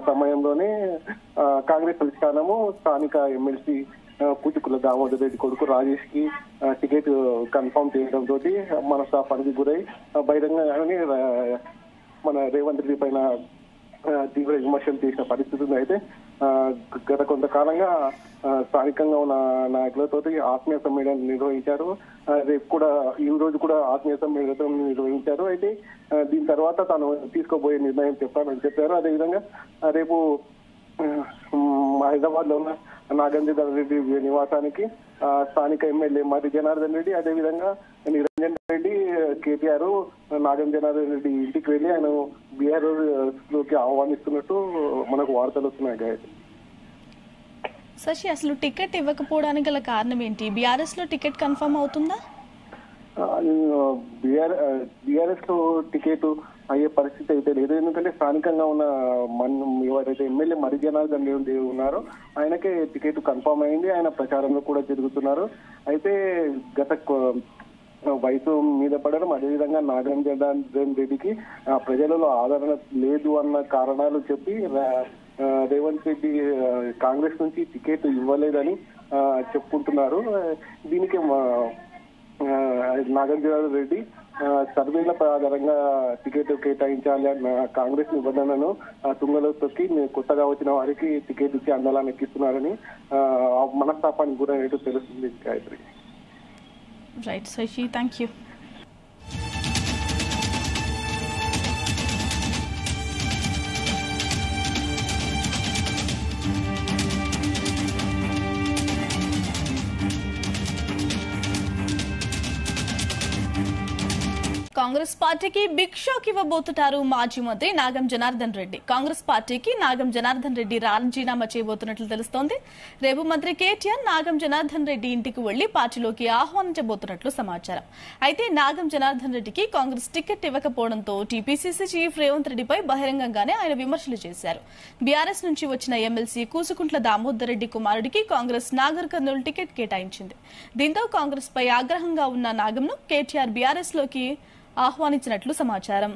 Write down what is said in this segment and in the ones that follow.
సమయంలోనే ఆ, కాంగ్రెస్ అధిష్టానము స్థానిక ఎమ్మెల్సీ పూచికుల దామోదర్ రెడ్డి కొడుకు రాజేష్ కి ఆ, టికెట్ కన్ఫర్మ్ చేయడం తోటి మనస్తాపానికి గురై ఆ, బహిరంగంగానే ఆ, మన రేవంత్ రెడ్డి పైన ఆ, తీవ్ర విమర్శలు చేసిన పరిస్థితి ఉంది అయితే ఆ, గత కొంతకాలంగా ఆ, స్థానికంగా ఉన్న నాయకులతో ఆత్మీయ సమ్మేళనం నిర్వహించారు ఆ, రేపు కూడా ఈ రోజు కూడా ఆత్మీయ సమ్మేళనం నిర్వహించారు అయితే ఆ, దీని తర్వాత తాను తీసుకోబోయే నిర్ణయం చెప్పానని చెప్పారు అదేవిధంగా ఆ, రేపు హైదరాబాద్ లో ఉన్న నాగేంద్ర రెడ్డి నివాసానికి ఆ, స్థానిక ఎమ్మెల్యే మరి జనార్దన్ రెడ్డి అదేవిధంగా నిరంజన్ రెడ్డి కేటీఆర్ నాగం జనార్దన్ రెడ్డి ఇంటికి వెళ్ళి ఆయన బీఆర్ లోకి ఆహ్వానిస్తున్నట్టు మనకు వార్తలు వస్తున్నాయి గాయత్రి శశి అసలు టికెట్ ఇవ్వకపోవడానికి గల కారణం ఏంటి బీఆర్ఎస్ లో టికెట్ కన్ఫర్మ్ అవుతుందా బీఆర్ఎస్ లో టికెట్ అయ్యే పరిస్థితి అయితే లేదు ఎందుకంటే స్థానికంగా ఉన్న మన ఎవరైతే ఎమ్మెల్యే మరి జనార్దన్ రెడ్డి ఉన్నారో ఆయనకే టికెట్ కన్ఫర్మ్ అయింది ఆయన ప్రచారంలో కూడా జరుగుతున్నారు అయితే గత కొ- వయసు మీద పడడం అదేవిధంగా నాగరం జనార్దన్ రెడ్డికి ఆ, ప్రజలలో ఆదరణ లేదు అన్న కారణాలు చెప్పి రా- ఆ, రేవంత్ రెడ్డి ఆ, కాంగ్రెస్ నుంచి టికెట్ ఇవ్వలేదని ఆ, చెప్పుకుంటున్నారు ఆ, దీనికి మా- ఆ, నాగార్జున రెడ్డి ఆ, సర్వేల ఆధారంగా టికెట్ కేటాయించాలి అన్న కాంగ్రెస్ నిబంధనను ఆ, తుంగలో తొక్కి మీ కొత్తగా వచ్చిన వారికి టికెట్ ఇచ్చి అందాలని ఎక్కిస్తున్నారని ఆ, ఆ మనస్తాపానికి గురైనట్టు తెలుస్తుంది Gayatri right Shashi thank you Congress పార్టీకి బిగ్ షాక్ ఇవ్వబోతున్నారు మాజీ మంత్రి నాగం జనార్దన్ రెడ్డి కాంగ్రెస్ పార్టీకి నాగం జనార్దన్ రెడ్డి రాజీనామా చేయబోతున్నట్లు తెలుస్తోంది రేపు మంత్రి కేటీఆర్ నాగం జనార్దన్ రెడ్డి ఇంటికి వెళ్లి పార్టీలోకి ఆహ్వానించబోతున్నట్లు సమాచారం అయితే నాగం జనార్దన్ రెడ్డికి కాంగ్రెస్ టికెట్ ఇవ్వకపోవడంతో టీపీసీసీ చీఫ్ రేవంత్ రెడ్డిపై బహిరంగంగానే ఆయన విమర్శలు చేశారు బీఆర్ఎస్ నుంచి వచ్చిన ఎమ్మెల్సీ కూసుకుంట్ల దామోదర్ రెడ్డి కుమారుడికి కాంగ్రెస్ నాగర్ కర్నూలు టికెట్ కేటాయించింది దీంతో కాంగ్రెస్ పై ఆగ్రహంగా ఉన్న నాగంను కేటీఆర్ బీఆర్ఎస్ లోకి ఆహ్వానించినట్లు సమాచారం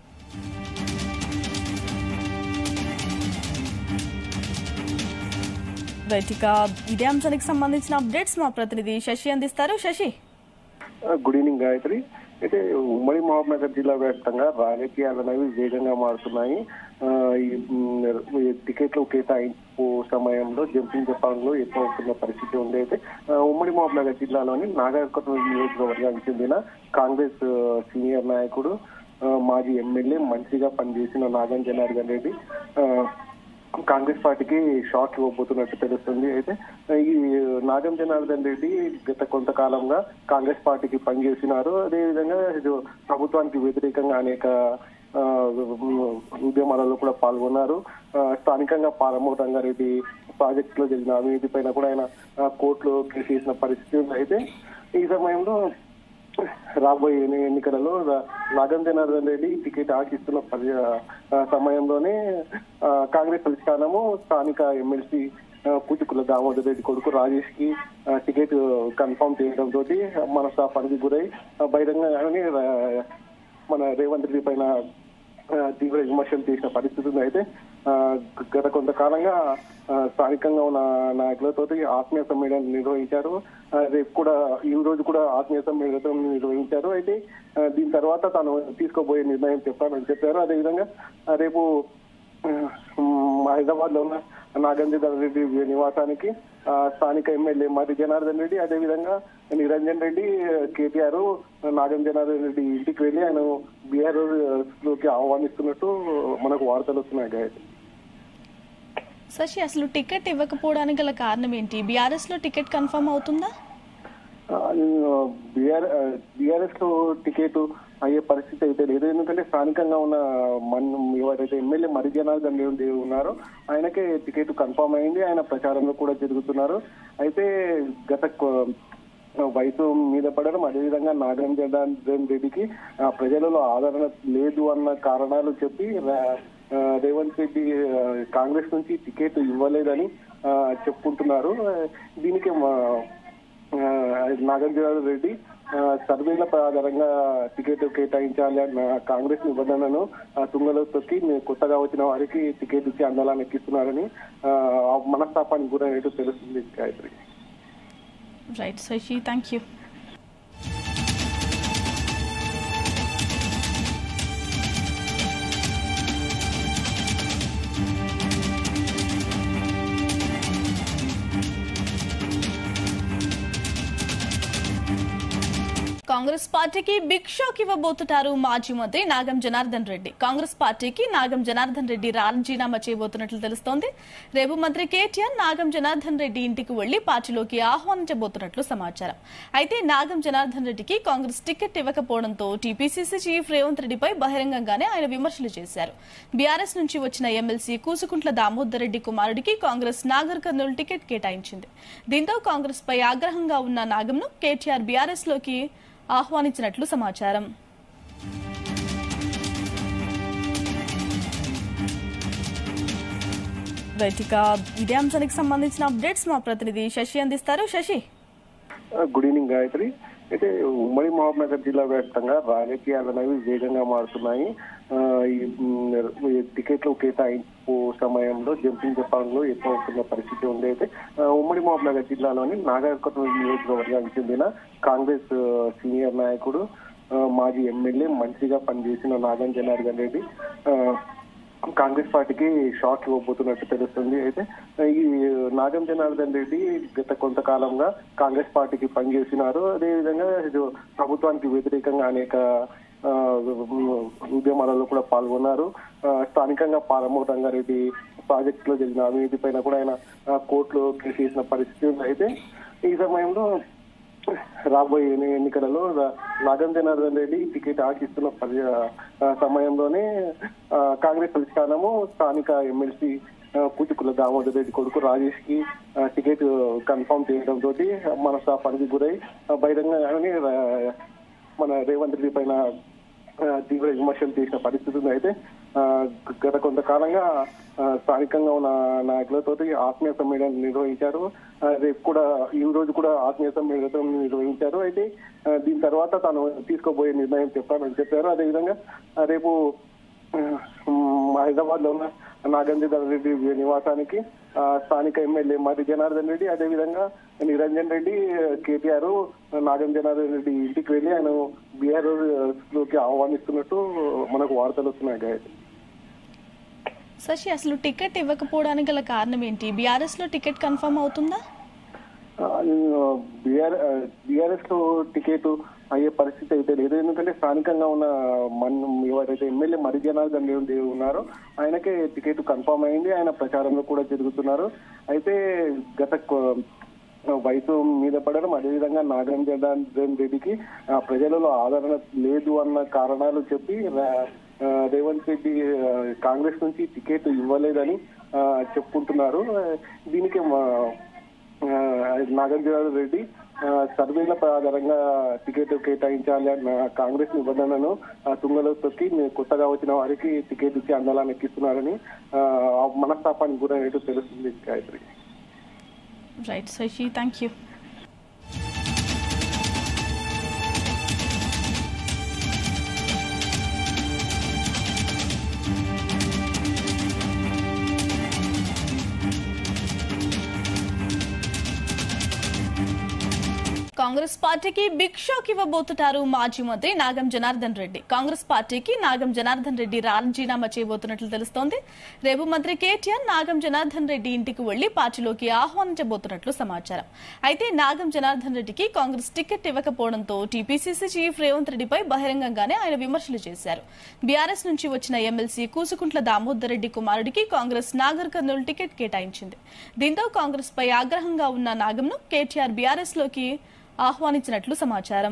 రైట్ ఇక ఇదే అంశానికి సంబంధించిన అప్డేట్స్ మా ప్రతినిధి శశి అందిస్తారు శశి గుడ్ ఈవినింగ్ గాయత్రి అయితే ఉమ్మడి మహబూబ్నగర్ జిల్లా వ్యాప్తంగా రాజకీయాలు అనేవి వేగంగా మారుతున్నాయి ఆ, ఈ మ్, ఈ టికెట్లు కేటాయింపు సమయంలో జంపింగ్ జపాన్లో ఎక్కువ అవుతున్న పరిస్థితి ఉంది అయితే ఆ, ఉమ్మడి మహబూబ్నగర్ జిల్లాలోని నాగర్కర్నూలు నియోజకవర్గానికి చెందిన కాంగ్రెస్ ఆ, సీనియర్ నాయకుడు ఆ, మాజీ ఎమ్మెల్యే మంత్రిగా పనిచేసిన నాగం జనార్దన్ రెడ్డి ఆ, కాంగ్రెస్ పార్టీకి షాక్ ఇవ్వబోతున్నట్టు తెలుస్తుంది అయితే ఈ నాగం జనార్దన్ రెడ్డి గత కొంతకాలంగా కాంగ్రెస్ పార్టీకి పనిచేసినారు అదేవిధంగా ఇది ప్రభుత్వానికి వ్యతిరేకంగా అనేక ఆ, ఉద్యమాలలో కూడా పాల్గొన్నారు ఆ, స్థానికంగా పాలమూరు రంగారెడ్డి ప్రాజెక్టులో జరిగిన అవినీతి పైన కూడా ఆయన ఆ, కోర్టులో కేసు వేసిన పరిస్థితి ఉంది అయితే ఈ సమయంలో రాబోయే ఎన్ని- ఎన్నికలలో రా- నాగం జనార్దన్ రెడ్డి టికెట్ ఆశిస్తున్న పరి- ఆ, సమయంలోనే ఆ, కాంగ్రెస్ అధిష్టానము స్థానిక ఎమ్మెల్సీ పూచికుల దామోదర్ రెడ్డి కొడుకు రాజేష్ కి ఆ, టికెట్ కన్ఫర్మ్ చేయడం తోటి మనస్తాపానికి గురై ఆ, బహిరంగంగానే రా- మన రేవంత్ రెడ్డి పైన ఆ, తీవ్ర విమర్శలు చేసిన పరిస్థితి ఉంది అయితే ఆ, గత కొంతకాలంగా ఆ, స్థానికంగా ఉన్న నాయకులతో ఆత్మీయ సమ్మేళనం నిర్వహించారు ఆ, రేపు కూడా ఈ రోజు కూడా ఆత్మీయ సమ్మేళనం నిర్వహించారు అయితే ఆ, దీని తర్వాత తాను తీసుకోబోయే నిర్ణయం చెప్పానని చెప్పారు అదేవిధంగా ఆ, రేపు హైదరాబాద్ లో ఉన్న నాగేంద్ర రెడ్డి నివాసానికి ఆ, స్థానిక ఎమ్మెల్యే మరి జనార్దన్ రెడ్డి అదేవిధంగా నిరంజన్ రెడ్డి కేటీఆర్ నాగం జనార్దన్ రెడ్డి ఇంటికి వెళ్ళి ఆయన బీఆర్ లోకి ఆహ్వానిస్తున్నట్టు మనకు వార్తలు వస్తున్నాయి గాయత్రి శశి అసలు టికెట్ ఇవ్వకపోవడానికి గల కారణం ఏంటి బీఆర్ఎస్ లో టికెట్ కన్ఫర్మ్ అవుతుందా బీఆర్ఎస్ లో టికెట్ అయ్యే పరిస్థితి అయితే లేదు ఎందుకంటే స్థానికంగా ఉన్న మన ఎవరైతే ఎమ్మెల్యే మరి జనార్దన్ రెడ్డి ఉన్నారో ఆయనకే టికెట్ కన్ఫర్మ్ అయింది ఆయన ప్రచారంలో కూడా జరుగుతున్నారు అయితే గత కొ- వయసు మీద పడడం అదేవిధంగా నాగరం జనార్దన్ రెడ్డికి ఆ, ప్రజలలో ఆదరణ లేదు అన్న కారణాలు చెప్పి రా- ఆ, రేవంత్ రెడ్డి ఆ, కాంగ్రెస్ నుంచి టికెట్ ఇవ్వలేదని ఆ, చెప్పుకుంటున్నారు ఆ, దీనికి మా- ఆ, నాగార్జున రెడ్డి ఆ, సర్వేల ఆధారంగా టికెట్ కేటాయించాలి అన్న కాంగ్రెస్ నిబంధనను ఆ, తుంగలో తొక్కి మీ కొత్తగా వచ్చిన వారికి టికెట్ ఇచ్చి అందలాన్ని ఎక్కిస్తున్నారని ఆ, ఆ మనస్తాపానికి గురైనట్టు తెలుస్తుంది Gayatri right Shashi thank you Congress పార్టీకి బిగ్ షాక్ ఇవ్వబోతున్నారు మాజీ మంత్రి నాగం జనార్దన్ రెడ్డి కాంగ్రెస్ పార్టీకి నాగం జనార్దన్ రెడ్డి రాజీనామా చేయబోతున్నట్లు తెలుస్తోంది రేపు మంత్రి కేటీఆర్ నాగం జనార్దన్ రెడ్డి ఇంటికి వెళ్లి పార్టీలోకి ఆహ్వానించబోతున్నట్లు సమాచారం అయితే నాగం జనార్దన్ రెడ్డికి కాంగ్రెస్ టికెట్ ఇవ్వకపోవడంతో టీపీసీసీ చీఫ్ రేవంత్ రెడ్డిపై బహిరంగంగానే ఆయన విమర్శలు చేశారు బీఆర్ఎస్ నుంచి వచ్చిన ఎమ్మెల్సీ కూసుకుంట్ల దామోదర్ రెడ్డి కుమారుడికి కాంగ్రెస్ నాగర్ కర్నూలు టికెట్ కేటాయించింది దీంతో కాంగ్రెస్ పై ఆగ్రహంగా ఉన్న నాగంను కేటీఆర్ బీఆర్ఎస్ లోకి ఆహ్వానించినట్లు సమాచారం రైట్ ఇక ఇదే అంశానికి సంబంధించిన అప్డేట్స్ మా ప్రతినిధి శశి అందిస్తారు శశి గుడ్ ఈవినింగ్ గాయత్రి అయితే ఉమ్మడి మహబూబ్నగర్ జిల్లా వ్యాప్తంగా రాజకీయాలు అనేవి వేగంగా మారుతున్నాయి ఆ, ఈ మ్, ఈ టికెట్లు కేటాయింపు సమయంలో జంపింగ్ జపాన్లో ఎక్కువ అవుతున్న పరిస్థితి ఉంది అయితే ఆ, ఉమ్మడి మహబూబ్నగర్ జిల్లాలోని నాగర్కర్నూలు నియోజకవర్గానికి చెందిన కాంగ్రెస్ ఆ, సీనియర్ నాయకుడు ఆ, మాజీ ఎమ్మెల్యే మంత్రిగా పనిచేసిన నాగం జనార్దన్ రెడ్డి ఆ, కాంగ్రెస్ పార్టీకి షాక్ ఇవ్వబోతున్నట్టు తెలుస్తుంది అయితే ఈ నాగం జనార్దన్ రెడ్డి గత కొంతకాలంగా కాంగ్రెస్ పార్టీకి పనిచేసినారు అదేవిధంగా ఇది ప్రభుత్వానికి వ్యతిరేకంగా అనేక ఆ, ఉద్యమాలలో కూడా పాల్గొన్నారు ఆ, స్థానికంగా పాలమూరు రంగారెడ్డి ప్రాజెక్టులో జరిగిన అవినీతి పైన కూడా ఆయన ఆ, కోర్టులో కేసు వేసిన పరిస్థితి ఉంది అయితే ఈ సమయంలో రాబోయే ఎన్ని- ఎన్నికలలో రా- నాగం జనార్దన్ రెడ్డి టికెట్ ఆశిస్తున్న పరి- ఆ, సమయంలోనే ఆ, కాంగ్రెస్ అధిష్టానము స్థానిక ఎమ్మెల్సీ కూచుకుల దామోదర్ రెడ్డి కొడుకు రాజేష్ కి ఆ, టికెట్ కన్ఫర్మ్ చేయడం తోటి మనస్తాపానికి గురై ఆ, బహిరంగంగానే రా- మన రేవంత్ రెడ్డి పైన ఆ, తీవ్ర విమర్శలు చేసిన పరిస్థితి ఉంది అయితే ఆ, గత కొంతకాలంగా ఆ, స్థానికంగా ఉన్న నాయకులతో ఆత్మీయ సమ్మేళనం నిర్వహించారు ఆ, రేపు కూడా ఈ రోజు కూడా ఆత్మీయ సమ్మేళనం నిర్వహించారు అయితే ఆ, దీని తర్వాత తాను తీసుకోబోయే నిర్ణయం చెప్పానని చెప్పారు అదేవిధంగా ఆ, రేపు హైదరాబాద్ లో ఉన్న నాగేంద్ర రెడ్డి నివాసానికి ఆ, స్థానిక ఎమ్మెల్యే మరి జనార్దన్ రెడ్డి అదేవిధంగా నిరంజన్ రెడ్డి కేటీఆర్ నాగం జనార్దన్ రెడ్డి ఇంటికి వెళ్ళి ఆయన బీఆర్ లోకి ఆహ్వానిస్తున్నట్టు మనకు వార్తలు వస్తున్నాయి గాయత్రి శశి అసలు టికెట్ ఇవ్వకపోవడానికి గల కారణం ఏంటి బీఆర్ఎస్ లో టికెట్ కన్ఫర్మ్ అవుతుందా బీఆర్ఎస్ లో టికెట్ అయ్యే పరిస్థితి అయితే లేదు ఎందుకంటే స్థానికంగా ఉన్న మన ఎవరైతే ఎమ్మెల్యే మరి జనార్దన్ రెడ్డి ఉన్నారో ఆయనకే టికెట్ కన్ఫర్మ్ అయింది ఆయన ప్రచారంలో కూడా జరుగుతున్నారు అయితే గత కొ- వయసు మీద పడడం అదేవిధంగా నాగరం జనార్దన్ రెడ్డికి ఆ, ప్రజలలో ఆదరణ లేదు అన్న కారణాలు చెప్పి రా- ఆ, రేవంత్ రెడ్డి ఆ, కాంగ్రెస్ నుంచి టికెట్ ఇవ్వలేదని ఆ, చెప్పుకుంటున్నారు ఆ, దీనికి మా- ఆ, నాగార్జున రెడ్డి ఆ, సర్వేల ఆధారంగా టికెట్ కేటాయించాలి అన్న కాంగ్రెస్ నిబంధనను ఆ, తుంగలో తొక్కి మీ కొత్తగా వచ్చిన వారికి టికెట్ ఇచ్చి అందలాన్ని ఎక్కిస్తున్నారని ఆ, ఆ మనస్తాపానికి గురైనట్టు తెలుస్తుంది Gayatri right Shashi thank you Congress పార్టీకి బిగ్ షాక్ ఇవ్వబోతున్నారు మాజీ మంత్రి నాగం జనార్దన్ రెడ్డి కాంగ్రెస్ పార్టీకి నాగం జనార్దన్ రెడ్డి రాజీనామా చేయబోతున్నట్లు తెలుస్తోంది రేపు మంత్రి కేటీఆర్ నాగం జనార్దన్ రెడ్డి ఇంటికి వెళ్లి పార్టీలోకి ఆహ్వానించబోతున్నట్లు సమాచారం అయితే నాగం జనార్దన్ రెడ్డికి కాంగ్రెస్ టికెట్ ఇవ్వకపోవడంతో టీపీసీసీ చీఫ్ రేవంత్ రెడ్డిపై బహిరంగంగానే ఆయన విమర్శలు చేశారు బీఆర్ఎస్ నుంచి వచ్చిన ఎమ్మెల్సీ కూసుకుంట్ల దామోదర్ రెడ్డి కుమారుడికి కాంగ్రెస్ నాగర్ కర్నూలు టికెట్ కేటాయించింది దీంతో కాంగ్రెస్ పై ఆగ్రహంగా ఉన్న నాగంను కేటీఆర్ బీఆర్ఎస్ లోకి ఆహ్వానించినట్లు సమాచారం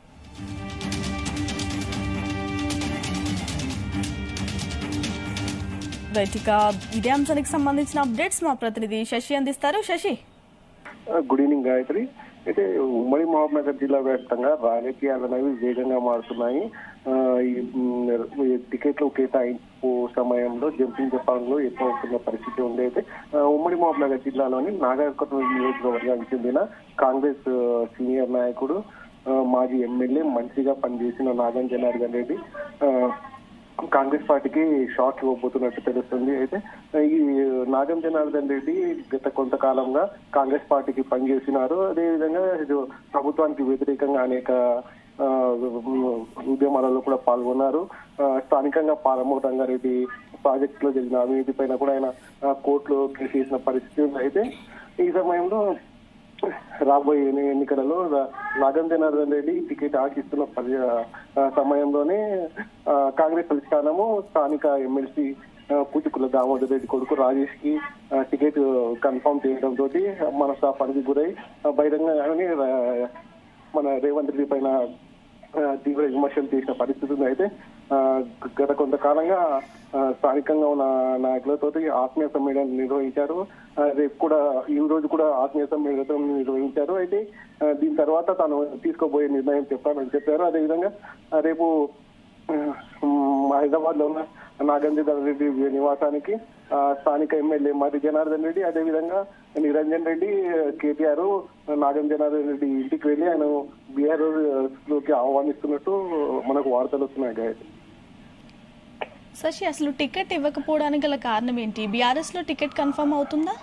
రైట్ ఇక ఇదే అంశానికి సంబంధించిన అప్డేట్స్ మా ప్రతినిధి శశి అందిస్తారు శశి గుడ్ ఈవినింగ్ గాయత్రి అయితే ఉమ్మడి మహబూబ్నగర్ జిల్లా వ్యాప్తంగా రాజకీయాలు అనేవి వేగంగా మారుతున్నాయి ఆ, ఈ మ్, ఈ టికెట్లు కేటాయింపు సమయంలో జంపింగ్ జపాన్లో ఎక్కువ అవుతున్న పరిస్థితి ఉంది అయితే ఆ, ఉమ్మడి మహబూబ్నగర్ జిల్లాలోని నాగర్కర్నూలు నియోజకవర్గానికి చెందిన కాంగ్రెస్ ఆ, సీనియర్ నాయకుడు ఆ, మాజీ ఎమ్మెల్యే మంత్రిగా పనిచేసిన నాగం జనార్దన్ రెడ్డి ఆ, కాంగ్రెస్ పార్టీకి షాక్ ఇవ్వబోతున్నట్టు తెలుస్తుంది అయితే ఈ నాగం జనార్దన్ రెడ్డి గత కొంతకాలంగా కాంగ్రెస్ పార్టీకి పనిచేసినారు అదేవిధంగా ఇది ప్రభుత్వానికి వ్యతిరేకంగా అనేక ఆ, ఉద్యమాలలో కూడా పాల్గొన్నారు ఆ, స్థానికంగా పాలమూరు రంగారెడ్డి ప్రాజెక్టులో జరిగిన అవినీతి పైన కూడా ఆయన ఆ, కోర్టులో కేసు వేసిన పరిస్థితి ఉంది అయితే ఈ సమయంలో రాబోయే ఎన్ని- ఎన్నికలలో రా- నాగం జనార్దన్ రెడ్డి టికెట్ ఆశిస్తున్న పరి- ఆ, సమయంలోనే ఆ, కాంగ్రెస్ అధిష్టానము స్థానిక ఎమ్మెల్సీ పూచికుల దామోదర్ రెడ్డి కొడుకు రాజేష్ కి ఆ, టికెట్ కన్ఫర్మ్ చేయడం తోటి మనస్తాపానికి గురై ఆ, బహిరంగంగానే రా- మన రేవంత్ రెడ్డి పైన ఆ, తీవ్ర విమర్శలు చేసిన పరిస్థితి ఉంది అయితే ఆ, గత కొంతకాలంగా ఆ, స్థానికంగా ఉన్న నాయకులతో ఆత్మీయ సమ్మేళనం నిర్వహించారు ఆ, రేపు కూడా ఈ రోజు కూడా ఆత్మీయ సమ్మేళనం నిర్వహించారు అయితే ఆ, దీని తర్వాత తాను తీసుకోబోయే నిర్ణయం చెప్పానని చెప్పారు అదేవిధంగా ఆ, రేపు హైదరాబాద్ లో ఉన్న నాగేంద్ర రెడ్డి నివాసానికి ఆ, స్థానిక ఎమ్మెల్యే మరి జనార్దన్ రెడ్డి అదేవిధంగా నిరంజన్ రెడ్డి కేటీఆర్ నాగం జనార్దన్ రెడ్డి ఇంటికి వెళ్ళి ఆయన బీఆర్ లోకి ఆహ్వానిస్తున్నట్టు మనకు వార్తలు వస్తున్నాయి గాయత్రి శశి అసలు టికెట్ ఇవ్వకపోవడానికి గల కారణం ఏంటి బీఆర్ఎస్ లో టికెట్ కన్ఫర్మ్ అవుతుందా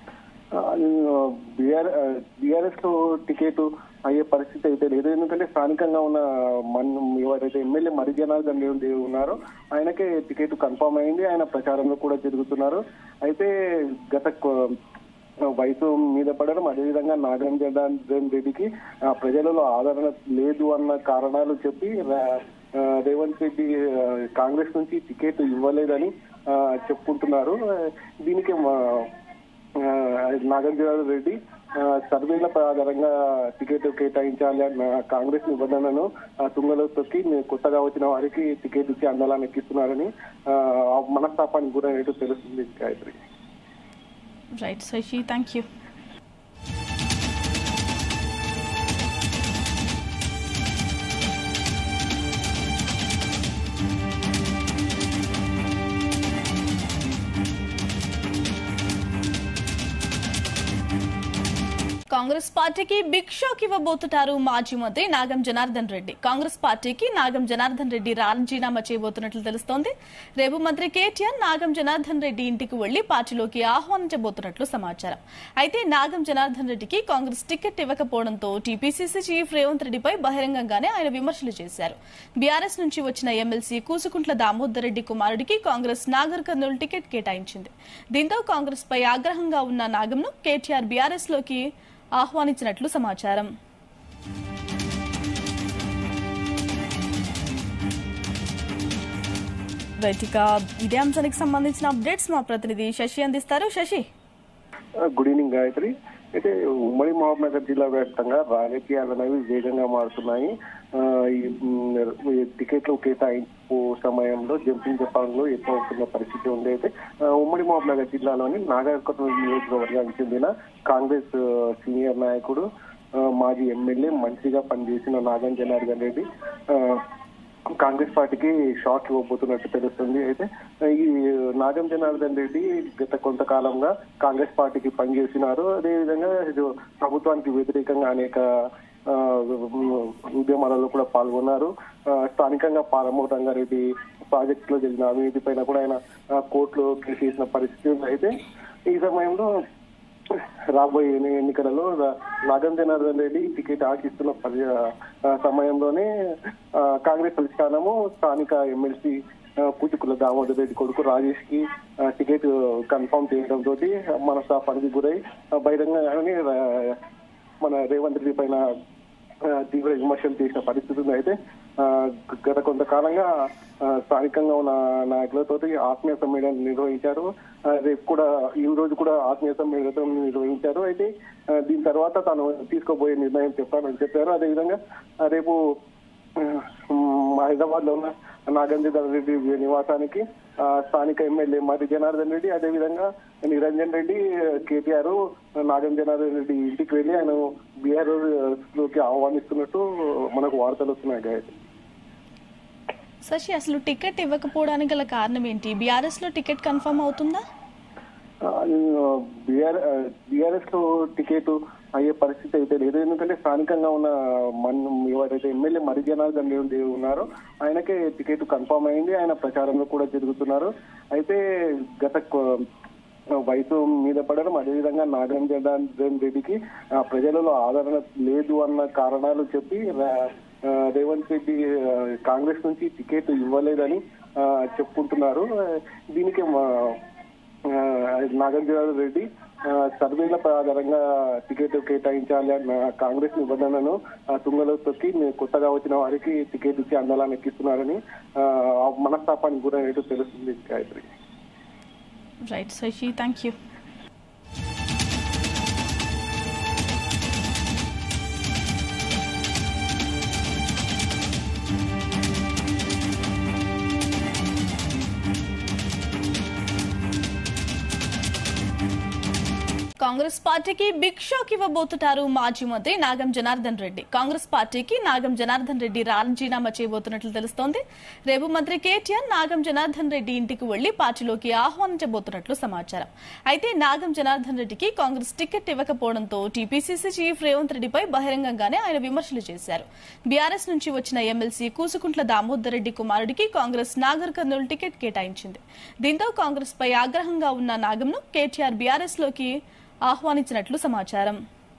బీఆర్ఎస్ లో టికెట్ అయ్యే పరిస్థితి అయితే లేదు ఎందుకంటే స్థానికంగా ఉన్న మన ఎవరైతే ఎమ్మెల్యే మరి జనార్దన్ రెడ్డి ఉన్నారో ఆయనకే టికెట్ కన్ఫర్మ్ అయింది ఆయన ప్రచారంలో కూడా జరుగుతున్నారు అయితే గత కొ- వయసు మీద పడడం అదేవిధంగా నాగరం జనార్దన్ రెడ్డికి ఆ, ప్రజలలో ఆదరణ లేదు అన్న కారణాలు చెప్పి రా- ఆ, రేవంత్ రెడ్డి ఆ, కాంగ్రెస్ నుంచి టికెట్ ఇవ్వలేదని ఆ, చెప్పుకుంటున్నారు ఆ, దీనికి మా- ఆ, నాగార్జున రెడ్డి ఆ, సర్వేల ఆధారంగా టికెట్ కేటాయించాలి అన్న కాంగ్రెస్ నిబంధనను ఆ, తుంగలో తొక్కి నే- కొత్తగా వచ్చిన వారికి టికెట్ ఇచ్చి అందలాన్ని ఎక్కిస్తున్నారని ఆ, ఆ మనస్తాపానికి గురైనట్టు తెలుస్తుంది Gayatri right Shashi thank you Congress పార్టీకి బిగ్ షాక్ ఇవ్వబోతున్నారు మాజీ మంత్రి నాగం జనార్దన్ రెడ్డి కాంగ్రెస్ పార్టీకి నాగం జనార్దన్ రెడ్డి రాజీనామా చేయబోతున్నట్లు తెలుస్తోంది రేపు మంత్రి కేటీఆర్ నాగం జనార్దన్ రెడ్డి ఇంటికి వెళ్లి పార్టీలోకి ఆహ్వానించబోతున్నట్లు సమాచారం అయితే నాగం జనార్దన్ రెడ్డికి కాంగ్రెస్ టికెట్ ఇవ్వకపోవడంతో టీపీసీసీ చీఫ్ రేవంత్ రెడ్డిపై బహిరంగంగానే ఆయన విమర్శలు చేశారు బీఆర్ఎస్ నుంచి వచ్చిన ఎమ్మెల్సీ కూసుకుంట్ల దామోదర్ రెడ్డి కుమారుడికి కాంగ్రెస్ నాగర్ కర్నూలు టికెట్ కేటాయించింది దీంతో కాంగ్రెస్ పై ఆగ్రహంగా ఉన్న నాగంను కేటీఆర్ బీఆర్ఎస్ లోకి ఆహ్వానించినట్లు సమాచారం రైట్ ఇక ఇదే అంశానికి సంబంధించిన అప్డేట్స్ మా ప్రతినిధి శశి అందిస్తారు శశి గుడ్ ఈవినింగ్ గాయత్రి అయితే ఉమ్మడి మహబూబ్నగర్ జిల్లా వ్యాప్తంగా రాజకీయాలు అనేవి వేగంగా మారుతున్నాయి ఆ, ఈ మ్, ఈ టికెట్లు కేటాయింపు సమయంలో జంపింగ్ జపాన్లో ఎక్కువ అవుతున్న పరిస్థితి ఉంది అయితే ఆ, ఉమ్మడి మహబూబ్నగర్ జిల్లాలోని నాగర్కర్నూలు నియోజకవర్గానికి చెందిన కాంగ్రెస్ ఆ, సీనియర్ నాయకుడు ఆ, మాజీ ఎమ్మెల్యే మంత్రిగా పనిచేసిన నాగం జనార్దన్ రెడ్డి ఆ, కాంగ్రెస్ పార్టీకి షాక్ ఇవ్వబోతున్నట్టు తెలుస్తుంది అయితే ఈ నాగం జనార్దన్ రెడ్డి గత కొంతకాలంగా కాంగ్రెస్ పార్టీకి పనిచేసినారు అదేవిధంగా ఇది ప్రభుత్వానికి వ్యతిరేకంగా అనేక ఆ, ఉద్యమాలలో కూడా పాల్గొన్నారు ఆ, స్థానికంగా పాలమూరు రంగారెడ్డి ప్రాజెక్టులో జరిగిన అవినీతి పైన కూడా ఆయన ఆ, కోర్టులో కేసు వేసిన పరిస్థితి ఉంది అయితే ఈ సమయంలో రాబోయే ఎన్ని- ఎన్నికలలో రా- నాగం జనార్దన్ రెడ్డి టికెట్ ఆశిస్తున్న పరి- ఆ, సమయంలోనే ఆ, కాంగ్రెస్ అధిష్టానము స్థానిక ఎమ్మెల్సీ పూచికుల దామోదర్ రెడ్డి కొడుకు రాజేష్ కి ఆ, టికెట్ కన్ఫర్మ్ చేయడం తోటి మనస్తాపానికి గురై ఆ, బహిరంగంగానే రా- మన రేవంత్ రెడ్డి పైన ఆ, తీవ్ర విమర్శలు చేసిన పరిస్థితి ఉంది అయితే ఆ, గత కొంతకాలంగా ఆ, స్థానికంగా ఉన్న నాయకులతో ఆత్మీయ సమ్మేళనం నిర్వహించారు ఆ, రేపు కూడా ఈ రోజు కూడా ఆత్మీయ సమ్మేళనం నిర్వహించారు అయితే ఆ, దీని తర్వాత తాను తీసుకోబోయే నిర్ణయం చెప్పానని చెప్పారు అదేవిధంగా ఆ, రేపు హైదరాబాద్ లో ఉన్న నాగేంద్ర రెడ్డి నివాసానికి ఆ, స్థానిక ఎమ్మెల్యే మరి జనార్దన్ రెడ్డి అదేవిధంగా నిరంజన్ రెడ్డి కేటీఆర్ నాగం జనార్దన్ రెడ్డి ఇంటికి వెళ్ళి ఆయన బీఆర్ లోకి ఆహ్వానిస్తున్నట్టు మనకు వార్తలు వస్తున్నాయి గాయత్రి శశి అసలు టికెట్ ఇవ్వకపోవడానికి గల కారణం ఏంటి బీఆర్ఎస్ లో టికెట్ కన్ఫర్మ్ అవుతుందా బీఆర్ఎస్ లో టికెట్ అయ్యే పరిస్థితి అయితే లేదు ఎందుకంటే స్థానికంగా ఉన్న మన ఎవరైతే ఎమ్మెల్యే మరి జనార్దన్ రెడ్డి ఉన్నారో ఆయనకే టికెట్ కన్ఫర్మ్ అయింది ఆయన ప్రచారంలో కూడా జరుగుతున్నారు అయితే గత కొ- వయసు మీద పడడం అదేవిధంగా నాగం జనార్దన్ రెడ్డికి ఆ, ప్రజలలో ఆదరణ లేదు అన్న కారణాలు చెప్పి రా- ఆ, రేవంత్ రెడ్డి ఆ, కాంగ్రెస్ నుంచి టికెట్ ఇవ్వలేదని ఆ, చెప్పుకుంటున్నారు ఆ, దీనికి మా- ఆ, నాగార్జున రెడ్డి ఆ, సర్వేల ఆధారంగా టికెట్ కేటాయించాలి అన్న కాంగ్రెస్ నిబంధనను ఆ, తుంగలో తొక్కి మీ- కొత్తగా వచ్చిన వారికి టికెట్ ఇచ్చి అందలాన్ని ఎక్కిస్తున్నారని ఆ, ఆ మనస్తాపానికి గురైనట్టు తెలుస్తుంది Gayatri right Shashi thank you Congress పార్టీకి బిగ్ షాక్ ఇవ్వబోతున్నారు మాజీ మంత్రి నాగం జనార్దన్ రెడ్డి కాంగ్రెస్ పార్టీకి నాగం జనార్దన్ రెడ్డి రాజీనామా చేయబోతున్నట్లు తెలుస్తోంది రేపు మంత్రి కేటీఆర్ నాగం జనార్దన్ రెడ్డి ఇంటికి వెళ్లి పార్టీలోకి ఆహ్వానించబోతున్నట్లు సమాచారం అయితే నాగం జనార్దన్ రెడ్డికి కాంగ్రెస్ టికెట్ ఇవ్వకపోవడంతో టీపీసీసీ చీఫ్ రేవంత్ రెడ్డిపై బహిరంగంగానే ఆయన విమర్శలు చేశారు బీఆర్ఎస్ నుంచి వచ్చిన ఎమ్మెల్సీ కూసుకుంట్ల దామోదర్ రెడ్డి కుమారుడికి కాంగ్రెస్ నాగర్ కర్నూలు టికెట్ కేటాయించింది దీంతో కాంగ్రెస్ పై ఆగ్రహంగా ఉన్న నాగంను కేటీఆర్ బీఆర్ఎస్ లోకి ఆహ్వానించినట్లు సమాచారం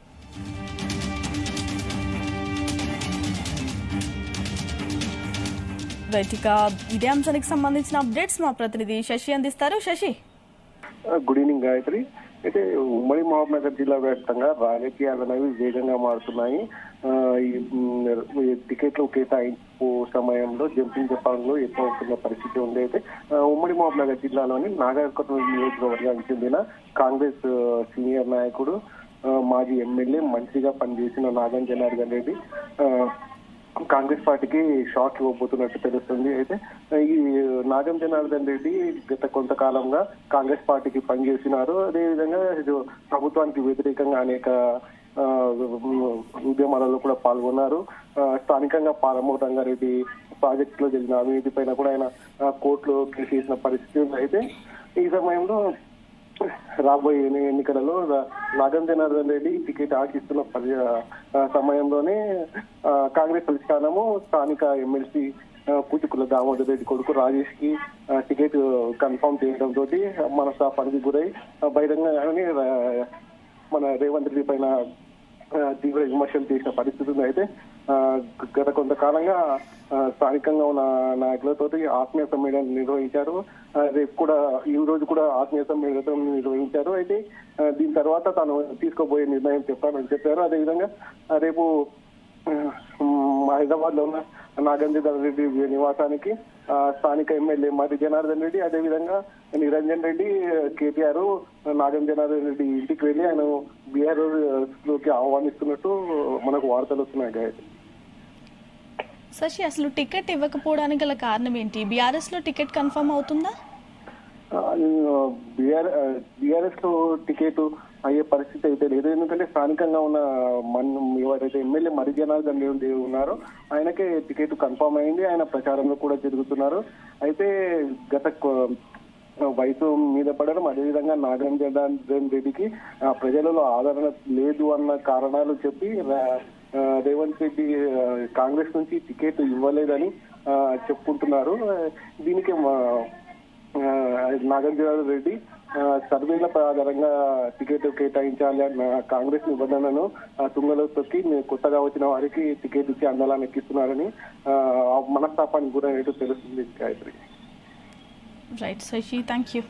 రైట్ ఇక ఇదే అంశానికి సంబంధించిన అప్డేట్స్ మా ప్రతినిధి శశి అందిస్తారు శశి గుడ్ ఈవినింగ్ గాయత్రి అయితే ఉమ్మడి మహబూబ్నగర్ జిల్లా వ్యాప్తంగా రాజకీయాలు అనేవి వేగంగా మారుతున్నాయి ఆ, ఈ మ్, ఈ టికెట్లు కేటాయింపు సమయంలో జంపింగ్ జపాన్లో ఎక్కువ అవుతున్న పరిస్థితి ఉంది అయితే ఆ, ఉమ్మడి మహబూబ్నగర్ జిల్లాలోని నాగర్కర్నూలు నియోజకవర్గానికి చెందిన కాంగ్రెస్ ఆ, సీనియర్ నాయకుడు ఆ, మాజీ ఎమ్మెల్యే మంత్రిగా పనిచేసిన నాగం జనార్దన్ రెడ్డి ఆ, కాంగ్రెస్ పార్టీకి షాక్ ఇవ్వబోతున్నట్టు తెలుస్తుంది అయితే ఈ నాగం జనార్దన్ రెడ్డి గత కొంతకాలంగా కాంగ్రెస్ పార్టీకి పనిచేసినారు అదేవిధంగా ఇది ప్రభుత్వానికి వ్యతిరేకంగా అనేక ఆ, ఉద్యమాలలో కూడా పాల్గొన్నారు ఆ, స్థానికంగా పాలమూరు రంగారెడ్డి ప్రాజెక్టులో జరిగిన అవినీతి పైన కూడా ఆయన ఆ, కోర్టులో కేసు వేసిన పరిస్థితి ఉంది అయితే ఈ సమయంలో రాబోయే ఎన్ని- ఎన్నికలలో రా- నాగం జనార్దన్ రెడ్డి టికెట్ ఆశిస్తున్న పరి- ఆ, సమయంలోనే ఆ, కాంగ్రెస్ అధిష్టానము స్థానిక ఎమ్మెల్సీ కూచుకుల దామోదర్ రెడ్డి కొడుకు రాజేష్ కి ఆ, టికెట్ కన్ఫర్మ్ చేయడం తోటి మనస్తాపానికి గురై ఆ, బహిరంగంగానే రా- మన రేవంత్ రెడ్డి పైన ఆ, తీవ్ర విమర్శలు చేసిన పరిస్థితి ఉంది అయితే ఆ, గత కొంతకాలంగా ఆ, స్థానికంగా ఉన్న నాయకులతో ఆత్మీయ సమ్మేళనం నిర్వహించారు ఆ, రేపు కూడా ఈ రోజు కూడా ఆత్మీయ సమ్మేళనం నిర్వహించారు అయితే ఆ, దీని తర్వాత తాను తీసుకోబోయే నిర్ణయం చెప్పానని చెప్పారు అదేవిధంగా ఆ, రేపు హైదరాబాద్ లో ఉన్న నాగేంద్ర రెడ్డి నివాసానికి ఆ, స్థానిక ఎమ్మెల్యే మరి జనార్దన్ రెడ్డి అదేవిధంగా నిరంజన్ రెడ్డి కేటీఆర్ నాగం జనార్దన్ రెడ్డి ఇంటికి వెళ్ళి ఆయన బీఆర్ లోకి ఆహ్వానిస్తున్నట్టు మనకు వార్తలు వస్తున్నాయి గాయత్రి శశి అసలు టికెట్ ఇవ్వకపోవడానికి గల కారణం ఏంటి బీఆర్ఎస్ లో టికెట్ కన్ఫర్మ్ అవుతుందా బీఆర్ఎస్ లో టికెట్ అయ్యే పరిస్థితి అయితే లేదు ఎందుకంటే స్థానికంగా ఉన్న మన ఎవరైతే ఎమ్మెల్యే మరి జనార్దన్ రెడ్డి ఉన్నారో ఆయనకే టికెట్ కన్ఫర్మ్ అయింది ఆయన ప్రచారంలో కూడా జరుగుతున్నారు అయితే గత కొ- వయసు మీద పడడం అదేవిధంగా నాగం జనార్దన్ రెడ్డికి ఆ, ప్రజలలో ఆదరణ లేదు అన్న కారణాలు చెప్పి రా- ఆ, రేవంత్ రెడ్డి ఆ, కాంగ్రెస్ నుంచి టికెట్ ఇవ్వలేదని ఆ, చెప్పుకుంటున్నారు ఆ, దీనికి మా- ఆ, నాగార్జున రెడ్డి ఆ, సర్వేల ఆధారంగా టికెట్ కేటాయించాలి అన్న కాంగ్రెస్ నిబంధనను ఆ, తుంగలో తొక్కి మీ- కొత్తగా వచ్చిన వారికి టికెట్ ఇచ్చి అందలాన్ని ఎక్కిస్తున్నారని ఆ, ఆ మనస్తాపానికి గురైనట్టు తెలుస్తుంది Gayatri right Shashi thank you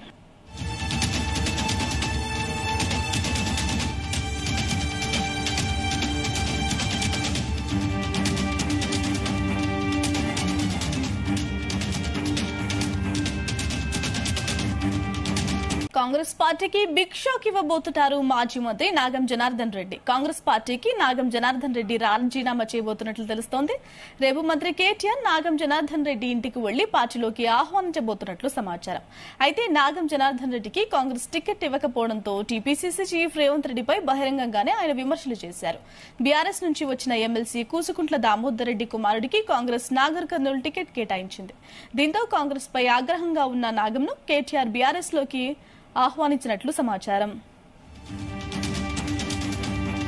Congress పార్టీకి బిగ్ షాక్ ఇవ్వబోతున్నారు మాజీ మంత్రి నాగం జనార్దన్ రెడ్డి కాంగ్రెస్ పార్టీకి నాగం జనార్దన్ రెడ్డి రాజీనామా చేయబోతున్నట్లు తెలుస్తోంది రేపు మంత్రి కేటీఆర్ నాగం జనార్దన్ రెడ్డి ఇంటికి వెళ్లి పార్టీలోకి ఆహ్వానించబోతున్నట్లు సమాచారం అయితే నాగం జనార్దన్ రెడ్డికి కాంగ్రెస్ టికెట్ ఇవ్వకపోవడంతో టీపీసీసీ చీఫ్ రేవంత్ రెడ్డిపై బహిరంగంగానే ఆయన విమర్శలు చేశారు బీఆర్ఎస్ నుంచి వచ్చిన ఎమ్మెల్సీ కూసుకుంట్ల దామోదర్ రెడ్డి కుమారుడికి కాంగ్రెస్ నాగర్ కర్నూలు టికెట్ కేటాయించింది దీంతో కాంగ్రెస్ పై ఆగ్రహంగా ఉన్న నాగంను కేటీఆర్ బీఆర్ఎస్ లోకి ఆహ్వానించినట్లు సమాచారం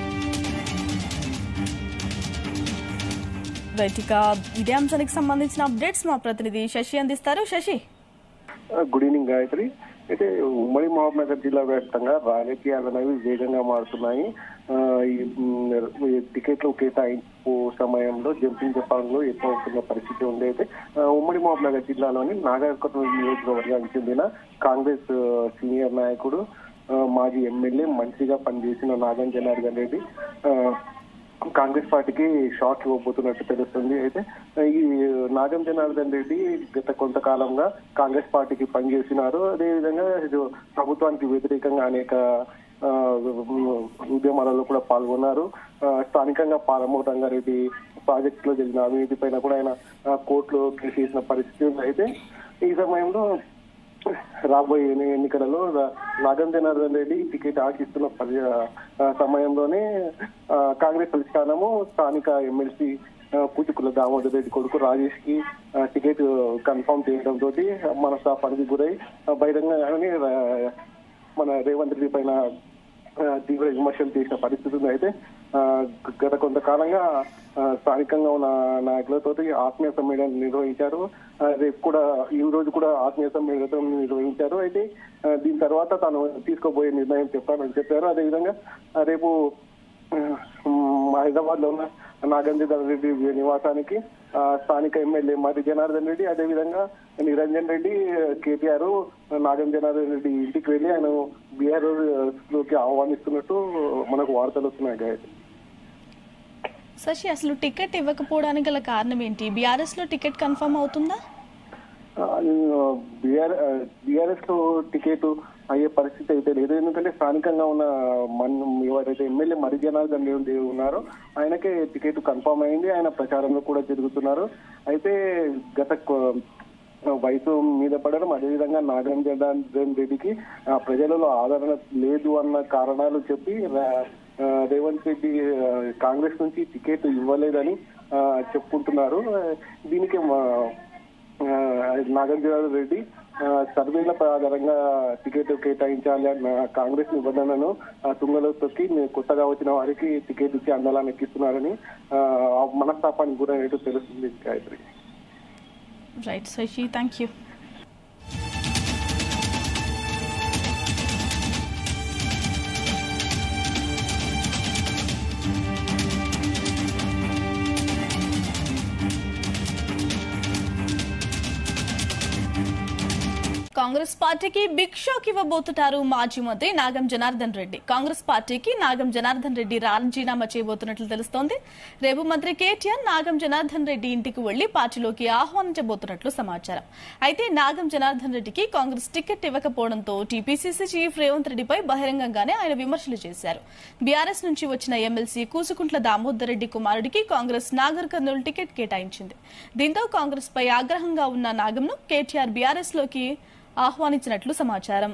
రైట్ ఇక ఇదే అంశానికి సంబంధించిన అప్డేట్స్ మా ప్రతినిధి శశి అందిస్తారు శశి గుడ్ ఈవినింగ్ గాయత్రి అయితే ఉమ్మడి మహబూబ్నగర్ జిల్లా వ్యాప్తంగా రాజకీయాలు అనేవి వేగంగా మారుతున్నాయి ఆ, ఈ మ్, ఈ టికెట్లు కేటాయింపు సమయంలో జంపింగ్ జపాన్లో ఎక్కువ అవుతున్న పరిస్థితి ఉంది అయితే ఆ, ఉమ్మడి మహబూబ్నగర్ జిల్లాలోని నాగర్కర్నూలు నియోజకవర్గానికి చెందిన కాంగ్రెస్ ఆ, సీనియర్ నాయకుడు ఆ, మాజీ ఎమ్మెల్యే మంత్రిగా పనిచేసిన నాగం జనార్దన్ రెడ్డి ఆ, కాంగ్రెస్ పార్టీకి షాక్ ఇవ్వబోతున్నట్టు తెలుస్తుంది అయితే ఈ నాగం జనార్దన్ రెడ్డి గత కొంతకాలంగా కాంగ్రెస్ పార్టీకి పనిచేసినారు అదేవిధంగా ఇది ప్రభుత్వానికి వ్యతిరేకంగా అనేక ఆ, ఉద్యమాలలో కూడా పాల్గొన్నారు ఆ, స్థానికంగా పాలమూరు రంగారెడ్డి ప్రాజెక్టులో జరిగిన అవినీతి పైన కూడా ఆయన ఆ, కోర్టులో కేసు వేసిన పరిస్థితి ఉంది అయితే ఈ సమయంలో రాబోయే ఎన్ని- ఎన్నికలలో రా- నాగం జనార్దన్ రెడ్డి టికెట్ ఆశిస్తున్న పరి- ఆ, సమయంలోనే ఆ, కాంగ్రెస్ అధిష్టానము స్థానిక ఎమ్మెల్సీ పూచికుల దామోదర్ రెడ్డి కొడుకు రాజేష్ కి ఆ, టికెట్ కన్ఫర్మ్ చేయడం తోటి మనస్తాపానికి గురై ఆ, బహిరంగంగానే రా- మన రేవంత్ రెడ్డి పైన ఆ, తీవ్ర విమర్శలు చేసిన పరిస్థితి ఉంది అయితే ఆ, గత కొంతకాలంగా ఆ, స్థానికంగా ఉన్న నాయకులతో ఆత్మీయ సమ్మేళనం నిర్వహించారు ఆ, రేపు కూడా ఈ రోజు కూడా ఆత్మీయ సమ్మేళనం నిర్వహించారు అయితే ఆ, దీని తర్వాత తాను తీసుకోబోయే నిర్ణయం చెప్పానని చెప్పారు అదేవిధంగా ఆ, రేపు హైదరాబాద్ లో ఉన్న నాగేంద్ర రెడ్డి నివాసానికి ఆ, స్థానిక ఎమ్మెల్యే మరి జనార్దన్ రెడ్డి అదేవిధంగా నిరంజన్ రెడ్డి కేటీఆర్ నాగం జనార్దన్ రెడ్డి ఇంటికి వెళ్ళి ఆయన బీఆర్ లోకి ఆహ్వానిస్తున్నట్టు మనకు వార్తలు వస్తున్నాయి గాయత్రి శశి అసలు టికెట్ ఇవ్వకపోవడానికి గల కారణం ఏంటి బీఆర్ఎస్ లో టికెట్ కన్ఫర్మ్ అవుతుందా బీఆర్ఎస్ లో టికెట్ అయ్యే పరిస్థితి అయితే లేదు ఎందుకంటే స్థానికంగా ఉన్న మన ఎవరైతే ఎమ్మెల్యే మరి జనార్దన్ రెడ్డి ఉన్నారో ఆయనకే టికెట్ కన్ఫర్మ్ అయింది ఆయన ప్రచారంలో కూడా జరుగుతున్నారు అయితే గత కొ- వయసు మీద పడడం అదేవిధంగా నాగరం జనార్దన్ రెడ్డికి ఆ, ప్రజలలో ఆదరణ లేదు అన్న కారణాలు చెప్పి రా- ఆ, రేవంత్ రెడ్డి ఆ, కాంగ్రెస్ నుంచి టికెట్ ఇవ్వలేదని ఆ, చెప్పుకుంటున్నారు ఆ, దీనికి మా- ఆ, నాగార్జున రెడ్డి ఆ, సర్వేల ఆధారంగా టికెట్ కేటాయించాలి అన్న కాంగ్రెస్ నిబంధనను ఆ, తుంగలో తొక్కి నే- కొత్తగా వచ్చిన వారికి టికెట్ ఇచ్చి అందలాన్ని ఎక్కిస్తున్నారని ఆ, ఆ మనస్తాపానికి గురైనట్టు తెలుస్తుంది Gayatri right Shashi thank you Congress పార్టీకి బిగ్ షాక్ ఇవ్వబోతున్నారు మాజీ మంత్రి నాగం జనార్దన్ రెడ్డి కాంగ్రెస్ పార్టీకి నాగం జనార్దన్ రెడ్డి రాజీనామా చేయబోతున్నట్లు తెలుస్తోంది రేపు మంత్రి కేటీఆర్ నాగం జనార్దన్ రెడ్డి ఇంటికి వెళ్లి పార్టీలోకి ఆహ్వానించబోతున్నట్లు సమాచారం అయితే నాగం జనార్దన్ రెడ్డికి కాంగ్రెస్ టికెట్ ఇవ్వకపోవడంతో టీపీసీసీ చీఫ్ రేవంత్ రెడ్డిపై బహిరంగంగానే ఆయన విమర్శలు చేశారు బీఆర్ఎస్ నుంచి వచ్చిన ఎమ్మెల్సీ కూసుకుంట్ల దామోదర్ రెడ్డి కుమారుడికి కాంగ్రెస్ నాగర్ కర్నూలు టికెట్ కేటాయించింది దీంతో కాంగ్రెస్ పై ఆగ్రహంగా ఉన్న నాగంను కేటీఆర్ బీఆర్ఎస్ లోకి ఆహ్వానించినట్లు సమాచారం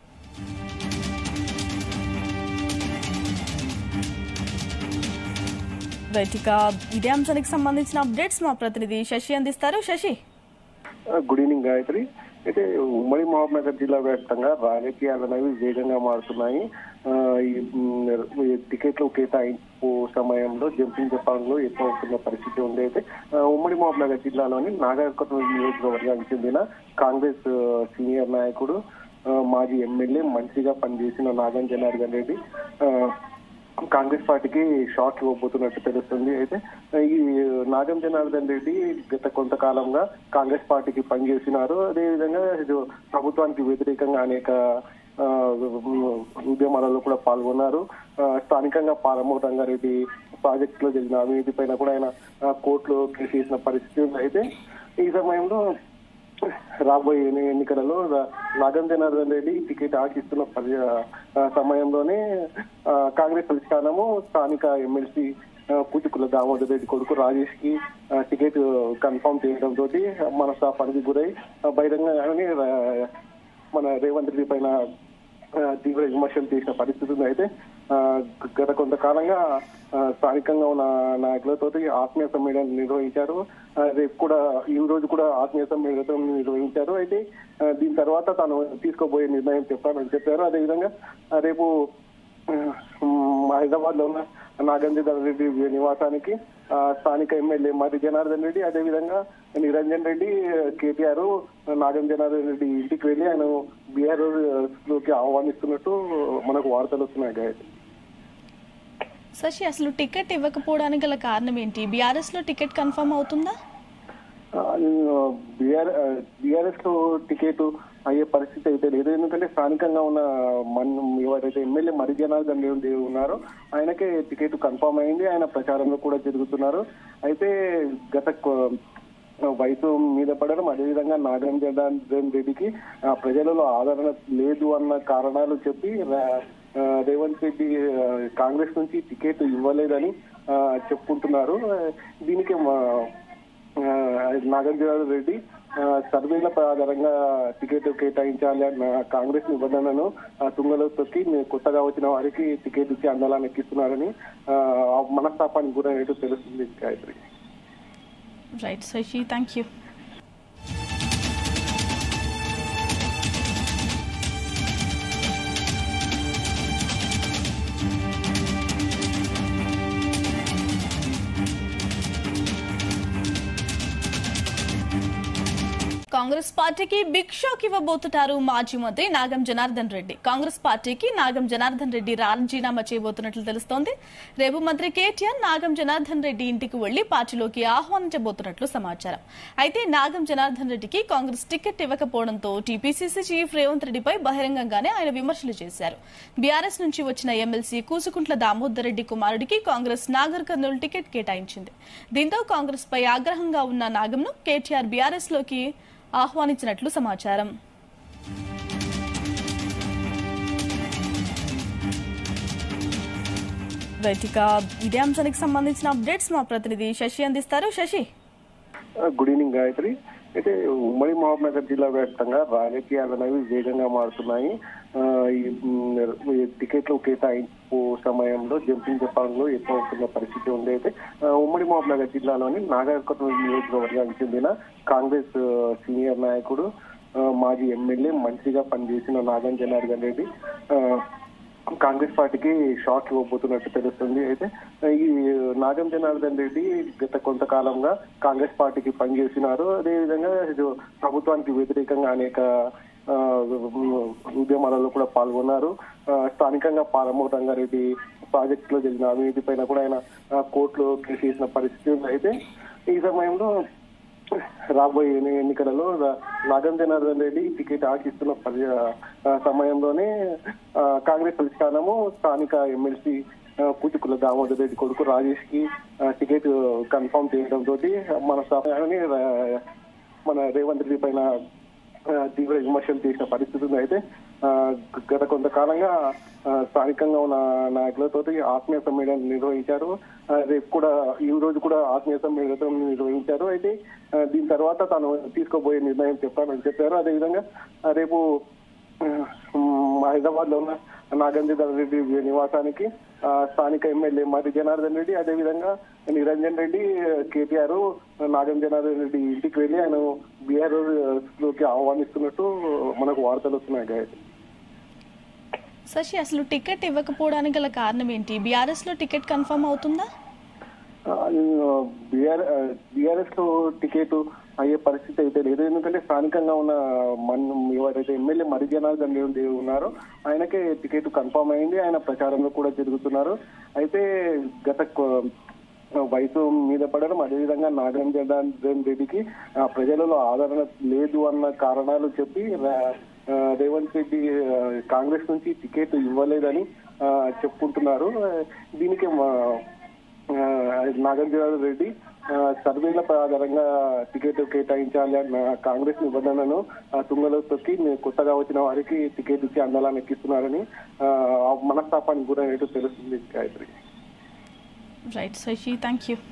రైట్ ఇక ఇదే అంశానికి సంబంధించిన అప్డేట్స్ మా ప్రతినిధి శశి అందిస్తారు శశి గుడ్ ఈవినింగ్ గాయత్రి అయితే ఉమ్మడి మహబూబ్నగర్ జిల్లా వ్యాప్తంగా రాజకీయాలు అనేవి వేగంగా మారుతున్నాయి ఆ, ఈ మ్, ఈ టికెట్లు కేటాయింపు సమయంలో జంపింగ్ జపాన్లో ఎక్కువ అవుతున్న పరిస్థితి ఉంది అయితే ఆ, ఉమ్మడి మహబూబ్నగర్ జిల్లాలోని నాగర్కర్నూలు నియోజకవర్గానికి చెందిన కాంగ్రెస్ ఆ, సీనియర్ నాయకుడు ఆ, మాజీ ఎమ్మెల్యే మంత్రిగా పనిచేసిన నాగం జనార్దన్ రెడ్డి ఆ, కాంగ్రెస్ పార్టీకి షాక్ ఇవ్వబోతున్నట్టు తెలుస్తుంది అయితే ఈ నాగం జనార్దన్ రెడ్డి గత కొంతకాలంగా కాంగ్రెస్ పార్టీకి పనిచేసినారు అదేవిధంగా ఇది ప్రభుత్వానికి వ్యతిరేకంగా అనేక ఆ, ఉద్యమాలలో కూడా పాల్గొన్నారు ఆ, స్థానికంగా పాలమూరు రంగారెడ్డి ప్రాజెక్టులో జరిగిన అవినీతి పైన కూడా ఆయన ఆ, కోర్టులో కేసు వేసిన పరిస్థితి ఉంది అయితే ఈ సమయంలో రాబోయే ఎన్ని- ఎన్నికలలో రా- నాగం జనార్దన్ రెడ్డి టికెట్ ఆశిస్తున్న పరి- ఆ, సమయంలోనే ఆ, కాంగ్రెస్ అధిష్టానము స్థానిక ఎమ్మెల్సీ పూచికుల దామోదర్ రెడ్డి కొడుకు రాజేష్ కి ఆ, టికెట్ కన్ఫర్మ్ చేయడం తోటి మనస్తాపానికి గురై ఆ, బహిరంగంగానే రా- మన రేవంత్ రెడ్డి పైన ఆ, తీవ్ర విమర్శలు చేసిన పరిస్థితి ఉంది అయితే ఆ, గత కొంతకాలంగా ఆ, స్థానికంగా ఉన్న నాయకులతో ఆత్మీయ సమ్మేళనం నిర్వహించారు ఆ, రేపు కూడా ఈ రోజు కూడా ఆత్మీయ సమ్మేళనం నిర్వహించారు అయితే ఆ, దీని తర్వాత తాను తీసుకోబోయే నిర్ణయం చెప్పానని చెప్పారు అదేవిధంగా ఆ, రేపు హైదరాబాద్ లో ఉన్న నాగేంద్ర రెడ్డి నివాసానికి ఆ, స్థానిక ఎమ్మెల్యే మరి జనార్దన్ రెడ్డి అదేవిధంగా నిరంజన్ రెడ్డి కేటీఆర్ నాగం జనార్దన్ రెడ్డి ఇంటికి వెళ్ళి ఆయన బీఆర్ లోకి ఆహ్వానిస్తున్నట్టు మనకు వార్తలు వస్తున్నాయి గాయత్రి శశి అసలు టికెట్ ఇవ్వకపోవడానికి గల కారణం ఏంటి బీఆర్ఎస్ లో టికెట్ కన్ఫర్మ్ అవుతుందా బీఆర్ఎస్ లో టికెట్ అయ్యే పరిస్థితి అయితే లేదు ఎందుకంటే స్థానికంగా ఉన్న మన ఎవరైతే ఎమ్మెల్యే మరి జనార్దన్ రెడ్డి ఉన్నారో ఆయనకే టికెట్ కన్ఫర్మ్ అయింది ఆయన ప్రచారంలో కూడా జరుగుతున్నారు అయితే గత కొ- వయసు మీద పడడం అదేవిధంగా నాగం జనార్దన్ రెడ్డికి ఆ, ప్రజలలో ఆదరణ లేదు అన్న కారణాలు చెప్పి రా- ఆ, రేవంత్ రెడ్డి ఆ, కాంగ్రెస్ నుంచి టికెట్ ఇవ్వలేదని ఆ, చెప్పుకుంటున్నారు ఆ, దీనికి మా- ఆ, నాగార్జున రెడ్డి ఆ, సర్వేల ఆధారంగా టికెట్ కేటాయించాలి అన్న కాంగ్రెస్ నిబంధనను ఆ, తుంగలో తొక్కి మీ- కొత్తగా వచ్చిన వారికి టికెట్ ఇచ్చి అందలాన్ని ఎక్కిస్తున్నారని ఆ, ఆ మనస్తాపానికి గురైనట్టు తెలుస్తుంది Gayatri right Shashi thank you Congress పార్టీకి బిగ్ షాక్ ఇవ్వబోతున్నారు మాజీ మంత్రి నాగం జనార్దన్ రెడ్డి కాంగ్రెస్ పార్టీకి నాగం జనార్దన్ రెడ్డి రాజీనామా చేయబోతున్నట్లు తెలుస్తోంది రేపు మంత్రి కేటీఆర్ నాగం జనార్దన్ రెడ్డి ఇంటికి వెళ్లి పార్టీలోకి ఆహ్వానించబోతున్నట్లు సమాచారం అయితే నాగం జనార్దన్ రెడ్డికి కాంగ్రెస్ టికెట్ ఇవ్వకపోవడంతో టీపీసీసీ చీఫ్ రేవంత్ రెడ్డిపై బహిరంగంగానే ఆయన విమర్శలు చేశారు బీఆర్ఎస్ నుంచి వచ్చిన ఎమ్మెల్సీ కూసుకుంట్ల దామోదర్ రెడ్డి కుమారుడికి కాంగ్రెస్ నాగర్ కర్నూలు టికెట్ కేటాయించింది దీంతో కాంగ్రెస్ పై ఆగ్రహంగా ఉన్న నాగంను కేటీఆర్ బీఆర్ఎస్ లోకి ఆహ్వానించినట్లు సమాచారం రైట్ ఇక ఇదే అంశానికి సంబంధించిన అప్డేట్స్ మా ప్రతినిధి శశి అందిస్తారు శశి గుడ్ ఈవినింగ్ గాయత్రి అయితే ఉమ్మడి మహబూబ్నగర్ జిల్లా వ్యాప్తంగా రాజకీయాలు అనేవి వేగంగా మారుతున్నాయి ఆ, ఈ మ్, ఈ టికెట్లు కేటాయింపు సమయంలో జంపింగ్ జపాన్లో ఎక్కువ అవుతున్న పరిస్థితి ఉంది అయితే ఆ, ఉమ్మడి మహబూబ్నగర్ జిల్లాలోని నాగర్కర్నూలు నియోజకవర్గానికి చెందిన కాంగ్రెస్ ఆ, సీనియర్ నాయకుడు ఆ, మాజీ ఎమ్మెల్యే మంత్రిగా పనిచేసిన నాగం జనార్దన్ రెడ్డి ఆ, కాంగ్రెస్ పార్టీకి షాక్ ఇవ్వబోతున్నట్టు తెలుస్తుంది అయితే ఈ నాగం జనార్దన్ రెడ్డి గత కొంతకాలంగా కాంగ్రెస్ పార్టీకి పనిచేసినారు అదేవిధంగా ఇది ప్రభుత్వానికి వ్యతిరేకంగా అనేక ఆ, ఉద్యమాలలో కూడా పాల్గొన్నారు ఆ, స్థానికంగా పాలమూరు రంగారెడ్డి ప్రాజెక్టులో జరిగిన అవినీతి పైన కూడా ఆయన ఆ, కోర్టులో కేసు చేసిన పరిస్థితి ఉంది అయితే ఈ సమయంలో రాబోయే ఎన్ని- ఎన్నికలలో రా- నాగం జనార్దన్ రెడ్డి టికెట్ ఆశిస్తున్న పరి- ఆ, సమయంలోనే ఆ, కాంగ్రెస్ అధిష్టానము స్థానిక ఎమ్మెల్సీ కూచుకుల దామోదర్ రెడ్డి కొడుకు రాజేష్ కి ఆ, టికెట్ కన్ఫర్మ్ చేయడం తోటి మన సమయాన్ని రా- మన రేవంత్ రెడ్డి పైన ఆ, తీవ్ర విమర్శలు చేసిన పరిస్థితి ఉంది అయితే ఆ, గత కొంతకాలంగా ఆ, స్థానికంగా ఉన్న నాయకులతో ఆత్మీయ సమ్మేళనం నిర్వహించారు ఆ, రేపు కూడా ఈ రోజు కూడా ఆత్మీయ సమ్మేళనం నిర్వహించారు అయితే ఆ, దీని తర్వాత తాను తీసుకోబోయే నిర్ణయం చెప్పానని చెప్పారు అదేవిధంగా ఆ, రేపు హైదరాబాద్ లో ఉన్న నాగేంద్ర రెడ్డి నివాసానికి ఆ, స్థానిక ఎమ్మెల్యే మరి జనార్దన్ రెడ్డి అదేవిధంగా నిరంజన్ రెడ్డి కేటీఆర్ నాగం జనార్దన్ రెడ్డి ఇంటికి వెళ్ళి ఆయన బీఆర్ లోకి ఆహ్వానిస్తున్నట్టు మనకు వార్తలు వస్తున్నాయి గాయత్రి శశి అసలు టికెట్ ఇవ్వకపోవడానికి గల కారణం ఏంటి బీఆర్ఎస్ లో టికెట్ కన్ఫర్మ్ అవుతుందా బీఆర్ఎస్ లో టికెట్ అయ్యే పరిస్థితి అయితే లేదు ఎందుకంటే స్థానికంగా ఉన్న మన ఎవరైతే ఎమ్మెల్యే మరి జనార్దన్ రెడ్డి ఉన్నారో ఆయనకే టికెట్ కన్ఫర్మ్ అయింది ఆయన ప్రచారంలో కూడా జరుగుతున్నారు అయితే గత కొ- వయసు మీద పడడం అదేవిధంగా నాగరం జనార్దన్ రెడ్డికి ఆ, ప్రజలలో ఆదరణ లేదు అన్న కారణాలు చెప్పి రా- ఆ, రేవంత్ రెడ్డి ఆ, కాంగ్రెస్ నుంచి టికెట్ ఇవ్వలేదని ఆ, చెప్పుకుంటున్నారు ఆ, దీనికి మా- ఆ, నాగార్జున రెడ్డి ఆ, సర్వేల ఆధారంగా టికెట్ కేటాయించాలి అన్న కాంగ్రెస్ నిబంధనను ఆ, తుంగలో తొక్కి మీ- కొత్తగా వచ్చిన వారికి టికెట్ ఇచ్చి అందలాన్ని ఎక్కిస్తున్నారని ఆ, ఆ మనస్తాపానికి గురైనట్టు తెలుస్తుంది Gayatri right Shashi thank you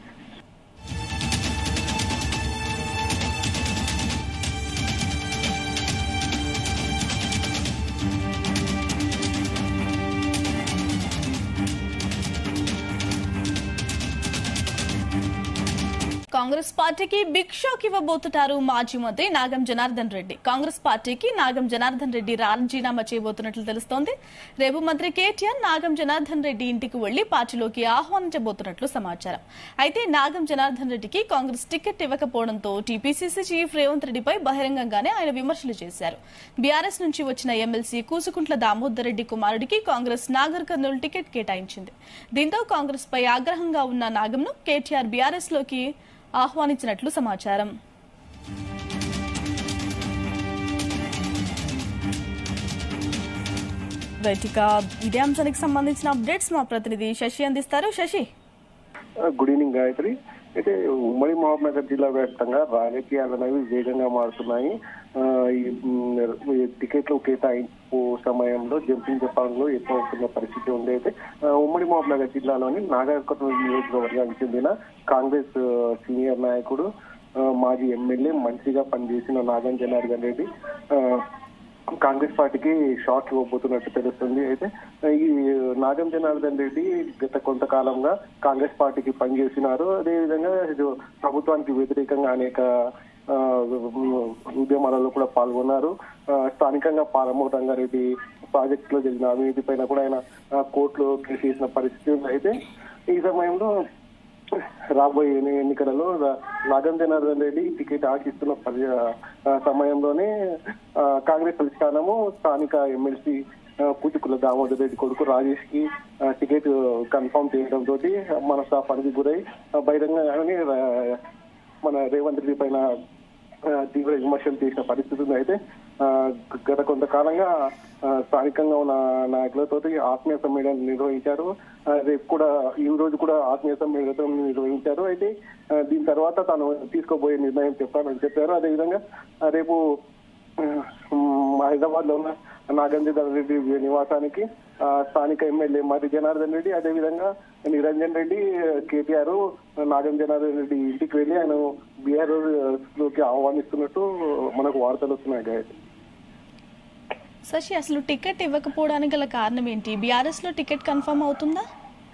Congress పార్టీకి బిగ్ షాక్ ఇవ్వబోతున్నారు మాజీ మంత్రి నాగం జనార్దన్ రెడ్డి కాంగ్రెస్ పార్టీకి నాగం జనార్దన్ రెడ్డి రాజీనామా చేయబోతున్నట్లు తెలుస్తోంది రేపు మంత్రి కేటీఆర్ నాగం జనార్దన్ రెడ్డి ఇంటికి వెళ్లి పార్టీలోకి ఆహ్వానించబోతున్నట్లు సమాచారం అయితే నాగం జనార్దన్ రెడ్డికి కాంగ్రెస్ టికెట్ ఇవ్వకపోవడంతో టీపీసీసీ చీఫ్ రేవంత్ రెడ్డిపై బహిరంగంగానే ఆయన విమర్శలు చేశారు బీఆర్ఎస్ నుంచి వచ్చిన ఎమ్మెల్సీ కూసుకుంట్ల దామోదర్ రెడ్డి కుమారుడికి కాంగ్రెస్ నాగర్ కర్నూలు టికెట్ కేటాయించింది దీంతో కాంగ్రెస్ పై ఆగ్రహంగా ఉన్న నాగంను కేటీఆర్ బీఆర్ఎస్ లోకి ఆహ్వానించినట్లు సమాచారం రైట్ ఇక ఇదే అంశానికి సంబంధించిన అప్డేట్స్ మా ప్రతినిధి శశి అందిస్తారు శశి గుడ్ ఈవినింగ్ గాయత్రి అయితే ఉమ్మడి మహబూబ్నగర్ జిల్లా వ్యాప్తంగా రాజకీయాలు అనేవి వేగంగా మారుతున్నాయి ఆ, ఈ మ్, ఈ టికెట్లు కేటాయింపు సమయంలో జంపింగ్ జపాన్లో ఎక్కువ అవుతున్న పరిస్థితి ఉంది అయితే ఆ, ఉమ్మడి మహబూబ్నగర్ జిల్లాలోని నాగర్కర్నూలు నియోజకవర్గానికి చెందిన కాంగ్రెస్ ఆ, సీనియర్ నాయకుడు ఆ, మాజీ ఎమ్మెల్యే మంత్రిగా పనిచేసిన నాగం జనార్దన్ రెడ్డి ఆ, కాంగ్రెస్ పార్టీకి షాక్ ఇవ్వబోతున్నట్టు తెలుస్తుంది అయితే ఈ నాగం జనార్దన్ రెడ్డి గత కొంతకాలంగా కాంగ్రెస్ పార్టీకి పనిచేసినారు అదేవిధంగా ఇది ప్రభుత్వానికి వ్యతిరేకంగా అనేక ఆ, ఉద్యమాలలో కూడా పాల్గొన్నారు ఆ, స్థానికంగా పాలమూరు రంగారెడ్డి ప్రాజెక్టులో జరిగిన అవినీతి పైన కూడా ఆయన ఆ, కోర్టులో కేసు వేసిన పరిస్థితి ఉంది అయితే ఈ సమయంలో రాబోయే ఎన్ని- ఎన్నికలలో రా- నాగం జనార్దన్ రెడ్డి టికెట్ ఆశిస్తున్న పరి- ఆ, సమయంలోనే ఆ, కాంగ్రెస్ అధిష్టానము స్థానిక ఎమ్మెల్సీ కూచుకుల దామోదర్ రెడ్డి కొడుకు రాజేష్ కి ఆ, టికెట్ కన్ఫర్మ్ చేయడం తోటి మనస్తాపానికి గురై ఆ, బహిరంగంగానే రా- మన రేవంత్ రెడ్డి పైన ఆ, తీవ్ర విమర్శలు చేసిన పరిస్థితి ఉంది అయితే ఆ, గత కొంతకాలంగా ఆ, స్థానికంగా ఉన్న నాయకులతో ఆత్మీయ సమ్మేళనం నిర్వహించారు ఆ, రేపు కూడా ఈ రోజు కూడా ఆత్మీయ సమ్మేళనం నిర్వహించారు అయితే ఆ, దీని తర్వాత తాను తీసుకోబోయే నిర్ణయం చెప్పానని చెప్పారు అదేవిధంగా ఆ, రేపు హైదరాబాద్ లో ఉన్న నాగేంద్ర రెడ్డి నివాసానికి ఆ, స్థానిక ఎమ్మెల్యే మరి జనార్దన్ రెడ్డి అదేవిధంగా నిరంజన్ రెడ్డి కేటీఆర్ నాగం జనార్దన్ రెడ్డి ఇంటికి వెళ్ళి ఆయన బీఆర్ లోకి ఆహ్వానిస్తున్నట్టు మనకు వార్తలు వస్తున్నాయి గాయత్రి శశి అసలు టికెట్ ఇవ్వకపోవడానికి గల కారణం ఏంటి బీఆర్ఎస్ లో టికెట్ కన్ఫర్మ్ అవుతుందా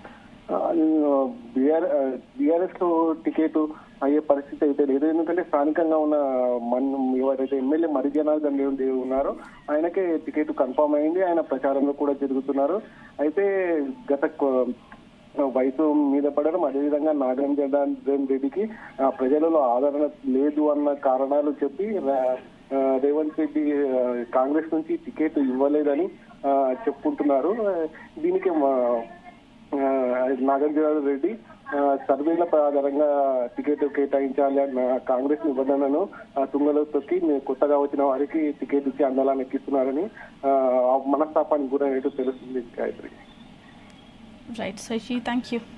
బీఆర్ఎస్ లో టికెట్ అయ్యే పరిస్థితి అయితే లేదు ఎందుకంటే స్థానికంగా ఉన్న మన ఎవరైతే ఎమ్మెల్యే మరి జనార్దన్ రెడ్డి ఉన్నారో ఆయనకే టికెట్ కన్ఫర్మ్ అయింది ఆయన ప్రచారంలో కూడా జరుగుతున్నారు అయితే గత కొ- వయసు మీద పడడం అదేవిధంగా నాగరం జనార్దన్ రెడ్డికి ఆ, ప్రజలలో ఆదరణ లేదు అన్న కారణాలు చెప్పి రా- ఆ, రేవంత్ రెడ్డి ఆ, కాంగ్రెస్ నుంచి టికెట్ ఇవ్వలేదని ఆ, చెప్పుకుంటున్నారు ఆ, దీనికి మా- ఆ, నాగార్జున రెడ్డి ఆ, సర్వేల ఆధారంగా టికెట్ కేటాయించాలి అన్న కాంగ్రెస్ నిబంధనను ఆ, తుంగలో తొక్కి నే- కొత్తగా వచ్చిన వారికి టికెట్ ఇచ్చి అందలాన్ని ఎక్కిస్తున్నారని ఆ, ఆ మనస్తాపానికి గురైనట్టు తెలుస్తుంది Gayatri right Shashi thank you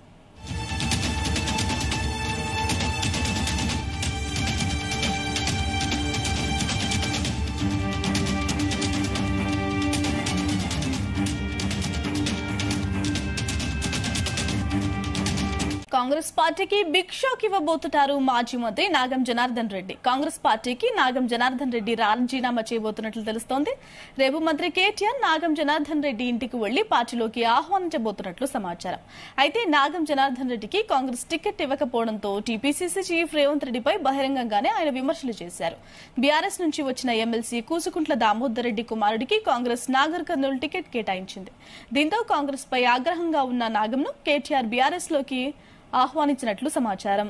Congress పార్టీకి బిగ్ షాక్ ఇవ్వబోతున్నారు మాజీ మంత్రి నాగం జనార్దన్ రెడ్డి కాంగ్రెస్ పార్టీకి నాగం జనార్దన్ రెడ్డి రాజీనామా చేయబోతున్నట్లు తెలుస్తోంది రేపు మంత్రి కేటీఆర్ నాగం జనార్దన్ రెడ్డి ఇంటికి వెళ్లి పార్టీలోకి ఆహ్వానించబోతున్నట్లు సమాచారం అయితే నాగం జనార్దన్ రెడ్డికి కాంగ్రెస్ టికెట్ ఇవ్వకపోవడంతో టీపీసీసీ చీఫ్ రేవంత్ రెడ్డిపై బహిరంగంగానే ఆయన విమర్శలు చేశారు బీఆర్ఎస్ నుంచి వచ్చిన ఎమ్మెల్సీ కూసుకుంట్ల దామోదర్ రెడ్డి కుమారుడికి కాంగ్రెస్ నాగర్ కర్నూలు టికెట్ కేటాయించింది దీంతో కాంగ్రెస్ పై ఆగ్రహంగా ఉన్న నాగంను కేటీఆర్ బీఆర్ఎస్ లోకి ఆహ్వానించినట్లు సమాచారం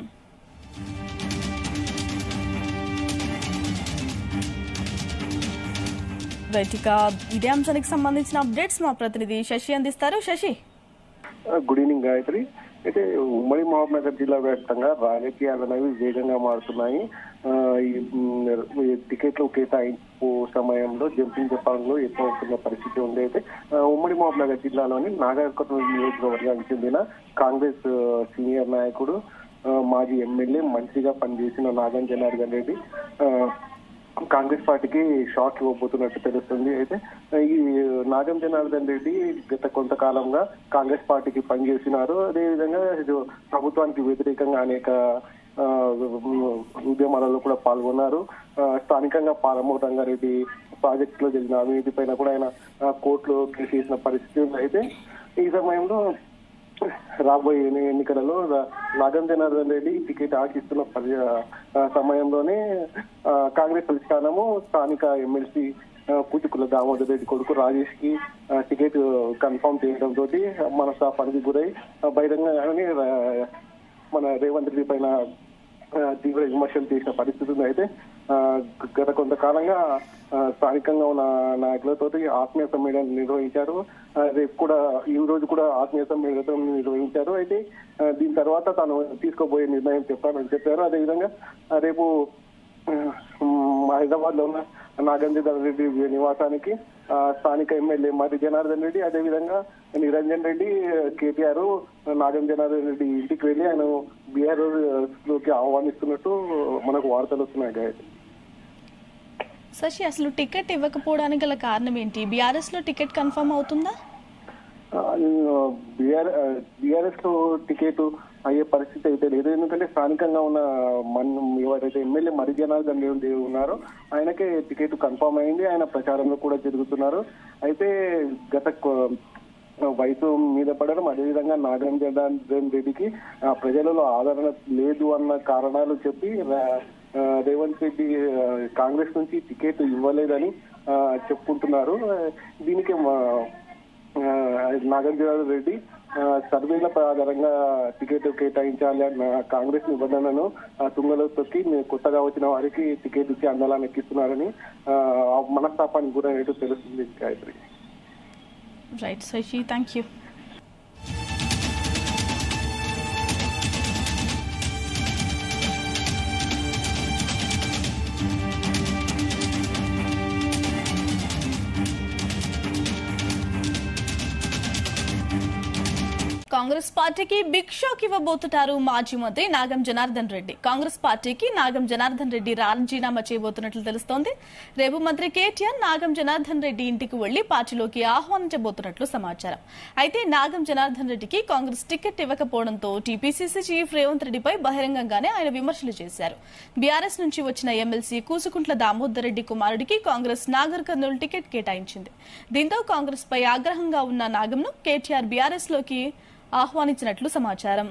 రైట్ ఇక ఇదే అంశానికి సంబంధించిన అప్డేట్స్ మా ప్రతినిధి శశి అందిస్తారు శశి గుడ్ ఈవినింగ్ గాయత్రి అయితే ఉమ్మడి మహబూబ్నగర్ జిల్లా వ్యాప్తంగా రాజకీయాలు అనేవి వేగంగా మారుతున్నాయి ఆ, ఈ మ్, ఈ టికెట్లు కేటాయింపు సమయంలో జంపింగ్ జపాన్లో ఎక్కువ అవుతున్న పరిస్థితి ఉంది అయితే ఆ, ఉమ్మడి మహబూబ్నగర్ జిల్లాలోని నాగర్కర్నూలు నియోజకవర్గానికి చెందిన కాంగ్రెస్ ఆ, సీనియర్ నాయకుడు ఆ, మాజీ ఎమ్మెల్యే మంత్రిగా పనిచేసిన నాగం జనార్దన్ రెడ్డి ఆ, కాంగ్రెస్ పార్టీకి షాక్ ఇవ్వబోతున్నట్టు తెలుస్తుంది అయితే ఈ నాగం జనార్దన్ రెడ్డి గత కొంతకాలంగా కాంగ్రెస్ పార్టీకి పనిచేసినారు అదేవిధంగా ఇది ప్రభుత్వానికి వ్యతిరేకంగా అనేక ఆ, ఉద్యమాలలో కూడా పాల్గొన్నారు ఆ, స్థానికంగా పాలమూరు రంగారెడ్డి ప్రాజెక్టులో జరిగిన అవినీతి పైన కూడా ఆయన ఆ, కోర్టులో కేసు వేసిన పరిస్థితి ఉంది అయితే ఈ సమయంలో రాబోయే ఎన్ని- ఎన్నికలలో రా- నాగం జనార్దన్ రెడ్డి టికెట్ ఆశిస్తున్న పరి- ఆ, సమయంలోనే ఆ, కాంగ్రెస్ అధిష్టానము స్థానిక ఎమ్మెల్సీ కూచుకుల దామోదర్ రెడ్డి కొడుకు రాజేష్ కి ఆ, టికెట్ కన్ఫర్మ్ చేయడం తోటి మనస్తాపానికి గురై ఆ, బహిరంగంగానే రా- మన రేవంత్ రెడ్డి పైన ఆ, తీవ్ర విమర్శలు చేసిన పరిస్థితి ఉంది అయితే ఆ, గత కొంతకాలంగా ఆ, స్థానికంగా ఉన్న నాయకులతోటి ఆత్మీయ సమ్మేళనం నిర్వహించారు ఆ, రేపు కూడా ఈ రోజు కూడా ఆత్మీయ సమ్మేళనం నిర్వహించారు అయితే ఆ, దీని తర్వాత తాను తీసుకోబోయే నిర్ణయం చెప్పానని చెప్పారు అదేవిధంగా ఆ, రేపు హైదరాబాద్ లో ఉన్న నాగేంద్ర రెడ్డి నివాసానికి ఆ, స్థానిక ఎమ్మెల్యే మరి జనార్దన్ రెడ్డి అదేవిధంగా నిరంజన్ రెడ్డి కేటీఆర్ నాగం జనార్దన్ రెడ్డి ఇంటికి వెళ్ళి ఆయన బీఆర్ లోకి ఆహ్వానిస్తున్నట్టు మనకు వార్తలు వస్తున్నాయి గాయత్రి శశి అసలు టికెట్ ఇవ్వకపోవడానికి గల కారణం ఏంటి బీఆర్ఎస్ లో టికెట్ కన్ఫర్మ్ అవుతుందా బీఆర్ఎస్ లో టికెట్ అయ్యే పరిస్థితి అయితే లేదు ఎందుకంటే స్థానికంగా ఉన్న మన ఎవరైతే ఎమ్మెల్యే మరి జనార్దన్ రెడ్డి ఉన్నారో ఆయనకే టికెట్ కన్ఫర్మ్ అయింది ఆయన ప్రచారంలో కూడా జరుగుతున్నారు అయితే గత కొ- వయసు మీద పడడం అదేవిధంగా నాగరం జనార్దన్ రెడ్డికి ఆ, ప్రజలలో ఆదరణ లేదు అన్న కారణాలు చెప్పి రా- ఆ, రేవంత్ రెడ్డి ఆ, కాంగ్రెస్ నుంచి టికెట్ ఇవ్వలేదని ఆ, చెప్పుకుంటున్నారు ఆ, దీనికి మా- ఆ, నాగార్జున రెడ్డి ఆ, సర్వేల ఆధారంగా టికెట్ కేటాయించాలి అన్న కాంగ్రెస్ నిబంధనను ఆ, తుంగలో తొక్కి మీ కొత్తగా వచ్చిన వారికి టికెట్ ఇచ్చి అందలాన్ని ఎక్కిస్తున్నారని ఆ, ఆ మనస్తాపానికి గురైనట్టు తెలుస్తుంది Gayatri right Shashi thank you Congress పార్టీకి బిగ్ షాక్ ఇవ్వబోతున్నారు మాజీ మంత్రి నాగం జనార్దన్ రెడ్డి కాంగ్రెస్ పార్టీకి నాగం జనార్దన్ రెడ్డి రాజీనామా చేయబోతున్నట్లు తెలుస్తోంది రేపు మంత్రి కేటీఆర్ నాగం జనార్దన్ రెడ్డి ఇంటికి వెళ్లి పార్టీలోకి ఆహ్వానించబోతున్నట్లు సమాచారం అయితే నాగం జనార్దన్ రెడ్డికి కాంగ్రెస్ టికెట్ ఇవ్వకపోవడంతో టీపీసీసీ చీఫ్ రేవంత్ రెడ్డిపై బహిరంగంగానే ఆయన విమర్శలు చేశారు బీఆర్ఎస్ నుంచి వచ్చిన ఎమ్మెల్సీ కూసుకుంట్ల దామోదర్ రెడ్డి కుమారుడికి కాంగ్రెస్ నాగర్ కర్నూలు టికెట్ కేటాయించింది దీంతో కాంగ్రెస్ పై ఆగ్రహంగా ఉన్న నాగంను కేటీఆర్ బీఆర్ఎస్ లోకి ఆహ్వానించినట్లు సమాచారం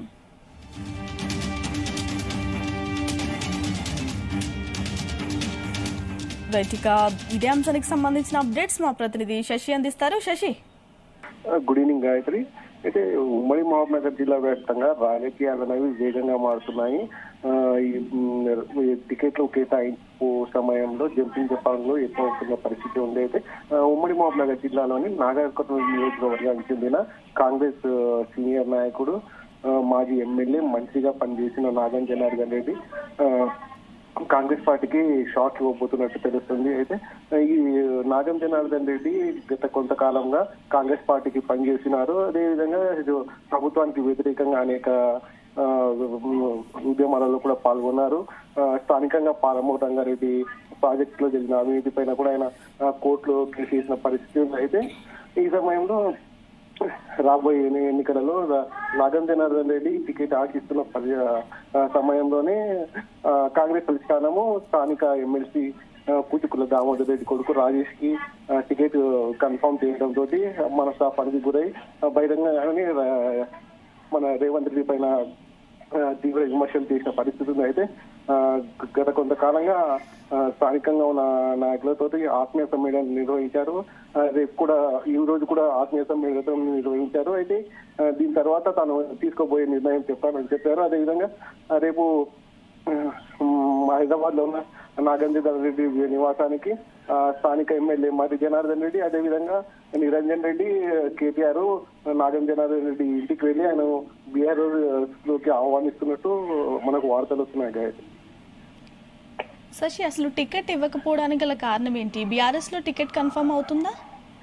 రైట్ ఇక ఇదే అంశానికి సంబంధించిన అప్డేట్స్ మా ప్రతినిధి శశి అందిస్తారు శశి గుడ్ ఈవినింగ్ గాయత్రి అయితే ఉమ్మడి మహబూబ్నగర్ జిల్లా వ్యాప్తంగా రాజకీయాలు అనేవి వేగంగా మారుతున్నాయి ఆ, ఈ మ్, ఈ టికెట్లు కేటాయింపు సమయంలో జంపింగ్ జపాన్లో ఎక్కువ అవుతున్న పరిస్థితి ఉంది అయితే ఆ, ఉమ్మడి మహబూబ్నగర్ జిల్లాలోని నాగర్కర్నూలు నియోజకవర్గానికి చెందిన కాంగ్రెస్ ఆ, సీనియర్ నాయకుడు ఆ, మాజీ ఎమ్మెల్యే మంత్రిగా పనిచేసిన నాగం జనార్దన్ రెడ్డి ఆ, కాంగ్రెస్ పార్టీకి షాక్ ఇవ్వబోతున్నట్టు తెలుస్తుంది అయితే ఈ నాగం జనార్దన్ రెడ్డి గత కొంతకాలంగా కాంగ్రెస్ పార్టీకి పనిచేసినారు అదేవిధంగా ఇది ప్రభుత్వానికి వ్యతిరేకంగా అనేక ఆ, ఉద్యమాలలో కూడా పాల్గొన్నారు ఆ, స్థానికంగా పాలమూరు రంగారెడ్డి ప్రాజెక్టులో జరిగిన అవినీతి పైన కూడా ఆయన ఆ, కోర్టులో కేసు వేసిన పరిస్థితి ఉంది అయితే ఈ సమయంలో రాబోయే ఎన్ని- ఎన్నికలలో రా- నాగం జనార్దన్ రెడ్డి టికెట్ ఆశిస్తున్న పరి- ఆ, సమయంలోనే ఆ, కాంగ్రెస్ అధిష్టానము స్థానిక ఎమ్మెల్సీ కూచుకుల దామోదర్ రెడ్డి కొడుకు రాజేష్ కి ఆ, టికెట్ కన్ఫర్మ్ చేయడం తోటి మనస్తాపానికి గురై ఆ, బహిరంగంగానే రా- మన రేవంత్ రెడ్డి పైన ఆ, తీవ్ర విమర్శలు చేసిన పరిస్థితి ఉంది అయితే ఆ, గత కొంతకాలంగా ఆ, స్థానికంగా ఉన్న నాయకులతోటి ఆత్మీయ సమ్మేళనం నిర్వహించారు ఆ, రేపు కూడా ఈ రోజు కూడా ఆత్మీయ సమ్మేళనం నిర్వహించారు అయితే ఆ, దీని తర్వాత తాను తీసుకోబోయే నిర్ణయం చెప్పానని చెప్పారు అదేవిధంగా ఆ, రేపు హైదరాబాద్ లో ఉన్న నాగేంద్ర రెడ్డి నివాసానికి ఆ, స్థానిక ఎమ్మెల్యే మరి జనార్దన్ రెడ్డి అదేవిధంగా నిరంజన్ రెడ్డి కేటీఆర్ నాగం జనార్దన్ రెడ్డి ఇంటికి వెళ్ళి ఆయన బీఆర్ లోకి ఆహ్వానిస్తున్నట్టు మనకు వార్తలు వస్తున్నాయి గాయత్రి శశి అసలు టికెట్ ఇవ్వకపోవడానికి గల కారణం ఏంటి బీఆర్ఎస్ లో టికెట్ కన్ఫర్మ్ అవుతుందా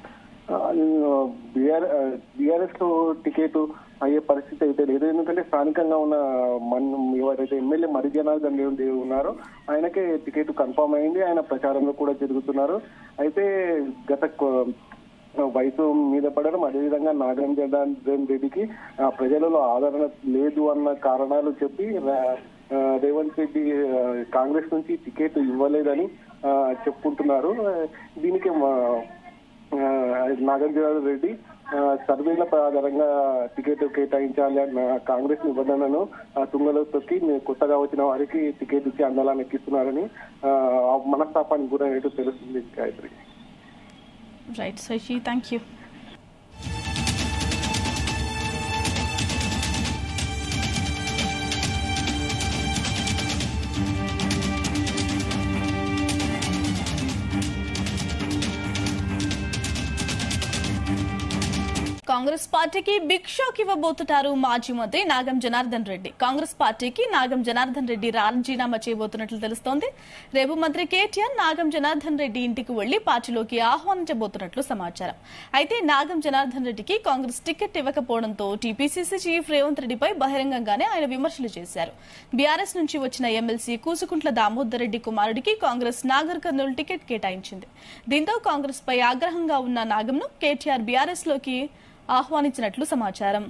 బీఆర్ఎస్ లో టికెట్ అయ్యే పరిస్థితి అయితే లేదు ఎందుకంటే స్థానికంగా ఉన్న మన ఎవరైతే ఎమ్మెల్యే మరి జనార్దన్ రెడ్డి ఉన్నారో ఆయనకే టికెట్ కన్ఫర్మ్ అయింది ఆయన ప్రచారంలో కూడా జరుగుతున్నారు అయితే గత కొ- వయసు మీద పడడం అదేవిధంగా నాగరం జనార్దన్ రెడ్డికి ఆ, ప్రజలలో ఆదరణ లేదు అన్న కారణాలు చెప్పి రా- ఆ, రేవంత్ రెడ్డి ఆ, కాంగ్రెస్ నుంచి టికెట్ ఇవ్వలేదని ఆ, చెప్పుకుంటున్నారు ఆ, దీనికి మా- ఆ, నాగార్జున రెడ్డి ఆ, సర్వేల ఆధారంగా టికెట్ కేటాయించాలి అన్న కాంగ్రెస్ నిబంధనను ఆ, తుంగలో తొక్కి మీరు కొత్తగా వచ్చిన వారికి టికెట్ ఇచ్చి అందలాన్ని ఎక్కిస్తున్నారని ఆ, ఆ మనస్తాపానికి గురైనట్టు తెలుస్తుంది Gayatri right Shashi thank you Congress పార్టీకి బిగ్ షాక్ ఇవ్వబోతున్నారు మాజీ మంత్రి నాగం జనార్దన్ రెడ్డి కాంగ్రెస్ పార్టీకి నాగం జనార్దన్ రెడ్డి రాజీనామా చేయబోతున్నట్లు తెలుస్తోంది రేపు మంత్రి కేటీఆర్ నాగం జనార్దన్ రెడ్డి ఇంటికి వెళ్లి పార్టీలోకి ఆహ్వానించబోతున్నట్లు సమాచారం అయితే నాగం జనార్దన్ రెడ్డికి కాంగ్రెస్ టికెట్ ఇవ్వకపోవడంతో టీపీసీసీ చీఫ్ రేవంత్ రెడ్డిపై బహిరంగంగానే ఆయన విమర్శలు చేశారు బీఆర్ఎస్ నుంచి వచ్చిన ఎమ్మెల్సీ కూసుకుంట్ల దామోదర్ రెడ్డి కుమారుడికి కాంగ్రెస్ నాగర్ కర్నూలు టికెట్ కేటాయించింది దీంతో కాంగ్రెస్ పై ఆగ్రహంగా ఉన్న నాగంను కేటీఆర్ బీఆర్ఎస్ లోకి ఆహ్వానించినట్లు సమాచారం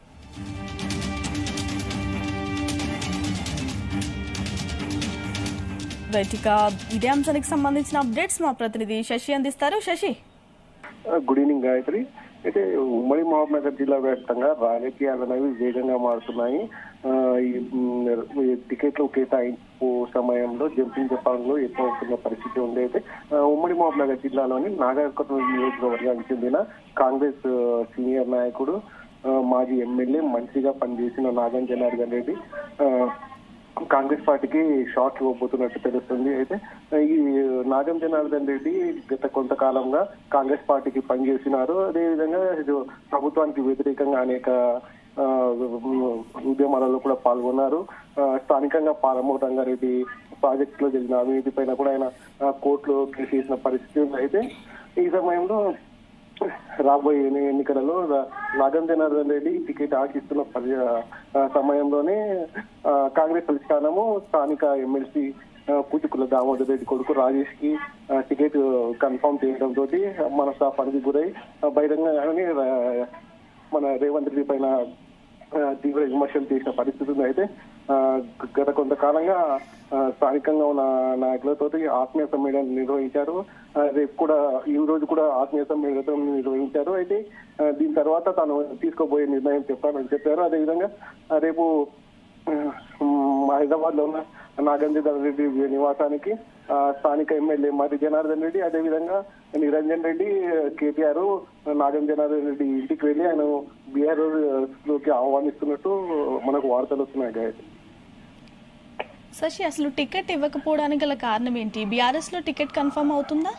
రైట్ ఇక ఇదే అంశానికి సంబంధించిన అప్డేట్స్ మా ప్రతినిధి శశి అందిస్తారు శశి గుడ్ ఈవినింగ్ గాయత్రి అయితే ఉమ్మడి మహబూబ్నగర్ జిల్లా వ్యాప్తంగా రాజకీయాలు అనేవి వేగంగా మారుతున్నాయి ఆ, ఈ మ్, ఈ టికెట్లు కేటాయింపు సమయంలో జంపింగ్ జపాన్లో ఎక్కువ అవుతున్న పరిస్థితి ఉంది అయితే ఆ, ఉమ్మడి మహబూబ్నగర్ జిల్లాలోని నాగర్కర్నూలు నియోజకవర్గానికి చెందిన కాంగ్రెస్ ఆ, సీనియర్ నాయకుడు ఆ, మాజీ ఎమ్మెల్యే మంత్రిగా పనిచేసిన నాగం జనార్దన్ రెడ్డి ఆ, కాంగ్రెస్ పార్టీకి షాక్ ఇవ్వబోతున్నట్టు తెలుస్తుంది అయితే ఈ నాగం జనార్దన్ రెడ్డి గత కొంతకాలంగా కాంగ్రెస్ పార్టీకి పనిచేసినారు అదేవిధంగా ఇది ప్రభుత్వానికి వ్యతిరేకంగా అనేక ఆ, ఉద్యమాలలో కూడా పాల్గొన్నారు ఆ, స్థానికంగా పాలమూరు రంగారెడ్డి ప్రాజెక్టులో జరిగిన అవినీతి పైన కూడా ఆయన ఆ, కోర్టులో కేసు వేసిన పరిస్థితి ఉంది అయితే ఈ సమయంలో రాబోయే ఎన్ని- ఎన్నికలలో రా- నాగం జనార్దన్ రెడ్డి టికెట్ ఆశిస్తున్న పరి- ఆ, సమయంలోనే ఆ, కాంగ్రెస్ అధిష్టానము స్థానిక ఎమ్మెల్సీ పూచుకుల దామోదర్ రెడ్డి కొడుకు రాజేష్ కి ఆ, టికెట్ కన్ఫర్మ్ చేయడం తోటి మనస్తాపానికి గురై ఆ, బహిరంగంగానే రా- మన రేవంత్ రెడ్డి పైన ఆ, తీవ్ర విమర్శలు చేసిన పరిస్థితి ఉంది అయితే ఆ, గత కొంతకాలంగా ఆ, స్థానికంగా ఉన్న నాయకులతో ఆత్మీయ సమ్మేళనం నిర్వహించారు ఆ, రేపు కూడా ఈ రోజు కూడా ఆత్మీయ సమ్మేళనం నిర్వహించారు అయితే ఆ, దీని తర్వాత తాను తీసుకోబోయే నిర్ణయం చెప్పానని చెప్పారు అదేవిధంగా ఆ, రేపు హైదరాబాద్ లో ఉన్న నాగేంద్ర రెడ్డి నివాసానికి ఆ, స్థానిక ఎమ్మెల్యే మరి జనార్దన్ రెడ్డి అదేవిధంగా నిరంజన్ రెడ్డి కేటీఆర్ నాగం జనార్దన్ రెడ్డి ఇంటికి వెళ్ళి ఆయన బీఆర్ లోకి ఆహ్వానిస్తున్నట్టు మనకు వార్తలు వస్తున్నాయి గాయత్రి శశి అసలు టికెట్ ఇవ్వకపోవడానికి గల కారణం ఏంటి బీఆర్ఎస్ లో టికెట్ కన్ఫర్మ్ అవుతుందా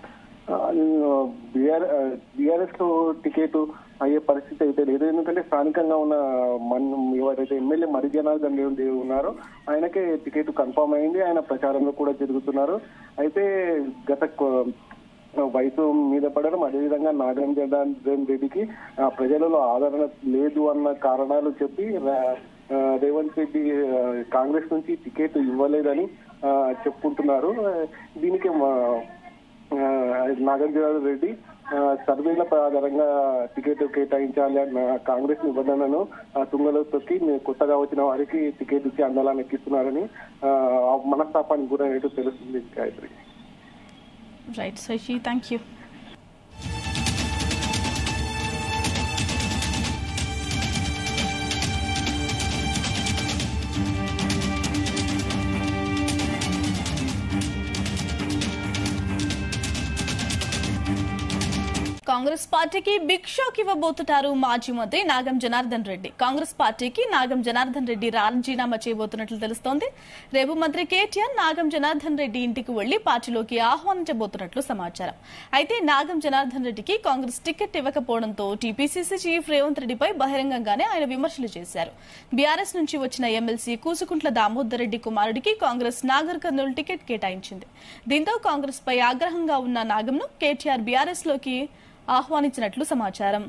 బీఆర్ఎస్ లో టికెట్ అయ్యే పరిస్థితి అయితే లేదు ఎందుకంటే స్థానికంగా ఉన్న మన ఎవరైతే ఎమ్మెల్యే మరి జనార్దన్ రెడ్డి ఉన్నారో ఆయనకే టికెట్ కన్ఫర్మ్ అయింది ఆయన ప్రచారంలో కూడా జరుగుతున్నారు అయితే గత కొ- వయసు మీద పడడం అదేవిధంగా నాగం జనార్దన్ రెడ్డికి ఆ, ప్రజలలో ఆదరణ లేదు అన్న కారణాలు చెప్పి రా- ఆ, రేవంత్ రెడ్డి ఆ, కాంగ్రెస్ నుంచి టికెట్ ఇవ్వలేదని ఆ, చెప్పుకుంటున్నారు ఆ, దీనికి మా- ఆ, నాగార్జున రెడ్డి ఆ, సర్వేల ఆధారంగా టికెట్ కేటాయించాలి అన్న కాంగ్రెస్ నిబంధనను ఆ, తుంగలో తొక్కి మీరు కొత్తగా వచ్చిన వారికి టికెట్ ఇచ్చి అందలాన్ని ఎక్కిస్తున్నారని ఆ, ఆ మనస్తాపానికి గురైనట్టు తెలుస్తుంది Gayatri right Shashi thank you Congress పార్టీకి బిగ్ షాక్ ఇవ్వబోతున్నారు మాజీ మంత్రి నాగం జనార్దన్ రెడ్డి కాంగ్రెస్ పార్టీకి నాగం జనార్దన్ రెడ్డి రాజీనామా చేయబోతున్నట్లు తెలుస్తోంది రేపు మంత్రి కేటీఆర్ నాగం జనార్దన్ రెడ్డి ఇంటికి వెళ్లి పార్టీలోకి ఆహ్వానించబోతున్నట్లు సమాచారం అయితే నాగం జనార్దన్ రెడ్డికి కాంగ్రెస్ టికెట్ ఇవ్వకపోవడంతో టీపీసీసీ చీఫ్ రేవంత్ రెడ్డిపై బహిరంగంగానే ఆయన విమర్శలు చేశారు బీఆర్ఎస్ నుంచి వచ్చిన ఎమ్మెల్సీ కూసుకుంట్ల దామోదర్ రెడ్డి కుమారుడికి కాంగ్రెస్ నాగర్ కర్నూలు టికెట్ కేటాయించింది దీంతో కాంగ్రెస్ పై ఆగ్రహంగా ఉన్న నాగంను కేటీఆర్ బీఆర్ఎస్ లోకి ఆహ్వానించినట్లు సమాచారం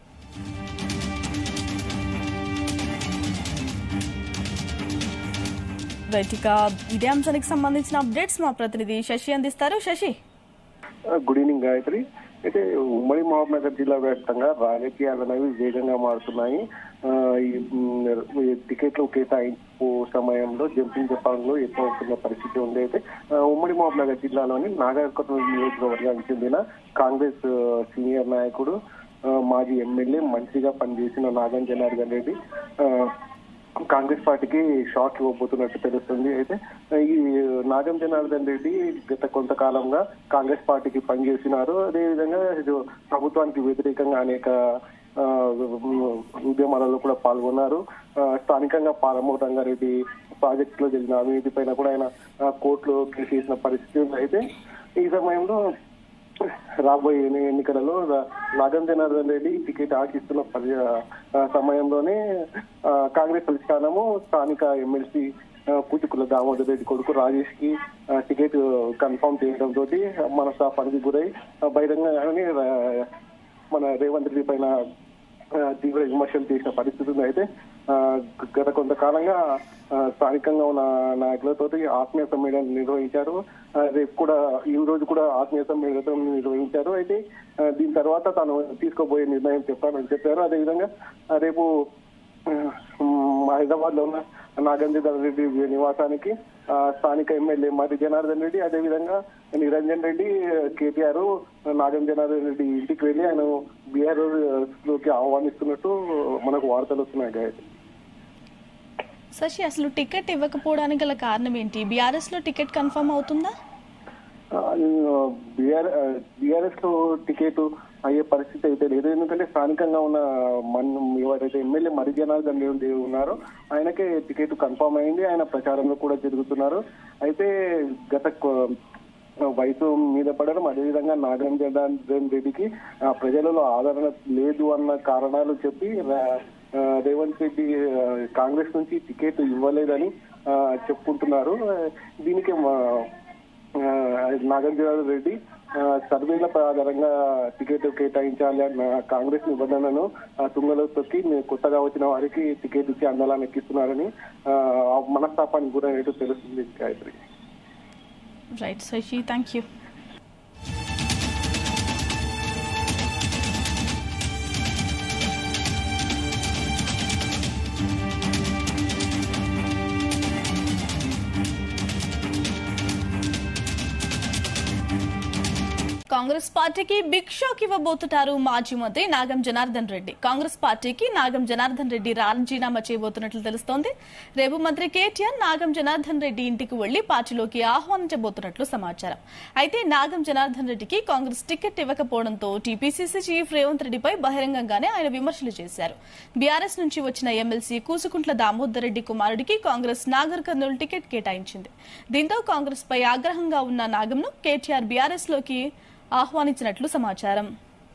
రైట్ ఇక ఇదే అంశానికి సంబంధించిన అప్డేట్స్ మా ప్రతినిధి శశి అందిస్తారు శశి గుడ్ ఈవినింగ్ గాయత్రి అయితే ఉమ్మడి మహబూబ్నగర్ జిల్లా వ్యాప్తంగా రాజకీయాలు అనేవి వేగంగా మారుతున్నాయి ఆ, ఈ మ్, ఈ టికెట్లు కేటాయింపు సమయంలో జంపింగ్ జపాన్లో ఎక్కువ అవుతున్న పరిస్థితి ఉంది అయితే ఆ, ఉమ్మడి మహబూబ్నగర్ జిల్లాలోని నాగర్కర్నూలు నియోజకవర్గానికి చెందిన కాంగ్రెస్ ఆ, సీనియర్ నాయకుడు ఆ, మాజీ ఎమ్మెల్యే మంత్రిగా పనిచేసిన నాగం జనార్దన్ రెడ్డి ఆ, కాంగ్రెస్ పార్టీకి షాక్ ఇవ్వబోతున్నట్టు తెలుస్తుంది అయితే ఈ నాగం జనార్దన్ రెడ్డి గత కొంతకాలంగా కాంగ్రెస్ పార్టీకి పనిచేసినారు అదేవిధంగా ఇది ప్రభుత్వానికి వ్యతిరేకంగా అనేక ఆ, ఉద్యమాలలో కూడా పాల్గొన్నారు ఆ, స్థానికంగా పాలమూరు రంగారెడ్డి ప్రాజెక్టులో జరిగిన అవినీతి పైన కూడా ఆయన ఆ, కోర్టులో కేసు వేసిన పరిస్థితి ఉంది అయితే ఈ సమయంలో రాబోయే ఎన్ని- ఎన్నికలలో రా- నాగం జనార్దన్ రెడ్డి టికెట్ ఆశిస్తున్న పరి- ఆ సమయంలోనే ఆ, కాంగ్రెస్ అధిష్టానము స్థానిక ఎమ్మెల్సీ పూచికుల దామోదర్ రెడ్డి కొడుకు రాజేష్ కి ఆ, టికెట్ కన్ఫర్మ్ చేయడం తోటి మనస్తాపానికి గురై ఆ, బహిరంగంగానే రా- మన రేవంత్ రెడ్డి పైన ఆ, తీవ్ర విమర్శలు చేసిన పరిస్థితి ఉంది అయితే ఆ, గత కొంతకాలంగా ఆ, స్థానికంగా ఉన్న నాయకులతో ఆత్మీయ సమ్మేళనం నిర్వహించారు ఆ, రేపు కూడా ఈ రోజు కూడా ఆత్మీయ సమ్మేళనం నిర్వహించారు అయితే ఆ, దీని తర్వాత తాను తీసుకోబోయే నిర్ణయం చెప్పానని చెప్పారు అదేవిధంగా ఆ, రేపు హైదరాబాద్ లో ఉన్న నాగేంద్ర రెడ్డి నివాసానికి ఆ, స్థానిక ఎమ్మెల్యే మరి జనార్దన్ రెడ్డి అదేవిధంగా నిరంజన్ రెడ్డి కేటీఆర్ నాగం జనార్దన్ రెడ్డి ఇంటికి వెళ్ళి ఆయన బీఆర్ లోకి ఆహ్వానిస్తున్నట్టు మనకు వార్తలు వస్తున్నాయి గాయత్రి శశి అసలు టికెట్ ఇవ్వకపోవడానికి గల కారణం ఏంటి బీఆర్ఎస్ లో టికెట్ కన్ఫర్మ్ అవుతుందా బీఆర్ఎస్ లో టికెట్ అయ్యే పరిస్థితి అయితే లేదు ఎందుకంటే స్థానికంగా ఉన్న మన ఎవరైతే ఎమ్మెల్యే మరి జనార్దన్ రెడ్డి ఉన్నారో ఆయనకే టికెట్ కన్ఫర్మ్ అయింది ఆయన ప్రచారంలో కూడా జరుగుతున్నారు అయితే గత కొ- వయసు మీద పడడం అదేవిధంగా నాగం జనార్దన్ రెడ్డికి ఆ, ప్రజలలో ఆదరణ లేదు అన్న కారణాలు చెప్పి రా- ఆ, రేవంత్ రెడ్డి ఆ, కాంగ్రెస్ నుంచి టికెట్ ఇవ్వలేదని ఆ, చెప్పుకుంటున్నారు ఆ, దీనికి మా- ఆ, నాగార్జున రెడ్డి ఆ, సర్వేల ఆధారంగా టికెట్ కేటాయించాలి అన్న కాంగ్రెస్ నిబంధనను ఆ, తుంగలో తొక్కి మీ- కొత్తగా వచ్చిన వారికి టికెట్ ఇచ్చి అందలాన్ని ఎక్కిస్తున్నారని ఆ, ఆ మనస్తాపానికి గురైనట్టు తెలుస్తుంది Gayatri right Shashi thank you Congress పార్టీకి బిగ్ షాక్ ఇవ్వబోతున్నారు మాజీ మంత్రి నాగం జనార్దన్ రెడ్డి కాంగ్రెస్ పార్టీకి నాగం జనార్దన్ రెడ్డి రాజీనామా చేయబోతున్నట్లు తెలుస్తోంది రేపు మంత్రి కేటీఆర్ నాగం జనార్దన్ రెడ్డి ఇంటికి వెళ్లి పార్టీలోకి ఆహ్వానించబోతున్నట్లు సమాచారం అయితే నాగం జనార్దన్ రెడ్డికి కాంగ్రెస్ టికెట్ ఇవ్వకపోవడంతో టీపీసీసీ చీఫ్ రేవంత్ రెడ్డిపై బహిరంగంగానే ఆయన విమర్శలు చేశారు బీఆర్ఎస్ నుంచి వచ్చిన ఎమ్మెల్సీ కూసుకుంట్ల దామోదర్ రెడ్డి కుమారుడికి కాంగ్రెస్ నాగర్ కర్నూలు టికెట్ కేటాయించింది దీంతో కాంగ్రెస్ పై ఆగ్రహంగా ఉన్న నాగంను కేటీఆర్ బీఆర్ఎస్ లోకి ఆహ్వానించినట్లు సమాచారం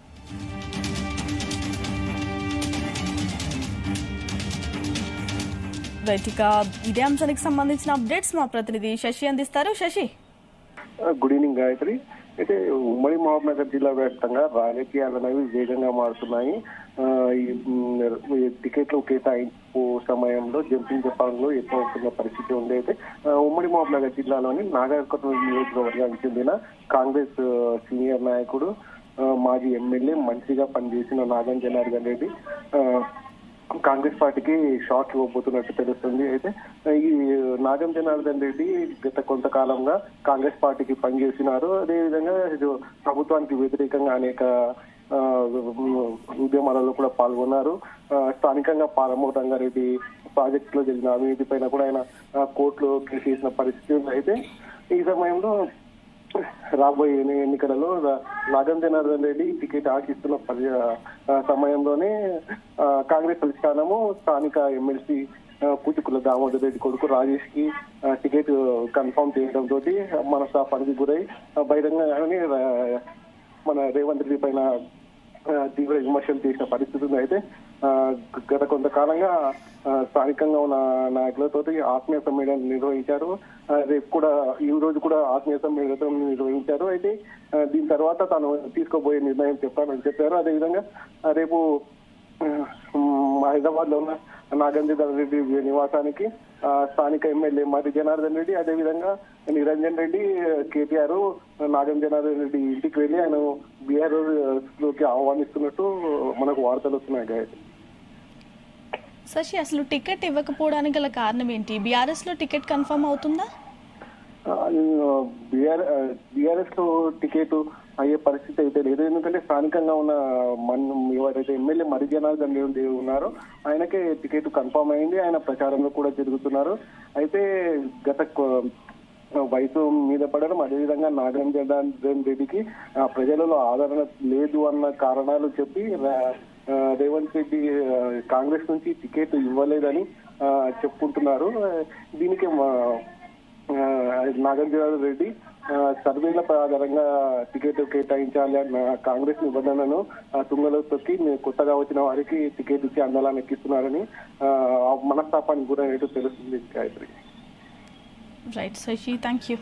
రైట్ ఇక ఇదే అంశానికి సంబంధించిన అప్డేట్స్ మా ప్రతినిధి శశి అందిస్తారు శశి గుడ్ ఈవినింగ్ గాయత్రి అయితే ఉమ్మడి మహబూబ్నగర్ జిల్లా వ్యాప్తంగా రాజకీయాలు అనేవి వేగంగా మారుతున్నాయి ఆ, ఈ మ్, ఈ టికెట్లు కేటాయింపు సమయంలో జంపింగ్ జపాన్లో ఎక్కువ అవుతున్న పరిస్థితి ఉంది అయితే ఆ, ఉమ్మడి మహబూబ్నగర్ జిల్లాలోని నాగర్కర్నూలు నియోజకవర్గానికి చెందిన కాంగ్రెస్ ఆ, సీనియర్ నాయకుడు ఆ, మాజీ ఎమ్మెల్యే మంత్రిగా పనిచేసిన నాగం జనార్దన్ రెడ్డి ఆ, కాంగ్రెస్ పార్టీకి షాక్ ఇవ్వబోతున్నట్టు తెలుస్తుంది అయితే ఈ నాగం జనార్దన్ రెడ్డి గత కొంతకాలంగా కాంగ్రెస్ పార్టీకి పనిచేసినారు అదేవిధంగా ఇది ప్రభుత్వానికి వ్యతిరేకంగా అనేక ఆ, ఉద్యమాలలో కూడా పాల్గొన్నారు ఆ, స్థానికంగా పాలమూరు రంగారెడ్డి ప్రాజెక్టులో జరిగిన అవినీతి పైన కూడా ఆయన ఆ, కోర్టులో కేసు వేసిన పరిస్థితి ఉంది అయితే ఈ సమయంలో రాబోయే ఎన్ని- ఎన్నికలలో రా- నాగం జనార్దన్ రెడ్డి టికెట్ ఆశిస్తున్న పరి- ఆ, సమయంలోనే ఆ, కాంగ్రెస్ అధిష్టానము స్థానిక ఎమ్మెల్సీ పూచికుల దామోదర్ రెడ్డి కొడుకు రాజేష్ కి ఆ, టికెట్ కన్ఫర్మ్ చేయడం తోటి మనస్తాపానికి గురై ఆ, బహిరంగంగానే రా- మన రేవంత్ రెడ్డి పైన ఆ, తీవ్ర విమర్శలు చేసిన పరిస్థితి ఉంది అయితే ఆ, గత కొంతకాలంగా ఆ, స్థానికంగా ఉన్న నాయకులతో ఆత్మీయ సమ్మేళనం నిర్వహించారు ఆ, రేపు కూడా ఈ రోజు కూడా ఆత్మీయ సమ్మేళనం నిర్వహించారు అయితే ఆ, దీని తర్వాత తాను తీసుకోబోయే నిర్ణయం చెప్పానని చెప్పారు అదేవిధంగా ఆ, రేపు హైదరాబాద్ లో ఉన్న నాగేంద్ర రెడ్డి నివాసానికి ఆ, స్థానిక ఎమ్మెల్యే మరి జనార్దన్ రెడ్డి అదేవిధంగా నిరంజన్ రెడ్డి కేటీఆర్ నాగం జనార్దన్ రెడ్డి ఇంటికి వెళ్ళి ఆయన బీఆర్ లోకి ఆహ్వానిస్తున్నట్టు మనకు వార్తలు వస్తున్నాయి గాయత్రి శశి అసలు టికెట్ ఇవ్వకపోవడానికి గల కారణం ఏంటి బీఆర్ఎస్ లో టికెట్ కన్ఫర్మ్ అవుతుందా బీఆర్ఎస్ లో టికెట్ అయ్యే పరిస్థితి అయితే లేదు ఎందుకంటే స్థానికంగా ఉన్న మన ఎవరైతే ఎమ్మెల్యే మరి జనార్దన్ రెడ్డి ఉన్నారో ఆయనకే టికెట్ కన్ఫర్మ్ అయింది ఆయన ప్రచారంలో కూడా తిరుగుతున్నారు అయితే గత కొ- వయసు మీద పడడం అదేవిధంగా నాగరం జనార్దన్ రెడ్డికి ఆ, ప్రజలలో ఆదరణ లేదు అన్న కారణాలు చెప్పి రా- ఆ, రేవంత్ రెడ్డి ఆ, కాంగ్రెస్ నుంచి టికెట్ ఇవ్వలేదని ఆ, చెప్పుకుంటున్నారు ఆ, దీనికి మా- ఆ, నాగార్జున రెడ్డి ఆ, సర్వేల ఆధారంగా టికెట్ కేటాయించాలి అన్న కాంగ్రెస్ నిబంధనను ఆ, తుంగలో తొక్కి మీ- కొత్తగా వచ్చిన వారికి టికెట్ ఇచ్చి అందలాన్ని ఎక్కిస్తున్నారని ఆ, ఆ మనస్తాపానికి గురైనట్టు తెలుస్తుంది Gayatri right Shashi thank you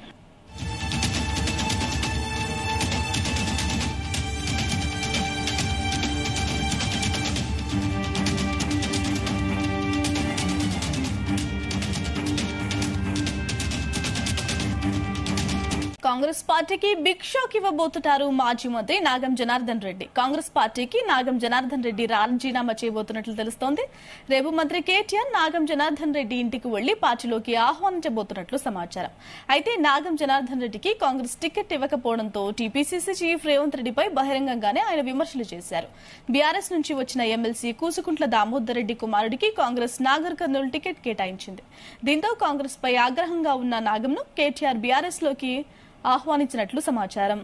Congress పార్టీకి బిగ్ షాక్ ఇవ్వబోతున్నారు మాజీ మంత్రి నాగం జనార్దన్ రెడ్డి కాంగ్రెస్ పార్టీకి నాగం జనార్దన్ రెడ్డి రాజీనామా చేయబోతున్నట్లు తెలుస్తోంది రేపు మంత్రి కేటీఆర్ నాగం జనార్దన్ రెడ్డి ఇంటికి వెళ్లి పార్టీలోకి ఆహ్వానించబోతున్నట్లు సమాచారం అయితే నాగం జనార్దన్ రెడ్డికి కాంగ్రెస్ టికెట్ ఇవ్వకపోవడంతో టీపీసీసీ చీఫ్ రేవంత్ రెడ్డిపై బహిరంగంగానే ఆయన విమర్శలు చేశారు బీఆర్ఎస్ నుంచి వచ్చిన ఎమ్మెల్సీ కూసుకుంట్ల దామోదర్ రెడ్డి కుమారుడికి కాంగ్రెస్ నాగర్ కర్నూలు టికెట్ కేటాయించింది దీంతో కాంగ్రెస్ పై ఆగ్రహంగా ఉన్న నాగంను కేటీఆర్ బీఆర్ఎస్ లోకి ఆహ్వానించినట్లు సమాచారం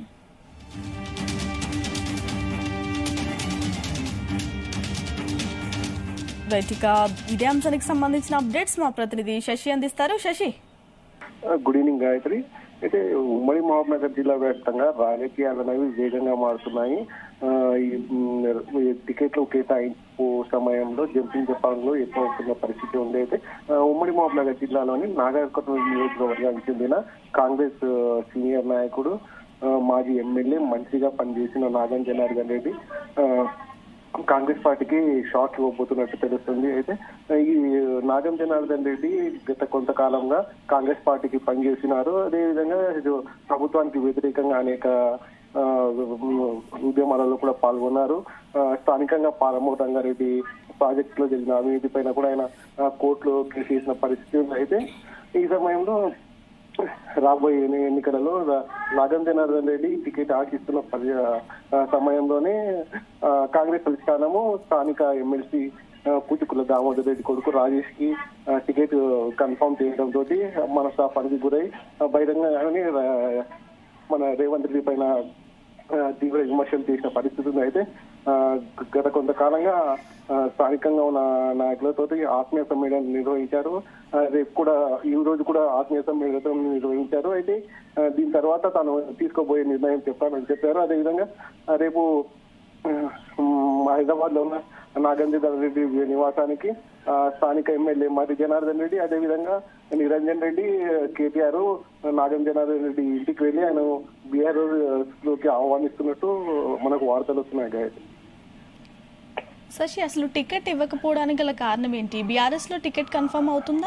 రైట్ ఇక ఇదే అంశానికి సంబంధించిన అప్డేట్స్ మా ప్రతినిధి శశి అందిస్తారు శశి గుడ్ ఈవినింగ్ గాయత్రి అయితే ఉమ్మడి మహబూబ్నగర్ జిల్లా వ్యాప్తంగా రాజకీయాలు అనేవి వేగంగా మారుతున్నాయి ఆ, ఈ మ్, ఈ టికెట్లు కేటాయింపు సమయంలో జంపింగ్ జపాన్లో ఎక్కువ అవుతున్న పరిస్థితి ఉంది అయితే ఆ, ఉమ్మడి మహబూబ్నగర్ జిల్లాలోని నాగర్కర్నూలు నియోజకవర్గానికి చెందిన కాంగ్రెస్ ఆ, సీనియర్ నాయకుడు ఆ, మాజీ ఎమ్మెల్యే మంత్రిగా పనిచేసిన నాగం జనార్దన్ రెడ్డి ఆ, కాంగ్రెస్ పార్టీకి షాక్ ఇవ్వబోతున్నట్టు తెలుస్తుంది అయితే ఈ నాగం జనార్దన్ రెడ్డి గత కొంతకాలంగా కాంగ్రెస్ పార్టీకి పనిచేసినారు అదేవిధంగా ఇది ప్రభుత్వానికి వ్యతిరేకంగా అనేక ఆ, ఉద్యమాలలో కూడా పాల్గొన్నారు ఆ, స్థానికంగా పాలమూరు రంగారెడ్డి ప్రాజెక్ట్ లో జరిగిన అవినీతి పైన కూడా ఆయన ఆ, కోర్టులో కేసు వేసిన పరిస్థితి ఉంది అయితే ఈ సమయంలో రాబోయే ఎన్ని- ఎన్నికలలో రా- నాగం జనార్దన్ రెడ్డి టికెట్ ఆశిస్తున్న పరి- ఆ సమయంలోనే ఆ, కాంగ్రెస్ అధిష్టానము స్థానిక ఎమ్మెల్సీ కూచుకుల దామోదర్ రెడ్డి కొడుకు రాజేష్ కి ఆ, టికెట్ కన్ఫర్మ్ చేయడం తోటి మనస్తాపానికి గురై ఆ, బహిరంగంగానే రా- మన రేవంత్ రెడ్డి పైన ఆ, తీవ్ర విమర్శలు చేసిన పరిస్థితి ఉంది అయితే ఆ, గత కొంతకాలంగా ఆ, స్థానికంగా ఉన్న నాయకులతో ఆత్మీయ సమ్మేళనం నిర్వహించారు ఆ, రేపు కూడా ఈ రోజు కూడా ఆత్మీయ సమ్మేళనం నిర్వహించారు అయితే ఆ, దీని తర్వాత తాను తీసుకోబోయే నిర్ణయం చెప్పానని చెప్పారు అదేవిధంగా ఆ, రేపు హైదరాబాద్ లో ఉన్న నాగేంద్ర రెడ్డి నివాసానికి ఆ, స్థానిక ఎమ్మెల్యే మరి జనార్దన్ రెడ్డి అదేవిధంగా నిరంజన్ రెడ్డి కేటీఆర్ నాగం జనార్దన్ రెడ్డి ఇంటికి వెళ్ళి ఆయన బీఆర్ లోకి ఆహ్వానిస్తున్నట్టు మనకు వార్తలు వస్తున్నాయి గాయత్రి శశి అసలు టికెట్ ఇవ్వకపోవడానికి గల కారణం ఏంటి బీఆర్ఎస్ లో టికెట్ కన్ఫర్మ్ అవుతుందా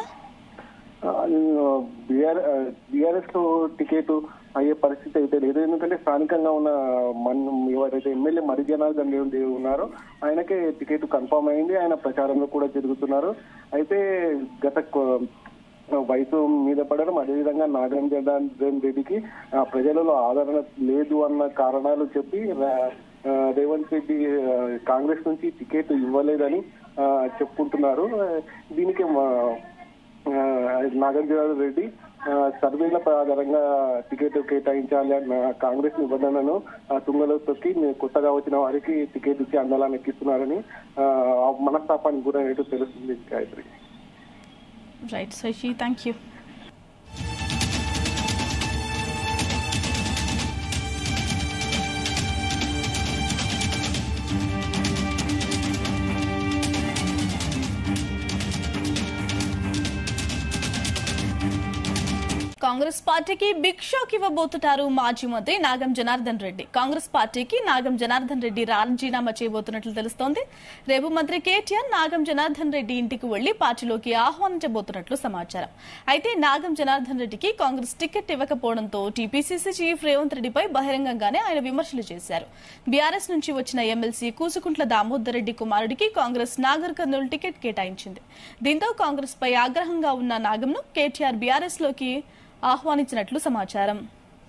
బీఆర్ఎస్ లో టికెట్ అయ్యే పరిస్థితి అయితే లేదు ఎందుకంటే స్థానికంగా ఉన్న మన ఎవరైతే ఎమ్మెల్యే మరి జనార్దన్ రెడ్డి ఉన్నారో ఆయనకే టికెట్ కన్ఫర్మ్ అయింది ఆయన ప్రచారంలో కూడా తిరుగుతున్నారు అయితే గత కొ- వయసు మీద పడడం అదేవిధంగా నాగరం జనార్దన్ రెడ్డికి ఆ, ప్రజలలో ఆదరణ లేదు అన్న కారణాలు చెప్పి రా- ఆ, రేవంత్ రెడ్డి ఆ, కాంగ్రెస్ నుంచి టికెట్ ఇవ్వలేదని ఆ, చెప్పుకుంటున్నారు ఆ, దీనికి మా- ఆ, నాగార్జున రెడ్డి ఆ, సర్వేల ఆధారంగా టికెట్ కేటాయించాలి అన్న కాంగ్రెస్ నిబంధనను ఆ, తుంగలో తొక్కి మీ- కొత్తగా వచ్చిన వారికి టికెట్ ఇచ్చి అందలాన్ని ఎక్కిస్తున్నారని ఆ, ఆ మనస్తాపానికి గురైనట్టు తెలుస్తుంది Gayatri right Shashi thank you Congress Congress పార్టీకి బిగ్ షాక్ ఇవ్వబోతున్నారు మాజీ మంత్రి నాగం జనార్దన్ రెడ్డి కాంగ్రెస్ పార్టీకి నాగం జనార్దన్ రెడ్డి రాజీనామా చేయబోతున్నట్లు తెలుస్తోంది రేపు మంత్రి కేటీఆర్ నాగం జనార్దన్ రెడ్డి ఇంటికి వెళ్లి పార్టీలోకి ఆహ్వానించబోతున్నట్లు సమాచారం అయితే నాగం జనార్దన్ రెడ్డికి కాంగ్రెస్ టికెట్ ఇవ్వకపోవడంతో టీపీసీసీ చీఫ్ రేవంత్ రెడ్డిపై బహిరంగంగానే ఆయన విమర్శలు చేశారు బీఆర్ఎస్ నుంచి వచ్చిన ఎమ్మెల్సీ కూసుకుంట్ల దామోదర్ రెడ్డి కుమారుడికి కాంగ్రెస్ నాగర్ కర్నూలు టికెట్ కేటాయించింది దీంతో కాంగ్రెస్ పై ఆగ్రహంగా ఉన్న నాగంను కేటీఆర్ బీఆర్ఎస్ లోకి ఆహ్వానించినట్లు సమాచారం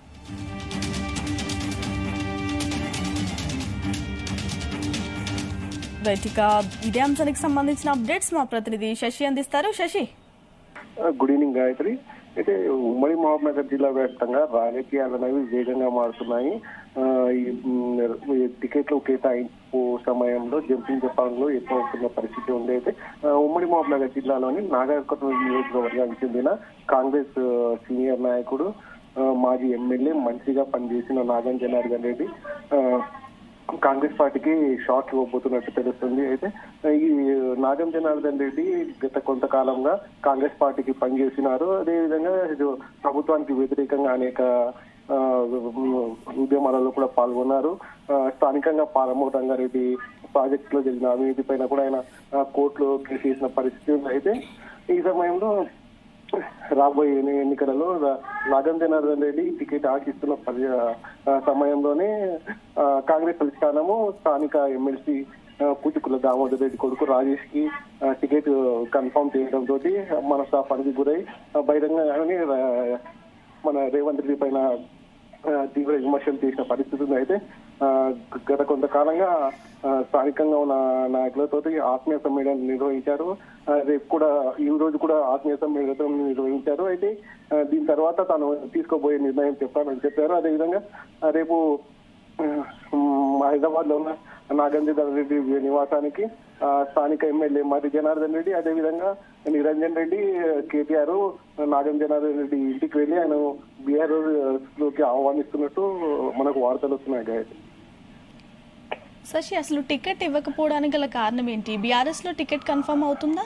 రైట్ ఇక ఇదే అంశానికి సంబంధించిన అప్డేట్స్ మా ప్రతినిధి శశి అందిస్తారు శశి గుడ్ ఈవినింగ్ గాయత్రి అయితే ఉమ్మడి మహబూబ్నగర్ జిల్లా వ్యాప్తంగా రాజకీయాలు అనేవి వేగంగా మారుతున్నాయి ఆ, ఈ మ్, ఈ టికెట్లు కేటాయింపు సమయంలో జంపింగ్ జపాన్లో ఎక్కువ అవుతున్న పరిస్థితి ఉంది అయితే ఆ, ఉమ్మడి మహబూబ్నగర్ జిల్లాలోని నాగర్కర్నూలు నియోజకవర్గానికి చెందిన కాంగ్రెస్ ఆ, సీనియర్ నాయకుడు ఆ, మాజీ ఎమ్మెల్యే మంత్రిగా పనిచేసిన నాగం జనార్దన్ రెడ్డి ఆ, కాంగ్రెస్ పార్టీకి షాక్ ఇవ్వబోతున్నట్టు తెలుస్తుంది అయితే ఈ నాగం జనార్దన్ రెడ్డి గత కొంతకాలంగా కాంగ్రెస్ పార్టీకి పనిచేసినారు అదేవిధంగా ఇది ప్రభుత్వానికి వ్యతిరేకంగా అనేక ఆ, ఉద్యమాలలో కూడా పాల్గొన్నారు ఆ, స్థానికంగా పాలమూరు రంగారెడ్డి ప్రాజెక్ట్ లో జరిగిన అవినీతి పైన కూడా ఆయన ఆ, కోర్టులో కేసు వేసిన పరిస్థితి ఉంది అయితే ఈ సమయంలో రాబోయే ఎన్ని- ఎన్నికలలో రా- నాగం జనార్దన్ రెడ్డి టికెట్ ఆశిస్తున్న పరి ఆ సమయంలోనే ఆ, కాంగ్రెస్ అధిష్టానము స్థానిక ఎమ్మెల్సీ కూచుకుల దామోదర్ రెడ్డి కొడుకు రాజేష్ కి ఆ, టికెట్ కన్ఫర్మ్ చేయడం తోటి మనస్తాపానికి గురై ఆ, బహిరంగంగానే రా- మన రేవంత్ రెడ్డి పైన ఆ, తీవ్ర విమర్శలు చేసిన పరిస్థితి ఉంది అయితే ఆ, గత కొంతకాలంగా ఆ, స్థానికంగా ఉన్న నాయకులతో ఆత్మీయ సమ్మేళనం నిర్వహించారు ఆ, రేపు కూడా ఈ రోజు కూడా ఆత్మీయ సమ్మేళనం నిర్వహించారు అయితే ఆ, దీని తర్వాత తాను తీసుకోబోయే నిర్ణయం చెప్పారని చెప్పారు అదేవిధంగా ఆ, రేపు హైదరాబాద్ లో ఉన్న నాగేంద్ర రెడ్డి నివాసానికి ఆ, స్థానిక ఎమ్మెల్యే మరి జనార్దన్ రెడ్డి అదేవిధంగా నిరంజన్ రెడ్డి కేటీఆర్ నాగం జనార్దన్ రెడ్డి ఇంటికి వెళ్లి ఆయన బీఆర్ లోకి ఆహ్వానిస్తున్నట్టు మనకు వార్తలు వస్తున్నాయి గాయత్రి శశి అసలు టికెట్ ఇవ్వకపోవడానికి గల కారణం ఏంటి బీఆర్ఎస్ లో టికెట్ కన్ఫర్మ్ అవుతుందా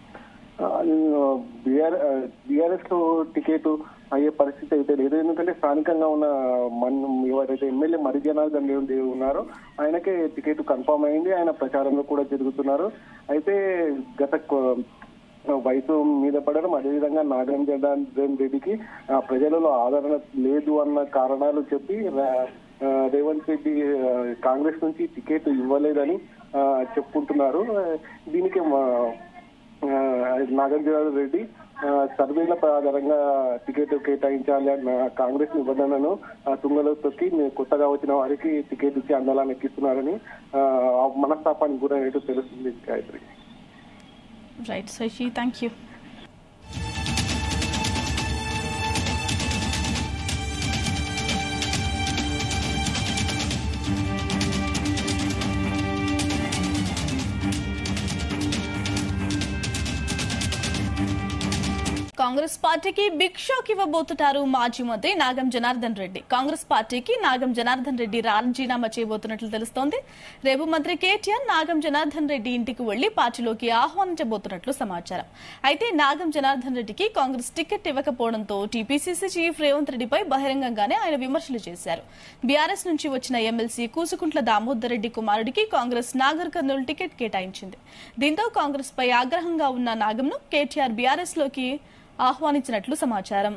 బీఆర్ఎస్ లో టికెట్ అయ్యే పరిస్థితి అయితే లేదు ఎందుకంటే స్థానికంగా ఉన్న మన ఎవరైతే ఎమ్మెల్యే మరి జనార్దన్ రెడ్డి ఉన్నారో ఆయనకే టికెట్ కన్ఫర్మ్ అయింది ఆయన ప్రచారంలో కూడా జరుగుతున్నారు అయితే గత కొ- వయసు మీద పడడం అదేవిధంగా నాగరం జనార్దన్ రెడ్డికి ఆ, ప్రజలలో ఆదరణ లేదు అన్న కారణాలు చెప్పి రా- ఆ, రేవంత్ రెడ్డి ఆ, కాంగ్రెస్ నుంచి టికెట్ ఇవ్వలేదని ఆ, చెప్పుకుంటున్నారు ఆ, దీనికి మా ఆ, నాగార్జున రెడ్డి ఆ, సర్వేల ఆధారంగా టికెట్ కేటాయించాలి అన్న కాంగ్రెస్ నిబంధనను ఆ, తుంగలో తొక్కి కొత్తగా వచ్చిన వారికి టికెట్ ఇచ్చి అందలాన్ని ఎక్కిస్తున్నారని ఆ, ఆ మనస్తాపానికి గురైనట్టు తెలుస్తుంది Gayatri right Shashi thank you Congress పార్టీకి బిగ్ షాక్ ఇవ్వబోతున్నారు మాజీ మంత్రి నాగం జనార్దన్ రెడ్డి కాంగ్రెస్ పార్టీకి నాగం జనార్దన్ రెడ్డి రాజీనామా చేయబోతున్నట్లు తెలుస్తోంది రేపు మంత్రి కేటీఆర్ నాగం జనార్దన్ రెడ్డి ఇంటికి వెళ్లి పార్టీలోకి ఆహ్వానించబోతున్నట్లు సమాచారం అయితే నాగం జనార్దన్ రెడ్డికి కాంగ్రెస్ టికెట్ ఇవ్వకపోవడంతో టీపీసీసీ చీఫ్ రేవంత్ రెడ్డిపై బహిరంగంగానే ఆయన విమర్శలు చేశారు బీఆర్ఎస్ నుంచి వచ్చిన ఎమ్మెల్సీ కూసుకుంట్ల దామోదర్ రెడ్డి కుమారుడికి కాంగ్రెస్ నాగర్ కర్నూలు టికెట్ కేటాయించింది దీంతో కాంగ్రెస్ పై ఆగ్రహంగా ఉన్న నాగంను కేటీఆర్ బీఆర్ఎస్ లోకి ఆహ్వానించినట్లు సమాచారం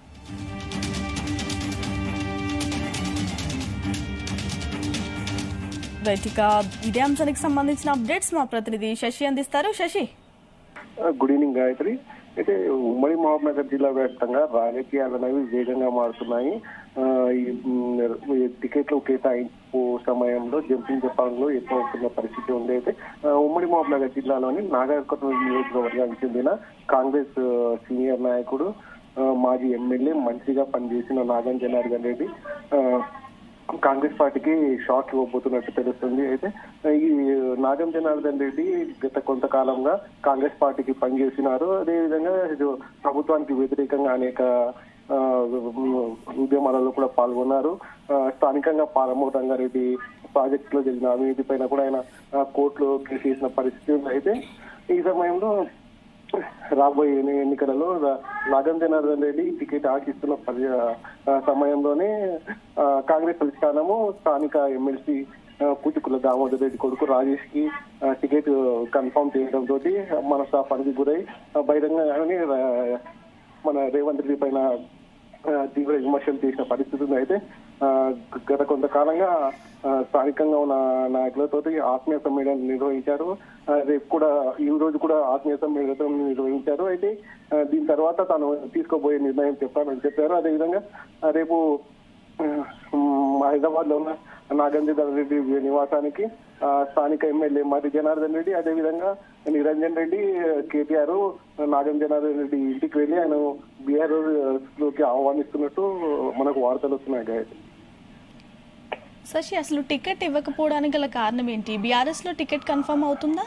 రైట్ ఇక ఇదే అంశానికి సంబంధించిన అప్డేట్స్ మా ప్రతినిధి శశి అందిస్తారు శశి గుడ్ ఈవినింగ్ గాయత్రి అయితే ఉమ్మడి మహబూబ్నగర్ జిల్లా వ్యాప్తంగా రాజకీయాలు అనేవి వేగంగా మారుతున్నాయి ఆ, ఈ మ్, ఈ టికెట్లు కేటాయింపు సమయంలో జంపింగ్ జపాన్లో ఎక్కువ అవుతున్న పరిస్థితి ఉంది అయితే ఆ, ఉమ్మడి మహబూబ్నగర్ జిల్లాలోని నాగర్కర్నూలు నియోజకవర్గానికి చెందిన కాంగ్రెస్ ఆ, సీనియర్ నాయకుడు ఆ, మాజీ ఎమ్మెల్యే మంత్రిగా పనిచేసిన నాగం జనార్దన్ రెడ్డి ఆ, కాంగ్రెస్ పార్టీకి షాక్ ఇవ్వబోతున్నట్టు తెలుస్తుంది అయితే ఈ నాగం జనార్దన్ రెడ్డి గత కొంతకాలంగా కాంగ్రెస్ పార్టీకి పనిచేసినారు అదేవిధంగా ఇది ప్రభుత్వానికి వ్యతిరేకంగా అనేక ఆ, ఉద్యమాలలో కూడా పాల్గొన్నారు ఆ, స్థానికంగా పాలమూరు రంగారెడ్డి ప్రాజెక్ట్ లో జరిగిన అవినీతి పైన కూడా ఆయన ఆ, కోర్టులో కేసు వేసిన పరిస్థితి ఉంది అయితే ఈ సమయంలో రాబోయే ఎన్ని- ఎన్నికలలో రా- నాగం జనార్దన్ రెడ్డి టికెట్ ఆశిస్తున్న పరి- ఆ, సమయంలోనే ఆ, కాంగ్రెస్ అధిష్టానము స్థానిక ఎమ్మెల్సీ కూచుకుల దామోదర్ రెడ్డి కొడుకు రాజేష్ కి ఆ, టికెట్ కన్ఫర్మ్ చేయడం తోటి మనస్తాపానికి గురై ఆ, బహిరంగంగానే రా- మన రేవంత్ రెడ్డి పైన ఆ, తీవ్ర విమర్శలు చేసిన పరిస్థితి ఉంది అయితే ఆ, గత కొంతకాలంగా ఆ, స్థానికంగా ఉన్న నాయకులతో ఆత్మీయ సమ్మేళనం నిర్వహించారు ఆ, రేపు కూడా ఈ రోజు కూడా ఆత్మీయ సమ్మేళనం నిర్వహించారు అయితే ఆ, దీని తర్వాత తాను తీసుకోబోయే నిర్ణయం చెప్పారని చెప్పారు అదేవిధంగా ఆ, రేపు హైదరాబాద్ లో ఉన్న నాగేంద్ర రెడ్డి నివాసానికి ఆ, స్థానిక ఎమ్మెల్యే మరి జనార్దన్ రెడ్డి అదేవిధంగా నిరంజన్ రెడ్డి కేటీఆర్ నాగం జనార్దన్ రెడ్డి ఇంటికి వెళ్ళి ఆయన బీఆర్ లోకి ఆహ్వానిస్తున్నట్టు మనకు వార్తలు వస్తున్నాయి గాయత్రి శశి అసలు టికెట్ ఇవ్వకపోవడానికి గల కారణం ఏంటి బీఆర్ఎస్ లో టికెట్ కన్ఫర్మ్ అవుతుందా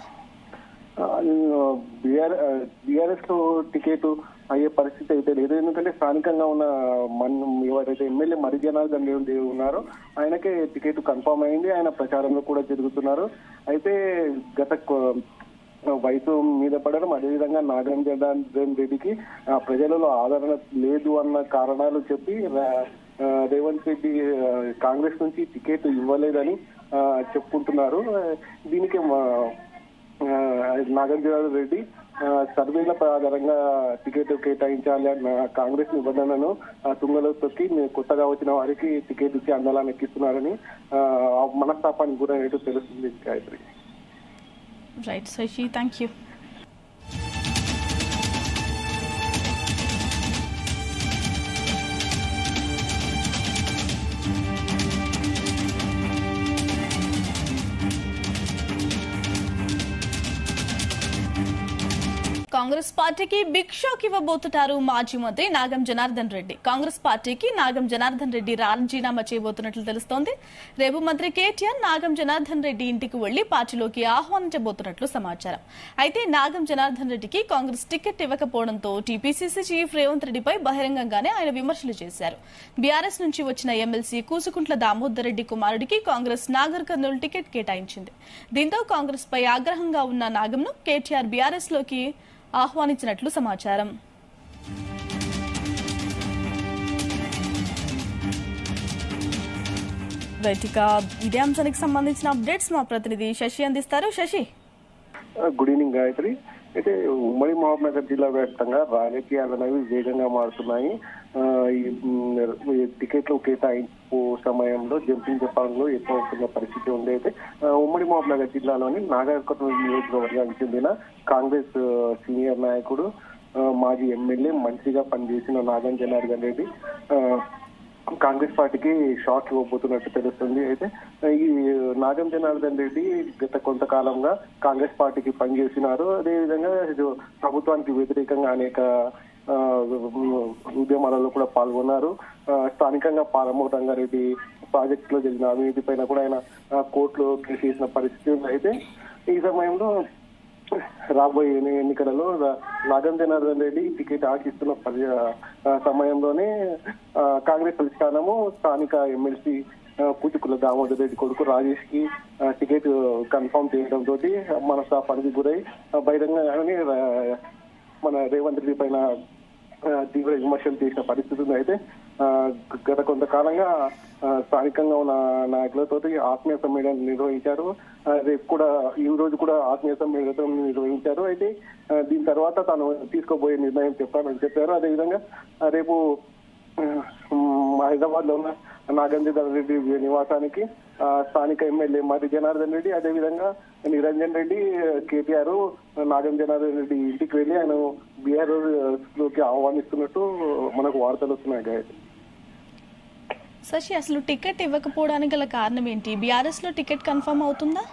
బీఆర్ఎస్ లో టికెట్ అయ్యే పరిస్థితి అయితే లేదు ఎందుకంటే స్థానికంగా ఉన్న మన ఎవరైతే ఎమ్మెల్యే మరి జనార్దన్ రెడ్డి ఉన్నారో ఆయనకే టికెట్ కన్ఫర్మ్ అయింది ఆయన ప్రచారంలో కూడా తిరుగుతున్నారు అయితే గత కొ- వయసు మీద పడడం అదేవిధంగా నాగరం జనార్దన్ రెడ్డికి ఆ, ప్రజలలో ఆదరణ లేదు అన్న కారణాలు చెప్పి రా- ఆ, రేవంత్ రెడ్డి ఆ, కాంగ్రెస్ నుంచి టికెట్ ఇవ్వలేదని ఆ, చెప్పుకుంటున్నారు ఆ, దీనికి మా- ఆ, నాగార్జున రెడ్డి ఆ, సర్వేల ఆధారంగా టికెట్ కేటాయించాలి అన్న కాంగ్రెస్ నిబంధనను ఆ, తుంగలో తొక్కి మీ- కొత్తగా వచ్చిన వారికి టికెట్ ఇచ్చి అందలాన్ని ఎక్కిస్తున్నారని ఆ, ఆ మనస్తాపానికి గురైనట్టు తెలుస్తుంది Gayatri right Shashi thank you Congress పార్టీకి బిగ్ షాక్ ఇవ్వబోతున్నారు మాజీ మంత్రి నాగం జనార్దన్ రెడ్డి కాంగ్రెస్ పార్టీకి నాగం జనార్దన్ రెడ్డి రాజీనామా చేయబోతున్నట్లు తెలుస్తోంది రేపు మంత్రి కేటీఆర్ నాగం జనార్దన్ రెడ్డి ఇంటికి వెళ్లి పార్టీలోకి ఆహ్వానించబోతున్నట్లు సమాచారం అయితే నాగం జనార్దన్ రెడ్డికి కాంగ్రెస్ టికెట్ ఇవ్వకపోవడంతో టీపీసీసీ చీఫ్ రేవంత్ రెడ్డిపై బహిరంగంగానే ఆయన విమర్శలు చేశారు బీఆర్ఎస్ నుంచి వచ్చిన ఎమ్మెల్సీ కూసుకుంట్ల దామోదర్ రెడ్డి కుమారుడికి కాంగ్రెస్ నాగర్ కర్నూలు టికెట్ కేటాయించింది దీంతో కాంగ్రెస్ పై ఆగ్రహంగా ఉన్న నాగంను కేటీఆర్ బీఆర్ఎస్ లోకి ఆహ్వానించినట్లు సమాచారం రైట్ ఇక ఇదే అంశానికి సంబంధించిన అప్డేట్స్ మా ప్రతినిధి శశి అందిస్తారు శశి గుడ్ ఈవినింగ్ గాయత్రి అయితే ఉమ్మడి మహబూబ్నగర్ జిల్లా వ్యాప్తంగా రాజకీయాలు అనేవి వేగంగా మారుతున్నాయి ఆ, ఈ మ్, ఈ టికెట్లు కేటాయింపు సమయంలో జంపింగ్ జపాన్లో ఎక్కువ అవుతున్న పరిస్థితి ఉంది అయితే ఆ, ఉమ్మడి మహబూబ్నగర్ జిల్లాలోని నాగర్కర్నూలు నియోజకవర్గానికి చెందిన కాంగ్రెస్ ఆ, సీనియర్ నాయకుడు ఆ, మాజీ ఎమ్మెల్యే మంత్రిగా పనిచేసిన నాగం జనార్దన్ రెడ్డి ఆ, కాంగ్రెస్ పార్టీకి షాక్ ఇవ్వబోతున్నట్టు తెలుస్తుంది అయితే ఈ నాగం జనార్దన్ రెడ్డి గత కొంతకాలంగా కాంగ్రెస్ పార్టీకి పనిచేసినారు అదేవిధంగా ఇది ప్రభుత్వానికి వ్యతిరేకంగా అనేక ఆ, ఉద్యమాలలో కూడా పాల్గొన్నారు ఆ, స్థానికంగా పాలమూరు రంగారెడ్డి ప్రాజెక్టులో జరిగిన అవినీతి పైన కూడా ఆయన ఆ, కోర్టులో కేసు వేసిన పరిస్థితి ఉంది అయితే ఈ సమయంలో రాబోయే ఎన్ని- ఎన్నికలలో రా- నాగం జనార్దన్ రెడ్డి టికెట్ ఆశిస్తున్న పరి- ఆ, సమయంలోనే ఆ, కాంగ్రెస్ అధిష్టానము స్థానిక ఎమ్మెల్సీ కూచుకుల దామోదర్ రెడ్డి కొడుకు రాజేష్ కి ఆ, టికెట్ కన్ఫర్మ్ చేయడం తోటి మనస్తాపానికి గురై ఆ, బహిరంగంగానే రా- మన రేవంత్ రెడ్డి పైన ఆ, తీవ్ర విమర్శలు చేసిన పరిస్థితి ఉంది అయితే ఆ, గత కొంతకాలంగా ఆ, స్థానికంగా ఉన్న నాయకులతో ఆత్మీయ సమ్మేళనం నిర్వహించారు ఆ, రేపు కూడా ఈ రోజు కూడా ఆత్మీయ సమ్మేళనం నిర్వహించారు అయితే ఆ, దీని తర్వాత తాను తీసుకోబోయే నిర్ణయం చెప్పారని చెప్పారు అదేవిధంగా ఆ, రేపు హైదరాబాద్ లో ఉన్న నాగేంద్ర రెడ్డి నివాసానికి ఆ, స్థానిక ఎమ్మెల్యే మరి జనార్దన్ రెడ్డి అదేవిధంగా నిరంజన్ రెడ్డి కేటీఆర్ నాగం జనార్దన్ రెడ్డి ఇంటికి వెళ్ళి ఆయన బీఆర్ లోకి ఆహ్వానిస్తున్నట్టు మనకు వార్తలు వస్తున్నాయి గాయత్రి శశి అసలు టికెట్ ఇవ్వకపోవడానికి గల కారణం ఏంటి బీఆర్ఎస్ లో టికెట్ కన్ఫర్మ్ అవుతుందా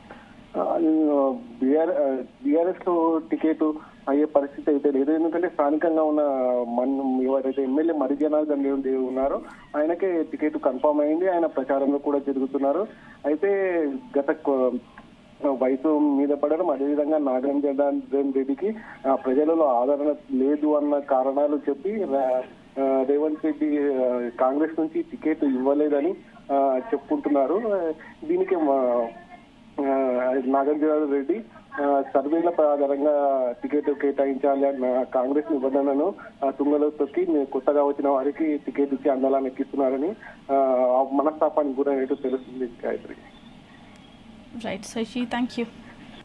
బీఆర్ఎస్ లో టికెట్ అయ్యే పరిస్థితి అయితే లేదు ఎందుకంటే స్థానికంగా ఉన్న మన ఎవరైతే ఎమ్మెల్యే మరి జనార్దన్ రెడ్డి ఉన్నారో ఆయనకే టికెట్ కన్ఫర్మ్ అయింది ఆయన ప్రచారంలో కూడా తిరుగుతున్నారు అయితే గత కొ- వయసు మీద పడడం అదేవిధంగా నాగరం జనార్దన్ రెడ్డికి ఆ, ప్రజలలో ఆదరణ లేదు అన్న కారణాలు చెప్పి రా- ఆ, రేవంత్ రెడ్డి ఆ, కాంగ్రెస్ నుంచి టికెట్ ఇవ్వలేదని ఆ, చెప్పుకుంటున్నారు ఆ, దీనికి మా- ఆ, నాగార్జున రెడ్డి ఆ, సర్వేల ఆధారంగా టికెట్ కేటాయించాలి అన్న కాంగ్రెస్ నిబంధనను ఆ, తుంగలో తొక్కి మీ కొత్తగా వచ్చిన వారికి టికెట్ ఇచ్చి అందలాన్ని ఎక్కిస్తున్నారని ఆ, ఆ మనస్తాపానికి గురైనట్టు తెలుస్తుంది Gayatri right Shashi thank you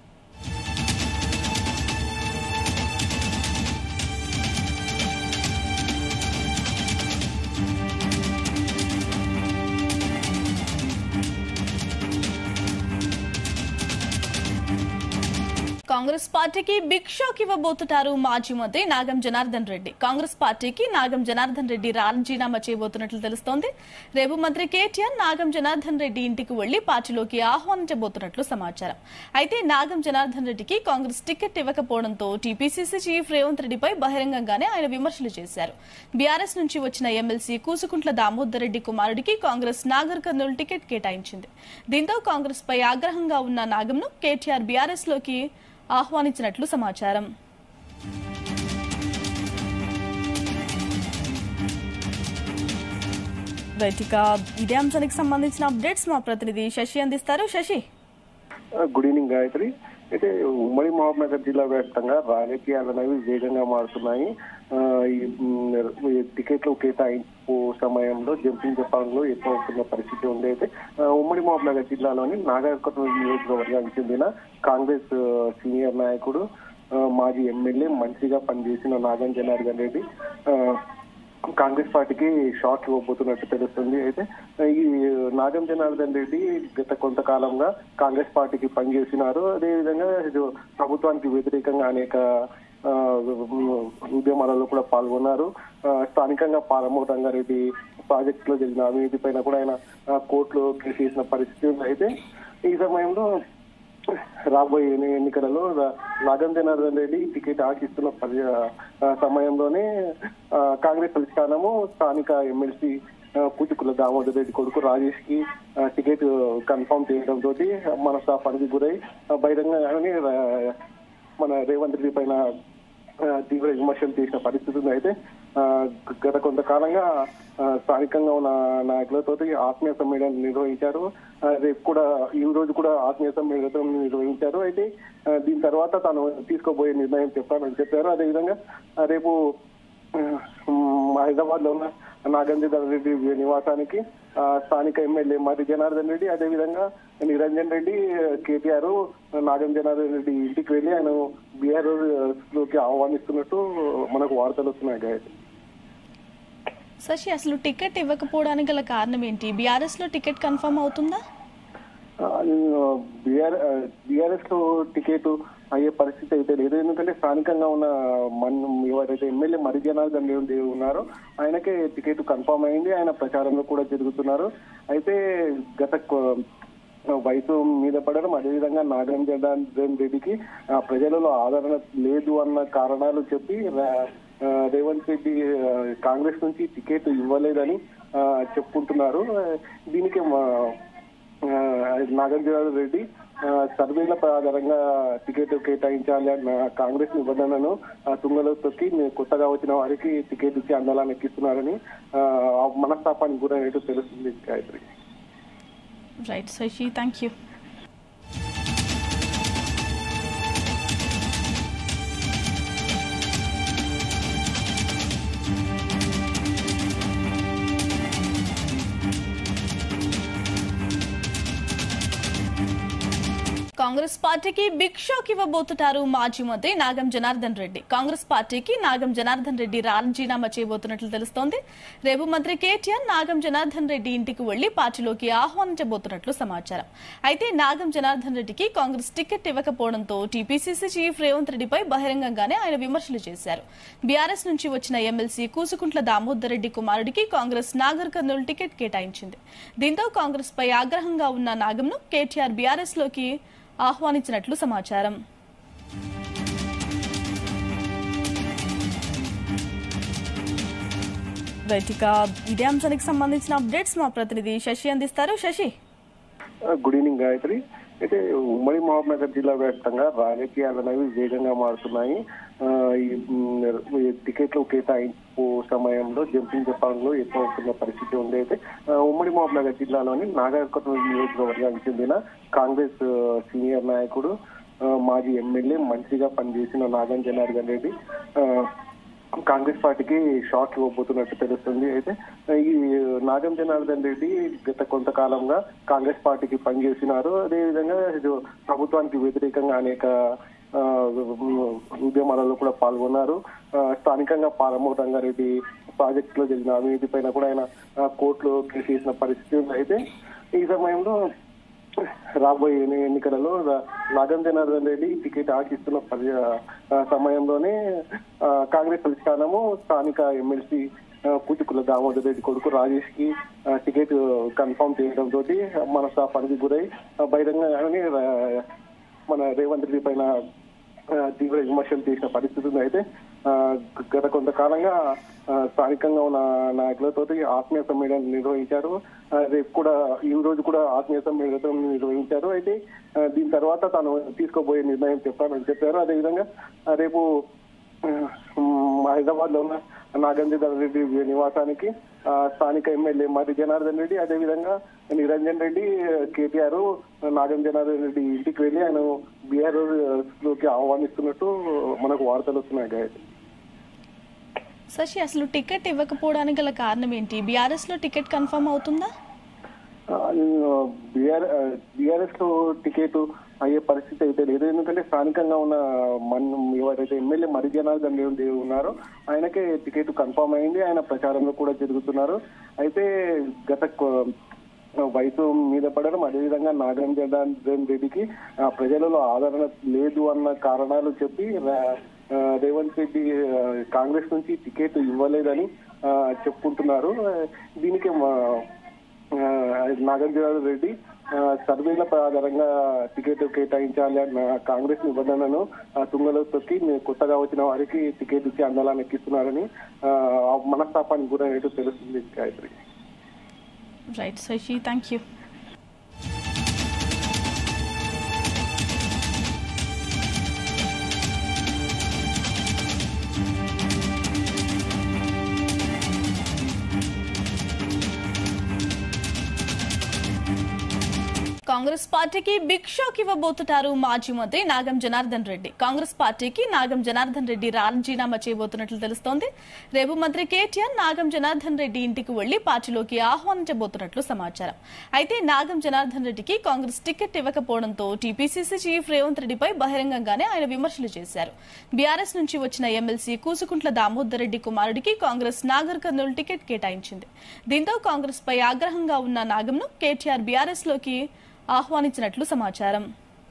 Congress పార్టీకి బిగ్ షాక్ ఇవ్వబోతున్నారు మాజీ మంత్రి నాగం జనార్దన్ రెడ్డి కాంగ్రెస్ పార్టీకి నాగం జనార్దన్ రెడ్డి రాజీనామా చేయబోతున్నట్లు తెలుస్తోంది రేపు మంత్రి కేటీఆర్ నాగం జనార్దన్ రెడ్డి ఇంటికి వెళ్లి పార్టీలోకి ఆహ్వానించబోతున్నట్లు సమాచారం అయితే నాగం జనార్దన్ రెడ్డికి కాంగ్రెస్ టికెట్ ఇవ్వకపోవడంతో టీపీసీసీ చీఫ్ రేవంత్ రెడ్డిపై బహిరంగంగానే ఆయన విమర్శలు చేశారు బీఆర్ఎస్ నుంచి వచ్చిన ఎమ్మెల్సీ కూసుకుంట్ల దామోదర్ రెడ్డి కుమారుడికి కాంగ్రెస్ నాగర్ కర్నూలు టికెట్ కేటాయించింది దీంతో కాంగ్రెస్ పై ఆగ్రహంగా ఉన్న నాగంను కేటీఆర్ బీఆర్ఎస్ లోకి ఆహ్వానించినట్లు సమాచారం రైట్ ఇక ఇదే అంశానికి సంబంధించిన అప్డేట్స్ మా ప్రతినిధి శశి అందిస్తారు శశి గుడ్ ఈవినింగ్ గాయత్రి అయితే ఉమ్మడి మహబూబ్నగర్ జిల్లా వ్యాప్తంగా రాజకీయాలు అనేవి వేగంగా మారుతున్నాయి ఆ, ఈ మ్, ఈ టికెట్లు కేటాయింపు సమయంలో జంపింగ్ జపాన్లో ఎక్కువ అవుతున్న పరిస్థితి ఉంది అయితే ఆ, ఉమ్మడి మహబూబ్నగర్ జిల్లాలోని నాగర్కర్నూలు నియోజకవర్గానికి చెందిన కాంగ్రెస్ ఆ, సీనియర్ నాయకుడు ఆ, మాజీ ఎమ్మెల్యే మంత్రిగా పనిచేసిన నాగం జనార్దన్ రెడ్డి ఆ, కాంగ్రెస్ పార్టీకి షాక్ ఇవ్వబోతున్నట్టు తెలుస్తుంది అయితే ఈ నాగం జనార్దన్ రెడ్డి గత కొంతకాలంగా కాంగ్రెస్ పార్టీకి పనిచేసినారు అదేవిధంగా ఇది ప్రభుత్వానికి వ్యతిరేకంగా అనేక ఆ, ఉద్యమాలలో కూడా పాల్గొన్నారు ఆ, స్థానికంగా పాలమూరు రంగారెడ్డి ప్రాజెక్టులో జరిగిన అవినీతి పైన కూడా ఆయన ఆ, కోర్టులో కేసు వేసిన పరిస్థితి ఉంది అయితే ఈ సమయంలో రాబోయే ఎన్ని- ఎన్నికలలో రా- నాగం జనార్దన్ రెడ్డి టికెట్ ఆశిస్తున్న పరి- ఆ, సమయంలోనే ఆ, కాంగ్రెస్ అధిష్టానము స్థానిక ఎమ్మెల్సీ కూచుకుల దామోదర్ రెడ్డి కొడుకు రాజేష్ కి ఆ, టికెట్ కన్ఫర్మ్ చేయడం తోటి మనస్తాపానికి గురై ఆ, బహిరంగంగానే రా- మన రేవంత్ రెడ్డి పైన ఆ, తీవ్ర విమర్శలు చేసిన పరిస్థితి ఉంది అయితే ఆ, గత కొంతకాలంగా ఆ, స్థానికంగా ఉన్న నాయకులతో ఆత్మీయ సమ్మేళనం నిర్వహించారు ఆ, రేపు కూడా ఈ రోజు కూడా ఆత్మీయ సమ్మేళనం నిర్వహించారు అయితే ఆ, దీని తర్వాత తాను తీసుకోబోయే నిర్ణయం చెప్పానని చెప్పారు అదేవిధంగా ఆ, రేపు హైదరాబాద్ లో ఉన్న నాగేంద్ర రెడ్డి నివాసానికి ఆ, స్థానిక ఎమ్మెల్యే మరి జనార్దన్ రెడ్డి అదేవిధంగా నిరంజన్ రెడ్డి కేటీఆర్ నాగం జనార్దన్ రెడ్డి ఇంటికి వెళ్ళి ఆయన బీఆర్ లోకి ఆహ్వానిస్తున్నట్టు మనకు వార్తలు వస్తున్నాయి గాయత్రి శశి అసలు టికెట్ ఇవ్వకపోవడానికి గల కారణం ఏంటి బీఆర్ఎస్ లో టికెట్ కన్ఫర్మ్ అవుతుందా బీఆర్ఎస్ లో టికెట్ అయ్యే పరిస్థితి అయితే లేదు ఎందుకంటే స్థానికంగా ఉన్న మన ఎవరైతే ఎమ్మెల్యే మరి జనార్దన్ రెడ్డి ఉన్నారో ఆయనకే టికెట్ కన్ఫర్మ్ అయింది ఆయన ప్రచారంలో కూడా జరుగుతున్నారు అయితే గత కొ- వయసు మీద పడడం అదేవిధంగా నాగరం జనార్దన్ రెడ్డికి ఆ, ప్రజలలో ఆదరణ లేదు అన్న కారణాలు చెప్పి రా- ఆ, రేవంత్ రెడ్డి ఆ, కాంగ్రెస్ నుంచి టికెట్ ఇవ్వలేదని ఆ, చెప్పుకుంటున్నారు ఆ, దీనికి మా- ఆ, నాగార్జున రెడ్డి ఆ, సర్వేల ఆధారంగా టికెట్ కేటాయించాలి అన్న కాంగ్రెస్ నిబంధనను ఆ, తుంగలో తొక్కి మీ కొత్తగా వచ్చిన వారికి టికెట్ ఇచ్చి అందలాన్ని ఎక్కిస్తున్నారని ఆ, ఆ మనస్తాపానికి గురైనట్టు తెలుస్తుంది Gayatri right Shashi thank you Congress పార్టీకి బిగ్ షాక్ ఇవ్వబోతున్నారు మాజీ మంత్రి నాగం జనార్దన్ రెడ్డి కాంగ్రెస్ పార్టీకి నాగం జనార్దన్ రెడ్డి రాజీనామా చేయబోతున్నట్లు తెలుస్తోంది రేపు మంత్రి కేటీఆర్ నాగం జనార్దన్ రెడ్డి ఇంటికి వెళ్లి పార్టీలోకి ఆహ్వానించబోతున్నట్లు సమాచారం అయితే నాగం జనార్దన్ రెడ్డికి కాంగ్రెస్ టికెట్ ఇవ్వకపోవడంతో టీపీసీసీ చీఫ్ రేవంత్ రెడ్డిపై బహిరంగంగానే ఆయన విమర్శలు చేశారు బీఆర్ఎస్ నుంచి వచ్చిన ఎమ్మెల్సీ కూసుకుంట్ల దామోదర్ రెడ్డి కుమారుడికి కాంగ్రెస్ నాగర్ కర్నూలు టికెట్ కేటాయించింది దీంతో కాంగ్రెస్ పై ఆగ్రహంగా ఉన్న నాగంను కేటీఆర్ బీఆర్ఎస్ లోకి ఆహ్వానించినట్లు సమాచారం రైట్ ఇక ఇదే అంశానికి సంబంధించిన అప్డేట్స్ మా ప్రతినిధి శశి అందిస్తారు శశి గుడ్ ఈవినింగ్ గాయత్రి అయితే ఉమ్మడి మహబూబ్నగర్ జిల్లా వ్యాప్తంగా రాజకీయాలు అనేవి వేగంగా మారుతున్నాయి ఆ, ఈ మ్, ఈ టికెట్లు కేటాయింపు సమయంలో జంపింగ్ జపాన్లో ఎక్కువ అవుతున్న పరిస్థితి ఉంది అయితే ఆ, ఉమ్మడి మహబూబ్నగర్ జిల్లాలోని నాగర్కర్నూలు నియోజకవర్గానికి చెందిన కాంగ్రెస్ ఆ, సీనియర్ నాయకుడు ఆ, మాజీ ఎమ్మెల్యే మంత్రిగా పనిచేసిన నాగం జనార్దన్ రెడ్డి ఆ, కాంగ్రెస్ పార్టీకి షాక్ ఇవ్వబోతున్నట్టు తెలుస్తుంది అయితే ఈ నాగం జనార్దన్ రెడ్డి గత కొంతకాలంగా కాంగ్రెస్ పార్టీకి పనిచేసినారు అదేవిధంగా ఇది ప్రభుత్వానికి వ్యతిరేకంగా అనేక ఆ, ఉద్యమాలలో కూడా పాల్గొన్నారు ఆ, స్థానికంగా పాలమూరు రంగారెడ్డి ప్రాజెక్టులో జరిగిన అవినీతి పైన కూడా ఆయన ఆ, కోర్టులో కేసు వేసిన పరిస్థితి ఉంది అయితే ఈ సమయంలో రాబోయే ఎన్ని- ఎన్నికలలో రా- నాగం జనార్దన్ రెడ్డి టికెట్ ఆశిస్తున్న పరి- ఆ సమయంలోనే ఆ, కాంగ్రెస్ అధిష్టానము స్థానిక ఎమ్మెల్సీ కూచుకుల దామోదర్ రెడ్డి కొడుకు రాజేష్ కి ఆ, టికెట్ కన్ఫర్మ్ చేయడం తోటి మనస్తాపానికి గురై ఆ, బహిరంగంగానే రా- మన రేవంత్ రెడ్డి పైన ఆ, తీవ్ర విమర్శలు చేసిన పరిస్థితి ఉంది అయితే ఆ, గత కొంతకాలంగా ఆ, స్థానికంగా ఉన్న నాయకులతో ఆత్మీయ సమ్మేళనం నిర్వహించారు ఆ, రేపు కూడా ఈ రోజు కూడా ఆత్మీయ సమ్మేళనం నిర్వహించారు అయితే ఆ, దీని తర్వాత తాను తీసుకోబోయే నిర్ణయం చెప్పానని చెప్పారు అదేవిధంగా ఆ, రేపు హైదరాబాద్ లో ఉన్న నాగేంద్ర రెడ్డి నివాసానికి ఆ, స్థానిక ఎమ్మెల్యే మరి జనార్దన్ రెడ్డి అదేవిధంగా నిరంజన్ రెడ్డి కేటీఆర్ నాగం జనార్దన్ రెడ్డి ఇంటికి వెళ్ళి ఆయన బీఆర్ లోకి ఆహ్వానిస్తున్నట్టు మనకు వార్తలు వస్తున్నాయి గాయత్రి శశి అసలు టికెట్ ఇవ్వకపోవడానికి గల కారణం ఏంటి బీఆర్ఎస్ లో టికెట్ కన్ఫర్మ్ అవుతుందా బీఆర్ఎస్ లో టికెట్ అయ్యే పరిస్థితి అయితే లేదు ఎందుకంటే స్థానికంగా ఉన్న మన ఎవరైతే ఎమ్మెల్యే మరి జనార్దన్ రెడ్డి ఉన్నారో ఆయనకే టికెట్ కన్ఫర్మ్ అయింది ఆయన ప్రచారంలో కూడా జరుగుతున్నారు అయితే గత కొ- వయసు మీద పడడం అదేవిధంగా నాగం జనార్దన్ రెడ్డికి ఆ, ప్రజలలో ఆదరణ లేదు అన్న కారణాలు చెప్పి రా- ఆ, రేవంత్ రెడ్డి ఆ, కాంగ్రెస్ నుంచి టికెట్ ఇవ్వలేదని ఆ, చెప్పుకుంటున్నారు ఆ, దీనికి మా- ఆ, నాగార్జున రెడ్డి ఆ, సర్వేల ఆధారంగా టికెట్ కేటాయించాలి అన్న కాంగ్రెస్ నిబంధనను ఆ, తుంగలో తొక్కి మీ కొత్తగా వచ్చిన వారికి టికెట్ ఇచ్చి అందలాన్ని ఎక్కిస్తున్నారని ఆ, ఆ మనస్తాపానికి గురైనట్టు తెలుస్తుంది Gayatri right Shashi thank you Congress పార్టీకి బిగ్ షాక్ ఇవ్వబోతున్నారు మాజీ మంత్రి నాగం జనార్దన్ రెడ్డి కాంగ్రెస్ పార్టీకి నాగం జనార్దన్ రెడ్డి రాజీనామా చేయబోతున్నట్లు తెలుస్తోంది రేపు మంత్రి కేటీఆర్ నాగం జనార్దన్ రెడ్డి ఇంటికి వెళ్లి పార్టీలోకి ఆహ్వానించబోతున్నట్లు సమాచారం అయితే నాగం జనార్దన్ రెడ్డికి కాంగ్రెస్ టికెట్ ఇవ్వకపోవడంతో టీపీసీసీ చీఫ్ రేవంత్ రెడ్డిపై బహిరంగంగానే ఆయన విమర్శలు చేశారు బీఆర్ఎస్ నుంచి వచ్చిన ఎమ్మెల్సీ కూసుకుంట్ల దామోదర్ రెడ్డి కుమారుడికి కాంగ్రెస్ నాగర్ కర్నూలు టికెట్ కేటాయించింది దీంతో కాంగ్రెస్ పై ఆగ్రహంగా ఉన్న నాగంను కేటీఆర్ బీఆర్ఎస్ లోకి ఆహ్వానించినట్లు సమాచారం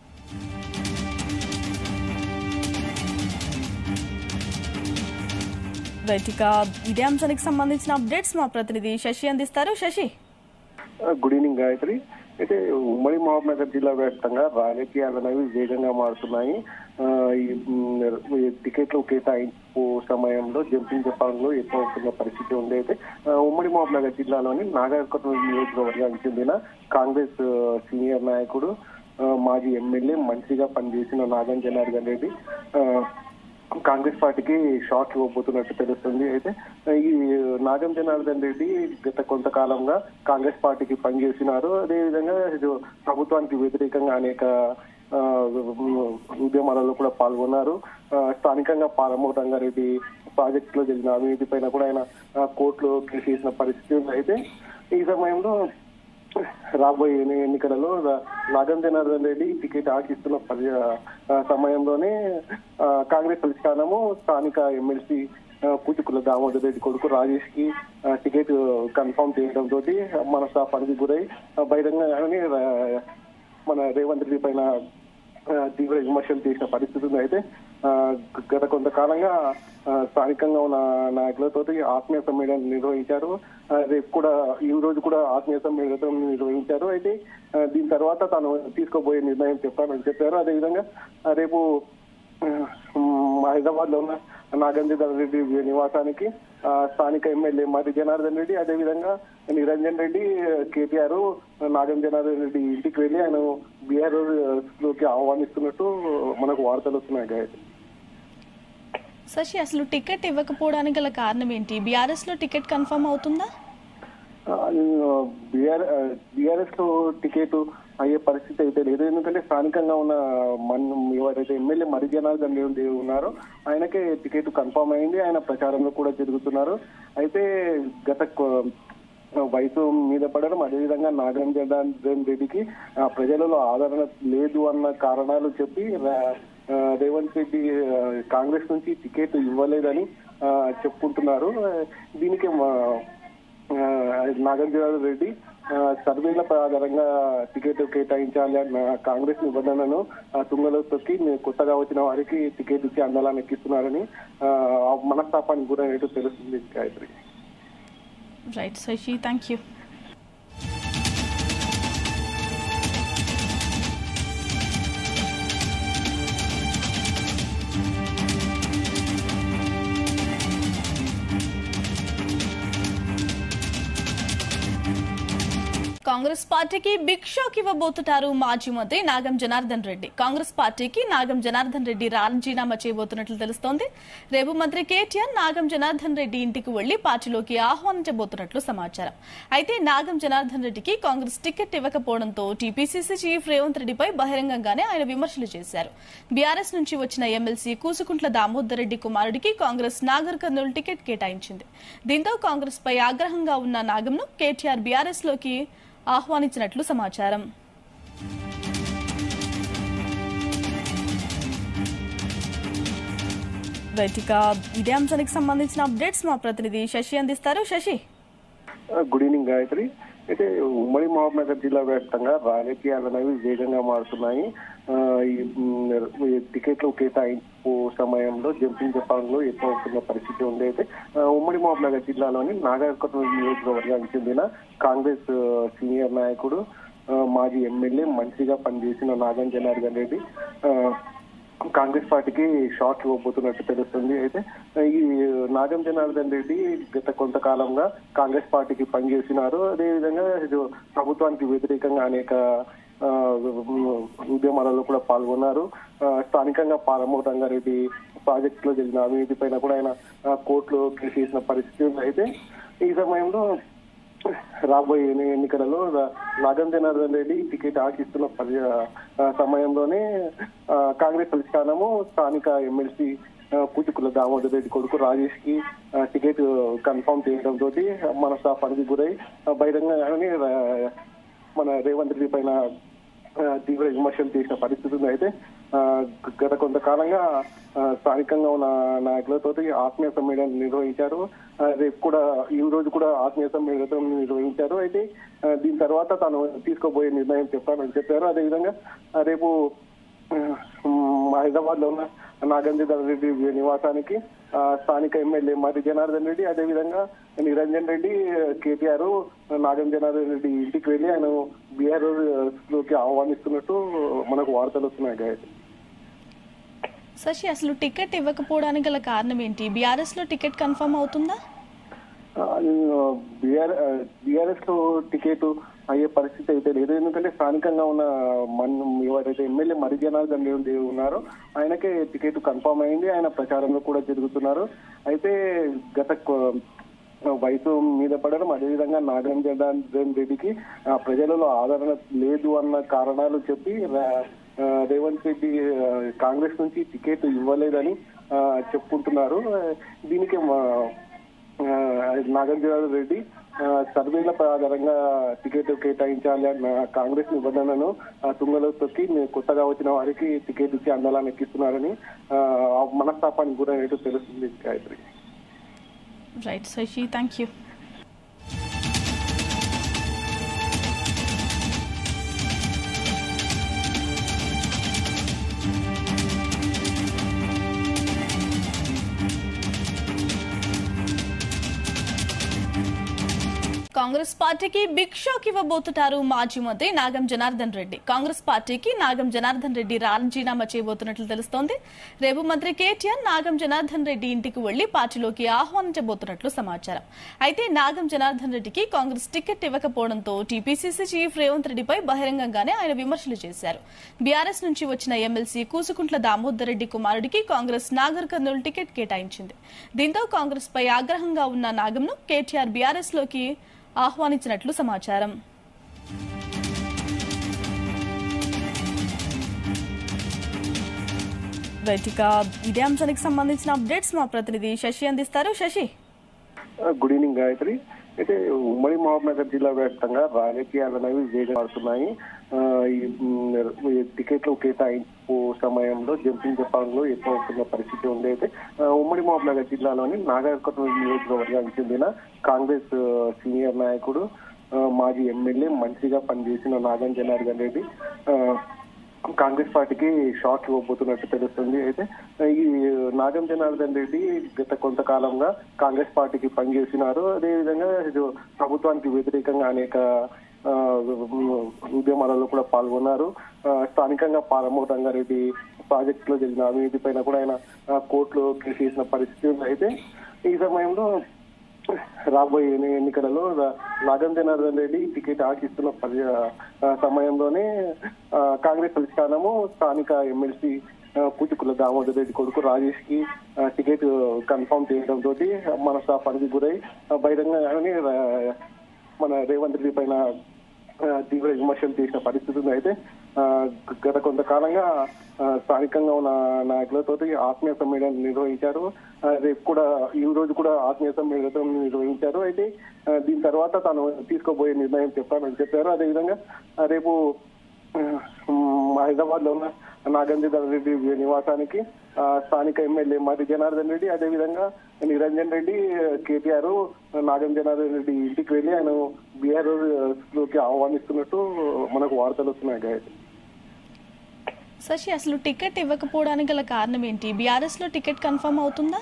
రైట్ ఇక ఇదే అంశానికి సంబంధించిన అప్డేట్స్ మా ప్రతినిధి శశి అందిస్తారు శశి గుడ్ ఈవినింగ్ గాయత్రి అయితే ఉమ్మడి మహబూబ్నగర్ జిల్లా వ్యాప్తంగా రాజకీయాలు అనేవి వేగంగా మారుతున్నాయి ఆ, ఈ మ్, ఈ టికెట్లు కేటాయింపు సమయంలో జంపింగ్ జపాన్లో ఎక్కువ అవుతున్న పరిస్థితి ఉంది అయితే ఆ, ఉమ్మడి మహబూబ్నగర్ జిల్లాలోని నాగర్కర్నూలు నియోజకవర్గానికి చెందిన కాంగ్రెస్ ఆ, సీనియర్ నాయకుడు ఆ, మాజీ ఎమ్మెల్యే మంత్రిగా పనిచేసిన నాగం జనార్దన్ రెడ్డి ఆ, కాంగ్రెస్ పార్టీకి షాక్ ఇవ్వబోతున్నట్టు తెలుస్తుంది అయితే ఈ నాగం జనార్దన్ రెడ్డి గత కొంతకాలంగా కాంగ్రెస్ పార్టీకి పనిచేసినారు అదేవిధంగా ఇది ప్రభుత్వానికి వ్యతిరేకంగా అనేక ఆ, ఉద్యమాలలో కూడా పాల్గొన్నారు ఆ, స్థానికంగా పాలమూరు రంగారెడ్డి ప్రాజెక్టులో జరిగిన అవినీతి పైన కూడా ఆయన ఆ, కోర్టులో కేసు వేసిన పరిస్థితి ఉంది అయితే ఈ సమయంలో రాబోయే ఎన్ని- ఎన్నికలలో రా- నాగం జనార్దన్ రెడ్డి టికెట్ ఆశిస్తున్న పరి- ఆ, సమయంలోనే ఆ, కాంగ్రెస్ అధిష్టానము స్థానిక ఎమ్మెల్సీ కూచుకుల దామోదర్ రెడ్డి కొడుకు రాజేష్ కి ఆ, టికెట్ కన్ఫర్మ్ చేయడం తోటి మనస్తాపానికి గురై ఆ, బహిరంగంగానే రా- మన రేవంత్ రెడ్డి పైన ఆ, తీవ్ర విమర్శలు చేసిన పరిస్థితి ఉంది అయితే ఆ, గత కొంతకాలంగా ఆ, స్థానికంగా ఉన్న నాయకులతో ఆత్మీయ సమ్మేళనం నిర్వహించారు ఆ, రేపు కూడా ఈ రోజు కూడా ఆత్మీయ సమ్మేళనం నిర్వహించారు అయితే ఆ, దీని తర్వాత తాను తీసుకోబోయే నిర్ణయం చెప్పానని చెప్పారు అదేవిధంగా ఆ, రేపు హైదరాబాద్ లో ఉన్న నాగేంద్ర రెడ్డి నివాసానికి ఆ, స్థానిక ఎమ్మెల్యే మరి జనార్దన్ రెడ్డి అదేవిధంగా నిరంజన్ రెడ్డి కేటీఆర్ నాగం జనార్దన్ రెడ్డి ఇంటికి వెళ్ళి ఆయన బీఆర్ లోకి ఆహ్వానిస్తున్నట్టు మనకు వార్తలు వస్తున్నాయి గాయత్రి శశి అసలు టికెట్ ఇవ్వకపోవడానికి గల కారణం ఏంటి బీఆర్ఎస్ లో టికెట్ కన్ఫర్మ్ అవుతుందా బీఆర్ఎస్ లో టికెట్ అయ్యే పరిస్థితి అయితే లేదు ఎందుకంటే స్థానికంగా ఉన్న మన ఎవరైతే ఎమ్మెల్యే మరి జనార్దన్ రెడ్డి ఉన్నారో ఆయనకే టికెట్ కన్ఫర్మ్ అయింది ఆయన ప్రచారంలో కూడా జరుగుతున్నారు అయితే గత కొ- వయసు మీద పడడం అదేవిధంగా నాగరం జనార్దన్ రెడ్డికి ఆ, ప్రజలలో ఆదరణ లేదు అన్న కారణాలు చెప్పి రా- ఆ, రేవంత్ రెడ్డి ఆ, కాంగ్రెస్ నుంచి టికెట్ ఇవ్వలేదని ఆ, చెప్పుకుంటున్నారు ఆ, దీనికి మా- ఆ, నాగార్జున రెడ్డి ఆ, సర్వేల ఆధారంగా టికెట్ కేటాయించాలి అన్న కాంగ్రెస్ నిబంధనను ఆ, తుంగలో తొక్కి మీ- కొత్తగా వచ్చిన వారికి టికెట్ ఇచ్చి అందలాన్ని ఎక్కిస్తున్నారని ఆ, ఆ మనస్తాపానికి గురైనట్టు తెలుస్తుంది Gayatri right Shashi thank you Congress పార్టీకి బిగ్ షాక్ ఇవ్వబోతున్నారు మాజీ మంత్రి నాగం జనార్దన్ రెడ్డి కాంగ్రెస్ పార్టీకి నాగం జనార్దన్ రెడ్డి రాజీనామా చేయబోతున్నట్లు తెలుస్తోంది రేపు మంత్రి కేటీఆర్ నాగం జనార్దన్ రెడ్డి ఇంటికి వెళ్లి పార్టీలోకి ఆహ్వానించబోతున్నట్లు సమాచారం అయితే నాగం జనార్దన్ రెడ్డికి కాంగ్రెస్ టికెట్ ఇవ్వకపోవడంతో టీపీసీసీ చీఫ్ రేవంత్ రెడ్డిపై బహిరంగంగానే ఆయన విమర్శలు చేశారు బీఆర్ఎస్ నుంచి వచ్చిన ఎమ్మెల్సీ కూసుకుంట్ల దామోదర్ రెడ్డి కుమారుడికి కాంగ్రెస్ నాగర్ కర్నూలు టికెట్ కేటాయించింది దీంతో కాంగ్రెస్ పై ఆగ్రహంగా ఉన్న నాగంను కేటీఆర్ బీఆర్ఎస్ లోకి ఆహ్వానించినట్లు సమాచారం రైట్ ఇక ఇదే అంశానికి సంబంధించిన అప్డేట్స్ మా ప్రతినిధి శశి అందిస్తారు శశి గుడ్ ఈవినింగ్ గాయత్రి అయితే ఉమ్మడి మహబూబ్నగర్ జిల్లా వ్యాప్తంగా రాజకీయాలు అనేవి వేగంగా మారుతున్నాయి ఆ, ఈ మ్, ఈ టికెట్లు కేటాయింపు సమయంలో జంపింగ్ జపాన్లో ఎక్కువ అవుతున్న పరిస్థితి ఉంది అయితే ఆ, ఉమ్మడి మహబూబ్నగర్ జిల్లాలోని నాగర్కర్నూలు నియోజకవర్గానికి చెందిన కాంగ్రెస్ ఆ, సీనియర్ నాయకుడు ఆ, మాజీ ఎమ్మెల్యే మంత్రిగా పనిచేసిన నాగం జనార్దన్ రెడ్డి ఆ, కాంగ్రెస్ పార్టీకి షాక్ ఇవ్వబోతున్నట్టు తెలుస్తుంది అయితే ఈ నాగం జనార్దన్ రెడ్డి గత కొంతకాలంగా కాంగ్రెస్ పార్టీకి పనిచేసినారు అదేవిధంగా ఇది ప్రభుత్వానికి వ్యతిరేకంగా అనేక ఆ, ఉద్యమాలలో కూడా పాల్గొన్నారు ఆ, స్థానికంగా పాలమూరు రంగారెడ్డి ప్రాజెక్టులో జరిగిన అవినీతి పైన కూడా ఆయన ఆ, కోర్టులో కేసు చేసిన పరిస్థితి ఉంది అయితే ఈ సమయంలో రాబోయే ఎన్ని- ఎన్నికలలో రా- నాగం జనార్దన్ రెడ్డి టికెట్ ఆశిస్తున్న పరి- ఆ, సమయంలోనే ఆ, కాంగ్రెస్ అధిష్టానము స్థానిక ఎమ్మెల్సీ పూచుకుల దామోదర్ రెడ్డి కొడుకు రాజేష్ కి ఆ, టికెట్ కన్ఫర్మ్ చేయడం తోటి మనస్తాపానికి గురై ఆ, బహిరంగంగానే రా- మన రేవంత్ రెడ్డి పైన ఆ, తీవ్ర విమర్శలు చేసిన పరిస్థితి ఉంది అయితే ఆ, గత కొంతకాలంగా ఆ, స్థానికంగా ఉన్న నాయకులతో ఆత్మీయ సమ్మేళనం నిర్వహించారు ఆ, రేపు కూడా ఈ రోజు కూడా ఆత్మీయ సమ్మేళనం నిర్వహించారు అయితే ఆ, దీని తర్వాత తాను తీసుకోబోయే నిర్ణయం చెప్పానని చెప్పారు అదేవిధంగా ఆ, రేపు హైదరాబాద్ లో ఉన్న నాగేంద్ర రెడ్డి నివాసానికి ఆ, స్థానిక ఎమ్మెల్యే మరి జనార్దన్ రెడ్డి అదేవిధంగా నిరంజన్ రెడ్డి కేటీఆర్ నాగం జనార్దన్ రెడ్డి ఇంటికి వెళ్ళి ఆయన బీఆర్ లోకి ఆహ్వానిస్తున్నట్టు మనకు వార్తలు వస్తున్నాయి గాయత్రి శశి అసలు టికెట్ ఇవ్వకపోవడానికి గల కారణం ఏంటి బీఆర్ఎస్ లో టికెట్ కన్ఫర్మ్ అవుతుందా బీఆర్ఎస్ లో టికెట్ అయ్యే పరిస్థితి అయితే లేదు ఎందుకంటే స్థానికంగా ఉన్న మన ఎవరైతే ఎమ్మెల్యే మరి జనార్దన్ రెడ్డి ఉన్నారో ఆయనకే టికెట్ కన్ఫర్మ్ అయింది ఆయన ప్రచారంలో కూడా జరుగుతున్నారు అయితే గత కొ- వయసు మీద పడడం అదేవిధంగా నాగరం జనార్దన్ రెడ్డికి ఆ, ప్రజలలో ఆదరణ లేదు అన్న కారణాలు చెప్పి రా- ఆ, రేవంత్ రెడ్డి ఆ, కాంగ్రెస్ నుంచి టికెట్ ఇవ్వలేదని ఆ, చెప్పుకుంటున్నారు ఆ, దీనికి మా- ఆ, నాగార్జున రెడ్డి ఆ, సర్వేల ఆధారంగా టికెట్ కేటాయించాలి అన్న కాంగ్రెస్ నిబంధనను ఆ, తుంగలో తొక్కి మీ- కొత్తగా వచ్చిన వారికి టికెట్ ఇచ్చి అందలాన్ని ఎక్కిస్తున్నారని ఆ, ఆ మనస్తాపానికి గురైనట్టు తెలుస్తుంది Gayatri right Shashi thank you Congress పార్టీకి బిగ్ షాక్ ఇవ్వబోతున్నారు మాజీ మంత్రి నాగం జనార్దన్ రెడ్డి కాంగ్రెస్ పార్టీకి నాగం జనార్దన్ రెడ్డి రాజీనామా చేయబోతున్నట్లు తెలుస్తోంది రేపు మంత్రి కేటీఆర్ నాగం జనార్దన్ రెడ్డి ఇంటికి వెళ్లి పార్టీలోకి ఆహ్వానించబోతున్నట్లు సమాచారం అయితే నాగం జనార్దన్ రెడ్డికి కాంగ్రెస్ టికెట్ ఇవ్వకపోవడంతో టీపీసీసీ చీఫ్ రేవంత్ రెడ్డిపై బహిరంగంగానే ఆయన విమర్శలు చేశారు బీఆర్ఎస్ నుంచి వచ్చిన ఎమ్మెల్సీ కూసుకుంట్ల దామోదర్ రెడ్డి కుమారుడికి కాంగ్రెస్ నాగర్ కర్నూలు టికెట్ కేటాయించింది దీంతో కాంగ్రెస్ పై ఆగ్రహంగా ఉన్న నాగంను కేటీఆర్ బీఆర్ఎస్ లోకి ఆహ్వానించినట్లు సమాచారం రైట్ ఇక ఇదే అంశానికి సంబంధించిన అప్డేట్స్ మా ప్రతినిధి శశి అందిస్తారు శశి గుడ్ ఈవినింగ్ గాయత్రి అయితే ఉమ్మడి మహబూబ్నగర్ జిల్లా వ్యాప్తంగా రాజకీయాలు అనేవి వేగం పడుతున్నాయి ఆ, ఈ మ్, ఈ టికెట్లు కేటాయింపు సమయంలో జంపింగ్ జపాన్లో ఎక్కువ అవుతున్న పరిస్థితి ఉంది అయితే ఆ, ఉమ్మడి మహబూబ్నగర్ జిల్లాలోని నాగర్కర్నూలు నియోజకవర్గానికి చెందిన కాంగ్రెస్ ఆ, సీనియర్ నాయకుడు ఆ, మాజీ ఎమ్మెల్యే మంత్రిగా పనిచేసిన నాగం జనార్దన్ రెడ్డి ఆ, కాంగ్రెస్ పార్టీకి షాక్ ఇవ్వబోతున్నట్టు తెలుస్తుంది అయితే ఈ నాగం జనార్దన్ రెడ్డి గత కొంతకాలంగా కాంగ్రెస్ పార్టీకి పనిచేసినారు అదేవిధంగా ఇది ప్రభుత్వానికి వ్యతిరేకంగా అనేక ఆ, ఉద్యమాలలో కూడా పాల్గొన్నారు ఆ, స్థానికంగా పాలమూరు రంగారెడ్డి ప్రాజెక్టులో జరిగిన అవినీతి పైన కూడా ఆయన ఆ, కోర్టులో కేసు చేసిన పరిస్థితి ఉంది అయితే ఈ సమయంలో రాబోయే ఎన్ని- ఎన్నికలలో రా- నాగం జనార్దన్ రెడ్డి టికెట్ ఆశిస్తున్న పరి- ఆ, సమయంలోనే ఆ, కాంగ్రెస్ అధిష్టానము స్థానిక ఎమ్మెల్సీ కూచుకుల దామోదర్ రెడ్డి కొడుకు రాజేష్ కి ఆ, టికెట్ కన్ఫర్మ్ చేయడం తోటి మనస్తాపానికి గురై ఆ, బహిరంగంగానే రా- మన రేవంత్ రెడ్డి పైన ఆ, తీవ్ర విమర్శలు చేసిన పరిస్థితి ఉంది అయితే ఆ, గత కొంతకాలంగా ఆ, స్థానికంగా ఉన్న నాయకులతో ఆత్మీయ సమ్మేళనం నిర్వహించారు ఆ, రేపు కూడా ఈ రోజు కూడా ఆత్మీయ సమ్మేళనం నిర్వహించారు అయితే ఆ, దీని తర్వాత తాను తీసుకోబోయే నిర్ణయం చెప్పానని చెప్పారు అదేవిధంగా ఆ, రేపు హైదరాబాద్ లో ఉన్న నాగేంద్ర రెడ్డి నివాసానికి ఆ, స్థానిక ఎమ్మెల్యే మరి జనార్దన్ రెడ్డి అదేవిధంగా నిరంజన్ రెడ్డి కేటీఆర్ నాగం జనార్దన్ రెడ్డి ఇంటికి వెళ్ళి ఆయన బీఆర్ లోకి ఆహ్వానిస్తున్నట్టు మనకు వార్తలు వస్తున్నాయి గాయత్రి శశి అసలు టికెట్ ఇవ్వకపోవడానికి గల కారణం ఏంటి బీఆర్ఎస్ లో టికెట్ కన్ఫర్మ్ అవుతుందా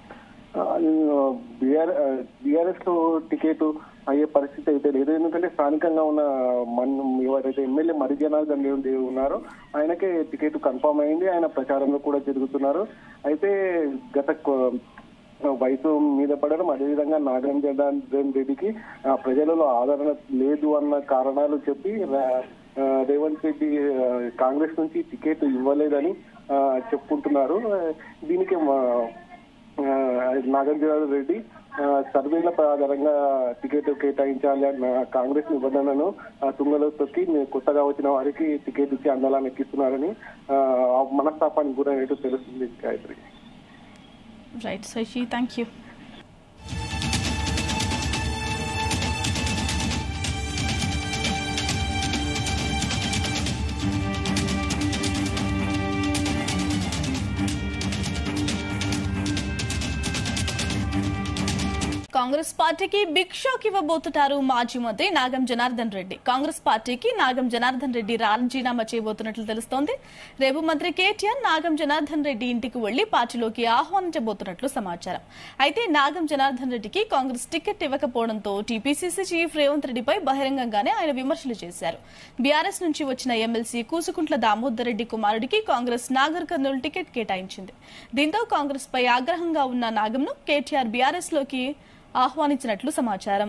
బీఆర్ బీఆర్ఎస్ లో టికెట్ అయ్యే పరిస్థితి అయితే లేదు ఎందుకంటే స్థానికంగా ఉన్న మన ఎవరైతే ఎమ్మెల్యే మరి జనార్దన్ రెడ్డి ఉన్నారో ఆయనకే టికెట్ కన్ఫర్మ్ అయింది ఆయన ప్రచారంలో కూడా తిరుగుతున్నారు అయితే గత కొ- వయసు మీద పడడం అదేవిధంగా నాగరం జనార్దన్ రెడ్డికి ఆ, ప్రజలలో ఆదరణ లేదు అన్న కారణాలు చెప్పి రా- ఆ, రేవంత్ రెడ్డి ఆ, కాంగ్రెస్ నుంచి టికెట్ ఇవ్వలేదని ఆ, చెప్పుకుంటున్నారు ఆ, దీనికి మా ఆ, నాగార్జున రెడ్డి ఆ, సర్వేల ఆధారంగా టికెట్ కేటాయించాలి అన్న కాంగ్రెస్ నిబంధనను ఆ, తుంగలో తొక్కి మీ కొత్తగా వచ్చిన వారికి టికెట్ ఇచ్చి అందలాన్ని ఎక్కిస్తున్నారని ఆ, ఆ మనస్తాపానికి గురైనట్టు తెలుస్తుంది Gayatri right Shashi thank you Congress పార్టీకి బిగ్ షాక్ ఇవ్వబోతున్నారు మాజీ మంత్రి నాగం జనార్దన్ రెడ్డి కాంగ్రెస్ పార్టీకి నాగం జనార్దన్ రెడ్డి రాజీనామా చేయబోతున్నట్లు తెలుస్తోంది రేపు మంత్రి కేటీఆర్ నాగం జనార్దన్ రెడ్డి ఇంటికి వెళ్లి పార్టీలోకి ఆహ్వానించబోతున్నట్లు సమాచారం అయితే నాగం జనార్దన్ రెడ్డికి కాంగ్రెస్ టికెట్ ఇవ్వకపోవడంతో టీపీసీసీ చీఫ్ రేవంత్ రెడ్డిపై బహిరంగంగానే ఆయన విమర్శలు చేశారు బీఆర్ఎస్ నుంచి వచ్చిన ఎమ్మెల్సీ కూసుకుంట్ల దామోదర్ రెడ్డి కుమారుడికి కాంగ్రెస్ నాగర్ కర్నూలు టికెట్ కేటాయించింది దీంతో కాంగ్రెస్ పై ఆగ్రహంగా ఉన్న నాగంను కేటీఆర్ బీఆర్ఎస్ లోకి ఆహ్వానించినట్లు సమాచారం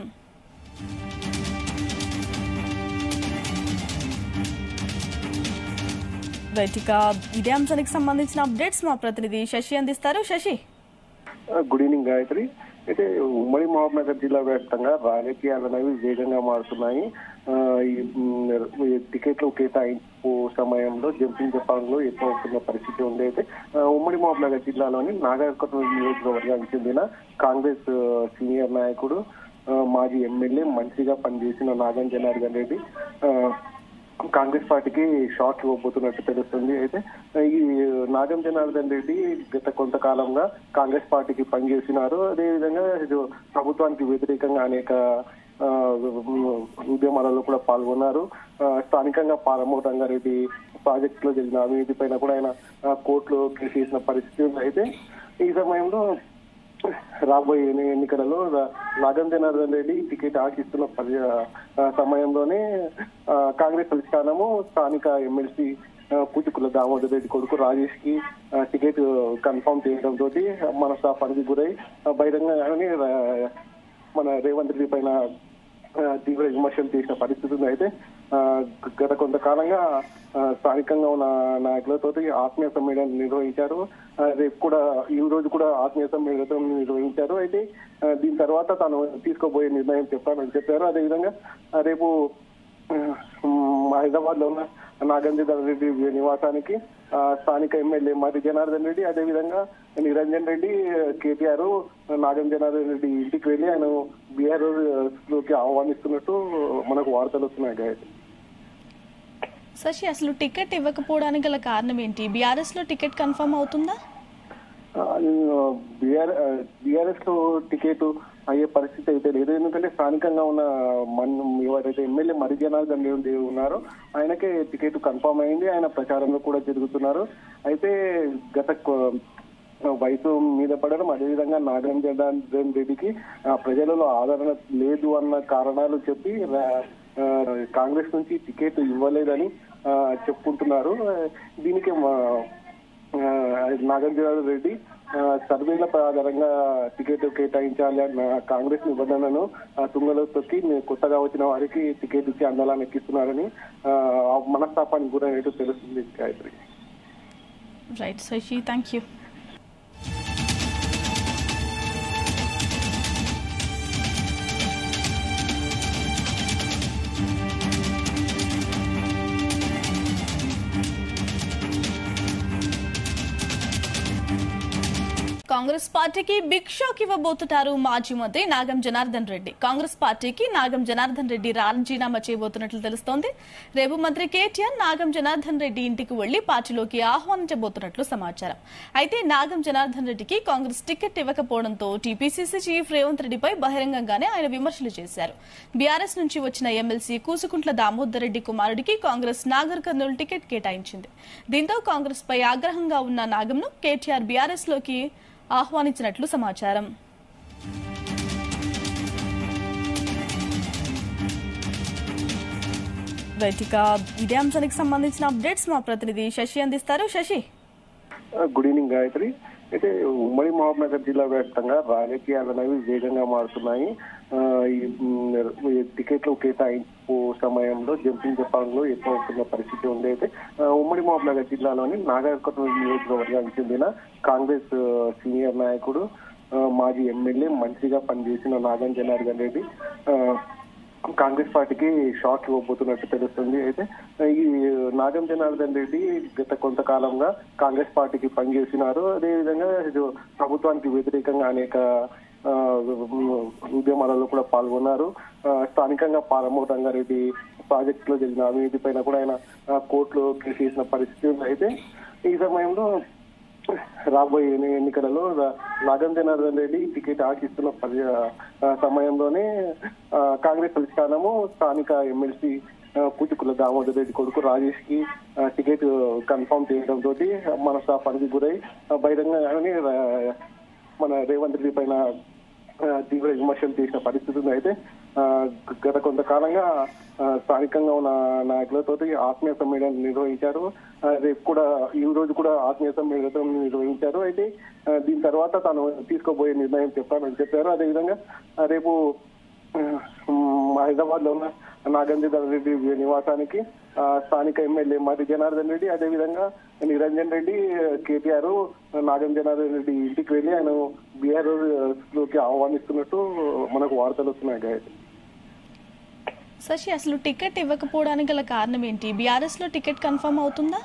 రైట్ ఇక ఇదే అంశానికి సంబంధించిన అప్డేట్స్ మా ప్రతినిధి శశి అందిస్తారు శశి గుడ్ ఈవినింగ్ గాయత్రి అయితే ఉమ్మడి మహబూబ్నగర్ జిల్లా వ్యాప్తంగా రాజకీయాలు అనేవి వేగంగా మారుతున్నాయి ఆ, ఈ మ్, ఈ టికెట్లు కేటాయింపు సమయంలో జంపింగ్ జపాన్లో ఎక్కువ అవుతున్న పరిస్థితి ఉంది అయితే ఆ, ఉమ్మడి మహబూబ్నగర్ జిల్లాలోని నాగర్కర్నూలు నియోజకవర్గానికి చెందిన కాంగ్రెస్ ఆ, సీనియర్ నాయకుడు ఆ, మాజీ ఎమ్మెల్యే మంత్రిగా పనిచేసిన నాగం జనార్దన్ రెడ్డి ఆ, కాంగ్రెస్ పార్టీకి షాక్ ఇవ్వబోతున్నట్టు తెలుస్తుంది అయితే ఈ నాగం జనార్దన్ రెడ్డి గత కొంతకాలంగా కాంగ్రెస్ పార్టీకి పనిచేసినారు అదేవిధంగా ఇది ప్రభుత్వానికి వ్యతిరేకంగా అనేక ఆ, ఉద్యమాలలో కూడా పాల్గొన్నారు ఆ, స్థానికంగా పాలమూరు రంగారెడ్డి ప్రాజెక్టులో జరిగిన అవినీతి పైన కూడా ఆయన ఆ, కోర్టులో కేసు చేసిన పరిస్థితి ఉంది అయితే ఈ సమయంలో రాబోయే ఎన్ని- ఎన్నికలలో రా- నాగం జనార్దన్ రెడ్డి టికెట్ ఆశిస్తున్న పరి- ఆ, సమయంలోనే ఆ, కాంగ్రెస్ అధిష్టానము స్థానిక ఎమ్మెల్సీ కూచుకుల దామోదర్ రెడ్డి కొడుకు రాజేష్ కి ఆ, టికెట్ కన్ఫర్మ్ చేయడం తోటి మనస్తాపానికి గురై ఆ, బహిరంగంగానే రా- మన రేవంత్ రెడ్డి పైన ఆ, తీవ్ర విమర్శలు చేసిన పరిస్థితి ఉంది అయితే ఆ, గత కొంతకాలంగా ఆ, స్థానికంగా ఉన్న నాయకులతో ఆత్మీయ సమ్మేళనం నిర్వహించారు ఆ, రేపు కూడా ఈ రోజు కూడా ఆత్మీయ సమ్మేళనం నిర్వహించారు అయితే ఆ, దీని తర్వాత తాను తీసుకోబోయే నిర్ణయం చెప్పానని చెప్పారు అదేవిధంగా ఆ, రేపు హైదరాబాద్ లో ఉన్న నాగేంద్ర రెడ్డి నివాసానికి ఆ, స్థానిక ఎమ్మెల్యే మరి జనార్దన్ రెడ్డి అదేవిధంగా నిరంజన్ రెడ్డి కేటీఆర్ నాగం జనార్దన్ రెడ్డి ఇంటికి వెళ్ళి ఆయన బీఆర్ లోకి ఆహ్వానిస్తున్నట్టు మనకు వార్తలు వస్తున్నాయి గాయత్రి శశి అసలు టికెట్ ఇవ్వకపోవడానికి గల కారణం ఏంటి బీఆర్ఎస్ లో టికెట్ కన్ఫర్మ్ అవుతుందా బీఆర్ఎస్ లో టికెట్ అయ్యే పరిస్థితి అయితే లేదు ఎందుకంటే స్థానికంగా ఉన్న మన ఎవరైతే ఎమ్మెల్యే మరి జనార్దన్ రెడ్డి ఉన్నారో ఆయనకే టికెట్ కన్ఫర్మ్ అయింది ఆయన ప్రచారంలో కూడా జరుగుతున్నారు అయితే గత కొ- వయసు మీద పడడం అదేవిధంగా నాగరం జనార్దన్ రెడ్డికి ఆ, ప్రజలలో ఆదరణ లేదు అన్న కారణాలు చెప్పి రా- ఆ, కాంగ్రెస్ నుంచి టికెట్ ఇవ్వలేదని ఆ, చెప్పుకుంటున్నారు ఆ, దీనికి మా నాగార్జున రెడ్డి ఆ, సర్వేల ఆధారంగా టికెట్ కేటాయించాలి అన్న కాంగ్రెస్ నిబంధనను ఆ, తుంగలో తొక్కి కొత్తగా వచ్చిన వారికి టికెట్ ఇచ్చి అందలాన్ని ఎక్కిస్తున్నారని ఆ, ఆ మనస్తాపానికి గురైనట్టు తెలుస్తుంది Gayatri right Shashi thank you Congress పార్టీకి బిగ్ షాక్ ఇవ్వబోతున్నారు మాజీ మంత్రి నాగం జనార్దన్ రెడ్డి కాంగ్రెస్ పార్టీకి నాగం జనార్దన్ రెడ్డి రాజీనామా చేయబోతున్నట్లు తెలుస్తోంది రేపు మంత్రి కేటీఆర్ నాగం జనార్దన్ రెడ్డి ఇంటికి వెళ్లి పార్టీలోకి ఆహ్వానించబోతున్నట్లు సమాచారం అయితే నాగం జనార్దన్ రెడ్డికి కాంగ్రెస్ టికెట్ ఇవ్వకపోవడంతో టీపీసీసీ చీఫ్ రేవంత్ రెడ్డిపై బహిరంగంగానే ఆయన విమర్శలు చేశారు బీఆర్ఎస్ నుంచి వచ్చిన ఎమ్మెల్సీ కూసుకుంట్ల దామోదర్ రెడ్డి కుమారుడికి కాంగ్రెస్ నాగర్ కర్నూలు టికెట్ కేటాయించింది దీంతో కాంగ్రెస్ పై ఆగ్రహంగా ఉన్న నాగంను కేటీఆర్ బీఆర్ఎస్ లోకి ఆహ్వానించినట్లు సమాచారం రైట్ ఇక ఇదే అంశానికి సంబంధించిన అప్డేట్స్ మా ప్రతినిధి శశి అందిస్తారు శశి గుడ్ ఈవినింగ్ గాయత్రి అయితే ఉమ్మడి మహబూబ్నగర్ జిల్లా వ్యాప్తంగా రాజకీయాలు అనేవి వేగంగా మారుతున్నాయి ఆ, ఈ మ్, ఈ టికెట్లు కేటాయింపు సమయంలో జంపింగ్ జపాన్లో ఎక్కువ అవుతున్న పరిస్థితి ఉంది అయితే ఆ, ఉమ్మడి మహబూబ్నగర్ జిల్లాలోని నాగర్కర్నూలు నియోజకవర్గానికి చెందిన కాంగ్రెస్ ఆ, సీనియర్ నాయకుడు ఆ, మాజీ ఎమ్మెల్యే మంత్రిగా పనిచేసిన నాగం జనార్దన్ రెడ్డి ఆ, కాంగ్రెస్ పార్టీకి షాక్ ఇవ్వబోతున్నట్టు తెలుస్తుంది అయితే ఈ నాగం జనార్దన్ రెడ్డి గత కొంతకాలంగా కాంగ్రెస్ పార్టీకి పనిచేసినారు అదేవిధంగా ఇది ప్రభుత్వానికి వ్యతిరేకంగా అనేక ఆ, ఉద్యమాలలో కూడా పాల్గొన్నారు ఆ, స్థానికంగా పాలమూరు రంగారెడ్డి ప్రాజెక్ట్ లో జరిగిన అవినీతి పైన కూడా ఆయన ఆ, కోర్టులో కేసు చేసిన పరిస్థితి ఉంది అయితే ఈ సమయంలో రాబోయే ఎన్ని- ఎన్నికలలో రా- నాగం జనార్దన్ రెడ్డి టికెట్ ఆశిస్తున్న పరి- ఆ, సమయంలోనే ఆ, కాంగ్రెస్ అధిష్టానము స్థానిక ఎమ్మెల్సీ కూచుకుల దామోదర్ రెడ్డి కొడుకు రాజేష్ కి ఆ, టికెట్ కన్ఫర్మ్ చేయడం తోటి మనస్తాపానికి గురై ఆ, బహిరంగంగానే రా- మన రేవంత్ రెడ్డి పైన ఆ, తీవ్ర విమర్శలు చేసిన పరిస్థితి ఉంది అయితే ఆ, గత కొంతకాలంగా ఆ, స్థానికంగా ఉన్న నాయకులతో ఆత్మీయ సమ్మేళనం నిర్వహించారు ఆ, రేపు కూడా ఈ రోజు కూడా ఆత్మీయ సమ్మేళనం నిర్వహించారు అయితే ఆ, దీని తర్వాత తాను తీసుకోబోయే నిర్ణయం చెప్పానని చెప్పారు అదేవిధంగా ఆ, రేపు హైదరాబాద్ లో ఉన్న నాగేంద్ర రెడ్డి నివాసానికి ఆ, స్థానిక ఎమ్మెల్యే మరి జనార్దన్ రెడ్డి అదేవిధంగా నిరంజన్ రెడ్డి కేటీఆర్ నాగం జనార్దన్ రెడ్డి ఇంటికి వెళ్ళి ఆయన బీఆర్ లోకి ఆహ్వానిస్తున్నట్టు మనకు వార్తలు వస్తున్నాయి గాయత్రి శశి అసలు టికెట్ ఇవ్వకపోవడానికి గల కారణం ఏంటి బీఆర్ఎస్ లో టికెట్ కన్ఫర్మ్ అవుతుందా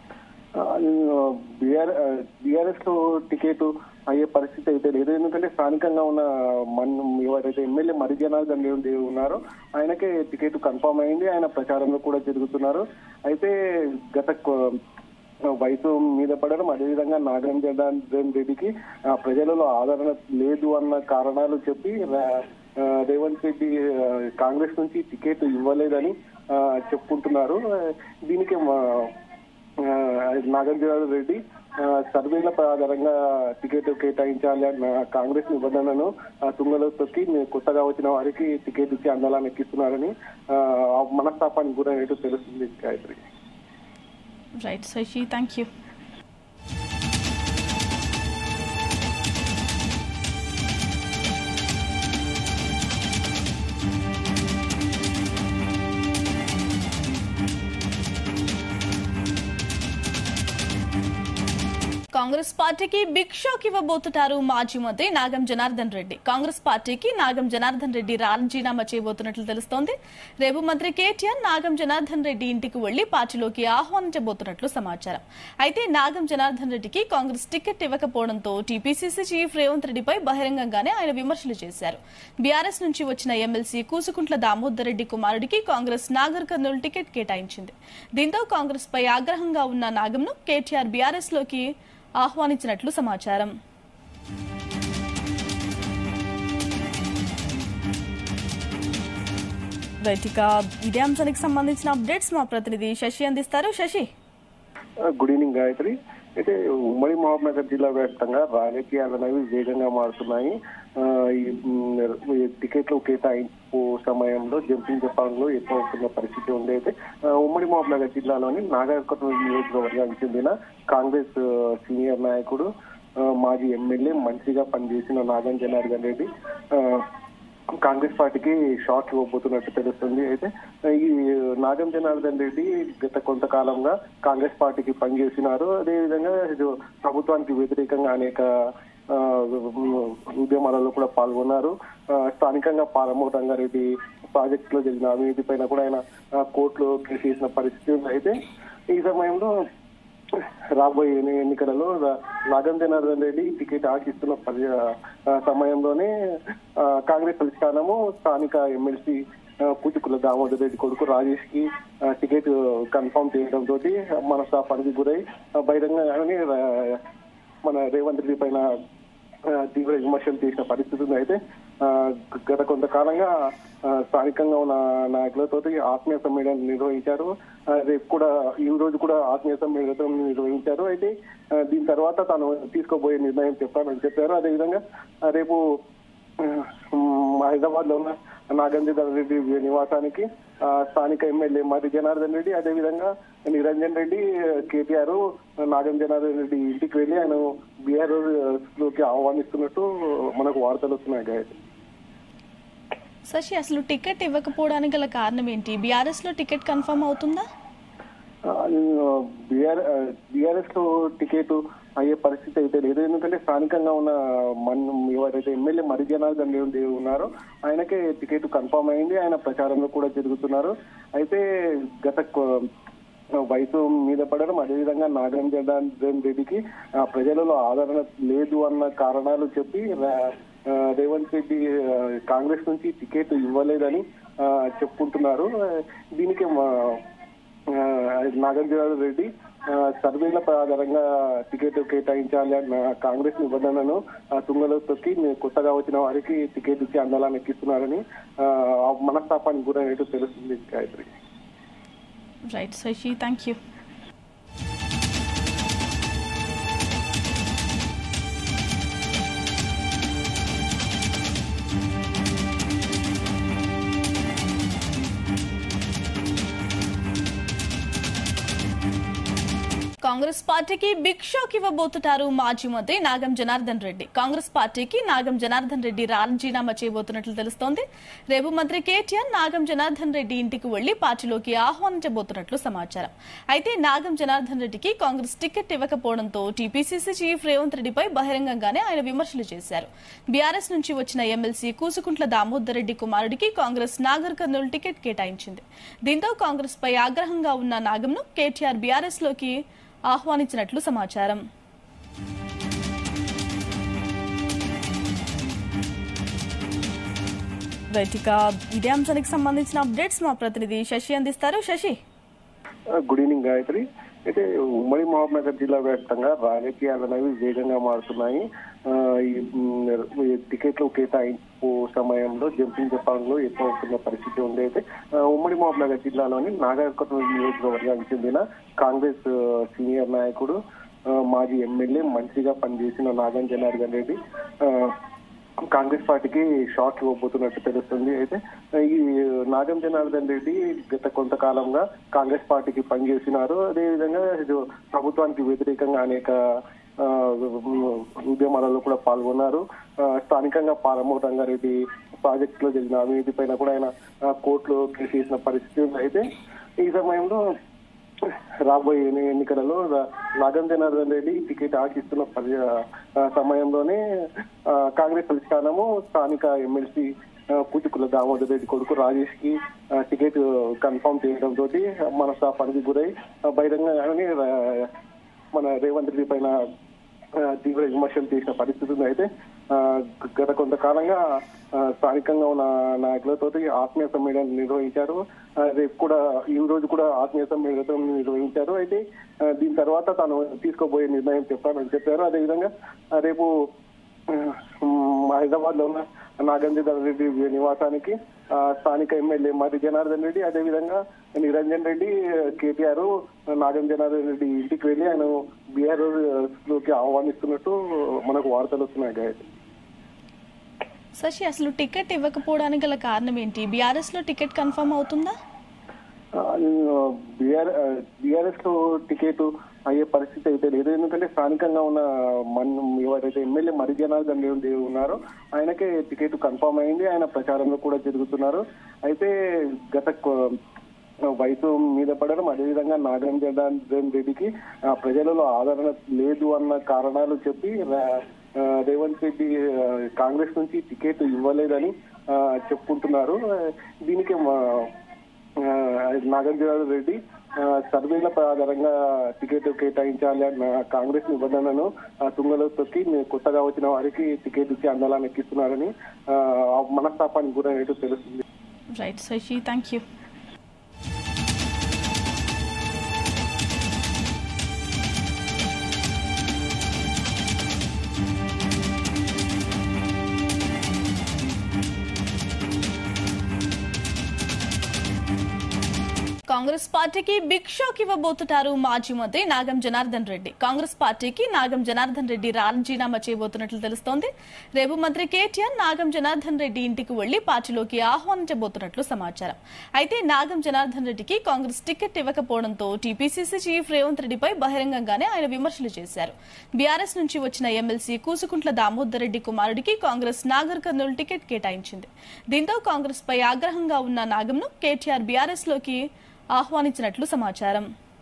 బీఆర్ఎస్ లో టికెట్ అయ్యే పరిస్థితి అయితే లేదు ఎందుకంటే స్థానికంగా ఉన్న మన ఎవరైతే ఎమ్మెల్యే మరి జనార్దన్ రెడ్డి ఉన్నారో ఆయనకే టికెట్ కన్ఫర్మ్ అయింది ఆయన ప్రచారంలో కూడా జరుగుతున్నారు అయితే గత కొ- వయసు మీద పడడం అదేవిధంగా నాగరం జనార్దన్ రెడ్డికి ఆ, ప్రజలలో ఆదరణ లేదు అన్న కారణాలు చెప్పి రా- ఆ, రేవంత్ రెడ్డి ఆ, కాంగ్రెస్ నుంచి టికెట్ ఇవ్వలేదని ఆ, చెప్పుకుంటున్నారు ఆ, దీనికి మా ఆ, నాగార్జున రెడ్డి ఆ, సర్వేల ఆధారంగా టికెట్ కేటాయించాలి అన్న కాంగ్రెస్ నిబంధనను ఆ, తుంగలో తొక్కి కొత్తగా వచ్చిన వారికి టికెట్ ఇచ్చి అందలాన్ని ఎక్కిస్తున్నారని ఆ, ఆ మనస్తాపానికి గురైనట్టు తెలుస్తుంది Gayatri right Shashi thank you Congress పార్టీకి బిగ్ షాక్ ఇవ్వబోతున్నారు మాజీ మంత్రి నాగం జనార్దన్ రెడ్డి కాంగ్రెస్ పార్టీకి నాగం జనార్దన్ రెడ్డి రాజీనామా చేయబోతున్నట్లు తెలుస్తోంది రేపు మంత్రి కేటీఆర్ నాగం జనార్దన్ రెడ్డి ఇంటికి వెళ్లి పార్టీలోకి ఆహ్వానించబోతున్నట్లు సమాచారం అయితే నాగం జనార్దన్ రెడ్డికి కాంగ్రెస్ టికెట్ ఇవ్వకపోవడంతో టీపీసీసీ చీఫ్ రేవంత్ రెడ్డిపై బహిరంగంగానే ఆయన విమర్శలు చేశారు బీఆర్ఎస్ నుంచి వచ్చిన ఎమ్మెల్సీ కూసుకుంట్ల దామోదర్ రెడ్డి కుమారుడికి కాంగ్రెస్ నాగర్ కర్నూలు టికెట్ కేటాయించింది దీంతో కాంగ్రెస్ పై ఆగ్రహంగా ఉన్న నాగంను కేటీఆర్ బీఆర్ఎస్ లోకి ఆహ్వానించినట్లు సమాచారం రైట్ ఇక ఇదే అంశానికి సంబంధించిన అప్డేట్స్ మా ప్రతినిధి శశి అందిస్తారు శశి గుడ్ ఈవినింగ్ గాయత్రి అయితే ఉమ్మడి మహబూబ్నగర్ జిల్లా వ్యాప్తంగా రాజకీయాలు అనేవి వేగంగా మారుతున్నాయి ఆ, ఈ మ్, ఈ టికెట్లు కేటాయింపు సమయంలో జంపింగ్ జపాన్లో ఎక్కువ అవుతున్న పరిస్థితి ఉంది అయితే ఆ, ఉమ్మడి మహబూబ్నగర్ జిల్లాలోని నాగర్కర్నూలు నియోజకవర్గానికి చెందిన కాంగ్రెస్ ఆ, సీనియర్ నాయకుడు ఆ, మాజీ ఎమ్మెల్యే మంత్రిగా పనిచేసిన నాగం జనార్దన్ రెడ్డి ఆ, కాంగ్రెస్ పార్టీకి షాక్ ఇవ్వబోతున్నట్టు తెలుస్తుంది అయితే ఈ నాగం జనార్దన్ రెడ్డి గత కొంతకాలంగా కాంగ్రెస్ పార్టీకి పనిచేసినారు అదేవిధంగా ఇది ప్రభుత్వానికి వ్యతిరేకంగా అనేక ఆ, ఉద్యమాలలో కూడా పాల్గొన్నారు ఆ, స్థానికంగా పాలమూరు రంగారెడ్డి ప్రాజెక్ట్ లో జరిగిన అవినీతి పైన కూడా ఆయన ఆ, కోర్టులో కేసు చేసిన పరిస్థితి ఉంది అయితే ఈ సమయంలో రాబోయే ఎన్ని- ఎన్నికలలో రా- నాగం జనార్దన్ రెడ్డి టికెట్ ఆశిస్తున్న పరి ఆ సమయంలోనే ఆ, కాంగ్రెస్ అధిష్టానము స్థానిక ఎమ్మెల్సీ కూచుకుల దామోదర్ రెడ్డి కొడుకు రాజేష్ కి ఆ, టికెట్ కన్ఫర్మ్ చేయడం తోటి మనస్తాపానికి గురై ఆ, బహిరంగంగానే రా- మన రేవంత్ రెడ్డి పైన ఆ, తీవ్ర విమర్శలు చేసిన పరిస్థితి ఉంది అయితే ఆ, గత కొంతకాలంగా ఆ, స్థానికంగా ఉన్న నాయకులతో ఆత్మీయ సమ్మేళనం నిర్వహించారు ఆ, రేపు కూడా ఈ రోజు కూడా ఆత్మీయ సమ్మేళనం నిర్వహించారు అయితే ఆ, దీని తర్వాత తాను తీసుకోబోయే నిర్ణయం చెప్పానని చెప్పారు అదేవిధంగా ఆ, రేపు హైదరాబాద్ లో ఉన్న నాగేంద్ర రెడ్డి నివాసానికి ఆ, స్థానిక ఎమ్మెల్యే మరి జనార్దన్ రెడ్డి అదేవిధంగా నిరంజన్ రెడ్డి కేటీఆర్ నాగం జనార్దన్ రెడ్డి ఇంటికి వెళ్లి ఆయన బీఆర్ లోకి ఆహ్వానిస్తున్నట్టు మనకు వార్తలు వస్తున్నాయి గాయత్రి శశి అసలు టికెట్ ఇవ్వకపోవడానికి గల కారణం ఏంటి బీఆర్ఎస్ లో టికెట్ కన్ఫర్మ్ అవుతుందా బీఆర్ఎస్ లో టికెట్ అయ్యే పరిస్థితి అయితే లేదు ఎందుకంటే స్థానికంగా ఉన్న మన ఎవరైతే ఎమ్మెల్యే మరి జనార్దన్ రెడ్డి ఉన్నారో ఆయనకే టికెట్ కన్ఫర్మ్ అయింది ఆయన ప్రచారంలో కూడా తిరుగుతున్నారు అయితే గత కొ- వయసు మీద పడడం అదేవిధంగా నాగరం జనార్దన్ రెడ్డికి ఆ, ప్రజలలో ఆదరణ లేదు అన్న కారణాలు చెప్పి రా- ఆ, రేవంత్ రెడ్డి ఆ, కాంగ్రెస్ నుంచి టికెట్ ఇవ్వలేదని ఆ, చెప్పుకుంటున్నారు ఆ, దీనికి మా- ఆ, నాగార్జున రెడ్డి ఆ, సర్వేల ఆధారంగా టికెట్ కేటాయించాలి అన్న కాంగ్రెస్ నిబంధనను ఆ, తుంగలో తొక్కి కొత్తగా వచ్చిన వారికి టికెట్ ఇచ్చి అందలాన్ని ఎక్కిస్తున్నారని ఆ, ఆ మనస్తాపానికి గురైనట్టు తెలుస్తుంది Gayatri right Shashi thank you Congress పార్టీకి బిగ్ షాక్ ఇవ్వబోతున్నారు మాజీ మంత్రి నాగం జనార్దన్ రెడ్డి కాంగ్రెస్ పార్టీకి నాగం జనార్దన్ రెడ్డి రాజీనామా చేయబోతున్నట్లు తెలుస్తోంది రేపు మంత్రి కేటీఆర్ నాగం జనార్దన్ రెడ్డి ఇంటికి వెళ్లి పార్టీలోకి ఆహ్వానించబోతున్నట్లు సమాచారం అయితే నాగం జనార్దన్ రెడ్డికి కాంగ్రెస్ టికెట్ ఇవ్వకపోవడంతో టీపీసీసీ చీఫ్ రేవంత్ రెడ్డిపై బహిరంగంగానే ఆయన విమర్శలు చేశారు బీఆర్ఎస్ నుంచి వచ్చిన ఎమ్మెల్సీ కూసుకుంట్ల దామోదర్ రెడ్డి కుమారుడికి కాంగ్రెస్ నాగర్ కర్నూలు టికెట్ కేటాయించింది దీంతో కాంగ్రెస్ పై ఆగ్రహంగా ఉన్న నాగంను కేటీఆర్ బీఆర్ఎస్ లోకి ఆహ్వానించినట్లు సమాచారం రైట్ ఇక ఇదే అంశానికి సంబంధించిన అప్డేట్స్ మా ప్రతినిధి శశి అందిస్తారు శశి గుడ్ ఈవినింగ్ గాయత్రి అయితే ఉమ్మడి మహబూబ్నగర్ జిల్లా వ్యాప్తంగా రాజకీయాలు అనేవి వేగంగా మారుతున్నాయి ఆ, ఈ మ్, ఈ టికెట్లు కేటాయింపు సమయంలో జంపింగ్ జపాన్లో ఎక్కువ అవుతున్న పరిస్థితి ఉంది అయితే ఆ, ఉమ్మడి మహబూబ్నగర్ జిల్లాలోని నాగర్కర్నూలు నియోజకవర్గానికి చెందిన కాంగ్రెస్ ఆ, సీనియర్ నాయకుడు ఆ, మాజీ ఎమ్మెల్యే మంత్రిగా పనిచేసిన నాగం జనార్దన్ రెడ్డి ఆ, కాంగ్రెస్ పార్టీకి షాక్ ఇవ్వబోతున్నట్టు తెలుస్తుంది అయితే ఈ నాగం జనార్దన్ రెడ్డి గత కొంతకాలంగా కాంగ్రెస్ పార్టీకి పనిచేసినారు అదేవిధంగా ఇది ప్రభుత్వానికి వ్యతిరేకంగా అనేక ఆ, ఉద్యమాలలో కూడా పాల్గొన్నారు ఆ, స్థానికంగా పాలమూరు రంగారెడ్డి ప్రాజెక్ట్ లో జరిగిన అవినీతి పైన కూడా ఆయన ఆ, కోర్టులో కేసు వేసిన పరిస్థితి ఉంది అయితే ఈ సమయంలో రాబోయే ఎన్ని- ఎన్నికలలో రా- నాగం జనార్దన్ రెడ్డి టికెట్ ఆశిస్తున్న పరి- ఆ, సమయంలోనే ఆ, కాంగ్రెస్ అధిష్టానము స్థానిక ఎమ్మెల్సీ పూచుకుల దామోదర్ రెడ్డి కొడుకు రాజేష్ కి ఆ, టికెట్ కన్ఫర్మ్ చేయడం తోటి మనస్తాపానికి గురై ఆ, బహిరంగంగానే రా- మన రేవంత్ రెడ్డి పైన ఆ, తీవ్ర విమర్శలు చేసిన పరిస్థితి ఉంది అయితే ఆ, గత కొంతకాలంగా ఆ, స్థానికంగా ఉన్న నాయకులతో ఆత్మీయ సమ్మేళనం నిర్వహించారు ఆ, రేపు కూడా ఈ రోజు కూడా ఆత్మీయ సమ్మేళనం నిర్వహించారు అయితే ఆ, దీని తర్వాత తాను తీసుకోబోయే నిర్ణయం చెప్పానని చెప్పారు అదేవిధంగా ఆ, రేపు హైదరాబాద్ లో ఉన్న నాగేంద్ర రెడ్డి నివాసానికి ఆ, స్థానిక ఎమ్మెల్యే మరి జనార్దన్ రెడ్డి అదేవిధంగా నిరంజన్ రెడ్డి కేటీఆర్ నాగం జనార్దన్ రెడ్డి ఇంటికి వెళ్లి ఆయన బీఆర్ లోకి ఆహ్వానిస్తున్నట్టు మనకు వార్తలు వస్తున్నాయి గాయత్రి శశి అసలు టికెట్ ఇవ్వకపోవడానికి గల కారణం ఏంటి బీఆర్ఎస్ లో టికెట్ కన్ఫర్మ్ అవుతుందా బీఆర్ఎస్ లో టికెట్ అయ్యే పరిస్థితి అయితే లేదు ఎందుకంటే స్థానికంగా ఉన్న మన ఎవరైతే ఎమ్మెల్యే మరి జనార్దన్ రెడ్డి ఉన్నారో ఆయనకే టికెట్ కన్ఫర్మ్ అయింది ఆయన ప్రచారంలో కూడా జరుగుతున్నారు అయితే గత కొ- వయసు మీద పడడం అదేవిధంగా నాగం జనార్దన్ రెడ్డికి ఆ, ప్రజలలో ఆదరణ లేదు అన్న కారణాలు చెప్పి రా- ఆ, రేవంత్ రెడ్డి ఆ, కాంగ్రెస్ నుంచి టికెట్ ఇవ్వలేదని ఆ, చెప్పుకుంటున్నారు ఆ, దీనికి మా- ఆ, నాగార్జున రెడ్డి ఆ, సర్వేల ఆధారంగా టికెట్ కేటాయించాలి అన్న కాంగ్రెస్ నిబంధనను ఆ, తుంగలో తొక్కి మీ కొత్తగా వచ్చిన వారికి టికెట్ ఇచ్చి అందలాన్ని ఎక్కిస్తున్నారని ఆ, ఆ మనస్తాపానికి గురైనట్టు తెలుస్తుంది right Shashi thank you Congress పార్టీకి బిగ్ షాక్ ఇవ్వబోతున్నారు మాజీ మంత్రి నాగం జనార్దన్ రెడ్డి కాంగ్రెస్ పార్టీకి నాగం జనార్దన్ రెడ్డి రాజీనామా చేయబోతున్నట్లు తెలుస్తోంది రేపు మంత్రి కేటీఆర్ నాగం జనార్దన్ రెడ్డి ఇంటికి వెళ్లి పార్టీలోకి ఆహ్వానించబోతున్నట్లు సమాచారం అయితే నాగం జనార్దన్ రెడ్డికి కాంగ్రెస్ టికెట్ ఇవ్వకపోవడంతో టీపీసీసీ చీఫ్ రేవంత్ రెడ్డిపై బహిరంగంగానే ఆయన విమర్శలు చేశారు బీఆర్ఎస్ నుంచి వచ్చిన ఎమ్మెల్సీ కూసుకుంట్ల దామోదర్ రెడ్డి కుమారుడికి కాంగ్రెస్ నాగర్ కర్నూలు టికెట్ కేటాయించింది దీంతో కాంగ్రెస్ పై ఆగ్రహంగా ఉన్న నాగంను కేటీఆర్ బీఆర్ఎస్ లోకి ఆహ్వానించినట్లు సమాచారం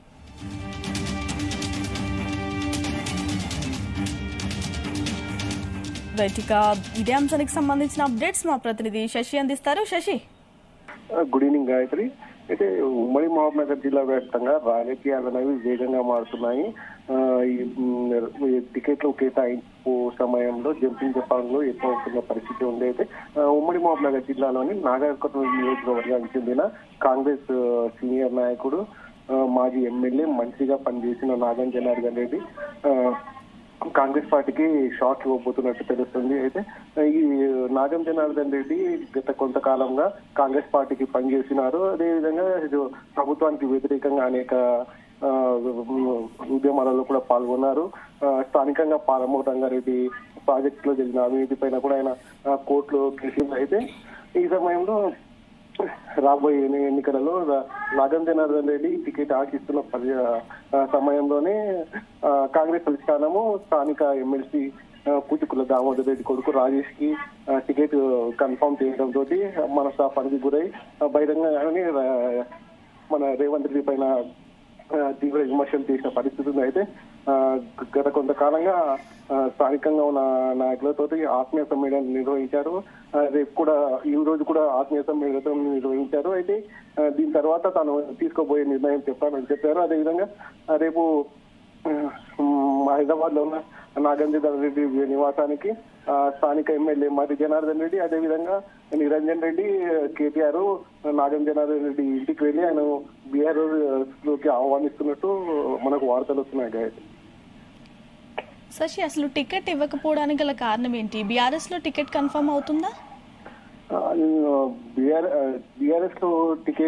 రైట్ ఇక ఇదే అంశానికి సంబంధించిన అప్డేట్స్ మా ప్రతినిధి శశి అందిస్తారు శశి గుడ్ ఈవినింగ్ గాయత్రి అయితే ఉమ్మడి మహబూబ్నగర్ జిల్లా వ్యాప్తంగా రాజకీయాలు అనేవి వేగంగా మారుతున్నాయి ఆ, ఈ మ్, ఈ టికెట్లు కేటాయింపు సమయంలో జంపింగ్ జపాన్లో ఎక్కువ అవుతున్న పరిస్థితి ఉంది అయితే ఆ, ఉమ్మడి మహబూబ్నగర్ జిల్లాలోని నాగర్కర్నూలు నియోజకవర్గానికి చెందిన కాంగ్రెస్ ఆ, సీనియర్ నాయకుడు ఆ, మాజీ ఎమ్మెల్యే మంత్రిగా పనిచేసిన నాగం జనార్దన్ రెడ్డి ఆ, కాంగ్రెస్ పార్టీకి షాక్ ఇవ్వబోతున్నట్టు తెలుస్తుంది అయితే ఈ నాగం జనార్దన్ రెడ్డి గత కొంతకాలంగా కాంగ్రెస్ పార్టీకి పనిచేసినారు అదేవిధంగా ఇది ప్రభుత్వానికి వ్యతిరేకంగా అనేక ఆ, ఉద్యమాలలో కూడా పాల్గొన్నారు ఆ, స్థానికంగా పాలమూరు రంగారెడ్డి ప్రాజెక్ట్ లో జరిగిన అవినీతి పైన కూడా ఆయన ఆ, కోర్టులో కేసు అయితే ఈ సమయంలో రాబోయే ఎన్ని- ఎన్నికలలో రా- నాగం జనార్దన్ రెడ్డి టికెట్ ఆశిస్తున్న పరి- ఆ, సమయంలోనే ఆ, కాంగ్రెస్ అధిష్టానము స్థానిక ఎమ్మెల్సీ పూచుకుల దామోదర్ రెడ్డి కొడుకు రాజేష్ కి ఆ, టికెట్ కన్ఫర్మ్ చేయడం తోటి మనస్తాపానికి గురై ఆ, బహిరంగంగానే రా- మన రేవంత్ రెడ్డి పైన ఆ, తీవ్ర విమర్శలు చేసిన పరిస్థితి ఉంది అయితే ఆ, గత కొంతకాలంగా ఆ, స్థానికంగా ఉన్న నాయకులతో ఆత్మీయ సమ్మేళనం నిర్వహించారు ఆ, రేపు కూడా ఈ రోజు కూడా ఆత్మీయ సమ్మేళనం నిర్వహించారు అయితే ఆ, దీని తర్వాత తాను తీసుకోబోయే నిర్ణయం చెప్పానని చెప్పారు అదేవిధంగా ఆ, రేపు హైదరాబాద్ లో ఉన్న నాగేంద్ర రెడ్డి నివాసానికి ఆ, స్థానిక ఎమ్మెల్యే మరి జనార్దన్ రెడ్డి అదేవిధంగా నిరంజన్ రెడ్డి కేటీఆర్ నాగం జనార్దన్ రెడ్డి ఇంటికి వెళ్లి ఆయన బీఆర్ లోకి ఆహ్వానిస్తున్నట్టు మనకు వార్తలు వస్తున్నాయి గాయత్రి శశి అసలు టికెట్ ఇవ్వకపోవడానికి గల కారణం ఏంటి బీఆర్ఎస్ లో టికెట్ కన్ఫర్మ్ అవుతుందా బీఆర్ బీఆర్ఎస్ లో టికెట్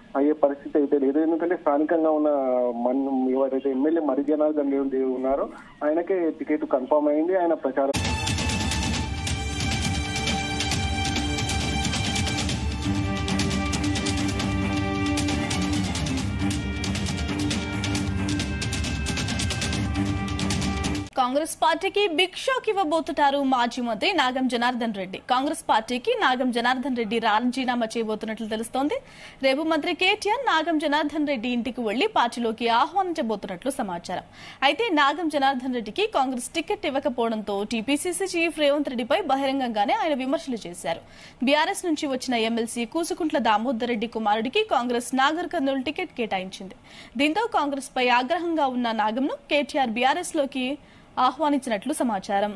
అయ్యే పరిస్థితి అయితే లేదు ఎందుకంటే స్థానికంగా ఉన్న మన ఎవరైతే ఎమ్మెల్యే మరి జనార్దన్ రెడ్డి ఉన్నారో ఆయనకే టికెట్ కన్ఫర్మ్ అయింది ఆయన ప్రచారం కాంగ్రెస్ పార్టీకి బిగ్ షాక్ ఇవ్వబోతున్నారు మాజీ మంత్రి నాగం జనార్దన్ రెడ్డి కాంగ్రెస్ పార్టీకి నాగం జనార్దన్ రెడ్డి రాజీనామా చేయబోతున్నట్లు తెలుస్తోంది రేపు మంత్రి కేటీఆర్ నాగం జనార్దన్ రెడ్డి ఇంటికి వెళ్లి పార్టీలోకి ఆహ్వానించబోతున్నట్లు సమాచారం అయితే నాగం జనార్దన్ రెడ్డికి కాంగ్రెస్ టికెట్ ఇవ్వకపోవడంతో టీపీసీసీ చీఫ్ రేవంత్ రెడ్డిపై బహిరంగంగానే ఆయన విమర్శలు చేశారు బీఆర్ఎస్ నుంచి వచ్చిన ఎమ్మెల్సీ కూసుకుంట్ల దామోదర్ రెడ్డి కుమారుడికి కాంగ్రెస్ నాగర్ కర్నూలు టికెట్ కేటాయించింది దీంతో కాంగ్రెస్ పై ఆగ్రహంగా ఉన్న నాగంను కేటీఆర్ బీఆర్ఎస్ లోకి ఆహ్వానించినట్లు సమాచారం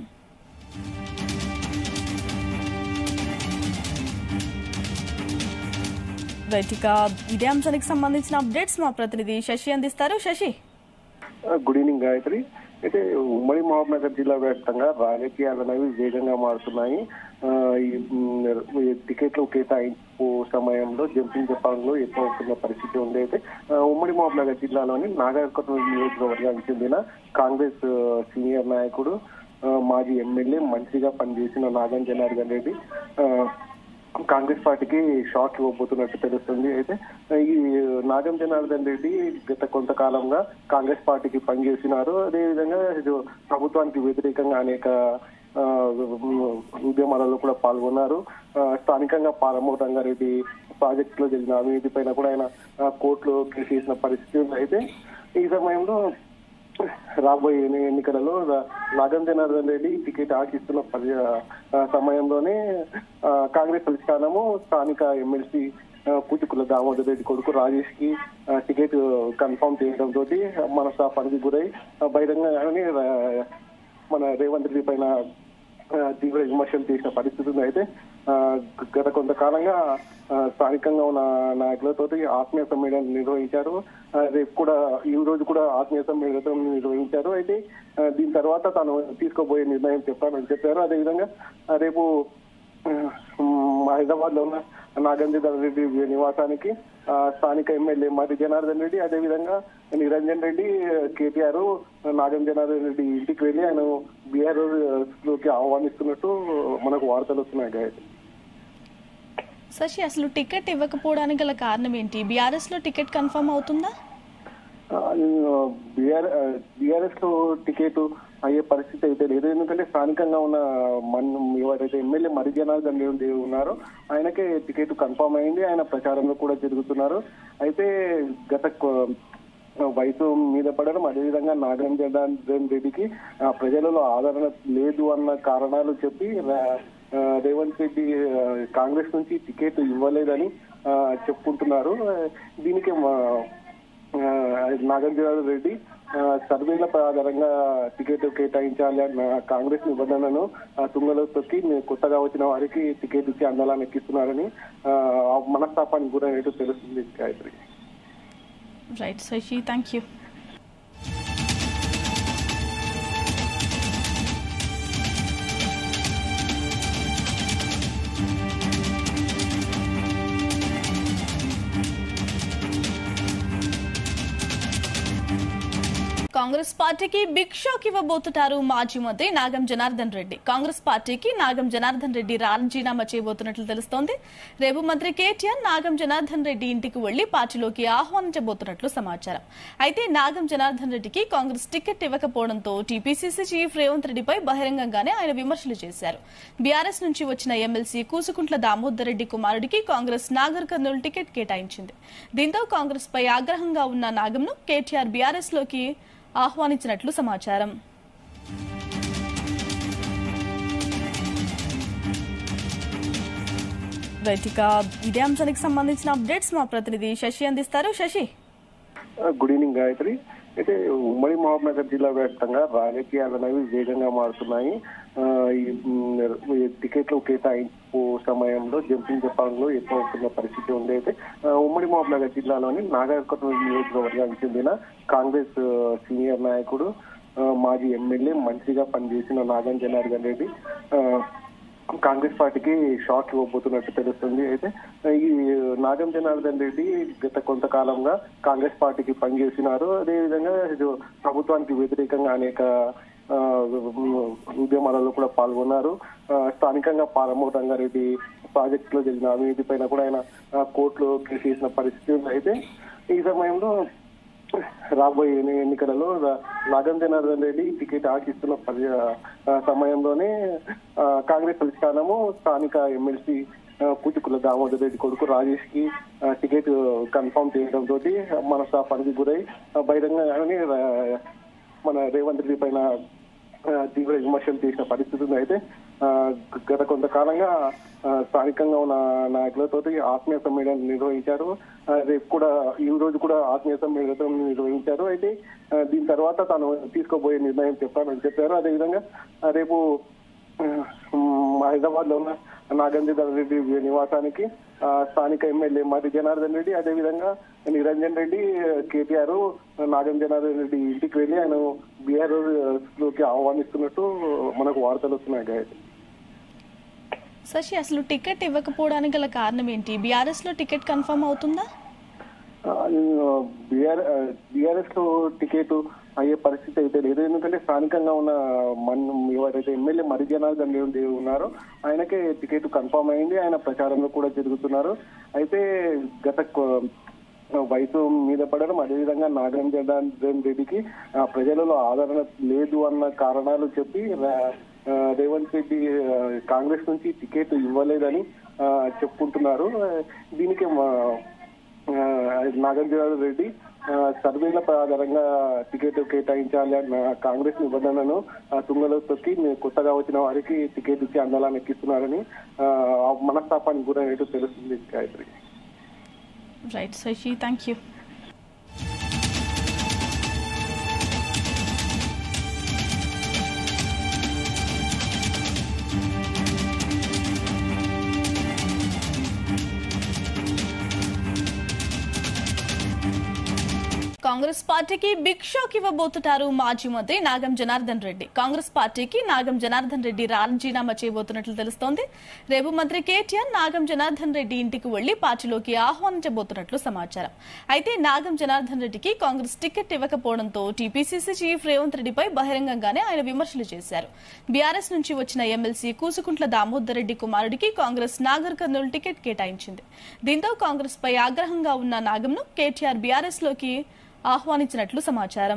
రైట్ ఇక ఇదే అంశానికి సంబంధించిన అప్డేట్స్ మా ప్రతినిధి శశి అందిస్తారు శశి గుడ్ ఈవినింగ్ గాయత్రి అయితే ఉమ్మడి మహబూబ్నగర్ జిల్లా వ్యాప్తంగా రాజకీయాలు అనేవి వేగంగా మారుతున్నాయి ఆ, ఈ మ్, ఈ టికెట్లు కేటాయింపు సమయంలో జంపింగ్ జపాన్లో ఎక్కువ అవుతున్న పరిస్థితి ఉంది అయితే ఆ, ఉమ్మడి మహబూబ్నగర్ జిల్లాలోని నాగర్కర్నూలు నియోజకవర్గానికి చెందిన కాంగ్రెస్ ఆ, సీనియర్ నాయకుడు ఆ, మాజీ ఎమ్మెల్యే మంత్రిగా పనిచేసిన నాగం జనార్దన్ రెడ్డి ఆ, కాంగ్రెస్ పార్టీకి షాక్ ఇవ్వబోతున్నట్టు తెలుస్తుంది అయితే ఈ నాగం జనార్దన్ రెడ్డి గత కొంతకాలంగా కాంగ్రెస్ పార్టీకి పనిచేసినారు అదేవిధంగా ఇది ప్రభుత్వానికి వ్యతిరేకంగా అనేక ఆ, ఉద్యమాలలో కూడా పాల్గొన్నారు ఆ, స్థానికంగా పాలమూరు రంగారెడ్డి ప్రాజెక్టులో జరిగిన అవినీతి పైన కూడా ఆయన ఆ, కోర్టులో కేసు వేసిన పరిస్థితి ఉంది అయితే ఈ సమయంలో రాబోయే ఎన్ని- ఎన్నికలలో రా- నాగం జనార్దన్ రెడ్డి టికెట్ ఆశిస్తున్న పరి- ఆ సమయంలోనే ఆ, కాంగ్రెస్ అధిష్టానము స్థానిక ఎమ్మెల్సీ కూచుకుల దామోదర్ రెడ్డి కొడుకు రాజేష్ కి ఆ, టికెట్ కన్ఫర్మ్ చేయడం తోటి మనస్తాపానికి గురై ఆ, బహిరంగంగానే రా- మన రేవంత్ రెడ్డి పైన ఆ, తీవ్ర విమర్శలు చేసిన పరిస్థితి ఉంది అయితే ఆ, గత కొంతకాలంగా ఆ, స్థానికంగా ఉన్న నాయకులతో ఆత్మీయ సమ్మేళనం నిర్వహించారు ఆ, రేపు కూడా ఈ రోజు కూడా ఆత్మీయ సమ్మేళనం నిర్వహించారు అయితే ఆ, దీని తర్వాత తాను తీసుకోబోయే నిర్ణయం చెప్పానని చెప్పారు అదేవిధంగా ఆ, రేపు హైదరాబాద్ లో ఉన్న నాగేంద్ర రెడ్డి నివాసానికి ఆ, స్థానిక ఎమ్మెల్యే మరి జనార్దన్ రెడ్డి అదేవిధంగా నిరంజన్ రెడ్డి కేటీఆర్ నాగం జనార్దన్ రెడ్డి ఇంటికి వెళ్ళి ఆయన బీఆర్ లోకి ఆహ్వానిస్తున్నట్టు మనకు వార్తలు వస్తున్నాయి గాయత్రి శశి అసలు టికెట్ ఇవ్వకపోవడానికి గల కారణం ఏంటి బీఆర్ఎస్ లో టికెట్ కన్ఫర్మ్ అవుతుందా బీఆర్ఎస్ లో టికెట్ అయ్యే పరిస్థితి అయితే లేదు ఎందుకంటే స్థానికంగా ఉన్న మన ఎవరైతే ఎమ్మెల్యే మరి జనార్దన్ రెడ్డి ఉన్నారో ఆయనకే టికెట్ కన్ఫర్మ్ అయింది ఆయన ప్రచారంలో కూడా జరుగుతున్నారు అయితే గత కొ- వయసు మీద పడడం అదేవిధంగా నాగరం జనార్దన్ రెడ్డికి ఆ, ప్రజలలో ఆదరణ లేదు అన్న కారణాలు చెప్పి రా- ఆ, రేవంత్ రెడ్డి ఆ, కాంగ్రెస్ నుంచి టికెట్ ఇవ్వలేదని ఆ, చెప్పుకుంటున్నారు ఆ, దీనికి మా- ఆ, నాగార్జున రెడ్డి ఆ, సర్వేల ఆధారంగా టికెట్ కేటాయించాలి అన్న కాంగ్రెస్ నిబంధనను ఆ, తుంగలో తొక్కి మీ- కొత్తగా వచ్చిన వారికి టికెట్ ఇచ్చి అందలాన్ని ఎక్కిస్తున్నారని ఆ, ఆ మనస్తాపానికి గురైనట్టు తెలుస్తుంది Gayatri right Shashi thank you Congress పార్టీకి బిగ్ షాక్ ఇవ్వబోతున్నారు మాజీ మంత్రి నాగం జనార్దన్ రెడ్డి కాంగ్రెస్ పార్టీకి నాగం జనార్దన్ రెడ్డి రాజీనామా చేయబోతున్నట్లు తెలుస్తోంది రేపు మంత్రి కేటీఆర్ నాగం జనార్దన్ రెడ్డి ఇంటికి వెళ్లి పార్టీలోకి ఆహ్వానించబోతున్నట్లు సమాచారం అయితే నాగం జనార్దన్ రెడ్డికి కాంగ్రెస్ టికెట్ ఇవ్వకపోవడంతో టీపీసీసీ చీఫ్ రేవంత్ రెడ్డిపై బహిరంగంగానే ఆయన విమర్శలు చేశారు బీఆర్ఎస్ నుంచి వచ్చిన ఎమ్మెల్సీ కూసుకుంట్ల దామోదర్ రెడ్డి కుమారుడికి కాంగ్రెస్ నాగర్ కర్నూలు టికెట్ కేటాయించింది దీంతో కాంగ్రెస్ పై ఆగ్రహంగా ఉన్న నాగంను కేటీఆర్ బీఆర్ఎస్ లోకి ఆహ్వానించినట్లు సమాచారం రైట్ ఇక ఇదే అంశానికి సంబంధించిన అప్డేట్స్ మా ప్రతినిధి శశి అందిస్తారు శశి గుడ్ ఈవినింగ్ గాయత్రి అయితే ఉమ్మడి మహబూబ్నగర్ జిల్లా వ్యాప్తంగా రాజకీయాలు అనేవి వేగంగా మారుతున్నాయి ఆ, ఈ మ్, ఈ టికెట్లు కేటాయింపు సమయంలో జంపింగ్ జపాన్లో ఎక్కువ అవుతున్న పరిస్థితి ఉంది అయితే ఆ, ఉమ్మడి మహబూబ్నగర్ జిల్లాలోని నాగర్కర్నూలు నియోజకవర్గానికి చెందిన కాంగ్రెస్ ఆ, సీనియర్ నాయకుడు ఆ, మాజీ ఎమ్మెల్యే మంత్రిగా పనిచేసిన నాగం జనార్దన్ రెడ్డి ఆ, కాంగ్రెస్ పార్టీకి షాక్ ఇవ్వబోతున్నట్టు తెలుస్తుంది అయితే ఈ నాగం జనార్దన్ రెడ్డి గత కొంతకాలంగా కాంగ్రెస్ పార్టీకి పనిచేసినారు అదేవిధంగా ఇది ప్రభుత్వానికి వ్యతిరేకంగా అనేక ఆ, ఉద్యమాలలో కూడా పాల్గొన్నారు ఆ, స్థానికంగా పాలమూరు రంగారెడ్డి ప్రాజెక్టులో జరిగిన అవినీతి పైన కూడా ఆయన ఆ, కోర్టులో కేసు వేసిన పరిస్థితి ఉంది అయితే ఈ సమయంలో రాబోయే ఎన్ని- ఎన్నికలలో రా- నాగం జనార్దన్ రెడ్డి టికెట్ ఆశిస్తున్న పరి- ఆ, సమయంలోనే ఆ, కాంగ్రెస్ అధిష్టానము స్థానిక ఎమ్మెల్సీ కూచుకుల దామోదర్ రెడ్డి కొడుకు రాజేష్ కి ఆ, టికెట్ కన్ఫర్మ్ చేయడం తోటి మనస్తాపానికి గురై ఆ, బహిరంగంగానే రా- మన రేవంత్ రెడ్డి పైన ఆ, తీవ్ర విమర్శలు చేసిన పరిస్థితి ఉంది అయితే ఆ, గత కొంతకాలంగా ఆ, స్థానికంగా ఉన్న నాయకులతో ఆత్మీయ సమ్మేళనం నిర్వహించారు ఆ, రేపు కూడా ఈ రోజు కూడా ఆత్మీయ సమ్మేళనం నిర్వహించారు అయితే ఆ, దీని తర్వాత తాను తీసుకోబోయే నిర్ణయం చెప్పానని చెప్పారు అదేవిధంగా ఆ, రేపు హైదరాబాద్ లో ఉన్న నాగేంద్ర రెడ్డి నివాసానికి ఆ, స్థానిక ఎమ్మెల్యే మరి జనార్దన్ రెడ్డి అదేవిధంగా నిరంజన్ రెడ్డి కేటీఆర్ నాగం జనార్దన్ రెడ్డి ఇంటికి వెళ్ళి ఆయన బీఆర్ లోకి ఆహ్వానిస్తున్నట్టు మనకు వార్తలు వస్తున్నాయి గాయత్రి శశి అసలు టికెట్ ఇవ్వకపోవడానికి గల కారణం ఏంటి బీఆర్ఎస్ లో టికెట్ కన్ఫర్మ్ అవుతుందా బీఆర్ఎస్ లో టికెట్ అయ్యే పరిస్థితి అయితే లేదు ఎందుకంటే స్థానికంగా ఉన్న మన ఎవరైతే ఎమ్మెల్యే మరి జనార్దన్ రెడ్డి ఉన్నారో ఆయనకే టికెట్ కన్ఫర్మ్ అయింది ఆయన ప్రచారంలో కూడా జరుగుతున్నారు అయితే గత కొ- వయసు మీద పడడం అదేవిధంగా నాగరం జనార్దన్ రెడ్డికి ఆ, ప్రజలలో ఆదరణ లేదు అన్న కారణాలు చెప్పి రా- ఆ, రేవంత్ రెడ్డి ఆ, కాంగ్రెస్ నుంచి టికెట్ ఇవ్వలేదని ఆ, చెప్పుకుంటున్నారు ఆ, దీనికి మా నాగార్జున రెడ్డి ఆ, సర్వేల ఆధారంగా టికెట్ కేటాయించాలి అన్న కాంగ్రెస్ నిబంధనను ఆ, తుంగలో తొక్కి మీ కొత్తగా వచ్చిన వారికి టికెట్ ఇచ్చి అందలాన్ని ఎక్కిస్తున్నారని ఆ, ఆ మనస్తాపానికి గురైనట్టు తెలుస్తుంది Gayatri right Shashi thank you Congress పార్టీకి బిగ్ షాక్ ఇవ్వబోతున్నారు మాజీ మంత్రి నాగం జనార్దన్ రెడ్డి కాంగ్రెస్ పార్టీకి నాగం జనార్దన్ రెడ్డి రాజీనామా చేయబోతున్నట్లు తెలుస్తోంది రేపు మంత్రి కేటీఆర్ నాగం జనార్దన్ రెడ్డి ఇంటికి వెళ్లి పార్టీలోకి ఆహ్వానించబోతున్నట్లు సమాచారం అయితే నాగం జనార్దన్ రెడ్డికి కాంగ్రెస్ టికెట్ ఇవ్వకపోవడంతో టీపీసీసీ చీఫ్ రేవంత్ రెడ్డిపై బహిరంగంగానే ఆయన విమర్శలు చేశారు బీఆర్ఎస్ నుంచి వచ్చిన ఎమ్మెల్సీ కూసుకుంట్ల దామోదర్ రెడ్డి కుమారుడికి కాంగ్రెస్ నాగర్ కర్నూలు టికెట్ కేటాయించింది దీంతో కాంగ్రెస్ పై ఆగ్రహంగా ఉన్న నాగంను కేటీఆర్ బీఆర్ఎస్ లోకి ఆహ్వానించినట్లు సమాచారం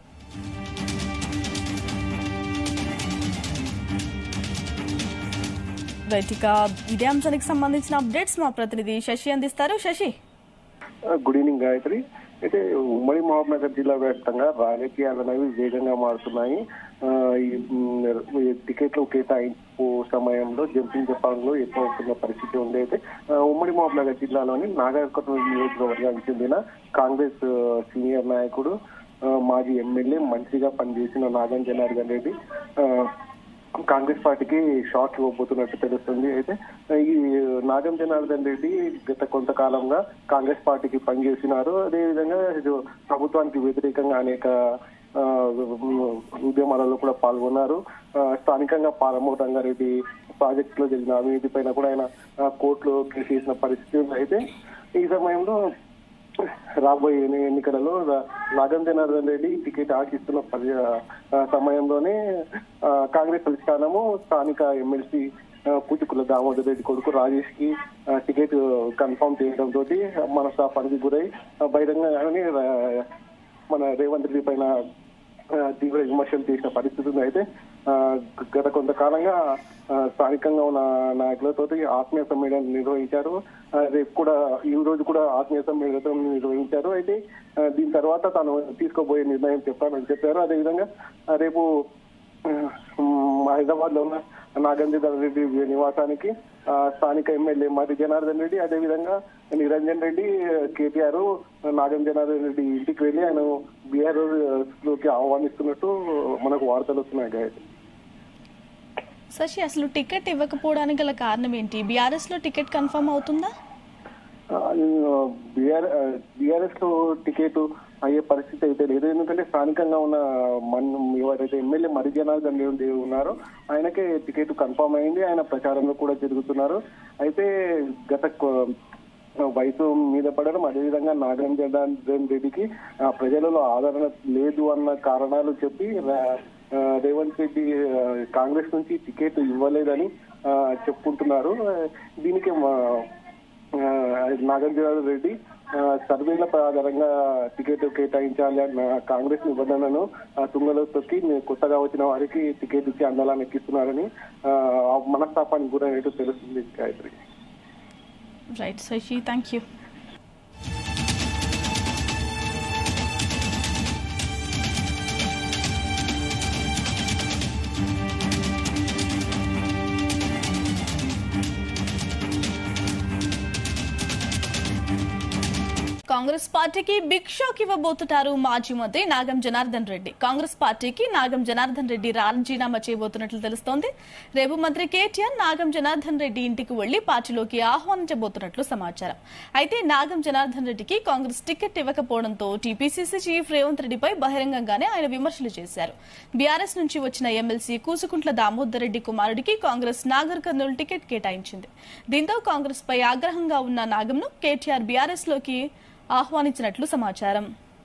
రైట్ ఇక ఇదే అంశానికి సంబంధించిన అప్డేట్స్ మా ప్రతినిధి శశి అందిస్తారు శశి గుడ్ ఈవినింగ్ గాయత్రి అయితే ఉమ్మడి మహబూబ్నగర్ జిల్లా వ్యాప్తంగా రాజకీయాలు అనేవి వేగంగా మారుతున్నాయి ఆ, ఈ మ్, ఈ టికెట్లు కేటాయింపు సమయంలో జంపింగ్ జపాన్లో ఎక్కువ అవుతున్న పరిస్థితి ఉంది అయితే ఆ, ఉమ్మడి మహబూబ్నగర్ జిల్లాలోని నాగర్కర్నూలు నియోజకవర్గానికి చెందిన కాంగ్రెస్ ఆ, సీనియర్ నాయకుడు ఆ, మాజీ ఎమ్మెల్యే మంత్రిగా పనిచేసిన నాగం జనార్దన్ రెడ్డి ఆ, కాంగ్రెస్ పార్టీకి షాక్ ఇవ్వబోతున్నట్టు తెలుస్తుంది అయితే ఈ నాగం జనార్దన్ రెడ్డి గత కొంతకాలంగా కాంగ్రెస్ పార్టీకి పనిచేసినారు అదేవిధంగా ఇది ప్రభుత్వానికి వ్యతిరేకంగా అనేక ఆ, ఉద్యమాలలో కూడా పాల్గొన్నారు ఆ, స్థానికంగా పాలమూరు రంగారెడ్డి ప్రాజెక్టులో జరిగిన అవినీతి పైన కూడా ఆయన ఆ, కోర్టులో కేసు వేసిన పరిస్థితి ఉంది అయితే ఈ సమయంలో రాబోయే ఎన్ని- ఎన్నికలలో రా- నాగం జనార్దన్ రెడ్డి టికెట్ ఆశిస్తున్న పరి- ఆ, సమయంలోనే ఆ, కాంగ్రెస్ అధిష్టానము స్థానిక ఎమ్మెల్సీ కూచుకుల దామోదర్ రెడ్డి కొడుకు రాజేష్ కి ఆ, టికెట్ కన్ఫర్మ్ చేయడం తోటి మనస్తాపానికి గురై ఆ, బహిరంగంగానే రా- మన రేవంత్ రెడ్డి పైన ఆ, తీవ్ర విమర్శలు చేసిన పరిస్థితి ఉంది అయితే ఆ, గత కొంతకాలంగా ఆ, స్థానికంగా ఉన్న నాయకులతో ఆత్మీయ సమ్మేళనం నిర్వహించారు ఆ, రేపు కూడా ఈ రోజు కూడా ఆత్మీయ సమ్మేళనం నిర్వహించారు అయితే ఆ, దీని తర్వాత తాను తీసుకోబోయే నిర్ణయం చెప్పానని చెప్పారు అదేవిధంగా ఆ, రేపు హైదరాబాద్ లో ఉన్న నాగేంద్ర రెడ్డి నివాసానికి ఆ, స్థానిక ఎమ్మెల్యే మరి జనార్దన్ రెడ్డి అదేవిధంగా నిరంజన్ రెడ్డి కేటీఆర్ నాగం జనార్దన్ రెడ్డి ఇంటికి వెళ్ళి ఆయన బీఆర్ లోకి ఆహ్వానిస్తున్నట్టు మనకు వార్తలు వస్తున్నాయి గాయత్రి శశి అసలు టికెట్ ఇవ్వకపోవడానికి గల కారణం ఏంటి బీఆర్ఎస్ లో టికెట్ కన్ఫర్మ్ అవుతుందా బీఆర్ఎస్ లో టికెట్ అయ్యే పరిస్థితి అయితే లేదు ఎందుకంటే స్థానికంగా ఉన్న మన ఎవరైతే ఎమ్మెల్యే మరి జనార్దన్ రెడ్డి ఉన్నారో ఆయనకే టికెట్ కన్ఫర్మ్ అయింది ఆయన ప్రచారంలో కూడా జరుగుతున్నారు అయితే గత కొ- వయసు మీద పడడం అదేవిధంగా నాగరం జనార్దన్ రెడ్డికి ఆ, ప్రజలలో ఆదరణ లేదు అన్న కారణాలు చెప్పి రా- ఆ, రేవంత్ రెడ్డి ఆ, కాంగ్రెస్ నుంచి టికెట్ ఇవ్వలేదని ఆ, చెప్పుకుంటున్నారు ఆ, దీనికి మా ఆ, నాగార్జున రెడ్డి ఆ, సర్వేల ఆధారంగా టికెట్ కేటాయించాలి అన్న కాంగ్రెస్ నిబంధనను ఆ, తుంగలో తొక్కి నే- కొత్తగా వచ్చిన వారికి టికెట్ ఇచ్చి అందాలని ఎక్కిస్తున్నారని ఆ, ఆ మనస్తాపానికి గురైనట్టు తెలుస్తుంది Gayatri right Shashi thank you Congress పార్టీకి బిగ్ షాక్ ఇవ్వబోతున్నారు మాజీ మంత్రి నాగం జనార్దన్ రెడ్డి కాంగ్రెస్ పార్టీకి నాగం జనార్దన్ రెడ్డి రాజీనామా చేయబోతున్నట్లు తెలుస్తోంది రేపు మంత్రి కేటీఆర్ నాగం జనార్దన్ రెడ్డి ఇంటికి వెళ్లి పార్టీలోకి ఆహ్వానించబోతున్నట్లు సమాచారం అయితే నాగం జనార్దన్ రెడ్డికి కాంగ్రెస్ టికెట్ ఇవ్వకపోవడంతో టీపీసీసీ చీఫ్ రేవంత్ రెడ్డిపై బహిరంగంగానే ఆయన విమర్శలు చేశారు బీఆర్ఎస్ నుంచి వచ్చిన ఎమ్మెల్సీ కూసుకుంట్ల దామోదర్ రెడ్డి కుమారుడికి కాంగ్రెస్ నాగర్ కర్నూలు టికెట్ కేటాయించింది దీంతో కాంగ్రెస్ పై ఆగ్రహంగా ఉన్న నాగంను కేటీఆర్ బీఆర్ఎస్ లోకి ఆహ్వానించినట్లు సమాచారం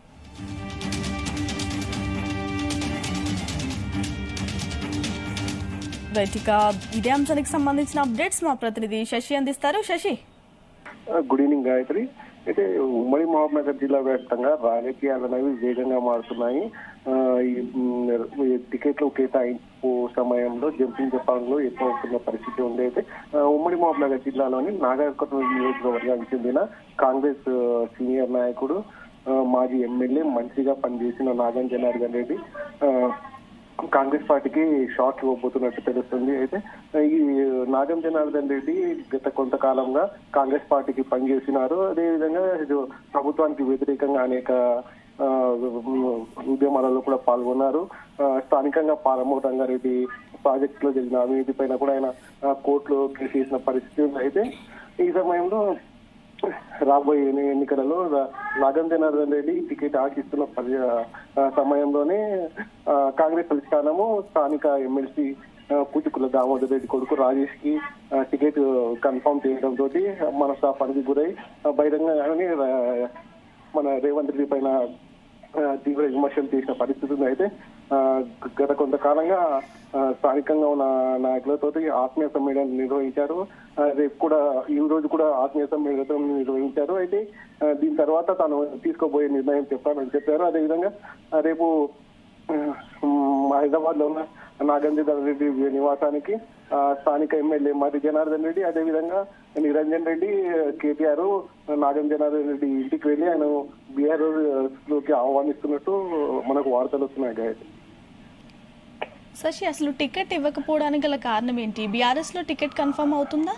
రైట్ ఇక ఇదే అంశానికి సంబంధించిన అప్డేట్స్ మా ప్రతినిధి శశి అందిస్తారు శశి గుడ్ ఈవినింగ్ గాయత్రి అయితే ఉమ్మడి మహబూబ్నగర్ జిల్లా వ్యాప్తంగా రాజకీయాలు అనేవి వేగంగా మారుతున్నాయి ఆ, ఈ మ్, ఈ టికెట్లు కేటాయింపు సమయంలో జంపింగ్ జపాన్లో ఎక్కువ అవుతున్న పరిస్థితి ఉంది అయితే ఆ, ఉమ్మడి మహబూబ్నగర్ జిల్లాలోని నాగర్కర్నూలు నియోజకవర్గానికి చెందిన కాంగ్రెస్ ఆ, సీనియర్ నాయకుడు ఆ, మాజీ ఎమ్మెల్యే మంత్రిగా పనిచేసిన నాగం జనార్దన్ రెడ్డి ఆ, కాంగ్రెస్ పార్టీకి షాక్ ఇవ్వబోతున్నట్టు తెలుస్తుంది అయితే ఈ నాగం జనార్దన్ రెడ్డి గత కొంతకాలంగా కాంగ్రెస్ పార్టీకి పనిచేసినారు అదేవిధంగా ఇది ప్రభుత్వానికి వ్యతిరేకంగా అనేక ఆ, ఉద్యమాలలో కూడా పాల్గొన్నారు ఆ, స్థానికంగా పాలమూరు రంగారెడ్డి ప్రాజెక్టులో జరిగిన అవినీతి పైన కూడా ఆయన ఆ, కోర్టులో కేసు వేసిన పరిస్థితి ఉంది అయితే ఈ సమయంలో రాబోయే ఎన్ని- ఎన్నికలలో రా- నాగం జనార్దన్ రెడ్డి టికెట్ ఆశిస్తున్న పరి- ఆ, సమయంలోనే ఆ, కాంగ్రెస్ అధిష్టానము స్థానిక ఎమ్మెల్సీ కూచుకుల దామోదర్ రెడ్డి కొడుకు రాజేష్ కి ఆ, టికెట్ కన్ఫర్మ్ చేయడం తోటి మనస్తాపానికి గురై ఆ, బహిరంగంగానే రా- మన రేవంత్ రెడ్డి పైన ఆ, తీవ్ర విమర్శలు చేసిన పరిస్థితి ఉంది అయితే ఆ, గత కొంతకాలంగా ఆ, స్థానికంగా ఉన్న నాయకులతో ఆత్మీయ సమ్మేళనం నిర్వహించారు ఆ, రేపు కూడా ఈ రోజు కూడా ఆత్మీయ సమ్మేళనం నిర్వహించారు అయితే ఆ, దీని తర్వాత తాను తీసుకోబోయే నిర్ణయం చెప్పానని చెప్పారు అదేవిధంగా ఆ, రేపు హైదరాబాద్ లో ఉన్న నాగేంద్ర రెడ్డి నివాసానికి ఆ, స్థానిక ఎమ్మెల్యే మరి జనార్దన్ రెడ్డి అదేవిధంగా నిరంజన్ రెడ్డి కేటీఆర్ నాగం జనార్దన్ రెడ్డి ఇంటికి వెళ్ళి ఆయన బీఆర్ లోకి ఆహ్వానిస్తున్నట్టు మనకు వార్తలు వస్తున్నాయి గాయత్రి శశి అసలు టికెట్ ఇవ్వకపోవడానికి గల కారణం ఏంటి బీఆర్ఎస్ లో టికెట్ కన్ఫర్మ్ అవుతుందా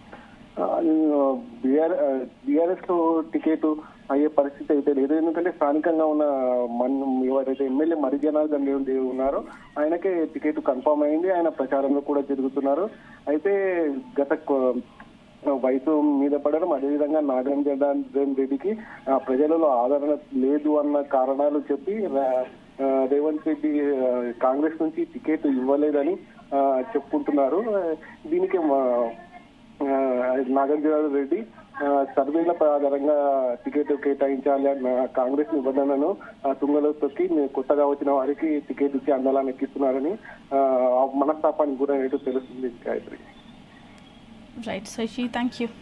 బీఆర్ఎస్ లో టికెట్ అయ్యే పరిస్థితి అయితే లేదు ఎందుకంటే స్థానికంగా ఉన్న మన ఎవరైతే ఎమ్మెల్యే మరి జనార్దన్ రెడ్డి ఉన్నారో ఆయనకే టికెట్ కన్ఫర్మ్ అయింది ఆయన ప్రచారంలో కూడా జరుగుతున్నారు అయితే గత కొ- వయసు మీద పడడం అదేవిధంగా నాగరం జనార్దన్ రెడ్డికి ఆ, ప్రజలలో ఆదరణ లేదు అన్న కారణాలు చెప్పి రా- ఆ, రేవంత్ రెడ్డి ఆ, కాంగ్రెస్ నుంచి టికెట్ ఇవ్వలేదని ఆ, చెప్పుకుంటున్నారు ఆ, దీనికి మా ఆ, నాగార్జున రెడ్డి ఆ, సర్వేల ఆధారంగా టికెట్ కేటాయించాలి అన్న కాంగ్రెస్ నిబంధనను ఆ, తుంగలో తొక్కి నే- కొత్తగా వచ్చిన వారికి టికెట్ ఇచ్చి అందాలని ఎక్కిస్తున్నారని ఆ, ఆ మనస్తాపానికి గురైనట్టు తెలుస్తుంది Gayatri right Shashi thank you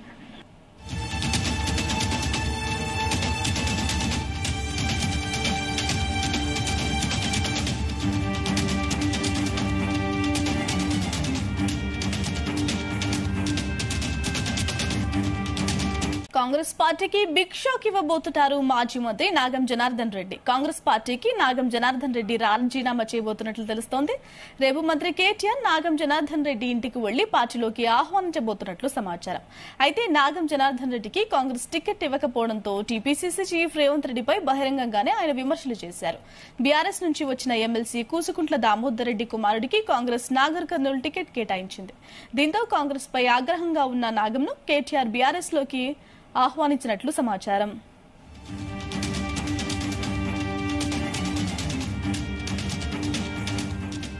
Congress పార్టీకి బిగ్ షాక్ ఇవ్వబోతున్నారు మాజీ మంత్రి నాగం జనార్దన్ రెడ్డి కాంగ్రెస్ పార్టీకి నాగం జనార్దన్ రెడ్డి రాజీనామా చేయబోతున్నట్లు తెలుస్తోంది రేపు మంత్రి కేటీఆర్ నాగం జనార్దన్ రెడ్డి ఇంటికి వెళ్లి పార్టీలోకి ఆహ్వానించబోతున్నట్లు సమాచారం అయితే నాగం జనార్దన్ రెడ్డికి కాంగ్రెస్ టికెట్ ఇవ్వకపోవడంతో టీపీసీసీ చీఫ్ రేవంత్ రెడ్డిపై బహిరంగంగానే ఆయన విమర్శలు చేశారు బీఆర్ఎస్ నుంచి వచ్చిన ఎమ్మెల్సీ కూసుకుంట్ల దామోదర్ రెడ్డి కుమారుడికి కాంగ్రెస్ నాగర్ కర్నూలు టికెట్ కేటాయించింది దీంతో కాంగ్రెస్ పై ఆగ్రహంగా ఉన్న నాగంను కేటీఆర్ బీఆర్ఎస్ లోకి ఆహ్వానించినట్లు సమాచారం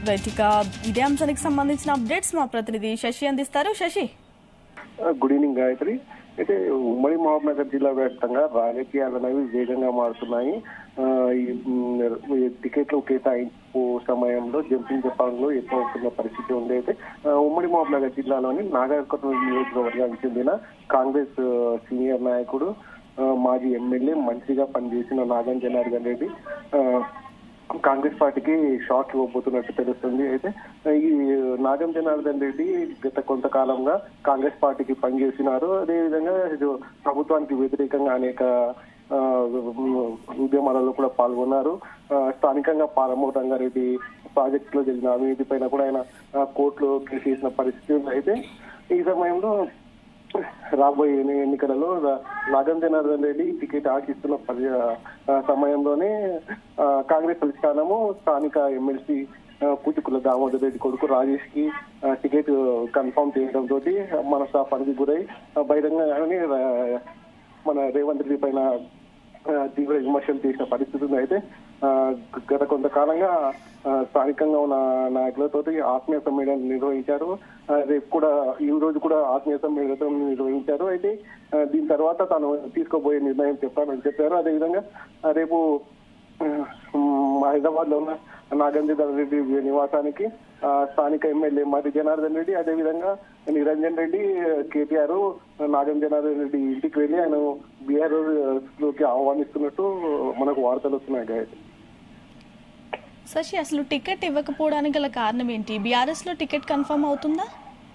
రైట్ ఇక ఇదే అంశానికి సంబంధించిన అప్డేట్స్ మా ప్రతినిధి శశి అందిస్తారు శశి గుడ్ ఈవినింగ్ గాయత్రి అయితే ఉమ్మడి మహబూబ్నగర్ జిల్లా వ్యాప్తంగా రాజకీయాలు అనేవి వేగంగా మారుతున్నాయి ఆ, ఈ మ్, ఈ టికెట్లు కేటాయింపు సమయంలో జంపింగ్ జపాన్లో ఎక్కువ అవుతున్న పరిస్థితి ఉంది అయితే ఆ, ఉమ్మడి మహబూబ్నగర్ జిల్లాలోని నాగర్కర్నూలు నియోజకవర్గానికి చెందిన కాంగ్రెస్ ఆ, సీనియర్ నాయకుడు ఆ, మాజీ ఎమ్మెల్యే మంత్రిగా పనిచేసిన నాగం జనార్దన్ రెడ్డి ఆ, కాంగ్రెస్ పార్టీకి షాక్ ఇవ్వబోతున్నట్టు తెలుస్తుంది అయితే ఈ నాగం జనార్దన్ రెడ్డి గత కొంతకాలంగా కాంగ్రెస్ పార్టీకి పనిచేసినారు అదేవిధంగా ఇది ప్రభుత్వానికి వ్యతిరేకంగా అనేక ఆ, ఉద్యమాలలో కూడా పాల్గొన్నారు ఆ, స్థానికంగా పాలమూరు రంగారెడ్డి ప్రాజెక్టులో జరిగిన అవినీతి పైన కూడా ఆయన ఆ, కోర్టులో కేసు వేసిన పరిస్థితి ఉంది అయితే ఈ సమయంలో రాబోయే ఎన్ని- ఎన్నికలలో రా- నాగం జనార్దన్ రెడ్డి టికెట్ ఆశిస్తున్న పరి- ఆ సమయంలోనే ఆ, కాంగ్రెస్ అధిష్టానము స్థానిక ఎమ్మెల్సీ కూచుకుల దామోదర్ రెడ్డి కొడుకు రాజేష్ కి ఆ, టికెట్ కన్ఫర్మ్ చేయడం తోటి మనస్తాపానికి గురై ఆ, బహిరంగంగానే రా- మన రేవంత్ రెడ్డి పైన ఆ, తీవ్ర విమర్శలు చేసిన పరిస్థితి ఉంది అయితే ఆ, గత కొంతకాలంగా ఆ, స్థానికంగా ఉన్న నాయకులతో ఆత్మీయ సమ్మేళనం నిర్వహించారు ఆ, రేపు కూడా ఈ రోజు కూడా ఆత్మీయ సమ్మేళనం నిర్వహించారు అయితే ఆ, దీని తర్వాత తాను తీసుకోబోయే నిర్ణయం చెప్పానని చెప్పారు అదేవిధంగా ఆ, రేపు హైదరాబాద్ లో ఉన్న నాగేంద్ర రెడ్డి నివాసానికి ఆ, స్థానిక ఎమ్మెల్యే మరి జనార్దన్ రెడ్డి అదేవిధంగా నిరంజన్ రెడ్డి కేటీఆర్ నాగం జనార్దన్ రెడ్డి ఇంటికి వెళ్ళి ఆయన బీఆర్ లోకి ఆహ్వానిస్తున్నట్టు మనకు వార్తలు వస్తున్నాయి గాయత్రి శశి అసలు టికెట్ ఇవ్వకపోవడానికి గల కారణం ఏంటి బీఆర్ఎస్ లో టికెట్ కన్ఫర్మ్ అవుతుందా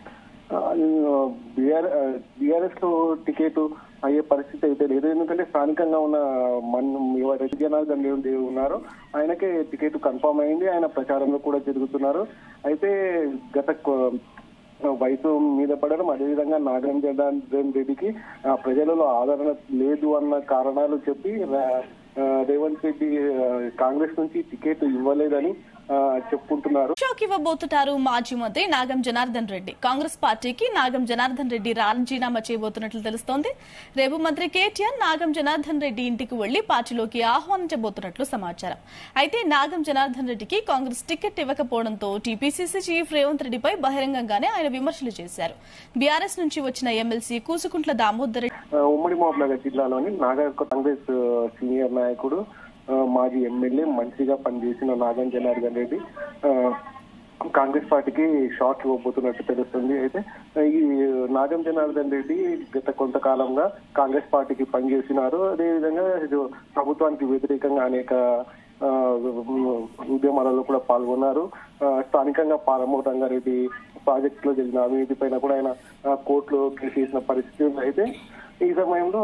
బీఆర్ఎస్ లో టికెట్ అయ్యే పరిస్థితి అయితే లేదు ఎందుకంటే స్థానికంగా ఉన్న మన ఎవరైతే జనార్దన్ రెడ్డి ఉన్నారో ఆయనకే టికెట్ కన్ఫర్మ్ అయింది ఆయన ప్రచారంలో కూడా జరుగుతున్నారు అయితే గత కొ- వయసు మీద పడడం అదేవిధంగా నాగం జనార్దన్ రెడ్డికి ఆ, ప్రజలలో ఆదరణ లేదు అన్న కారణాలు చెప్పి రా- ఆ, రేవంత్ రెడ్డి ఆ, కాంగ్రెస్ నుంచి టికెట్ ఇవ్వలేదని ఆ, చెప్పుకుంటున్నారు షోకి ఇవ్వబోతున్నారు మాజీ మంత్రి నాగం జనార్దన్ రెడ్డి కాంగ్రెస్ పార్టీకి నాగం జనార్దన్ రెడ్డి రాజీనామా చేయబోతున్నట్లు తెలుస్తోంది రేపు మంత్రి కేటీఆర్ నాగం జనార్దన్ రెడ్డి ఇంటికి వెళ్లి పార్టీలోకి ఆహ్వానించబోతున్నట్లు సమాచారం అయితే నాగం జనార్దన్ రెడ్డికి కాంగ్రెస్ టికెట్ ఇవ్వకపోవడంతో టీపీసీసీ చీఫ్ రేవంత్ రెడ్డిపై బహిరంగంగానే ఆయన విమర్శలు చేశారు బీఆర్ఎస్ నుంచి వచ్చిన ఎమ్మెల్సీ కూసుకుంట్ల దామోదర్ రెడ్డి ఆ, ఉమ్మడి మహబూబ్నగర్ జిల్లాలోని నాగర్ కాంగ్రెస్ ఆ, సీనియర్ నాయకుడు ఆ, మాజీ ఎమ్మెల్యే మంత్రిగా పనిచేసిన నాగం జనార్దన్ రెడ్డి ఆ, కాంగ్రెస్ పార్టీకి షాక్ ఇవ్వబోతున్నట్టు తెలుస్తుంది అయితే ఈ నాగం జనార్దన్ రెడ్డి గత కొంతకాలంగా కాంగ్రెస్ పార్టీకి పనిచేసినారు అదేవిధంగా ఇది ప్రభుత్వానికి వ్యతిరేకంగా అనేక ఆ, ఉద్యమాలలో కూడా పాల్గొన్నారు ఆ, స్థానికంగా పాలమూరు రంగారెడ్డి ప్రాజెక్టులో జరిగిన అవినీతి పైన కూడా ఆయన ఆ, కోర్టులో కేసు వేసిన పరిస్థితి ఉంది అయితే ఈ సమయంలో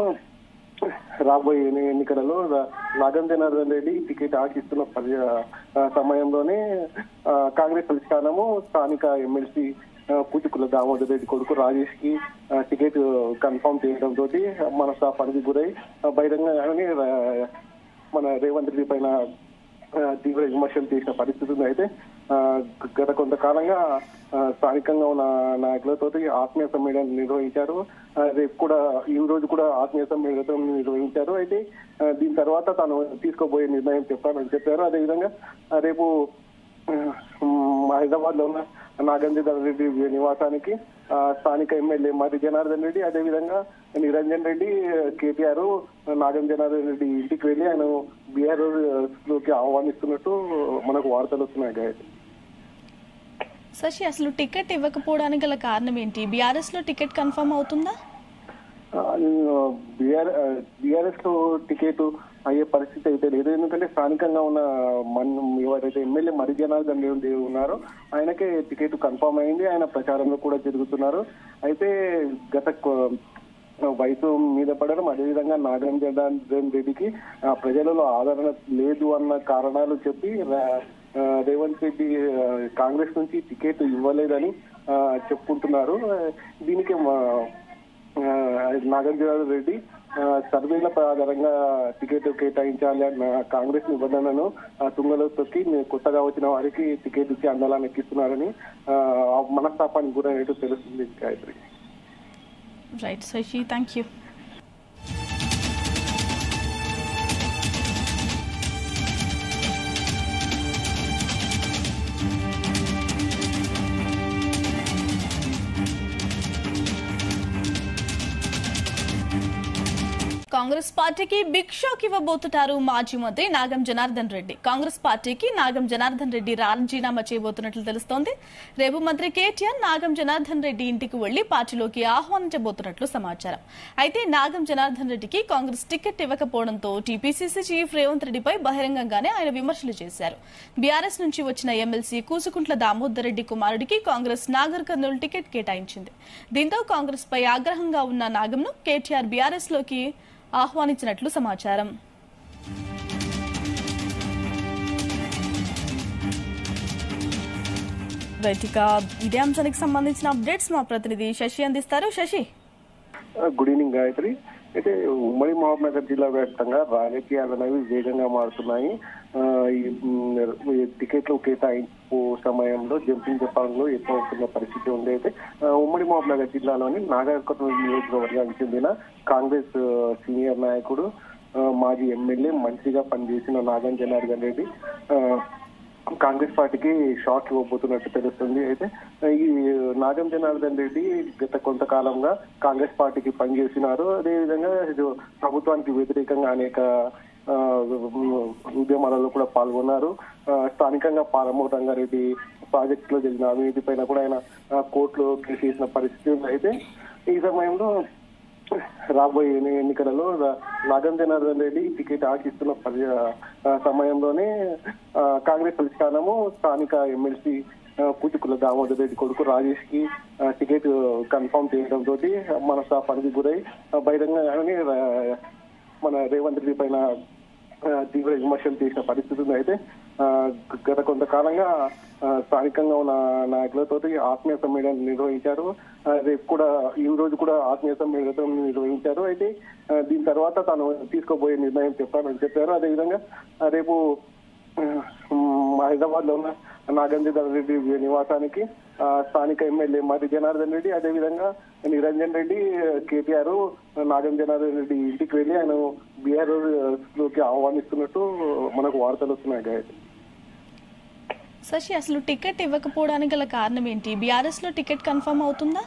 రాబోయే ఎన్ని- ఎన్నికలలో రా- నాగం జనార్దన్ రెడ్డి టికెట్ ఆశిస్తున్న పరి- ఆ, సమయంలోనే ఆ, కాంగ్రెస్ అధిష్టానము స్థానిక ఎమ్మెల్సీ కూచుకుల దామోదర్ రెడ్డి కొడుకు రాజేష్ కి ఆ, టికెట్ కన్ఫర్మ్ చేయడం తోటి మనస్తాపానికి గురై ఆ, బహిరంగంగానే రా- మన రేవంత్ రెడ్డి పైన ఆ, తీవ్ర విమర్శలు చేసిన పరిస్థితి ఉంది అయితే ఆ, గత కొంతకాలంగా ఆ, స్థానికంగా ఉన్న నాయకులతో ఆత్మీయ సమ్మేళనం నిర్వహించారు ఆ, రేపు కూడా ఈ రోజు కూడా ఆత్మీయ సమ్మేళనం నిర్వహించారు అయితే ఆ, దీని తర్వాత తాను తీసుకోబోయే నిర్ణయం చెప్పానని చెప్పారు అదేవిధంగా ఆ, రేపు హైదరాబాద్ లో ఉన్న నాగేంద్ర రెడ్డి నివాసానికి ఆ, స్థానిక ఎమ్మెల్యే మరి జనార్దన్ రెడ్డి అదేవిధంగా నిరంజన్ రెడ్డి కేటీఆర్ నాగం జనార్దన్ రెడ్డి ఇంటికి వెళ్ళి ఆయన బీఆర్ లోకి ఆహ్వానిస్తున్నట్టు మనకు వార్తలు వస్తున్నాయి గాయత్రి శశి అసలు టికెట్ ఇవ్వకపోవడానికి గల కారణం ఏంటి బీఆర్ఎస్ లో టికెట్ కన్ఫర్మ్ అవుతుందా బీఆర్ బీఆర్ఎస్ లో టికెట్ అయ్యే పరిస్థితి అయితే లేదు ఎందుకంటే స్థానికంగా ఉన్న మన ఎవరైతే ఎమ్మెల్యే మరి జనార్దన్ రెడ్డి ఉన్నారో ఆయనకే టికెట్ కన్ఫర్మ్ అయింది ఆయన ప్రచారంలో కూడా జరుగుతున్నారు అయితే గత కొ- వయసు మీద పడడం అదేవిధంగా నాగం జనార్దన్ రెడ్డికి ఆ, ప్రజలలో ఆదరణ లేదు అన్న కారణాలు చెప్పి రా- ఆ, రేవంత్ రెడ్డి ఆ, కాంగ్రెస్ నుంచి టికెట్ ఇవ్వలేదని ఆ, చెప్పుకుంటున్నారు ఆ, దీనికి మా- ఆ, నాగార్జున రెడ్డి ఆ, సర్వేల ఆధారంగా టికెట్ కేటాయించాలి అన్న కాంగ్రెస్ నిబంధనను ఆ, తుంగలో తొక్కి కొత్తగా వచ్చిన వారికి టికెట్ ఇచ్చి అందలాన్ని ఎక్కిస్తున్నారని ఆ, ఆ మనస్తాపానికి గురైనట్టు తెలుస్తుంది Gayatri right Shashi thank you Congress పార్టీకి బిగ్ షాక్ ఇవ్వబోతున్నారు మాజీ మంత్రి నాగం జనార్దన్ రెడ్డి కాంగ్రెస్ పార్టీకి నాగం జనార్దన్ రెడ్డి రాజీనామా చేయబోతున్నట్లు తెలుస్తోంది రేపు మంత్రి కేటీఆర్ నాగం జనార్దన్ రెడ్డి ఇంటికి వెళ్లి పార్టీలోకి ఆహ్వానించబోతున్నట్లు సమాచారం అయితే నాగం జనార్దన్ రెడ్డికి కాంగ్రెస్ టికెట్ ఇవ్వకపోవడంతో టీపీసీసీ చీఫ్ రేవంత్ రెడ్డిపై బహిరంగంగానే ఆయన విమర్శలు చేశారు బీఆర్ఎస్ నుంచి వచ్చిన ఎమ్మెల్సీ కూసుకుంట్ల దామోదర్ రెడ్డి కుమారుడికి కాంగ్రెస్ నాగర్ కర్నూలు టికెట్ కేటాయించింది దీంతో కాంగ్రెస్ పై ఆగ్రహంగా ఉన్న నాగంను కేటీఆర్ బీఆర్ఎస్ లోకి ఆహ్వానించినట్లు సమాచారం రైట్ ఇక ఇదే అంశానికి సంబంధించిన అప్డేట్స్ మా ప్రతినిధి శశి అందిస్తారు శశి గుడ్ ఈవినింగ్ గాయత్రి అయితే ఉమ్మడి మహబూబ్నగర్ జిల్లా వ్యాప్తంగా రాజకీయాలు అనేవి వేగంగా మారుతున్నాయి ఆ, ఈ మ్, ఈ టికెట్లు కేటాయింపు సమయంలో జంపింగ్ జపాన్లో ఎక్కువ అవుతున్న పరిస్థితి ఉంది అయితే ఆ, ఉమ్మడి మహబూబ్నగర్ జిల్లాలోని నాగర్కర్నూలు నియోజకవర్గానికి చెందిన కాంగ్రెస్ ఆ, సీనియర్ నాయకుడు ఆ, మాజీ ఎమ్మెల్యే మంత్రిగా పనిచేసిన నాగం జనార్దన్ రెడ్డి ఆ, కాంగ్రెస్ పార్టీకి షాక్ ఇవ్వబోతున్నట్టు తెలుస్తుంది అయితే ఈ నాగం జనార్దన్ రెడ్డి గత కొంతకాలంగా కాంగ్రెస్ పార్టీకి పనిచేసినారు అదేవిధంగా ఇది ప్రభుత్వానికి వ్యతిరేకంగా అనేక ఆ, ఉద్యమాలలో కూడా పాల్గొన్నారు ఆ, స్థానికంగా పాలమూరు రంగారెడ్డి ప్రాజెక్ట్ లో జరిగిన అవినీతి పైన కూడా ఆయన ఆ, కోర్టులో కేసు చేసిన పరిస్థితి ఉంది అయితే ఈ సమయంలో రాబోయే ఎన్ని- ఎన్నికలలో రా- నాగం జనార్దన్ రెడ్డి టికెట్ ఆశిస్తున్న పరి ఆ సమయంలోనే ఆ, కాంగ్రెస్ అధిష్టానము స్థానిక ఎమ్మెల్సీ కూచుకుల దామోదర్ రెడ్డి కొడుకు రాజేష్ కి ఆ, టికెట్ కన్ఫర్మ్ చేయడం తోటి మనస్తాపానికి గురై ఆ, బహిరంగంగానే రా- మన రేవంత్ రెడ్డి పైన ఆ, తీవ్ర విమర్శలు చేసిన పరిస్థితి ఉంది అయితే ఆ, గత కొంతకాలంగా ఆ, స్థానికంగా ఉన్న నాయకులతో ఆత్మీయ సమ్మేళనం నిర్వహించారు ఆ, రేపు కూడా ఈ రోజు కూడా ఆత్మీయ సమ్మేళనం నిర్వహించారు అయితే ఆ, దీని తర్వాత తాను తీసుకోబోయే నిర్ణయం చెప్పానని చెప్పారు అదేవిధంగా ఆ, రేపు హైదరాబాద్ లో ఉన్న నాగేంద్ర రెడ్డి నివాసానికి ఆ, స్థానిక ఎమ్మెల్యే మరి జనార్దన్ రెడ్డి అదేవిధంగా నిరంజన్ రెడ్డి కేటీఆర్ నాగం జనార్దన్ రెడ్డి ఇంటికి వెళ్లి ఆయన బీఆర్ లోకి ఆహ్వానిస్తున్నట్టు మనకు వార్తలు వస్తున్నాయి గాయత్రి శశి అసలు టికెట్ ఇవ్వకపోవడానికి గల కారణం ఏంటి బీఆర్ఎస్ లో టికెట్ కన్ఫర్మ్ అవుతుందా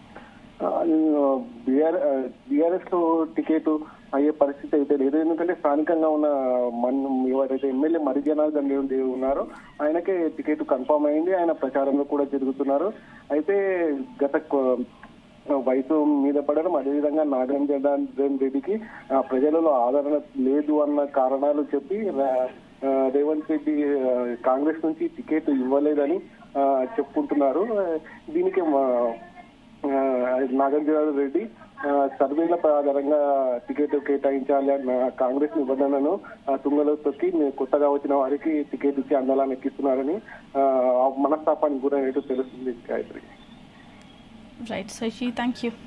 బీఆర్ఎస్ లో టికెట్ అయ్యే పరిస్థితి అయితే లేదు ఎందుకంటే స్థానికంగా ఉన్న మన ఎవరైతే ఎమ్మెల్యే మరి జనార్దన్ రెడ్డి ఉన్నారో ఆయనకే టికెట్ కన్ఫర్మ్ అయింది ఆయన ప్రచారంలో కూడా జరుగుతున్నారు అయితే గత కొ- వయసు మీద పడడం అదేవిధంగా నాగం జనార్దన్ రెడ్డికి ఆ, ప్రజలలో ఆదరణ లేదు అన్న కారణాలు చెప్పి రా- ఆ, రేవంత్ రెడ్డి ఆ, కాంగ్రెస్ నుంచి టికెట్ ఇవ్వలేదని ఆ, చెప్పుకుంటున్నారు ఆ, దీనికి మా- ఆ, నాగార్జున రెడ్డి ఆ, సర్వేల ఆధారంగా టికెట్ కేటాయించాలి అన్న కాంగ్రెస్ నిబంధనను ఆ, తుంగలో తొక్కి మీ కొత్తగా వచ్చిన వారికి టికెట్ ఇచ్చి అందలాన్ని ఎక్కిస్తున్నారని ఆ, ఆ మనస్తాపానికి గురైనట్టు తెలుస్తుంది Gayatri right Shashi thank you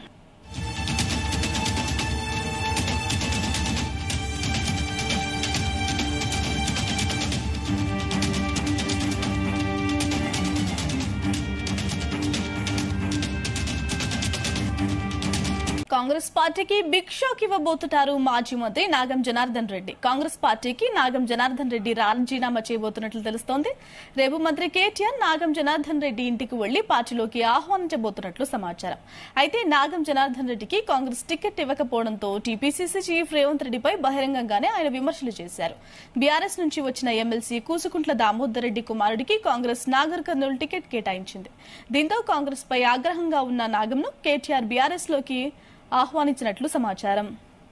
Congress పార్టీకి బిగ్ షాక్ ఇవ్వబోతున్నారు మాజీ మంత్రి నాగం జనార్దన్ రెడ్డి కాంగ్రెస్ పార్టీకి నాగం జనార్దన్ రెడ్డి రాజీనామా చేయబోతున్నట్లు తెలుస్తోంది రేపు మంత్రి కేటీఆర్ నాగం జనార్దన్ రెడ్డి ఇంటికి వెళ్లి పార్టీలోకి ఆహ్వానించబోతున్నట్లు సమాచారం అయితే నాగం జనార్దన్ రెడ్డికి కాంగ్రెస్ టికెట్ ఇవ్వకపోవడంతో టీపీసీసీ చీఫ్ రేవంత్ రెడ్డిపై బహిరంగంగానే ఆయన విమర్శలు చేశారు బీఆర్ఎస్ నుంచి వచ్చిన ఎమ్మెల్సీ కూసుకుంట్ల దామోదర్ రెడ్డి కుమారుడికి కాంగ్రెస్ నాగర్ కర్నూలు టికెట్ కేటాయించింది దీంతో కాంగ్రెస్ పై ఆగ్రహంగా ఉన్న నాగంను కేటీఆర్ బీఆర్ఎస్ లోకి ఆహ్వానించినట్లు సమాచారం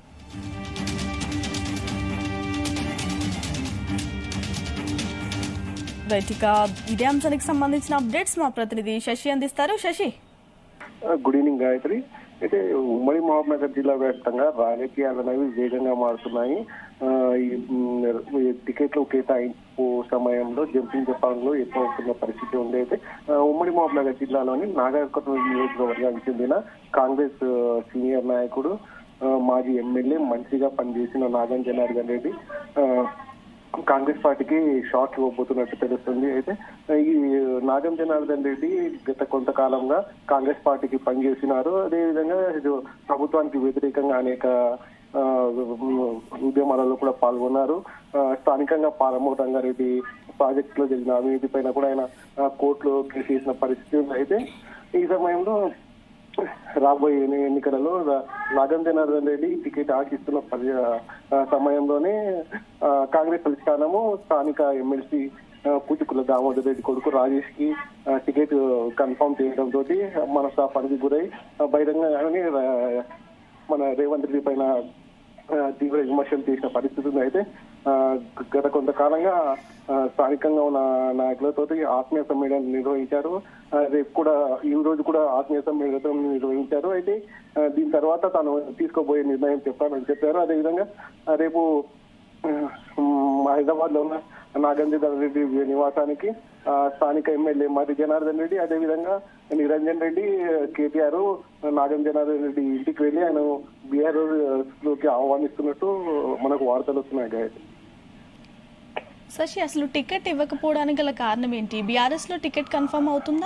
రైట్ ఇక ఇదే అంశానికి సంబంధించిన అప్డేట్స్ మా ప్రతినిధి శశి అందిస్తారు శశి గుడ్ ఈవినింగ్ గాయత్రి అయితే ఉమ్మడి మహబూబ్నగర్ జిల్లా వ్యాప్తంగా రాజకీయాలు అనేవి వేగంగా మారుతున్నాయి ఆ, ఈ మ్, ఈ టికెట్లు కేటాయింపు సమయంలో జంపింగ్ జపాన్లో ఎక్కువ అవుతున్న పరిస్థితి ఉంది అయితే ఆ, ఉమ్మడి మహబూబ్నగర్ జిల్లాలోని నాగర్కర్నూలు నియోజకవర్గానికి చెందిన కాంగ్రెస్ ఆ, సీనియర్ నాయకుడు ఆ, మాజీ ఎమ్మెల్యే మంత్రిగా పనిచేసిన నాగం జనార్దన్ రెడ్డి ఆ, కాంగ్రెస్ పార్టీకి షాక్ ఇవ్వబోతున్నట్టు తెలుస్తుంది అయితే ఈ నాగం జనార్దన్ రెడ్డి గత కొంతకాలంగా కాంగ్రెస్ పార్టీకి పనిచేసినారు అదేవిధంగా ఇది ప్రభుత్వానికి వ్యతిరేకంగా అనేక ఆ, ఉద్యమాలలో కూడా పాల్గొన్నారు ఆ, స్థానికంగా పాలమూరు రంగారెడ్డి ప్రాజెక్ట్ లో జరిగిన అవినీతి పైన కూడా ఆయన ఆ, కోర్టులో కేసు చేసిన పరిస్థితి ఉంది అయితే ఈ సమయంలో రాబోయే ఎన్ని- ఎన్నికలలో రా- నాగం జనార్దన్ రెడ్డి టికెట్ ఆశిస్తున్న పరి ఆ, సమయంలోనే ఆ, కాంగ్రెస్ అధిష్టానము స్థానిక ఎమ్మెల్సీ పూచుకుల దామోదర్ రెడ్డి కొడుకు రాజేష్ కి ఆ, టికెట్ కన్ఫర్మ్ చేయడం తోటి మనస్తాపానికి గురై ఆ, బహిరంగంగానే రా- మన రేవంత్ రెడ్డి పైన ఆ, తీవ్ర విమర్శలు చేసిన పరిస్థితి ఉంది అయితే ఆ, గత కొంతకాలంగా ఆ, స్థానికంగా ఉన్న నాయకులతో ఆత్మీయ సమ్మేళనం నిర్వహించారు ఆ, రేపు కూడా ఈ రోజు కూడా ఆత్మీయ సమ్మేళనం నిర్వహించారు అయితే ఆ, దీని తర్వాత తాను తీసుకోబోయే నిర్ణయం చెప్పాలని చెప్పారు అదేవిధంగా ఆ, రేపు హైదరాబాద్ లో ఉన్న నాగేంద్ర రెడ్డి నివాసానికి ఆ, స్థానిక ఎమ్మెల్యే మరి జనార్దన్ రెడ్డి అదేవిధంగా నిరంజన్ రెడ్డి కేటీఆర్ నాగం జనార్దన్ రెడ్డి ఇంటికి వెళ్ళి ఆయన బీఆర్ లోకి ఆహ్వానిస్తున్నట్టు మనకు వార్తలు వస్తున్నాయి గాయత్రి శశి అసలు టికెట్ ఇవ్వకపోవడానికి గల కారణం ఏంటి బీఆర్ఎస్ లో టికెట్ కన్ఫర్మ్ అవుతుందా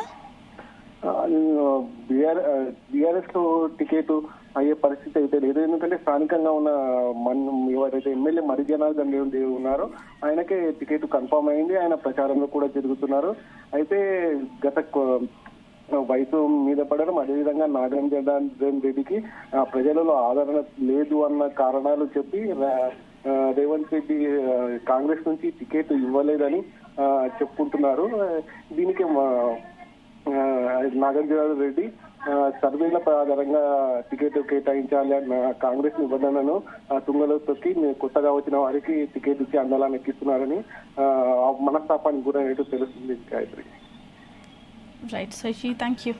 బీఆర్ఎస్ లో టికెట్ అయ్యే పరిస్థితి అయితే లేదు ఎందుకంటే స్థానికంగా ఉన్న మన ఎవరైతే ఎమ్మెల్యే మరి జనార్దన్ రెడ్డి ఉన్నారో ఆయనకే టికెట్ కన్ఫర్మ్ అయింది ఆయన ప్రచారంలో కూడా తిరుగుతున్నారు అయితే గత కొ- వయసు మీద పడడం అదేవిధంగా నాగరం జనార్దన్ రెడ్డికి ఆ, ప్రజలలో ఆదరణ లేదు అన్న కారణాలు చెప్పి రా- ఆ, రేవంత్ రెడ్డి ఆ, కాంగ్రెస్ నుంచి టికెట్ ఇవ్వలేదని ఆ, చెప్పుకుంటున్నారు ఆ, దీనికి మా- ఆ, నాగార్జున రెడ్డి ఆ, సర్వేల ఆధారంగా టికెట్ కేటాయించాలి అన్న కాంగ్రెస్ నిబంధనను ఆ, తుంగలో తొక్కి కొత్తగా వచ్చిన వారికి టికెట్ ఇచ్చి అందలాన్ని ఎక్కిస్తున్నారని ఆ, ఆ మనస్తాపానికి గురైనట్టు తెలుస్తుంది Gayatri right Shashi thank you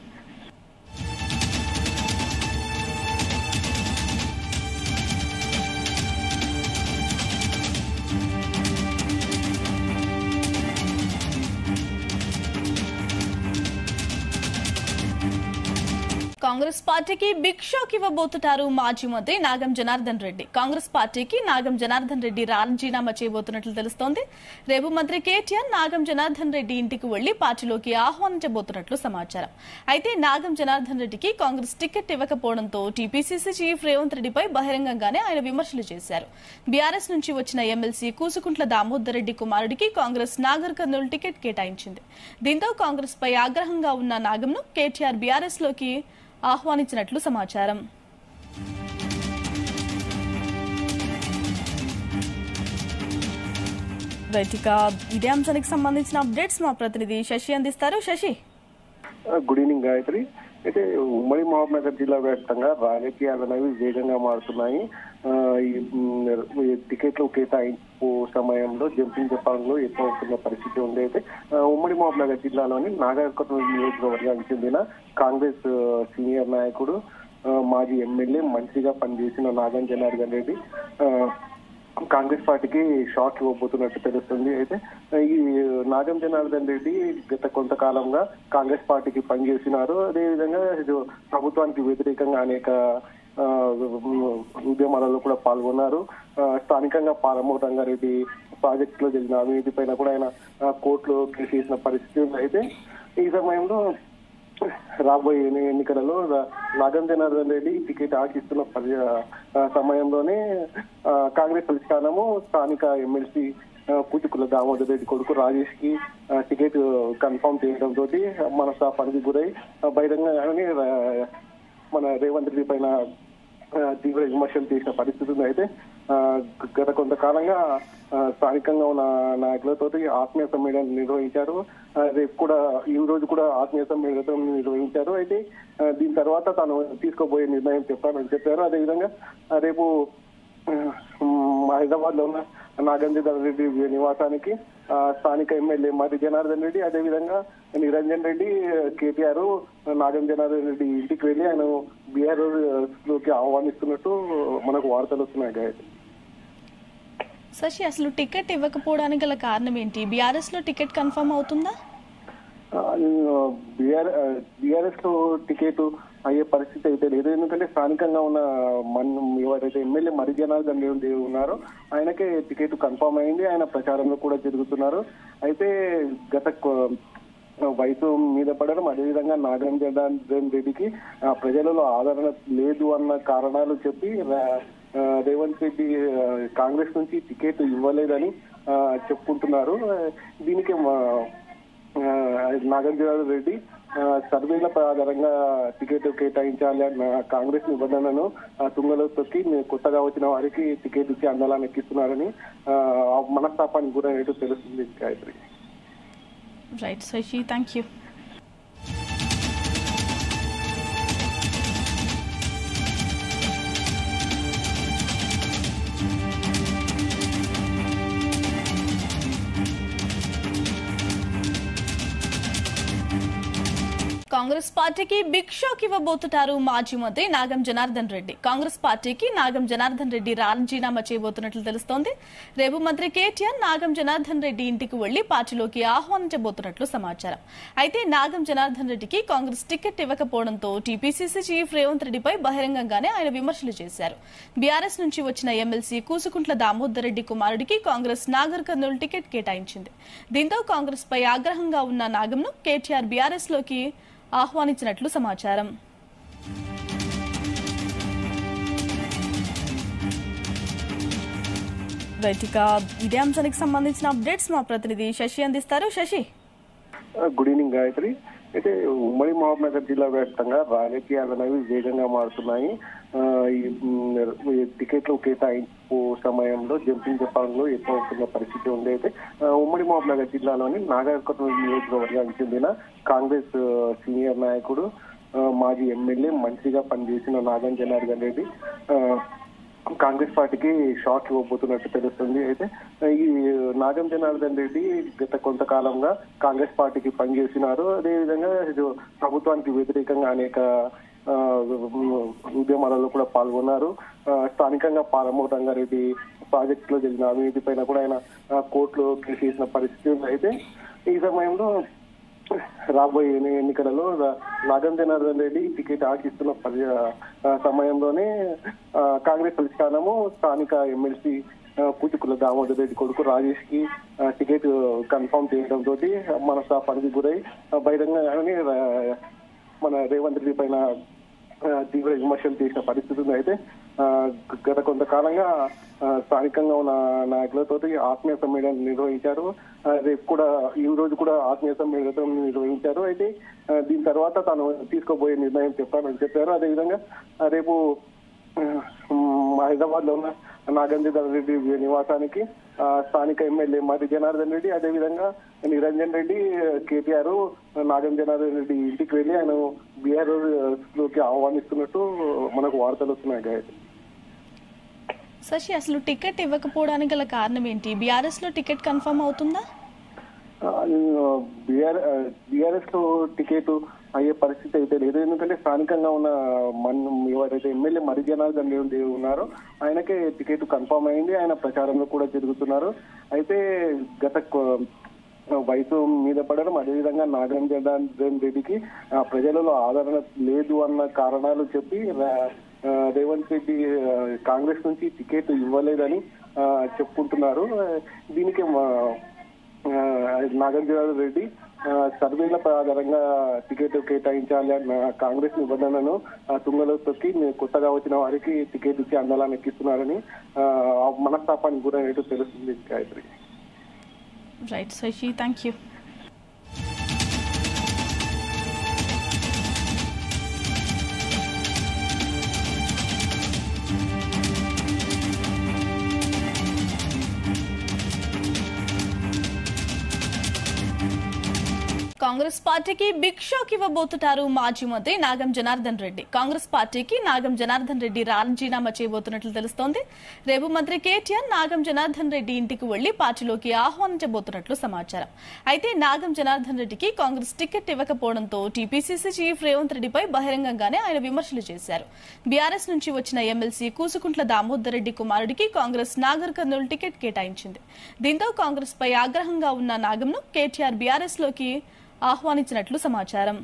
Congress పార్టీకి బిగ్ షాక్ ఇవ్వబోతున్నారు మాజీ మంత్రి నాగం జనార్దన్ రెడ్డి కాంగ్రెస్ పార్టీకి నాగం జనార్దన్ రెడ్డి రాజీనామా చేయబోతున్నట్లు తెలుస్తోంది రేపు మంత్రి కేటీఆర్ నాగం జనార్దన్ రెడ్డి ఇంటికి వెళ్లి పార్టీలోకి ఆహ్వానించబోతున్నట్లు సమాచారం అయితే నాగం జనార్దన్ రెడ్డికి కాంగ్రెస్ టికెట్ ఇవ్వకపోవడంతో టీపీసీసీ చీఫ్ రేవంత్ రెడ్డిపై బహిరంగంగానే ఆయన విమర్శలు చేశారు బీఆర్ఎస్ నుంచి వచ్చిన ఎమ్మెల్సీ కూసుకుంట్ల దామోదర్ రెడ్డి కుమారుడికి కాంగ్రెస్ నాగర్ కర్నూలు టికెట్ కేటాయించింది దీంతో కాంగ్రెస్ పై ఆగ్రహంగా ఉన్న నాగంను కేటీఆర్ బీఆర్ఎస్ లోకి ఆహ్వానించినట్లు సమాచారం రైట్ ఇక ఇదే అంశానికి సంబంధించిన అప్డేట్స్ మా ప్రతినిధి శశి అందిస్తారు శశి గుడ్ ఈవినింగ్ గాయత్రి అయితే ఉమ్మడి మహబూబ్నగర్ జిల్లా వ్యాప్తంగా రాజకీయాలు అనేవి వేగంగా మారుతున్నాయి ఆ, ఈ మ్, ఈ టికెట్లు కేటాయింపు సమయంలో జంపింగ్ జపాన్లో ఎక్కువ అవుతున్న పరిస్థితి ఉంది అయితే ఆ, ఉమ్మడి మహబూబ్నగర్ జిల్లాలోని నాగర్కర్నూలు నియోజకవర్గానికి చెందిన కాంగ్రెస్ ఆ, సీనియర్ నాయకుడు ఆ, మాజీ ఎమ్మెల్యే మంత్రిగా పనిచేసిన నాగం జనార్దన్ రెడ్డి ఆ, కాంగ్రెస్ పార్టీకి షాక్ ఇవ్వబోతున్నట్టు తెలుస్తుంది అయితే ఈ నాగం జనార్దన్ రెడ్డి గత కొంతకాలంగా కాంగ్రెస్ పార్టీకి పనిచేసినారు అదేవిధంగా ఇది ప్రభుత్వానికి వ్యతిరేకంగా అనేక ఆ, ఉద్యమాలలో కూడా పాల్గొన్నారు ఆ, స్థానికంగా పాలమూరు రంగారెడ్డి ప్రాజెక్ట్ లో జరిగిన అవినీతి పైన కూడా ఆయన ఆ, కోర్టులో కేసు చేసిన పరిస్థితి ఉంది అయితే ఈ సమయంలో రాబోయే ఎన్ని- ఎన్నికలలో రా- నాగం జనార్దన్ రెడ్డి టికెట్ ఆశిస్తున్న పరి ఆ, సమయంలోనే ఆ, కాంగ్రెస్ అధిష్టానము స్థానిక ఎమ్మెల్సీ పూచుకుల దామోదర్ రెడ్డి కొడుకు రాజేష్ కి ఆ, టికెట్ కన్ఫర్మ్ చేయడం తోటి మనస్తాపానికి గురై ఆ, బహిరంగంగానే రా- మన రేవంత్ రెడ్డి పైన ఆ, తీవ్ర విమర్శలు చేసిన పరిస్థితి ఉంది అయితే ఆ, గత కొంతకాలంగా ఆ, స్థానికంగా ఉన్న నాయకులతో ఆత్మీయ సమ్మేళనం నిర్వహించారు ఆ, రేపు కూడా ఈ రోజు కూడా ఆత్మీయ సమ్మేళనం నిర్వహించారు అయితే ఆ, దీని తర్వాత తాను తీసుకోబోయే నిర్ణయం చెప్పాలని చెప్పారు అదేవిధంగా ఆ, రేపు హైదరాబాద్ లో ఉన్న నాగేంద్ర రెడ్డి నివాసానికి ఆ, స్థానిక ఎమ్మెల్యే మరి జనార్దన్ రెడ్డి అదేవిధంగా నిరంజన్ రెడ్డి కేటీఆర్ నాగం జనార్దన్ రెడ్డి ఇంటికి వెళ్ళి ఆయన బీఆర్ లోకి ఆహ్వానిస్తున్నట్టు మనకు వార్తలు వస్తున్నాయి గాయత్రి శశి అసలు టికెట్ ఇవ్వకపోవడానికి గల కారణం ఏంటి బీఆర్ఎస్ లో టికెట్ కన్ఫర్మ్ అవుతుందా బీఆర్ఎస్ లో టికెట్ అయ్యే పరిస్థితి అయితే లేదు ఎందుకంటే స్థానికంగా ఉన్న మన ఎవరైతే ఎమ్మెల్యే మరి జనార్దన్ రెడ్డి ఉన్నారో ఆయనకే టికెట్ కన్ఫర్మ్ అయింది ఆయన ప్రచారంలో కూడా తిరుగుతున్నారు అయితే గత కొ- వయసు మీద పడడం అదేవిధంగా నాగరం జనార్దన్ రెడ్డికి ఆ, ప్రజలలో ఆదరణ లేదు అన్న కారణాలు చెప్పి రా- ఆ, రేవంత్ రెడ్డి ఆ, కాంగ్రెస్ నుంచి టికెట్ ఇవ్వలేదని ఆ, చెప్పుకుంటున్నారు ఆ, దీనికి మా ఆ, నాగార్జున రెడ్డి ఆ, సర్వేల ఆధారంగా టికెట్ కేటాయించాలి అన్న కాంగ్రెస్ నిబంధనను ఆ, తుంగలో తొక్కి మీ కొత్తగా వచ్చిన వారికి టికెట్ ఇచ్చి అందలాన్ని ఎక్కిస్తున్నారని ఆ, ఆ మనస్తాపానికి గురైనట్టు తెలుస్తుంది Gayatri right Shashi thank you Congress పార్టీకి బిగ్ షాక్ ఇవ్వబోతున్నారు మాజీ మంత్రి నాగం జనార్దన్ రెడ్డి కాంగ్రెస్ పార్టీకి నాగం జనార్దన్ రెడ్డి రాజీనామా చేయబోతున్నట్లు తెలుస్తోంది రేపు మంత్రి కేటీఆర్ నాగం జనార్దన్ రెడ్డి ఇంటికి వెళ్లి పార్టీలోకి ఆహ్వానించబోతున్నట్లు సమాచారం అయితే నాగం జనార్దన్ రెడ్డికి కాంగ్రెస్ టికెట్ ఇవ్వకపోవడంతో టీపీసీసీ చీఫ్ రేవంత్ రెడ్డిపై బహిరంగంగానే ఆయన విమర్శలు చేశారు బీఆర్ఎస్ నుంచి వచ్చిన ఎమ్మెల్సీ కూసుకుంట్ల దామోదర్ రెడ్డి కుమారుడికి కాంగ్రెస్ నాగర్ కర్నూలు టికెట్ కేటాయించింది దీంతో కాంగ్రెస్ పై ఆగ్రహంగా ఉన్న నాగంను కేటీఆర్ బీఆర్ఎస్ లోకి ఆహ్వానించినట్లు సమాచారం రైట్ ఇక ఇదే అంశానికి సంబంధించిన అప్డేట్స్ మా ప్రతినిధి శశి అందిస్తారు శశి గుడ్ ఈవినింగ్ గాయత్రి అయితే ఉమ్మడి మహబూబ్నగర్ జిల్లా వ్యాప్తంగా రాజకీయాలు అనేవి వేగంగా మారుతున్నాయి ఆ, ఈ మ్, ఈ టికెట్లు కేటాయింపు సమయంలో జంపింగ్ జపాన్లో ఎక్కువ అవుతున్న పరిస్థితి ఉంది అయితే ఆ, ఉమ్మడి మహబూబ్నగర్ జిల్లాలోని నాగర్కర్నూలు నియోజకవర్గానికి చెందిన కాంగ్రెస్ ఆ, సీనియర్ నాయకుడు ఆ, మాజీ ఎమ్మెల్యే మంత్రిగా పనిచేసిన నాగం జనార్దన్ రెడ్డి ఆ, కాంగ్రెస్ పార్టీకి షాక్ ఇవ్వబోతున్నట్టు తెలుస్తుంది అయితే ఈ నాగం జనార్దన్ రెడ్డి గత కొంతకాలంగా కాంగ్రెస్ పార్టీకి పనిచేసినారు అదేవిధంగా ఇది ప్రభుత్వానికి వ్యతిరేకంగా అనేక ఆ, ఉద్యమాలలో కూడా పాల్గొన్నారు ఆ, స్థానికంగా పాలమూరు రంగారెడ్డి ప్రాజెక్ట్ లో జరిగిన అవినీతి పైన కూడా ఆయన ఆ, కోర్టులో కేసు వేసిన పరిస్థితి ఉంది అయితే ఈ సమయంలో రాబోయే ఎన్ని- ఎన్నికలలో రా- నాగం జనార్దన్ రెడ్డి టికెట్ ఆశిస్తున్న పరి- ఆ, సమయంలోనే ఆ, కాంగ్రెస్ అధిష్టానము స్థానిక ఎమ్మెల్సీ కూచుకుల దామోదర్ రెడ్డి కొడుకు రాజేష్ కి ఆ, టికెట్ కన్ఫర్మ్ చేయడం తోటి మనస్తాపానికి గురై ఆ, బహిరంగంగానే రా- మన రేవంత్ రెడ్డి పైన ఆ, తీవ్ర విమర్శలు చేసిన పరిస్థితి ఉంది అయితే ఆ, గత కొంతకాలంగా ఆ, స్థానికంగా ఉన్న నాయకులతో ఆత్మీయ సమ్మేళనం నిర్వహించారు ఆ, రేపు కూడా ఈ రోజు కూడా ఆత్మీయ సమ్మేళనం నిర్వహించారు అయితే ఆ, దీని తర్వాత తాను తీసుకోబోయే నిర్ణయం చెప్పానని చెప్పారు అదేవిధంగా ఆ, రేపు హైదరాబాద్ లో ఉన్న నాగేంద్ర రెడ్డి నివాసానికి ఆ, స్థానిక ఎమ్మెల్యే మరి జనార్దన్ రెడ్డి అదేవిధంగా నిరంజన్ రెడ్డి కేటీఆర్ నాగం జనార్దన్ రెడ్డి ఇంటికి వెళ్ళి ఆయన బీఆర్ లోకి ఆహ్వానిస్తున్నట్టు మనకు వార్తలు వస్తున్నాయి గాయత్రి శశి అసలు టికెట్ ఇవ్వకపోవడానికి గల కారణం ఏంటి బీఆర్ఎస్ లో టికెట్ కన్ఫర్మ్ అవుతుందా బీఆర్ఎస్ లో టికెట్ అయ్యే పరిస్థితి అయితే లేదు ఎందుకంటే స్థానికంగా ఉన్న మన ఎవరైతే ఎమ్మెల్యే మరి జనార్దన్ రెడ్డి ఉన్నారో ఆయనకే టికెట్ కన్ఫర్మ్ అయింది ఆయన ప్రచారంలో కూడా తిరుగుతున్నారు అయితే గత కొ- వయసు మీద పడడం అదేవిధంగా నాగరం జనార్దన్ రెడ్డికి ఆ, ప్రజలలో ఆదరణ లేదు అన్న కారణాలు చెప్పి రా- ఆ, రేవంత్ రెడ్డి ఆ, కాంగ్రెస్ నుంచి టికెట్ ఇవ్వలేదని ఆ, చెప్పుకుంటున్నారు ఆ, దీనికి మా- ఆ, నాగార్జున రెడ్డి ఆ, సర్వేల ఆధారంగా టికెట్ కేటాయించాలి అన్న కాంగ్రెస్ నిబంధనను ఆ, తుంగలో తొక్కి మీ కొత్తగా వచ్చిన వారికి టికెట్ ఇచ్చి అందలాన్ని ఎక్కిస్తున్నారని ఆ, ఆ మనస్తాపానికి గురైనట్టు తెలుస్తుంది Gayatri right Shashi thank you Congress పార్టీకి బిగ్ షాక్ ఇవ్వబోతున్నారు మాజీ మంత్రి నాగం జనార్దన్ రెడ్డి కాంగ్రెస్ పార్టీకి నాగం జనార్దన్ రెడ్డి రాజీనామా చేయబోతున్నట్లు తెలుస్తోంది రేపు మంత్రి కేటీఆర్ నాగం జనార్దన్ రెడ్డి ఇంటికి వెళ్లి పార్టీలోకి ఆహ్వానించబోతున్నట్లు సమాచారం అయితే నాగం జనార్దన్ రెడ్డికి కాంగ్రెస్ టికెట్ ఇవ్వకపోవడంతో టీపీసీసీ చీఫ్ రేవంత్ రెడ్డిపై బహిరంగంగానే ఆయన విమర్శలు చేశారు బీఆర్ఎస్ నుంచి వచ్చిన ఎమ్మెల్సీ కూసుకుంట్ల దామోదర్ రెడ్డి కుమారుడికి కాంగ్రెస్ నాగర్ కర్నూలు టికెట్ కేటాయించింది దీంతో కాంగ్రెస్ పై ఆగ్రహంగా ఉన్న నాగంను కేటీఆర్ బీఆర్ఎస్ లోకి ఆహ్వానించినట్లు సమాచారం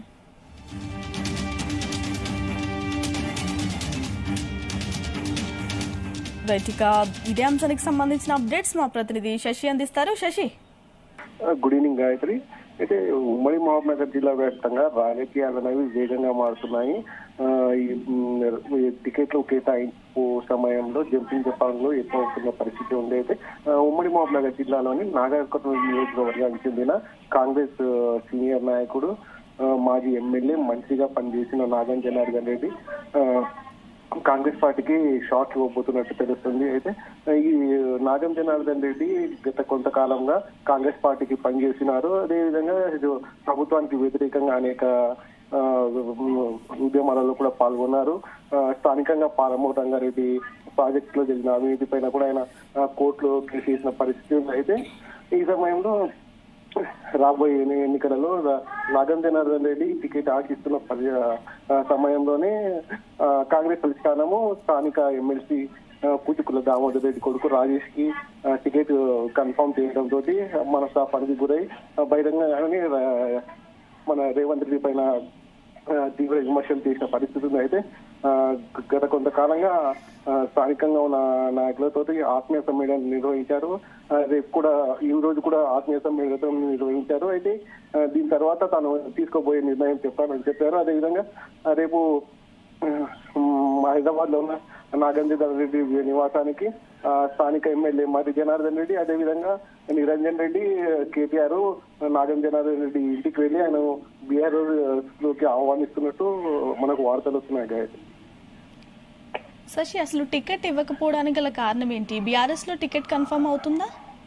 రైట్ ఇక ఇదే అంశానికి సంబంధించిన అప్డేట్స్ మా ప్రతినిధి శశి అందిస్తారు శశి గుడ్ ఈవినింగ్ గాయత్రి అయితే ఉమ్మడి మహబూబ్నగర్ జిల్లా వ్యాప్తంగా రాజకీయాలు అనేవి వేగంగా మారుతున్నాయి ఆ, ఈ మ్, ఈ టికెట్లు కేటాయింపు సమయంలో జంపింగ్ జపాన్లో ఎక్కువ అవుతున్న పరిస్థితి ఉంది అయితే ఆ, ఉమ్మడి మహబూబ్నగర్ జిల్లాలోని నాగర్కర్నూలు నియోజకవర్గానికి చెందిన కాంగ్రెస్ ఆ, సీనియర్ నాయకుడు ఆ, మాజీ ఎమ్మెల్యే మంత్రిగా పనిచేసిన నాగం జనార్దన్ రెడ్డి ఆ, కాంగ్రెస్ పార్టీకి షాక్ ఇవ్వబోతున్నట్టు తెలుస్తుంది అయితే ఈ నాగం జనార్దన్ రెడ్డి గత కొంతకాలంగా కాంగ్రెస్ పార్టీకి పనిచేసినారు అదేవిధంగా ఇది ప్రభుత్వానికి వ్యతిరేకంగా అనేక ఆ, ఉద్యమాలలో కూడా పాల్గొన్నారు ఆ, స్థానికంగా పాలమూరు రంగారెడ్డి ప్రాజెక్ట్ లో జరిగిన అవినీతి పైన కూడా ఆయన ఆ, కోర్టులో కేసు వేసిన పరిస్థితి ఉంది అయితే ఈ సమయంలో రాబోయే ఎన్ని- ఎన్నికలలో రా- నాగం జనార్దన్ రెడ్డి టికెట్ ఆశిస్తున్న పరి- ఆ, సమయంలోనే ఆ, కాంగ్రెస్ అధిష్టానము స్థానిక ఎమ్మెల్సీ పూచుకుల దామోదర్ రెడ్డి కొడుకు రాజేష్ కి ఆ, టికెట్ కన్ఫర్మ్ చేయడం తోటి మనస్తాపానికి గురై ఆ, బహిరంగంగానే రా- మన రేవంత్ రెడ్డి పైన ఆ, తీవ్ర విమర్శలు చేసిన పరిస్థితి ఉంది అయితే ఆ, గత కొంతకాలంగా ఆ, స్థానికంగా ఉన్న నాయకులతో ఆత్మీయ సమ్మేళనం నిర్వహించారు ఆ, రేపు కూడా ఈ రోజు కూడా ఆత్మీయ సమ్మేళనం నిర్వహించారు అయితే ఆ, దీని తర్వాత తాను తీసుకోబోయే నిర్ణయం చెప్పానని చెప్పారు అదేవిధంగా ఆ, రేపు హైదరాబాద్ లో ఉన్న నాగేంద్ర రెడ్డి నివాసానికి ఆ, స్థానిక ఎమ్మెల్యే మరి జనార్దన్ రెడ్డి అదేవిధంగా నిరంజన్ రెడ్డి కేటీఆర్ నాగం జనార్దన్ రెడ్డి ఇంటికి వెళ్లి ఆయన బీఆర్ లోకి ఆహ్వానిస్తున్నట్టు మనకు వార్తలు వస్తున్నాయి గాయత్రి శశి అసలు టికెట్ ఇవ్వకపోవడానికి గల కారణం ఏంటి బీఆర్ఎస్ లో టికెట్ కన్ఫర్మ్ అవుతుందా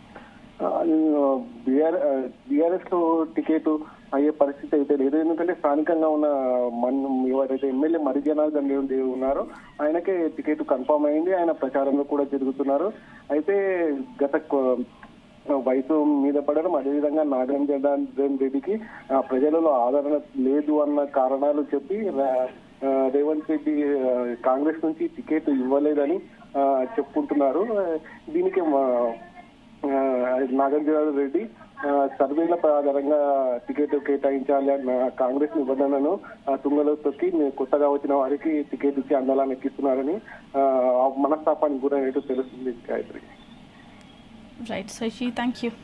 బీఆర్ఎస్ లో టికెట్ అయ్యే పరిస్థితి అయితే లేదు ఎందుకంటే స్థానికంగా ఉన్న మన ఎవరైతే ఎమ్మెల్యే మరి జనార్దన్ రెడ్డి ఉన్నారో ఆయనకే టికెట్ కన్ఫర్మ్ అయింది ఆయన ప్రచారంలో కూడా తిరుగుతున్నారు అయితే గత కొ- వయసు మీద పడడం అదేవిధంగా నాగరం జనార్దన్ రెడ్డికి ఆ, ప్రజలలో ఆదరణ లేదు అన్న కారణాలు చెప్పి రా- ఆ, రేవంత్ రెడ్డి ఆ, కాంగ్రెస్ నుంచి టికెట్ ఇవ్వలేదని ఆ, చెప్పుకుంటున్నారు ఆ, దీనికి మా నాగార్జున రెడ్డి ఆ, సర్వేల ఆధారంగా టికెట్ కేటాయించాలి అన్న కాంగ్రెస్ నిబంధనను ఆ, తుంగలో తొక్కి కొత్తగా వచ్చిన వారికి టికెట్ ఇచ్చి అందలాన్ని ఎక్కిస్తున్నారని ఆ, ఆ మనస్తాపానికి గురైనట్టు తెలుస్తుంది Gayatri right Shashi thank you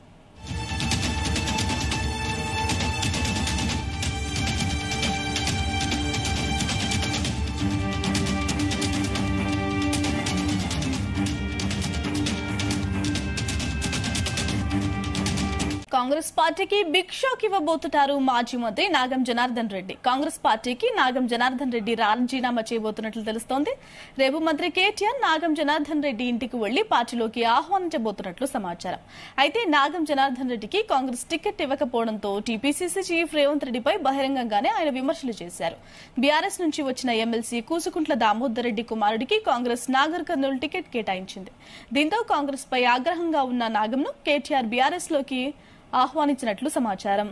Congress పార్టీకి బిగ్ షాక్ ఇవ్వబోతున్నారు మాజీ మంత్రి నాగం జనార్దన్ రెడ్డి కాంగ్రెస్ పార్టీకి నాగం జనార్దన్ రెడ్డి రాజీనామా చేయబోతున్నట్లు తెలుస్తోంది రేపు మంత్రి కేటీఆర్ నాగం జనార్దన్ రెడ్డి ఇంటికి వెళ్లి పార్టీలోకి ఆహ్వానించబోతున్నట్లు సమాచారం అయితే నాగం జనార్దన్ రెడ్డికి కాంగ్రెస్ టికెట్ ఇవ్వకపోవడంతో టీపీసీసీ చీఫ్ రేవంత్ రెడ్డిపై బహిరంగంగానే ఆయన విమర్శలు చేశారు బీఆర్ఎస్ నుంచి వచ్చిన ఎమ్మెల్సీ కూసుకుంట్ల దామోదర్ రెడ్డి కుమారుడికి కాంగ్రెస్ నాగర్ కర్నూలు టికెట్ కేటాయించింది దీంతో కాంగ్రెస్ పై ఆగ్రహంగా ఉన్న నాగంను కేటీఆర్ బీఆర్ఎస్ లోకి ఆహ్వానించినట్లు సమాచారం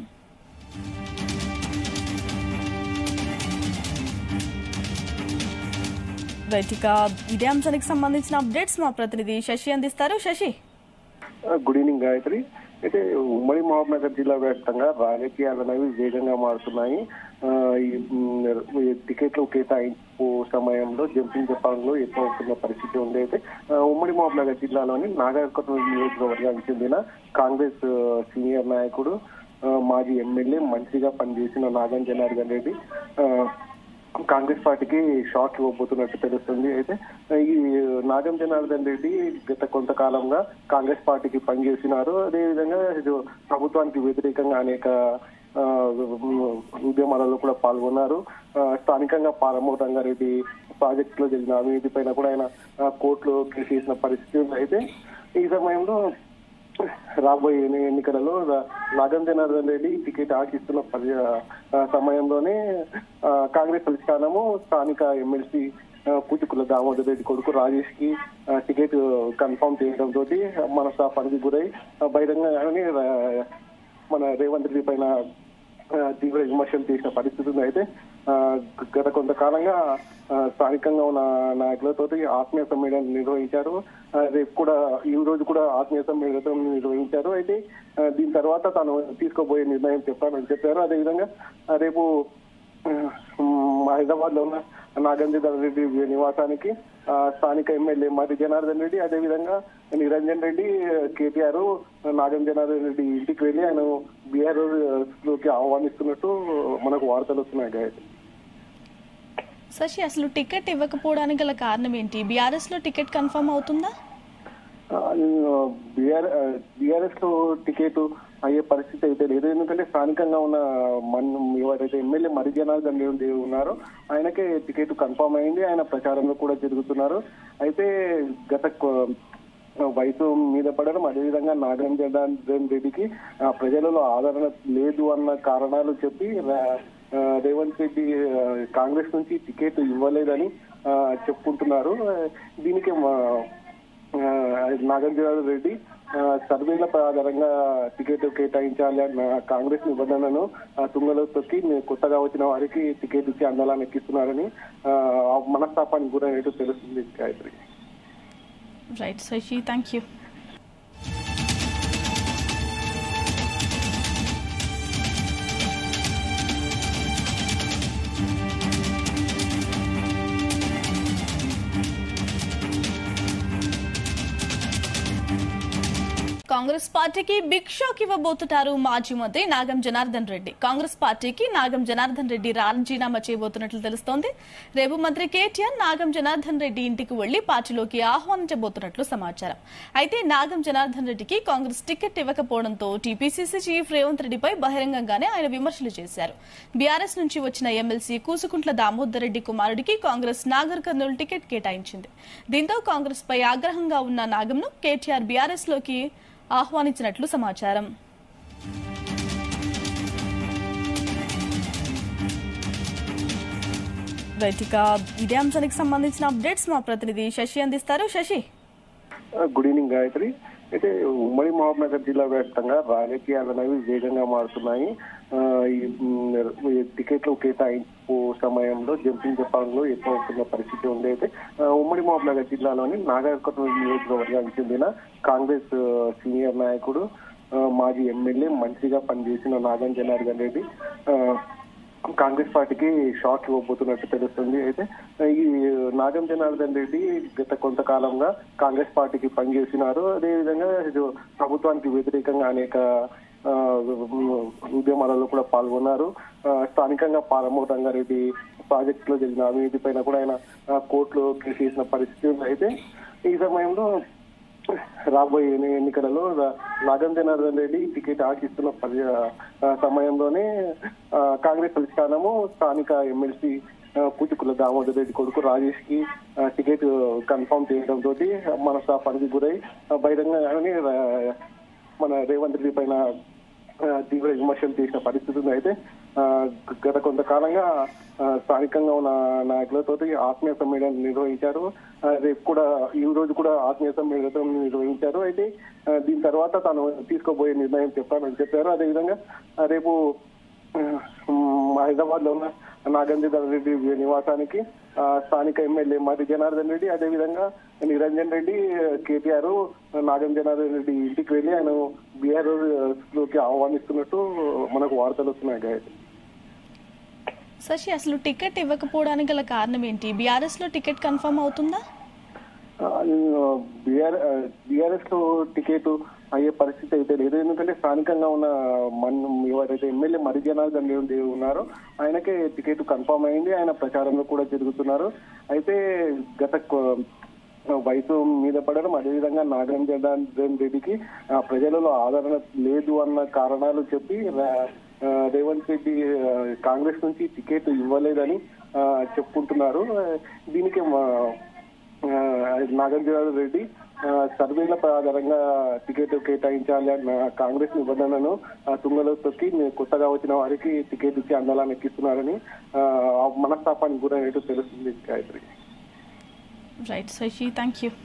రైట్ ఇక ఇదే అంశానికి సంబంధించిన అప్డేట్స్ మా ప్రతినిధి శశి అందిస్తారు శశి గుడ్ ఈవినింగ్ గాయత్రి అయితే ఉమ్మడి మహబూబ్నగర్ జిల్లా వ్యాప్తంగా రాజకీయాలు అనేవి వేగంగా మారుతున్నాయి ఆ, ఈ మ్, ఈ టికెట్లు కేటాయింపు సమయంలో జంపింగ్ జపాన్లో ఎక్కువ అవుతున్న పరిస్థితి ఉంది అయితే ఆ, ఉమ్మడి మహబూబ్నగర్ జిల్లాలోని నాగర్కర్నూలు నియోజకవర్గానికి చెందిన కాంగ్రెస్ ఆ, సీనియర్ నాయకుడు ఆ, మాజీ ఎమ్మెల్యే మంత్రిగా పనిచేసిన నాగం జనార్దన్ రెడ్డి ఆ, కాంగ్రెస్ పార్టీకి షాక్ ఇవ్వబోతున్నట్టు తెలుస్తుంది అయితే ఈ నాగం జనార్దన్ రెడ్డి గత కొంతకాలంగా కాంగ్రెస్ పార్టీకి పనిచేసినారు అదేవిధంగా ఇది ప్రభుత్వానికి వ్యతిరేకంగా అనేక ఆ, ఉద్యమాలలో కూడా పాల్గొన్నారు ఆ, స్థానికంగా పాలమూరు రంగారెడ్డి ప్రాజెక్ట్ లో జరిగిన అవినీతి పైన కూడా ఆయన ఆ, కోర్టులో కేసు వేసిన పరిస్థితి ఉంది అయితే ఈ సమయంలో రాబోయే ఎన్ని- ఎన్నికలలో రా- నాగం జనార్దన్ రెడ్డి టికెట్ ఆశిస్తున్న పరి- ఆ, సమయంలోనే ఆ, కాంగ్రెస్ అధిష్టానము స్థానిక ఎమ్మెల్సీ పూచుకుల దామోదర్ రెడ్డి కొడుకు రాజేష్ కి ఆ, టికెట్ కన్ఫర్మ్ చేయడం తోటి మనస్తాపానికి గురై ఆ, బహిరంగంగానే రా- మన రేవంత్ రెడ్డి పైన ఆ, తీవ్ర విమర్శలు చేసిన పరిస్థితి ఉంది అయితే ఆ, గత కొంతకాలంగా ఆ, స్థానికంగా ఉన్న నాయకులతో ఆత్మీయ సమ్మేళనం నిర్వహించారు ఆ, రేపు కూడా ఈ రోజు కూడా ఆత్మీయ సమ్మేళనం నిర్వహించారు అయితే ఆ, దీని తర్వాత తాను తీసుకోబోయే నిర్ణయం చెప్పానని చెప్పారు అదేవిధంగా ఆ, రేపు హైదరాబాద్ లో ఉన్న నాగేంద్ర రెడ్డి నివాసానికి ఆ, స్థానిక ఎమ్మెల్యే మరి జనార్దన్ రెడ్డి అదేవిధంగా నిరంజన్ రెడ్డి కేటీఆర్ నాగం జనార్దన్ రెడ్డి ఇంటికి వెళ్లి ఆయన బీఆర్ లోకి ఆహ్వానిస్తున్నట్టు మనకు వార్తలు వస్తున్నాయి గాయత్రి శశి అసలు టికెట్ ఇవ్వకపోవడానికి గల కారణం ఏంటి బీఆర్ఎస్ లో టికెట్ కన్ఫర్మ్ అవుతుందా బీఆర్ఎస్ లో టికెట్ అయ్యే పరిస్థితి అయితే లేదు ఎందుకంటే స్థానికంగా ఉన్న మన ఎవరైతే ఎమ్మెల్యే మరి జనార్దన్ రెడ్డి ఉన్నారో ఆయనకే టికెట్ కన్ఫర్మ్ అయింది ఆయన ప్రచారంలో కూడా జరుగుతున్నారు అయితే గత కొ- వయసు మీద పడడం అదేవిధంగా నాగరం జనార్దన్ రెడ్డికి ఆ, ప్రజలలో ఆదరణ లేదు అన్న కారణాలు చెప్పి రా- ఆ, రేవంత్ రెడ్డి ఆ, కాంగ్రెస్ నుంచి టికెట్ ఇవ్వలేదని ఆ, చెప్పుకుంటున్నారు ఆ, దీనికి మా ఆ, నాగార్జున రెడ్డి ఆ, సర్వేల ఆధారంగా టికెట్ కేటాయించాలి అన్న కాంగ్రెస్ నిబంధనను ఆ, తుంగలో తొక్కి నే- కొత్తగా వచ్చిన వారికి టికెట్ ఇచ్చి అందలాన్ని ఎక్కిస్తున్నారని ఆ, ఆ మనస్తాపానికి గురైనట్టు తెలుస్తుంది Gayatri right Shashi thank you Congress పార్టీకి బిగ్ షాక్ ఇవ్వబోతున్నారు మాజీ మంత్రి నాగం జనార్దన్ రెడ్డి కాంగ్రెస్ పార్టీకి నాగం జనార్దన్ రెడ్డి రాజీనామా చేయబోతున్నట్లు తెలుస్తోంది రేపు మంత్రి కేటీఆర్ నాగం జనార్దన్ రెడ్డి ఇంటికి వెళ్లి పార్టీలోకి ఆహ్వానించబోతున్నట్లు సమాచారం అయితే నాగం జనార్దన్ రెడ్డికి కాంగ్రెస్ టికెట్ ఇవ్వకపోవడంతో టీపీసీసీ చీఫ్ రేవంత్ రెడ్డిపై బహిరంగంగానే ఆయన విమర్శలు చేశారు బీఆర్ఎస్ నుంచి వచ్చిన ఎమ్మెల్సీ కూసుకుంట్ల దామోదర్ రెడ్డి కుమారుడికి కాంగ్రెస్ నాగర్ కర్నూలు టికెట్ కేటాయించింది దీంతో కాంగ్రెస్ పై ఆగ్రహంగా ఉన్న నాగంను కేటీఆర్ బీఆర్ఎస్ లోకి ఆహ్వానించినట్లు సమాచారం రైట్ ఇక ఇదే అంశానికి సంబంధించిన అప్డేట్స్ మా ప్రతినిధి శశి అందిస్తారు శశి గుడ్ ఈవినింగ్ గాయత్రి అయితే ఉమ్మడి మహబూబ్నగర్ జిల్లా వ్యాప్తంగా రాజకీయాలు అనేవి వేగంగా మారుతున్నాయి ఆ, ఈ మ్, ఈ టికెట్లు కేటాయింపు సమయంలో జంపింగ్ జపాన్లో ఎక్కువ అవుతున్న పరిస్థితి ఉంది అయితే ఆ, ఉమ్మడి మహబూబ్నగర్ జిల్లాలోని నాగర్కర్నూలు నియోజకవర్గానికి చెందిన కాంగ్రెస్ ఆ, సీనియర్ నాయకుడు ఆ, మాజీ ఎమ్మెల్యే మంత్రిగా పనిచేసిన నాగం జనార్దన్ రెడ్డి ఆ, కాంగ్రెస్ పార్టీకి షాక్ ఇవ్వబోతున్నట్టు తెలుస్తుంది అయితే ఈ నాగం జనార్దన్ రెడ్డి గత కొంతకాలంగా కాంగ్రెస్ పార్టీకి పనిచేసినారు అదేవిధంగా ఇది ప్రభుత్వానికి వ్యతిరేకంగా అనేక ఆ, ఉద్యమాలలో కూడా పాల్గొన్నారు ఆ, స్థానికంగా పాలమూరు రంగారెడ్డి ప్రాజెక్టులో జరిగిన అవినీతి పైన కూడా ఆయన ఆ, కోర్టులో కేసు చేసిన పరిస్థితి ఉంది అయితే ఈ సమయంలో రాబోయే ఎన్ని- ఎన్నికలలో రా- నాగం జనార్దన్ రెడ్డి టికెట్ ఆశిస్తున్న పరి- ఆ, సమయంలోనే ఆ, కాంగ్రెస్ అధిష్టానము స్థానిక ఎమ్మెల్సీ కూచుకుల దామోదర్ రెడ్డి కొడుకు రాజేష్ కి ఆ, టికెట్ కన్ఫర్మ్ చేయడం తోటి మనస్తాపానికి గురై ఆ, బహిరంగంగానే రా- మన రేవంత్ రెడ్డి పైన ఆ, తీవ్ర విమర్శలు చేసిన పరిస్థితి ఉంది అయితే ఆ, గత కొంతకాలంగా ఆ, స్థానికంగా ఉన్న నాయకులతో ఆత్మీయ సమ్మేళనం నిర్వహించారు ఆ, రేపు కూడా ఈ రోజు కూడా ఆత్మీయ సమ్మేళనం నిర్వహించారు అయితే ఆ, దీని తర్వాత తాను తీసుకోబోయే నిర్ణయం చెప్పానని చెప్పారు అదేవిధంగా ఆ, రేపు హైదరాబాద్ లో ఉన్న నాగేంద్ర రెడ్డి నివాసానికి ఆ, స్థానిక ఎమ్మెల్యే మరి జనార్దన్ రెడ్డి అదేవిధంగా నిరంజన్ రెడ్డి కేటీఆర్ నాగం జనార్దన్ రెడ్డి ఇంటికి వెళ్ళి ఆయన బీఆర్ లోకి ఆహ్వానిస్తున్నట్టు మనకు వార్తలు వస్తున్నాయి గాయత్రి శశి అసలు టికెట్ ఇవ్వకపోవడానికి గల కారణం ఏంటి బీఆర్ఎస్ లో టికెట్ కన్ఫర్మ్ అవుతుందా బీఆర్ఎస్ లో టికెట్ అయ్యే పరిస్థితి అయితే లేదు ఎందుకంటే స్థానికంగా ఉన్న మన ఎవరైతే ఎమ్మెల్యే మరి జనార్దన్ రెడ్డి ఉన్నారో ఆయనకే టికెట్ కన్ఫర్మ్ అయింది ఆయన ప్రచారంలో కూడా జరుగుతున్నారు అయితే గత కొ- వయసు మీద పడడం అదేవిధంగా నాగరం జనార్దన్ రెడ్డికి ఆ, ప్రజలలో ఆదరణ లేదు అన్న కారణాలు చెప్పి రా- ఆ, రేవంత్ రెడ్డి ఆ, కాంగ్రెస్ నుంచి టికెట్ ఇవ్వలేదని ఆ, చెప్పుకుంటున్నారు ఆ, దీనికి మా ఆ, నాగార్జున రెడ్డి ఆ, సర్వేల ఆధారంగా టికెట్ కేటాయించాలి అన్న కాంగ్రెస్ నిబంధనను ఆ, తుంగలో తొక్కి నే- కొత్తగా వచ్చిన వారికి టికెట్ ఇచ్చి అందలాన్ని ఎక్కిస్తున్నారని ఆ, ఆ మనస్తాపానికి గురైనట్టు తెలుస్తుంది Gayatri right Shashi thank you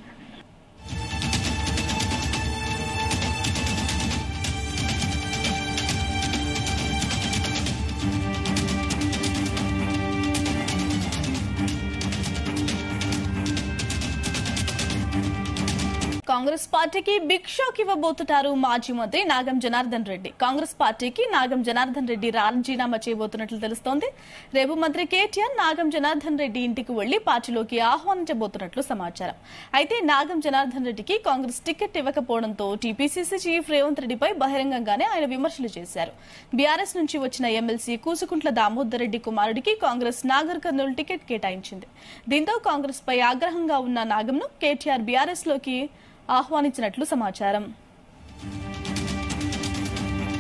Congress పార్టీకి బిగ్ షాక్ ఇవ్వబోతున్నారు మాజీ మంత్రి నాగం జనార్దన్ రెడ్డి కాంగ్రెస్ పార్టీకి నాగం జనార్దన్ రెడ్డి రాజీనామా చేయబోతున్నట్లు తెలుస్తోంది రేపు మంత్రి కేటీఆర్ నాగం జనార్దన్ రెడ్డి ఇంటికి వెళ్లి పార్టీలోకి ఆహ్వానించబోతున్నట్లు సమాచారం అయితే నాగం జనార్దన్ రెడ్డికి కాంగ్రెస్ టికెట్ ఇవ్వకపోవడంతో టీపీసీసీ చీఫ్ రేవంత్ రెడ్డిపై బహిరంగంగానే ఆయన విమర్శలు చేశారు బీఆర్ఎస్ నుంచి వచ్చిన ఎమ్మెల్సీ కూసుకుంట్ల దామోదర్ రెడ్డి కుమారుడికి కాంగ్రెస్ నాగర్ కర్నూలు టికెట్ కేటాయించింది దీంతో కాంగ్రెస్ పై ఆగ్రహంగా ఉన్న నాగంను కేటీఆర్ బీఆర్ఎస్ లోకి ఆహ్వానించినట్లు సమాచారం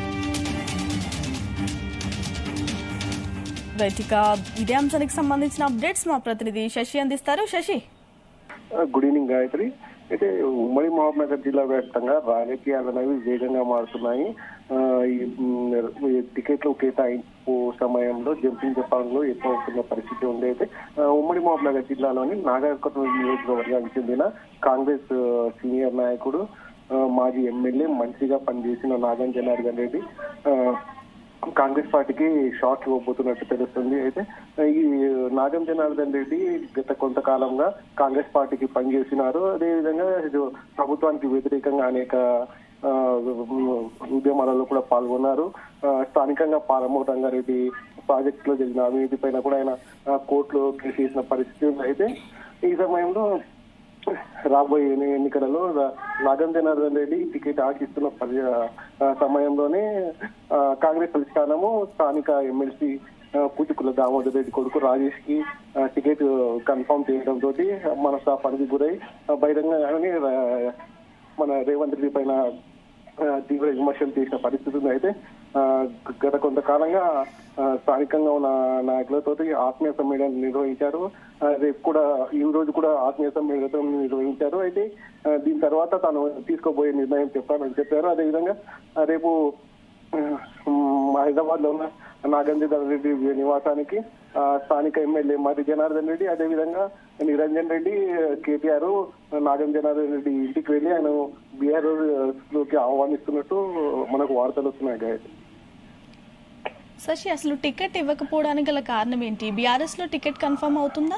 రైట్ ఇక ఇదే అంశానికి సంబంధించిన అప్డేట్స్ మా ప్రతినిధి శశి అందిస్తారు శశి గుడ్ ఈవినింగ్ గాయత్రి అయితే ఉమ్మడి మహబూబ్నగర్ జిల్లా వ్యాప్తంగా రాజకీయాలు అనేవి వేగంగా మారుతున్నాయి ఆ, ఈ మ్, ఈ టికెట్లు కేటాయింపు సమయంలో జంపింగ్ జపాన్లో ఎక్కువ అవుతున్న పరిస్థితి ఉంది అయితే ఆ, ఉమ్మడి మహబూబ్నగర్ జిల్లాలోని నాగర్కర్నూలు నియోజకవర్గానికి చెందిన కాంగ్రెస్ ఆ, సీనియర్ నాయకుడు ఆ, మాజీ ఎమ్మెల్యే మంత్రిగా పనిచేసిన నాగం జనార్దన్ రెడ్డి ఆ, కాంగ్రెస్ పార్టీకి షాక్ ఇవ్వబోతున్నట్టు తెలుస్తుంది అయితే ఈ నాగం జనార్దన్ రెడ్డి గత కొంతకాలంగా కాంగ్రెస్ పార్టీకి పనిచేసినారు అదేవిధంగా ఇది ప్రభుత్వానికి వ్యతిరేకంగా అనేక ఆ, ఉద్యమాలలో కూడా పాల్గొన్నారు ఆ, స్థానికంగా పాలమూరు రంగారెడ్డి ప్రాజెక్ట్ లో జరిగిన అవినీతి పైన కూడా ఆయన ఆ, కోర్టులో కేసు వేసిన పరిస్థితి ఉంది అయితే ఈ సమయంలో రాబోయే ఎన్ని- ఎన్నికలలో రా- నాగం జనార్దన్ రెడ్డి టికెట్ ఆశిస్తున్న పరి ఆ సమయంలోనే ఆ, కాంగ్రెస్ అధిష్టానము స్థానిక ఎమ్మెల్సీ పూచుకుల దామోదర్ రెడ్డి కొడుకు రాజేష్ కి ఆ, టికెట్ కన్ఫర్మ్ చేయడం తోటి మనస్తాపానికి గురై ఆ, బహిరంగంగానే రా- మన రేవంత్ రెడ్డి పైన ఆ, తీవ్ర విమర్శలు చేసిన పరిస్థితి ఉంది అయితే ఆ, గత కొంతకాలంగా ఆ, స్థానికంగా ఉన్న నాయకులతో ఆత్మీయ సమ్మేళనం నిర్వహించారు ఆ, రేపు కూడా ఈ రోజు కూడా ఆత్మీయ సమ్మేళనం నిర్వహించారు అయితే ఆ, దీని తర్వాత తాను తీసుకోబోయే నిర్ణయం చెప్పాలని చెప్పారు అదేవిధంగా ఆ, రేపు హైదరాబాద్ లో ఉన్న నాగేంద్ర రెడ్డి నివాసానికి ఆ, స్థానిక ఎమ్మెల్యే మరి జనార్దన్ రెడ్డి అదేవిధంగా నిరంజన్ రెడ్డి కేటీఆర్ నాగం జనార్దన్ రెడ్డి ఇంటికి వెళ్ళి ఆయన బీఆర్ లోకి ఆహ్వానిస్తున్నట్టు మనకు వార్తలు వస్తున్నాయి గాయత్రి శశి అసలు టికెట్ ఇవ్వకపోవడానికి గల కారణం ఏంటి బీఆర్ఎస్ లో టికెట్ కన్ఫర్మ్ అవుతుందా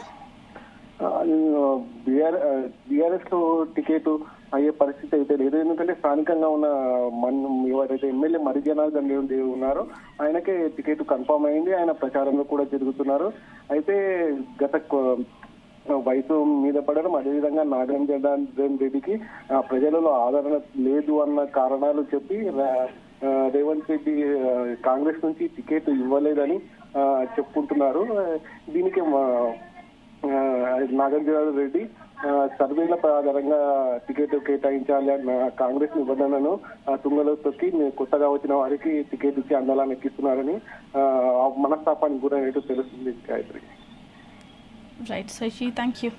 బీఆర్ఎస్ లో టికెట్ అయ్యే పరిస్థితి అయితే లేదు ఎందుకంటే స్థానికంగా ఉన్న మన ఎవరైతే ఎమ్మెల్యే మరి జనార్దన్ రెడ్డి ఉన్నారో ఆయనకే టికెట్ కన్ఫర్మ్ అయింది ఆయన ప్రచారంలో కూడా తిరుగుతున్నారు అయితే గత కొ- వయసు మీద పడడం అదేవిధంగా నాగరం జనార్దన్ రెడ్డికి ఆ, ప్రజలలో ఆదరణ లేదు అన్న కారణాలు చెప్పి రా- ఆ, రేవంత్ రెడ్డి ఆ, కాంగ్రెస్ నుంచి టికెట్ ఇవ్వలేదని ఆ, చెప్పుకుంటున్నారు ఆ, దీనికి మా- ఆ, నాగార్జున రెడ్డి ఆ, సర్వేల ఆధారంగా టికెట్ కేటాయించాలి అన్న కాంగ్రెస్ నిబంధనను ఆ, తుంగలో తొక్కి కొత్తగా వచ్చిన వారికి టికెట్ ఇచ్చి అందలాన్ని ఎక్కిస్తున్నారని ఆ, ఆ మనస్తాపానికి గురైనట్టు తెలుస్తుంది Gayatri right Shashi thank you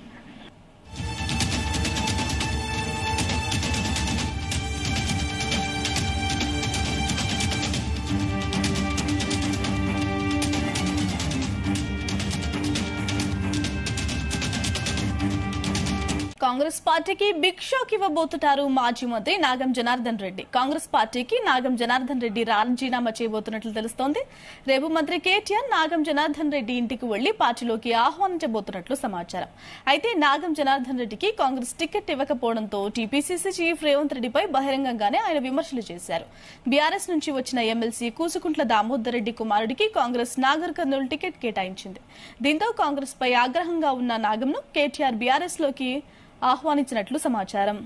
Congress పార్టీకి బిగ్ షాక్ ఇవ్వబోతున్నారు మాజీ మంత్రి నాగం జనార్దన్ రెడ్డి కాంగ్రెస్ పార్టీకి నాగం జనార్దన్ రెడ్డి రాజీనామా చేయబోతున్నట్లు తెలుస్తోంది రేపు మంత్రి కేటీఆర్ నాగం జనార్దన్ రెడ్డి ఇంటికి వెళ్లి పార్టీలోకి ఆహ్వానించబోతున్నట్లు సమాచారం అయితే నాగం జనార్దన్ రెడ్డికి కాంగ్రెస్ టికెట్ ఇవ్వకపోవడంతో టీపీసీసీ చీఫ్ రేవంత్ రెడ్డిపై బహిరంగంగానే ఆయన విమర్శలు చేశారు బీఆర్ఎస్ నుంచి వచ్చిన ఎమ్మెల్సీ కూసుకుంట్ల దామోదర్ రెడ్డి కుమారుడికి కాంగ్రెస్ నాగర్ కర్నూలు టికెట్ కేటాయించింది దీంతో కాంగ్రెస్ పై ఆగ్రహంగా ఉన్న నాగంను కేటీఆర్ బీఆర్ఎస్ లోకి ఆహ్వానించినట్లు సమాచారం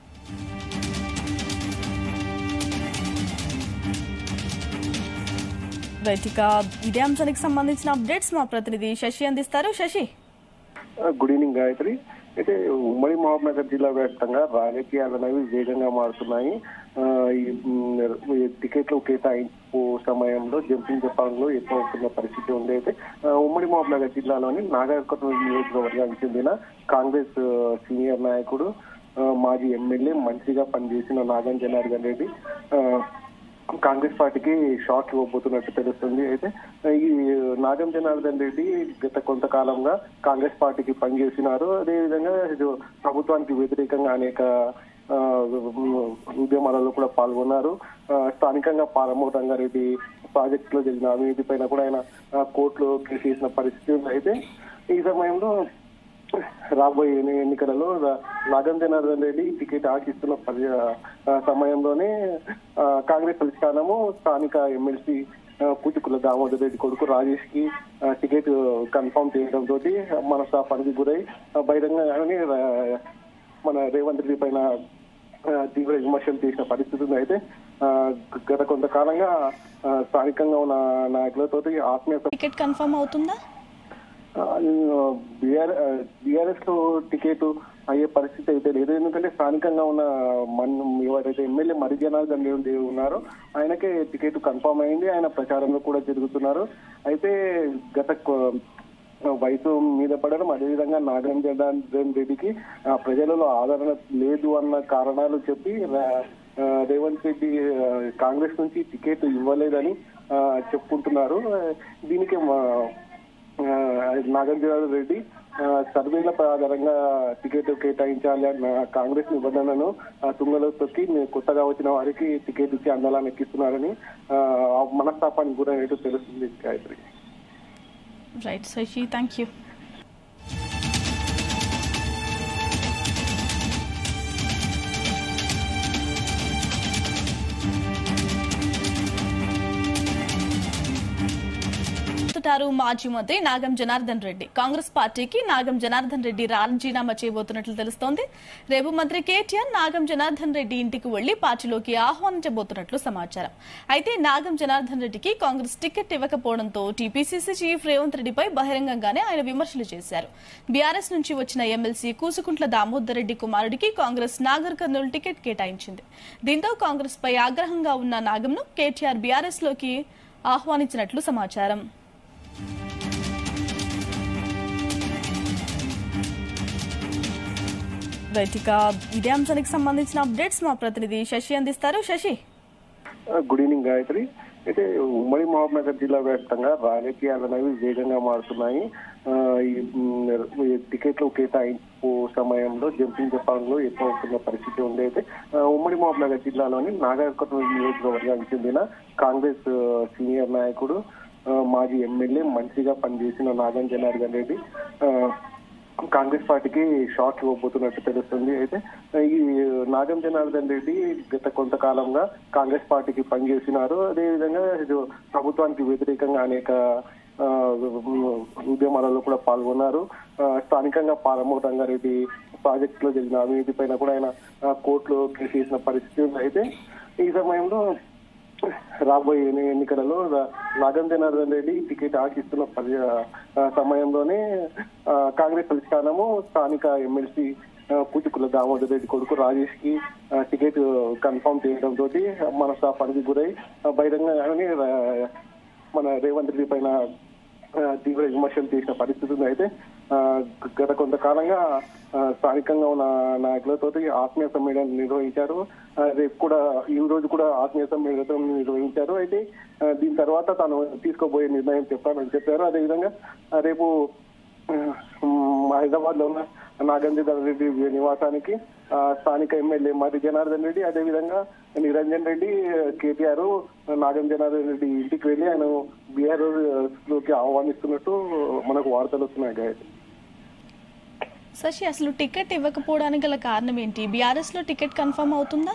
రైట్ ఇక ఇదే అంశానికి సంబంధించిన అప్డేట్స్ మా ప్రతినిధి శశి అందిస్తారు శశి గుడ్ ఈవినింగ్ గాయత్రి అయితే ఉమ్మడి మహబూబ్నగర్ జిల్లా వ్యాప్తంగా రాజకీయాలు అనేవి వేగంగా మారుతున్నాయి ఆ, ఈ మ్, ఈ టికెట్లు కేటాయింపు సమయంలో జంపింగ్ జపాన్లో ఎక్కువ అవుతున్న పరిస్థితి ఉంది అయితే ఆ, ఉమ్మడి మహబూబ్నగర్ జిల్లాలోని నాగర్కర్నూలు నియోజకవర్గానికి చెందిన కాంగ్రెస్ ఆ, సీనియర్ నాయకుడు ఆ, మాజీ ఎమ్మెల్యే మంత్రిగా పనిచేసిన నాగం జనార్దన్ రెడ్డి ఆ, కాంగ్రెస్ పార్టీకి షాక్ ఇవ్వబోతున్నట్టు తెలుస్తుంది అయితే ఈ నాగం జనార్దన్ రెడ్డి గత కొంతకాలంగా కాంగ్రెస్ పార్టీకి పనిచేసినారు అదేవిధంగా ఇది ప్రభుత్వానికి వ్యతిరేకంగా అనేక ఆ, ఉద్యమాలలో కూడా పాల్గొన్నారు ఆ, స్థానికంగా పాలమూరు రంగారెడ్డి ప్రాజెక్ట్ లో జరిగిన అవినీతి పైన కూడా ఆయన ఆ, కోర్టులో కేసు వేసిన పరిస్థితి ఉంది అయితే ఈ సమయంలో రాబోయే ఎన్ని- ఎన్నికలలో రా- నాగం జనార్దన్ రెడ్డి టికెట్ ఆశిస్తున్న పరి ఆ, సమయంలోనే ఆ, కాంగ్రెస్ అధిష్టానము స్థానిక ఎమ్మెల్సీ పూచుకుల దామోదర్ రెడ్డి కొడుకు రాజేష్ కి ఆ, టికెట్ కన్ఫర్మ్ చేయడం తోటి మనస్తాపానికి గురై ఆ, బహిరంగంగానే రా- మన రేవంత్ రెడ్డి పైన ఆ, తీవ్ర విమర్శలు చేసిన పరిస్థితి ఉంది అయితే ఆ, గత కొంతకాలంగా ఆ, స్థానికంగా ఉన్న నాయకులతో ఆత్మీయ టికెట్ కన్ఫర్మ్ అవుతుందా బీఆర్ఎస్ లో టికెట్ అయ్యే పరిస్థితి అయితే లేదు ఎందుకంటే స్థానికంగా ఉన్న మన ఎవరైతే ఎమ్మెల్యే మరి జనార్దన్ రెడ్డి ఉన్నారో ఆయనకే టికెట్ కన్ఫర్మ్ అయింది ఆయన ప్రచారంలో కూడా తిరుగుతున్నారు అయితే గత కొ- వయసు మీద పడడం అదేవిధంగా నాగరం జనార్దన్ రెడ్డికి ఆ, ప్రజలలో ఆదరణ లేదు అన్న కారణాలు చెప్పి రా- ఆ, రేవంత్ రెడ్డి ఆ, కాంగ్రెస్ నుంచి టికెట్ ఇవ్వలేదని ఆ, చెప్పుకుంటున్నారు ఆ, దీనికి మా- ఆ, నాగార్జున రెడ్డి ఆ, సర్వేల ఆధారంగా టికెట్ కేటాయించాలి అన్న కాంగ్రెస్ నిబంధనను ఆ, తుంగలో తొక్కి మీ- కొత్తగా వచ్చిన వారికి టికెట్ ఇచ్చి అందలాన్ని ఎక్కిస్తున్నారని ఆ, ఆ మనస్తాపానికి గురైనట్టు తెలుస్తుంది Gayatri right Shashi thank you తారు మాజీ మంత్రి నాగం జనార్దన్ రెడ్డి కాంగ్రెస్ పార్టీకి నాగం జనార్దన్ రెడ్డి రాజీనామా చేయబోతున్నట్లు తెలుస్తోంది రేపు మంత్రి కేటీఆర్ నాగం జనార్దన్ రెడ్డి ఇంటికి వెళ్లి పార్టీలోకి ఆహ్వానించబోతున్నట్లు సమాచారం అయితే నాగం జనార్దన్ రెడ్డికి కాంగ్రెస్ టికెట్ ఇవ్వకపోవడంతో టీపీసీసీ చీఫ్ రేవంత్ రెడ్డిపై బహిరంగంగానే ఆయన విమర్శలు చేశారు బీఆర్ఎస్ నుంచి వచ్చిన ఎమ్మెల్సీ కూసుకుంట్ల దామోదర్ రెడ్డి కుమారుడికి కాంగ్రెస్ నాగర్ కర్నూలు టికెట్ కేటాయించింది దీంతో కాంగ్రెస్ పై ఆగ్రహంగా ఉన్న నాగంను కేటీఆర్ బీఆర్ఎస్ లోకి ఆహ్వానించినట్లు సమాచారం రైట్ ఇక ఇదే అంశానికి సంబంధించిన అప్డేట్స్ మా ప్రతినిధి శశి అందిస్తారు శశి గుడ్ ఈవినింగ్ గాయత్రి అయితే ఉమ్మడి మహబూబ్నగర్ జిల్లా వ్యాప్తంగా రాజకీయాలు అనేవి వేగంగా మారుతున్నాయి ఆ, ఈ మ్, ఈ టికెట్లు కేటాయింపు సమయంలో జంపింగ్ జపాన్లో ఎక్కువ అవుతున్న పరిస్థితి ఉంది అయితే ఆ, ఉమ్మడి మహబూబ్నగర్ జిల్లాలోని నాగర్కర్నూలు నియోజకవర్గానికి చెందిన కాంగ్రెస్ ఆ, సీనియర్ నాయకుడు ఆ, మాజీ ఎమ్మెల్యే మంత్రిగా పనిచేసిన నాగం జనార్దన్ రెడ్డి ఆ, కాంగ్రెస్ పార్టీకి షాక్ ఇవ్వబోతున్నట్టు తెలుస్తుంది అయితే ఈ నాగం జనార్దన్ రెడ్డి గత కొంతకాలంగా కాంగ్రెస్ పార్టీకి పనిచేసినారు అదేవిధంగా ఇది ప్రభుత్వానికి వ్యతిరేకంగా అనేక ఆ, ఉద్యమాలలో కూడా పాల్గొన్నారు ఆ, స్థానికంగా పాలమూరు రంగారెడ్డి ప్రాజెక్ట్ లో జరిగిన అవినీతి పైన కూడా ఆయన ఆ, కోర్టులో కేసు చేసిన పరిస్థితి ఉంది అయితే ఈ సమయంలో రాబోయే ఎన్ని- ఎన్నికలలో రా- నాగం జనార్దన్ రెడ్డి టికెట్ ఆశిస్తున్న పరి- ఆ, సమయంలోనే ఆ, కాంగ్రెస్ అధిష్టానము స్థానిక ఎమ్మెల్సీ కూచుకుల దామోదర్ రెడ్డి కొడుకు రాజేష్ కి ఆ, టికెట్ కన్ఫర్మ్ చేయడం తోటి మనస్తాపానికి గురై ఆ, బహిరంగంగానే రా- మన రేవంత్ రెడ్డి పైన ఆ, తీవ్ర విమర్శలు చేసిన పరిస్థితి ఉంది అయితే ఆ, గత కొంతకాలంగా ఆ, స్థానికంగా ఉన్న నాయకులతో ఆత్మీయ సమ్మేళనం నిర్వహించారు ఆ, రేపు కూడా ఈ రోజు కూడా ఆత్మీయ సమ్మేళనం నిర్వహించారు అయితే ఆ, దీని తర్వాత తాను తీసుకోబోయే నిర్ణయం చెప్పానని చెప్పారు అదేవిధంగా ఆ, రేపు హైదరాబాద్ లో ఉన్న నాగేంద్ర రెడ్డి నివాసానికి ఆ, స్థానిక ఎమ్మెల్యే మరి జనార్దన్ రెడ్డి అదేవిధంగా నిరంజన్ రెడ్డి కేటీఆర్ నాగం జనార్దన్ రెడ్డి ఇంటికి వెళ్లి ఆయన బీఆర్ లోకి ఆహ్వానిస్తున్నట్టు మనకు వార్తలు వస్తున్నాయి గాయత్రి శశి అసలు టికెట్ ఇవ్వకపోవడానికి గల కారణం ఏంటి బీఆర్ఎస్ లో టికెట్ కన్ఫర్మ్ అవుతుందా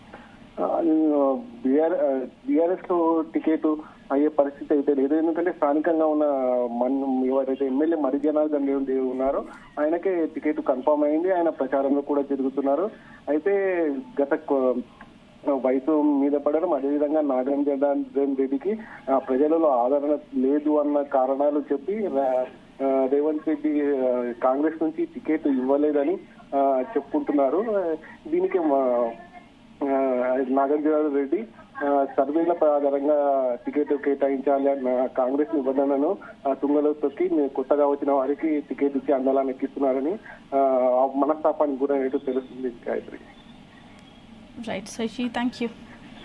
బీఆర్ఎస్ లో టికెట్ అయ్యే పరిస్థితి అయితే లేదు ఎందుకంటే స్థానికంగా ఉన్న మన ఎవరైతే ఎమ్మెల్యే మరి జనార్దన్ రెడ్డి ఉన్నారో ఆయనకే టికెట్ కన్ఫర్మ్ అయింది ఆయన ప్రచారంలో కూడా తిరుగుతున్నారు అయితే గత కొ- వయసు మీద పడడం అదేవిధంగా నాగరం జనార్దన్ రెడ్డికి ఆ, ప్రజలలో ఆదరణ లేదు అన్న కారణాలు చెప్పి రా- ఆ, రేవంత్ రెడ్డి ఆ, కాంగ్రెస్ నుంచి టికెట్ ఇవ్వలేదని ఆ, చెప్పుకుంటున్నారు ఆ, దీనికి మా- ఆ, నాగార్జున రెడ్డి ఆ, సర్వేల ఆధారంగా టికెట్ కేటాయించాలి అన్న కాంగ్రెస్ నిబంధనను ఆ, తుంగలో తొక్కి మీ కొత్తగా వచ్చిన వారికి టికెట్ ఇచ్చి అందలాన్ని ఎక్కిస్తున్నారని ఆ, ఆ మనస్తాపానికి గురైనట్టు తెలుస్తుంది Gayatri right Shashi thank you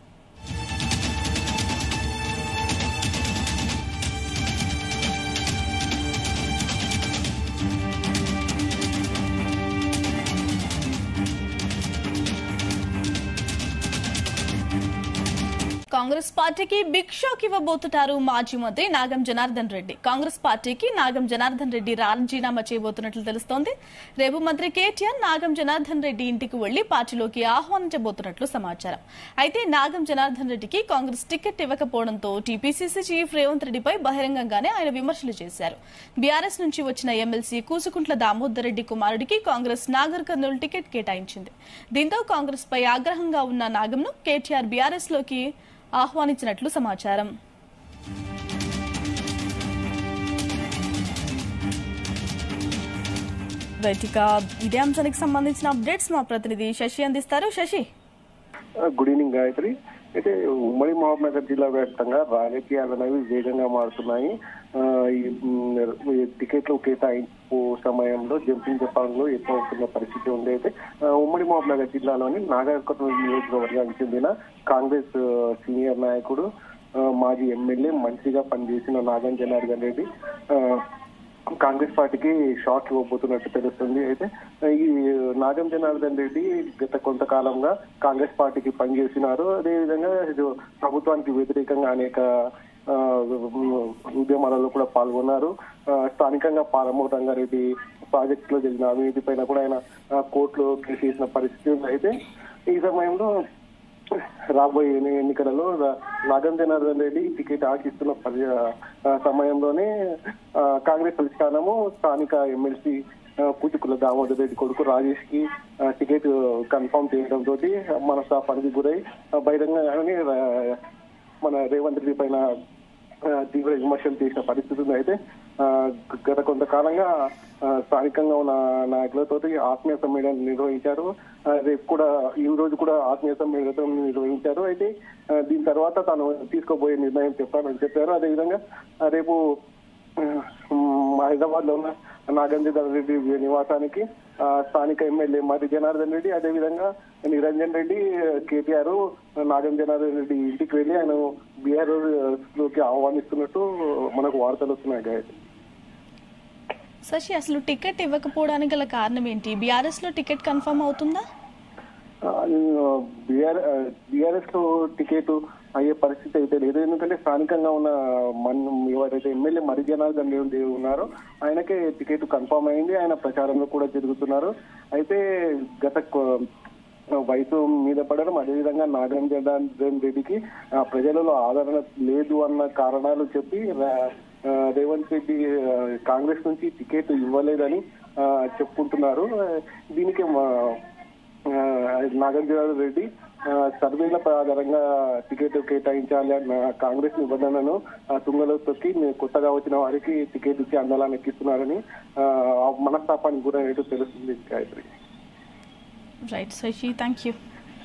Congress పార్టీకి బిగ్ షాక్ ఇవ్వబోతున్నారు మాజీ మంత్రి నాగం జనార్దన్ రెడ్డి కాంగ్రెస్ పార్టీకి నాగం జనార్దన్ రెడ్డి రాజీనామా చేయబోతున్నట్లు తెలుస్తోంది రేపు మంత్రి కేటీఆర్ నాగం జనార్దన్ రెడ్డి ఇంటికి వెళ్లి పార్టీలోకి ఆహ్వానించబోతున్నట్లు సమాచారం అయితే నాగం జనార్దన్ రెడ్డికి కాంగ్రెస్ టికెట్ ఇవ్వకపోవడంతో టీపీసీసీ చీఫ్ రేవంత్ రెడ్డిపై బహిరంగంగానే ఆయన విమర్శలు చేశారు బీఆర్ఎస్ నుంచి వచ్చిన ఎమ్మెల్సీ కూసుకుంట్ల దామోదర్ రెడ్డి కుమారుడికి కాంగ్రెస్ నాగర్ కర్నూలు టికెట్ కేటాయించింది దీంతో కాంగ్రెస్ పై ఆగ్రహంగా ఉన్న నాగంను కేటీఆర్ బీఆర్ఎస్ లోకి ఆహ్వానించినట్లు సమాచారం రైట్ ఇక ఇదే అంశానికి సంబంధించిన అప్డేట్స్ మా ప్రతినిధి శశి అందిస్తారు శశి గుడ్ ఈవినింగ్ గాయత్రి అయితే ఉమ్మడి మహబూబ్నగర్ జిల్లా వ్యాప్తంగా రాజకీయాలు అనేవి వేగంగా మారుతున్నాయి ఆ, ఈ మ్, ఈ టికెట్లు కేటాయింపు సమయంలో జంపింగ్ జపాన్లో ఎక్కువ అవుతున్న పరిస్థితి ఉంది అయితే ఆ, ఉమ్మడి మహబూబ్నగర్ జిల్లాలోని నాగర్కర్నూలు నియోజకవర్గానికి చెందిన కాంగ్రెస్ ఆ, సీనియర్ నాయకుడు ఆ, మాజీ ఎమ్మెల్యే మంత్రిగా పనిచేసిన నాగం జనార్దన్ రెడ్డి ఆ, కాంగ్రెస్ పార్టీకి షాక్ ఇవ్వబోతున్నట్టు తెలుస్తుంది అయితే ఈ నాగం జనార్దన్ రెడ్డి గత కొంతకాలంగా కాంగ్రెస్ పార్టీకి పనిచేసినారు అదేవిధంగా ఇది ప్రభుత్వానికి వ్యతిరేకంగా అనేక ఆ, ఉద్యమాలలో కూడా పాల్గొన్నారు ఆ, స్థానికంగా పాలమూరు రంగారెడ్డి ప్రాజెక్టులో జరిగిన అవినీతి పైన కూడా ఆయన ఆ, కోర్టులో కేసు వేసిన పరిస్థితి ఉంది అయితే ఈ సమయంలో రాబోయే ఎన్ని- ఎన్నికలలో రా- నాగం జనార్దన్ రెడ్డి టికెట్ ఆశిస్తున్న పరి- ఆ, సమయంలోనే ఆ, కాంగ్రెస్ అధిష్టానము స్థానిక ఎమ్మెల్సీ పూచుకుల దామోదర్ రెడ్డి కొడుకు రాజేష్ కి ఆ, టికెట్ కన్ఫర్మ్ చేయడం తోటి మనస్తాపానికి గురై ఆ, బహిరంగంగానే రా- మన రేవంత్ రెడ్డి పైన ఆ, తీవ్ర విమర్శలు చేసిన పరిస్థితి ఉంది అయితే ఆ, గత కొంతకాలంగా ఆ, స్థానికంగా ఉన్న నాయకులతో ఆత్మీయ సమ్మేళనం నిర్వహించారు ఆ, రేపు కూడా ఈ రోజు కూడా ఆత్మీయ సమ్మేళనం నిర్వహించారు అయితే ఆ, దీని తర్వాత తాను తీసుకోబోయే నిర్ణయం చెప్పారని చెప్పారు అదేవిధంగా ఆ, రేపు హైదరాబాద్ లో ఉన్న నాగేంద్ర రెడ్డి నివాసానికి ఆ, స్థానిక ఎమ్మెల్యే మరి జనార్దన్ రెడ్డి అదేవిధంగా నిరంజన్ రెడ్డి కేటీఆర్ నాగం జనార్దన్ రెడ్డి ఇంటికి వెళ్ళి ఆయన బీఆర్ లోకి ఆహ్వానిస్తున్నట్టు మనకు వార్తలు వస్తున్నాయి గాయత్రి శశి అసలు టికెట్ ఇవ్వకపోవడానికి గల కారణం ఏంటి బీఆర్ఎస్ లో టికెట్ కన్ఫర్మ్ అవుతుందా బీఆర్ఎస్ లో టికెట్ అయ్యే పరిస్థితి అయితే లేదు ఎందుకంటే స్థానికంగా ఉన్న మన ఎవరైతే ఎమ్మెల్యే మరి జనార్దన్ రెడ్డి ఉన్నారో ఆయనకే టికెట్ కన్ఫర్మ్ అయింది ఆయన ప్రచారంలో కూడా జరుగుతున్నారు అయితే గత కొ- వయసు మీద పడడం అదేవిధంగా నాగం జనార్దన్ రెడ్డికి ఆ, ప్రజలలో ఆదరణ లేదు అన్న కారణాలు చెప్పి రా- ఆ, రేవంత్ రెడ్డి ఆ, కాంగ్రెస్ నుంచి టికెట్ ఇవ్వలేదని ఆ, చెప్పుకుంటున్నారు ఆ, దీనికి మా- ఆ, నాగార్జున రెడ్డి ఆ, సర్వేల ఆధారంగా టికెట్ కేటాయించాలి అన్న కాంగ్రెస్ నిబంధనను ఆ, తుంగలో తొక్కి నే- కొత్తగా వచ్చిన వారికి టికెట్ ఇచ్చి అందలాన్ని ఎక్కిస్తున్నారని ఆ, ఆ మనస్తాపానికి గురైనట్టు తెలుస్తుంది Gayatri right Shashi thank you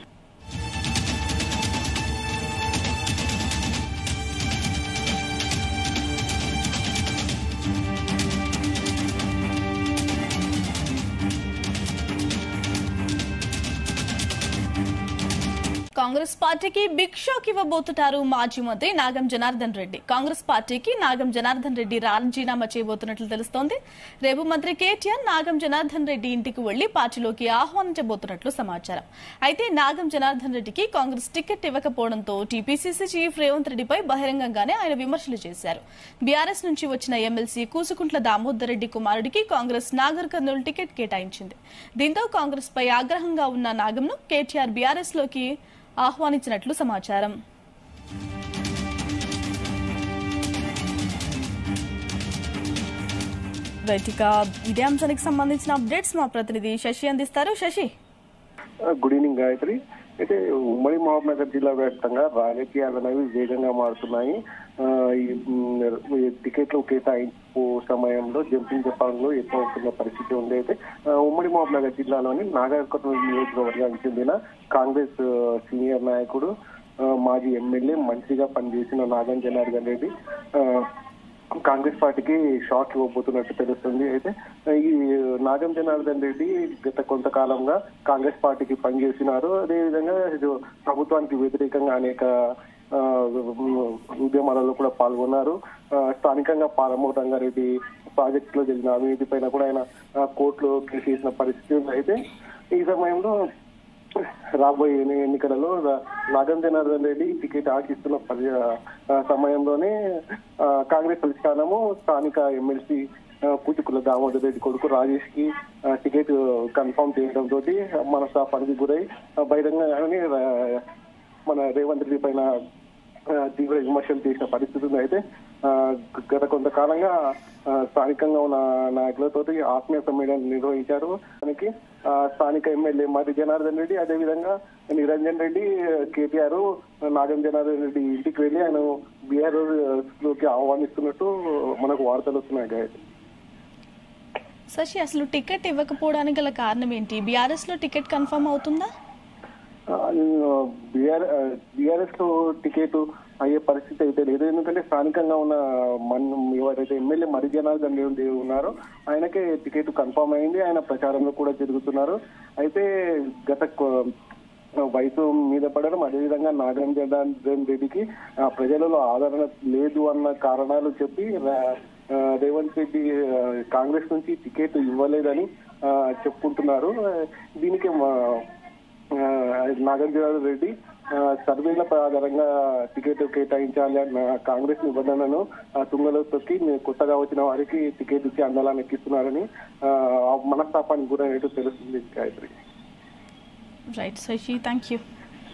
Congress పార్టీకి బిగ్ షాక్ ఇవ్వబోతున్నారు మాజీ మంత్రి నాగం జనార్దన్ రెడ్డి కాంగ్రెస్ పార్టీకి నాగం జనార్దన్ రెడ్డి రాజీనామా చేయబోతున్నట్లు తెలుస్తోంది రేపు మంత్రి కేటీఆర్ నాగం జనార్దన్ రెడ్డి ఇంటికి వెళ్లి పార్టీలోకి ఆహ్వానించబోతున్నట్లు సమాచారం అయితే నాగం జనార్దన్ రెడ్డికి కాంగ్రెస్ టికెట్ ఇవ్వకపోవడంతో టీపీసీసీ చీఫ్ రేవంత్ రెడ్డిపై బహిరంగంగానే ఆయన విమర్శలు చేశారు బీఆర్ఎస్ నుంచి వచ్చిన ఎమ్మెల్సీ కూసుకుంట్ల దామోదర్ రెడ్డి కుమారుడికి కాంగ్రెస్ నాగర్ కర్నూలు టికెట్ కేటాయించింది దీంతో కాంగ్రెస్ పై ఆగ్రహంగా ఉన్న నాగంను కేటీఆర్ బీఆర్ఎస్ లోకి ఆహ్వానించినట్లు సమాచారం రైట్ ఇక ఇదే అంశానికి సంబంధించిన అప్డేట్స్ మా ప్రతినిధి శశి అందిస్తారు శశి గుడ్ ఈవినింగ్ గాయత్రి అయితే ఉమ్మడి మహబూబ్నగర్ జిల్లా వ్యాప్తంగా రాజకీయాలు అనేవి వేగంగా మారుతున్నాయి ఆ, ఈ మ్, ఈ టికెట్లు కేటాయింపు సమయంలో జంపింగ్ జపాన్లో ఎక్కువ అవుతున్న పరిస్థితి ఉంది అయితే ఆ, ఉమ్మడి మహబూబ్నగర్ జిల్లాలోని నాగర్కర్నూలు నియోజకవర్గానికి చెందిన కాంగ్రెస్ ఆ, సీనియర్ నాయకుడు ఆ, మాజీ ఎమ్మెల్యే మంత్రిగా పనిచేసిన నాగం జనార్దన్ రెడ్డి ఆ, కాంగ్రెస్ పార్టీకి షాక్ ఇవ్వబోతున్నట్టు తెలుస్తుంది అయితే ఈ నాగం జనార్దన్ రెడ్డి గత కొంతకాలంగా కాంగ్రెస్ పార్టీకి పనిచేసినారు అదేవిధంగా ఇది ప్రభుత్వానికి వ్యతిరేకంగా అనేక ఆ, ఉద్యమాలలో కూడా పాల్గొన్నారు ఆ, స్థానికంగా పాలమూరు రంగారెడ్డి ప్రాజెక్టులో జరిగిన అవినీతి పైన కూడా ఆయన ఆ, కోర్టులో కేసు వేసిన పరిస్థితి ఉంది అయితే ఈ సమయంలో రాబోయే ఎన్ని- ఎన్నికలలో రా- నాగం జనార్దన్ రెడ్డి టికెట్ ఆశిస్తున్న పరి- ఆ, సమయంలోనే ఆ, కాంగ్రెస్ అధిష్టానము స్థానిక ఎమ్మెల్సీ పూచుకుల దామోదర్ రెడ్డి కొడుకు రాజేష్ కి ఆ, టికెట్ కన్ఫర్మ్ చేయడం తోటి మనస్తాపానికి గురై ఆ, బహిరంగంగానే రా- మన రేవంత్ రెడ్డి పైన ఆ, తీవ్ర విమర్శలు చేసిన పరిస్థితి ఉంది అయితే ఆ, గత కొంతకాలంగా ఆ, స్థానికంగా ఉన్న నాయకులతో ఆత్మీయ సమ్మేళనం నిర్వహించారు దానికి ఆ, స్థానిక ఎమ్మెల్యే మరి జనార్దన్ రెడ్డి అదేవిధంగా నిరంజన్ రెడ్డి కేటీఆర్ నాగం జనార్దన్ రెడ్డి ఇంటికి వెళ్ళి ఆయన బీఆర్ లోకి ఆహ్వానిస్తున్నట్టు మనకు వార్తలు వస్తున్నాయి గాయత్రి శశి అసలు టికెట్ ఇవ్వకపోవడానికి గల కారణం ఏంటి బీఆర్ఎస్ లో టికెట్ కన్ఫర్మ్ అవుతుందా బీఆర్ఎస్ లో టికెట్ అయ్యే పరిస్థితి అయితే లేదు ఎందుకంటే స్థానికంగా ఉన్న మన ఎవరైతే ఎమ్మెల్యే మరి జనార్దన్ రెడ్డి ఉన్నారో ఆయనకే టికెట్ కన్ఫర్మ్ అయింది ఆయన ప్రచారంలో కూడా తిరుగుతున్నారు అయితే గత కొ- వయసు మీద పడడం అదేవిధంగా నాగరం జనార్దన్ రెడ్డికి ఆ, ప్రజలలో ఆదరణ లేదు అన్న కారణాలు చెప్పి రా- ఆ, రేవంత్ రెడ్డి ఆ, కాంగ్రెస్ నుంచి టికెట్ ఇవ్వలేదని ఆ, చెప్పుకుంటున్నారు ఆ, దీనికి మా- ఆ, నాగార్జున రెడ్డి ఆ, సర్వేల ఆధారంగా టికెట్ కేటాయించాలి అన్న కాంగ్రెస్ నిబంధనను ఆ, తుంగలో తొక్కి మీ కొత్తగా వచ్చిన వారికి టికెట్ ఇచ్చి అందలాన్ని ఎక్కిస్తున్నారని ఆ, ఆ మనస్తాపానికి గురైనట్టు తెలుస్తుంది Gayatri right Shashi thank you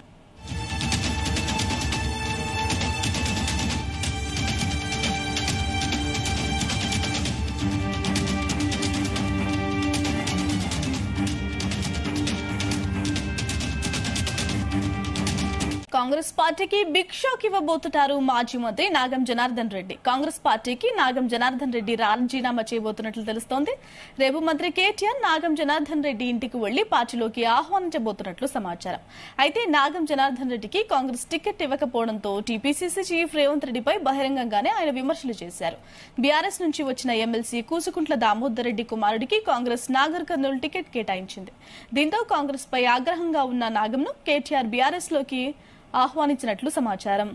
Congress పార్టీకి బిగ్ షాక్ ఇవ్వబోతున్నారు మాజీ మంత్రి నాగం జనార్దన్ రెడ్డి కాంగ్రెస్ పార్టీకి నాగం జనార్దన్ రెడ్డి రాజీనామా చేయబోతున్నట్లు తెలుస్తోంది రేపు మంత్రి కేటీఆర్ నాగం జనార్దన్ రెడ్డి ఇంటికి వెళ్లి పార్టీలోకి ఆహ్వానించబోతున్నట్లు సమాచారం అయితే నాగం జనార్దన్ రెడ్డికి కాంగ్రెస్ టికెట్ ఇవ్వకపోవడంతో టీపీసీసీ చీఫ్ రేవంత్ రెడ్డిపై బహిరంగంగానే ఆయన విమర్శలు చేశారు బీఆర్ఎస్ నుంచి వచ్చిన ఎమ్మెల్సీ కూసుకుంట్ల దామోదర్ రెడ్డి కుమారుడికి కాంగ్రెస్ నాగర్ కర్నూలు టికెట్ కేటాయించింది దీంతో కాంగ్రెస్ పై ఆగ్రహంగా ఉన్న నాగంను కేటీఆర్ బీఆర్ఎస్ లోకి ఆహ్వానించినట్లు సమాచారం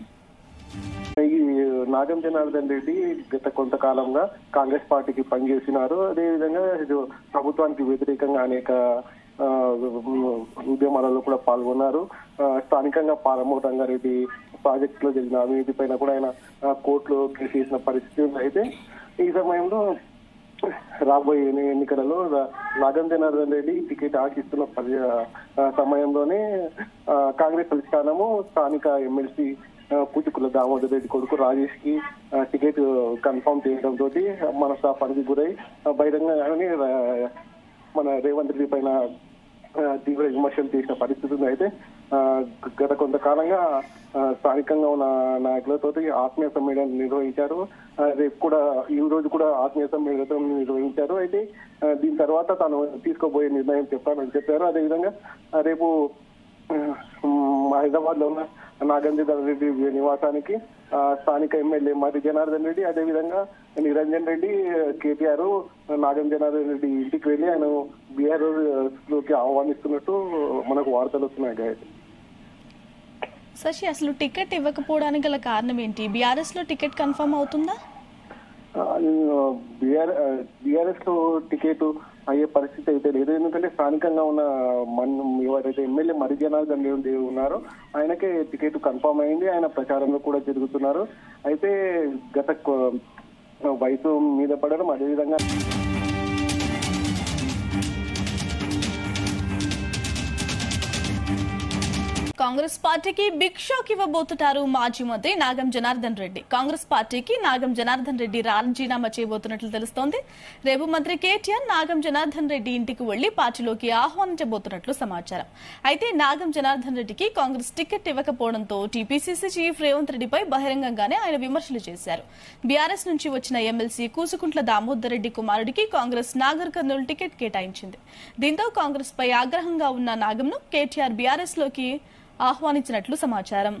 ఈ నాగం జనార్దన్ రెడ్డి గత కొంతకాలంగా కాంగ్రెస్ పార్టీకి పనిచేసినారు అదేవిధంగా ఇది ప్రభుత్వానికి వ్యతిరేకంగా అనేక ఆ, ఉద్యమాలలో కూడా పాల్గొన్నారు ఆ, స్థానికంగా పాలమూరు రంగారెడ్డి ప్రాజెక్ట్ లో జరిగిన అవినీతి పైన కూడా ఆయన ఆ, కోర్టులో కేసు చేసిన పరిస్థితి ఉంది అయితే ఈ సమయంలో రాబోయే ఎన్ని- ఎన్నికలలో రా- నాగం జనార్దన్ రెడ్డి టికెట్ ఆశిస్తున్న పరి- ఆ, సమయంలోనే ఆ, కాంగ్రెస్ అధిష్టానము స్థానిక ఎమ్మెల్సీ కూచుకుల దామోదర్ రెడ్డి కొడుకు రాజేష్ కి ఆ, టికెట్ కన్ఫర్మ్ చేయడం తోటి మనస్తాపానికి గురై ఆ, బహిరంగంగానే రా- మన రేవంత్ రెడ్డి పైన ఆ, తీవ్ర విమర్శలు చేసిన పరిస్థితి ఉంది అయితే ఆ, గత కొంతకాలంగా ఆ, స్థానికంగా ఉన్న నాయకులతో ఆత్మీయ సమ్మేళనం నిర్వహించారు ఆ, రేపు కూడా ఈ రోజు కూడా ఆత్మీయ సమ్మేళనం నిర్వహించారు అయితే ఆ, దీని తర్వాత తాను తీసుకోబోయే నిర్ణయం చెప్పానని చెప్పారు అదేవిధంగా ఆ, రేపు హైదరాబాద్ లో ఉన్న నాగేంద్ర రెడ్డి నివాసానికి ఆ, స్థానిక ఎమ్మెల్యే మరి జనార్దన్ రెడ్డి అదేవిధంగా నిరంజన్ రెడ్డి కేటీఆర్ నాగం జనార్దన్ రెడ్డి ఇంటికి వెళ్ళి ఆయన బీఆర్ లోకి ఆహ్వానిస్తున్నట్టు మనకు వార్తలు వస్తున్నాయి గాయత్రి శశి అసలు టికెట్ ఇవ్వకపోవడానికి గల కారణం ఏంటి బీఆర్ఎస్ లో టికెట్ కన్ఫర్మ్ అవుతుందా బీఆర్ఎస్ లో టికెట్ అయ్యే పరిస్థితి అయితే లేదు ఎందుకంటే స్థానికంగా ఉన్న మన ఎవరైతే ఎమ్మెల్యే మరి జనార్దన్ రెడ్డి ఉన్నారో ఆయనకే టికెట్ కన్ఫర్మ్ అయింది ఆయన ప్రచారంలో కూడా తిరుగుతున్నారు అయితే గత కొ- వయసు మీద పడడం అదేవిధంగా కాంగ్రెస్ పార్టీకి బిగ్ షాక్ ఇవ్వబోతున్నారు మాజీ మంత్రి నాగం జనార్దన్ రెడ్డి కాంగ్రెస్ పార్టీకి నాగం జనార్దన్ రెడ్డి రాజీనామా చేయబోతున్నట్లు తెలుస్తోంది రేపు మంత్రి కేటీఆర్ నాగం జనార్దన్ రెడ్డి ఇంటికి వెళ్లి పార్టీలోకి ఆహ్వానించబోతున్నట్లు సమాచారం అయితే నాగం జనార్దన్ రెడ్డికి కాంగ్రెస్ టికెట్ ఇవ్వకపోవడంతో టీపీసీసీ చీఫ్ రేవంత్ రెడ్డిపై బహిరంగంగానే ఆయన విమర్శలు చేశారు బీఆర్ఎస్ నుంచి వచ్చిన ఎమ్మెల్సీ కూసుకుంట్ల దామోదర్ రెడ్డి కుమారుడికి కాంగ్రెస్ నాగర్ కర్నూలు టికెట్ కేటాయించింది దీంతో కాంగ్రెస్ పై ఆగ్రహంగా ఉన్న నాగంను కేటీఆర్ బీఆర్ఎస్ లోకి ఆహ్వానించినట్లు సమాచారం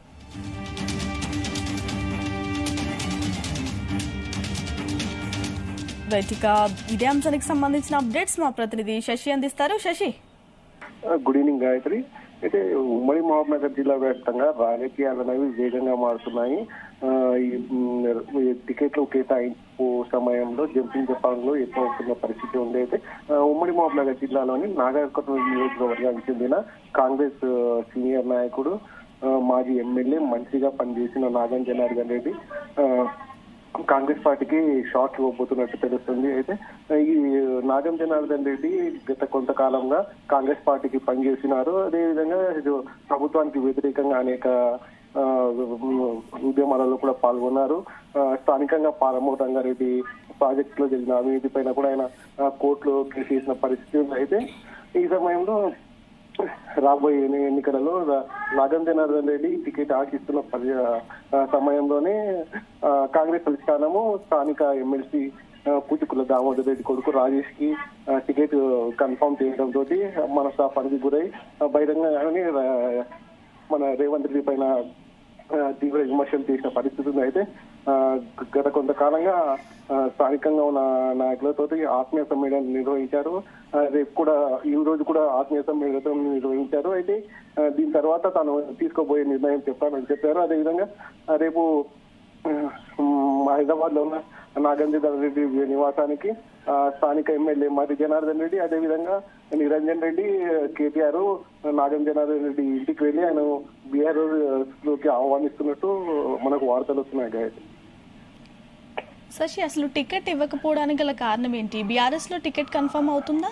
రైట్ ఇక ఇదే అంశానికి సంబంధించిన అప్డేట్స్ మా ప్రతినిధి శశి అందిస్తారు శశి గుడ్ ఈవినింగ్ గాయత్రి అయితే ఉమ్మడి మహబూబ్నగర్ జిల్లా వ్యాప్తంగా రాజకీయాలు అనేవి వేగంగా మారుతున్నాయి ఆ, ఈ మ్, ఈ టికెట్లు కేటాయింపు సమయంలో జంపింగ్ జపాన్లో ఎక్కువ అవుతున్న పరిస్థితి ఉంది అయితే ఆ, ఉమ్మడి మహబూబ్నగర్ జిల్లాలోని నాగర్కర్నూలు నియోజకవర్గానికి చెందిన కాంగ్రెస్ ఆ, సీనియర్ నాయకుడు ఆ, మాజీ ఎమ్మెల్యే మంత్రిగా పనిచేసిన నాగం జనార్దన్ రెడ్డి ఆ, కాంగ్రెస్ పార్టీకి షాక్ ఇవ్వబోతున్నట్టు తెలుస్తుంది అయితే ఈ నాగం జనార్దన్ రెడ్డి గత కొంతకాలంగా కాంగ్రెస్ పార్టీకి పనిచేసినారు అదేవిధంగా ఇది ప్రభుత్వానికి వ్యతిరేకంగా అనేక ఆ, ఉద్యమాలలో కూడా పాల్గొన్నారు ఆ, స్థానికంగా పాలమూరు రంగారెడ్డి ప్రాజెక్ట్ లో జరిగిన అవినీతి పైన కూడా ఆయన ఆ, కోర్టులో కేసు చేసిన పరిస్థితి ఉంది అయితే ఈ సమయంలో రాబోయే ఎన్ని- ఎన్నికలలో రా- నాగం జనార్దన్ రెడ్డి టికెట్ ఆశిస్తున్న పరి- ఆ, సమయంలోనే ఆ, కాంగ్రెస్ అధిష్టానము స్థానిక ఎమ్మెల్సీ పూచికుల దామోదర్ రెడ్డి కొడుకు రాజేష్ కి ఆ, టికెట్ కన్ఫర్మ్ చేయడం తోటి మనస్తాపానికి గురై ఆ, బహిరంగంగానే రా- మన రేవంత్ రెడ్డి పైన ఆ, తీవ్ర విమర్శలు చేసిన పరిస్థితి ఉంది అయితే ఆ, గత కొంతకాలంగా ఆ, స్థానికంగా ఉన్న నాయకులతో ఆత్మీయ సమ్మేళనం నిర్వహించారు ఆ, రేపు కూడా ఈ రోజు కూడా ఆత్మీయ సమ్మేళనం నిర్వహించారు అయితే ఆ, దీని తర్వాత తాను తీసుకోబోయే నిర్ణయం చెప్పానని చెప్పారు అదేవిధంగా ఆ, రేపు హైదరాబాద్ లో ఉన్న నాగేంద్ర రెడ్డి నివాసానికి ఆ, స్థానిక ఎమ్మెల్యే మరి జనార్దన్ రెడ్డి అదేవిధంగా నిరంజన్ రెడ్డి కేటీఆర్ నాగం జనార్దన్ రెడ్డి ఇంటికి వెళ్ళి ఆయన బీఆర్ లోకి ఆహ్వానిస్తున్నట్టు మనకు వార్తలు వస్తున్నాయి గాయత్రి శశి అసలు టికెట్ ఇవ్వకపోవడానికి గల కారణం ఏంటి బీఆర్ఎస్ లో టికెట్ కన్ఫర్మ్ అవుతుందా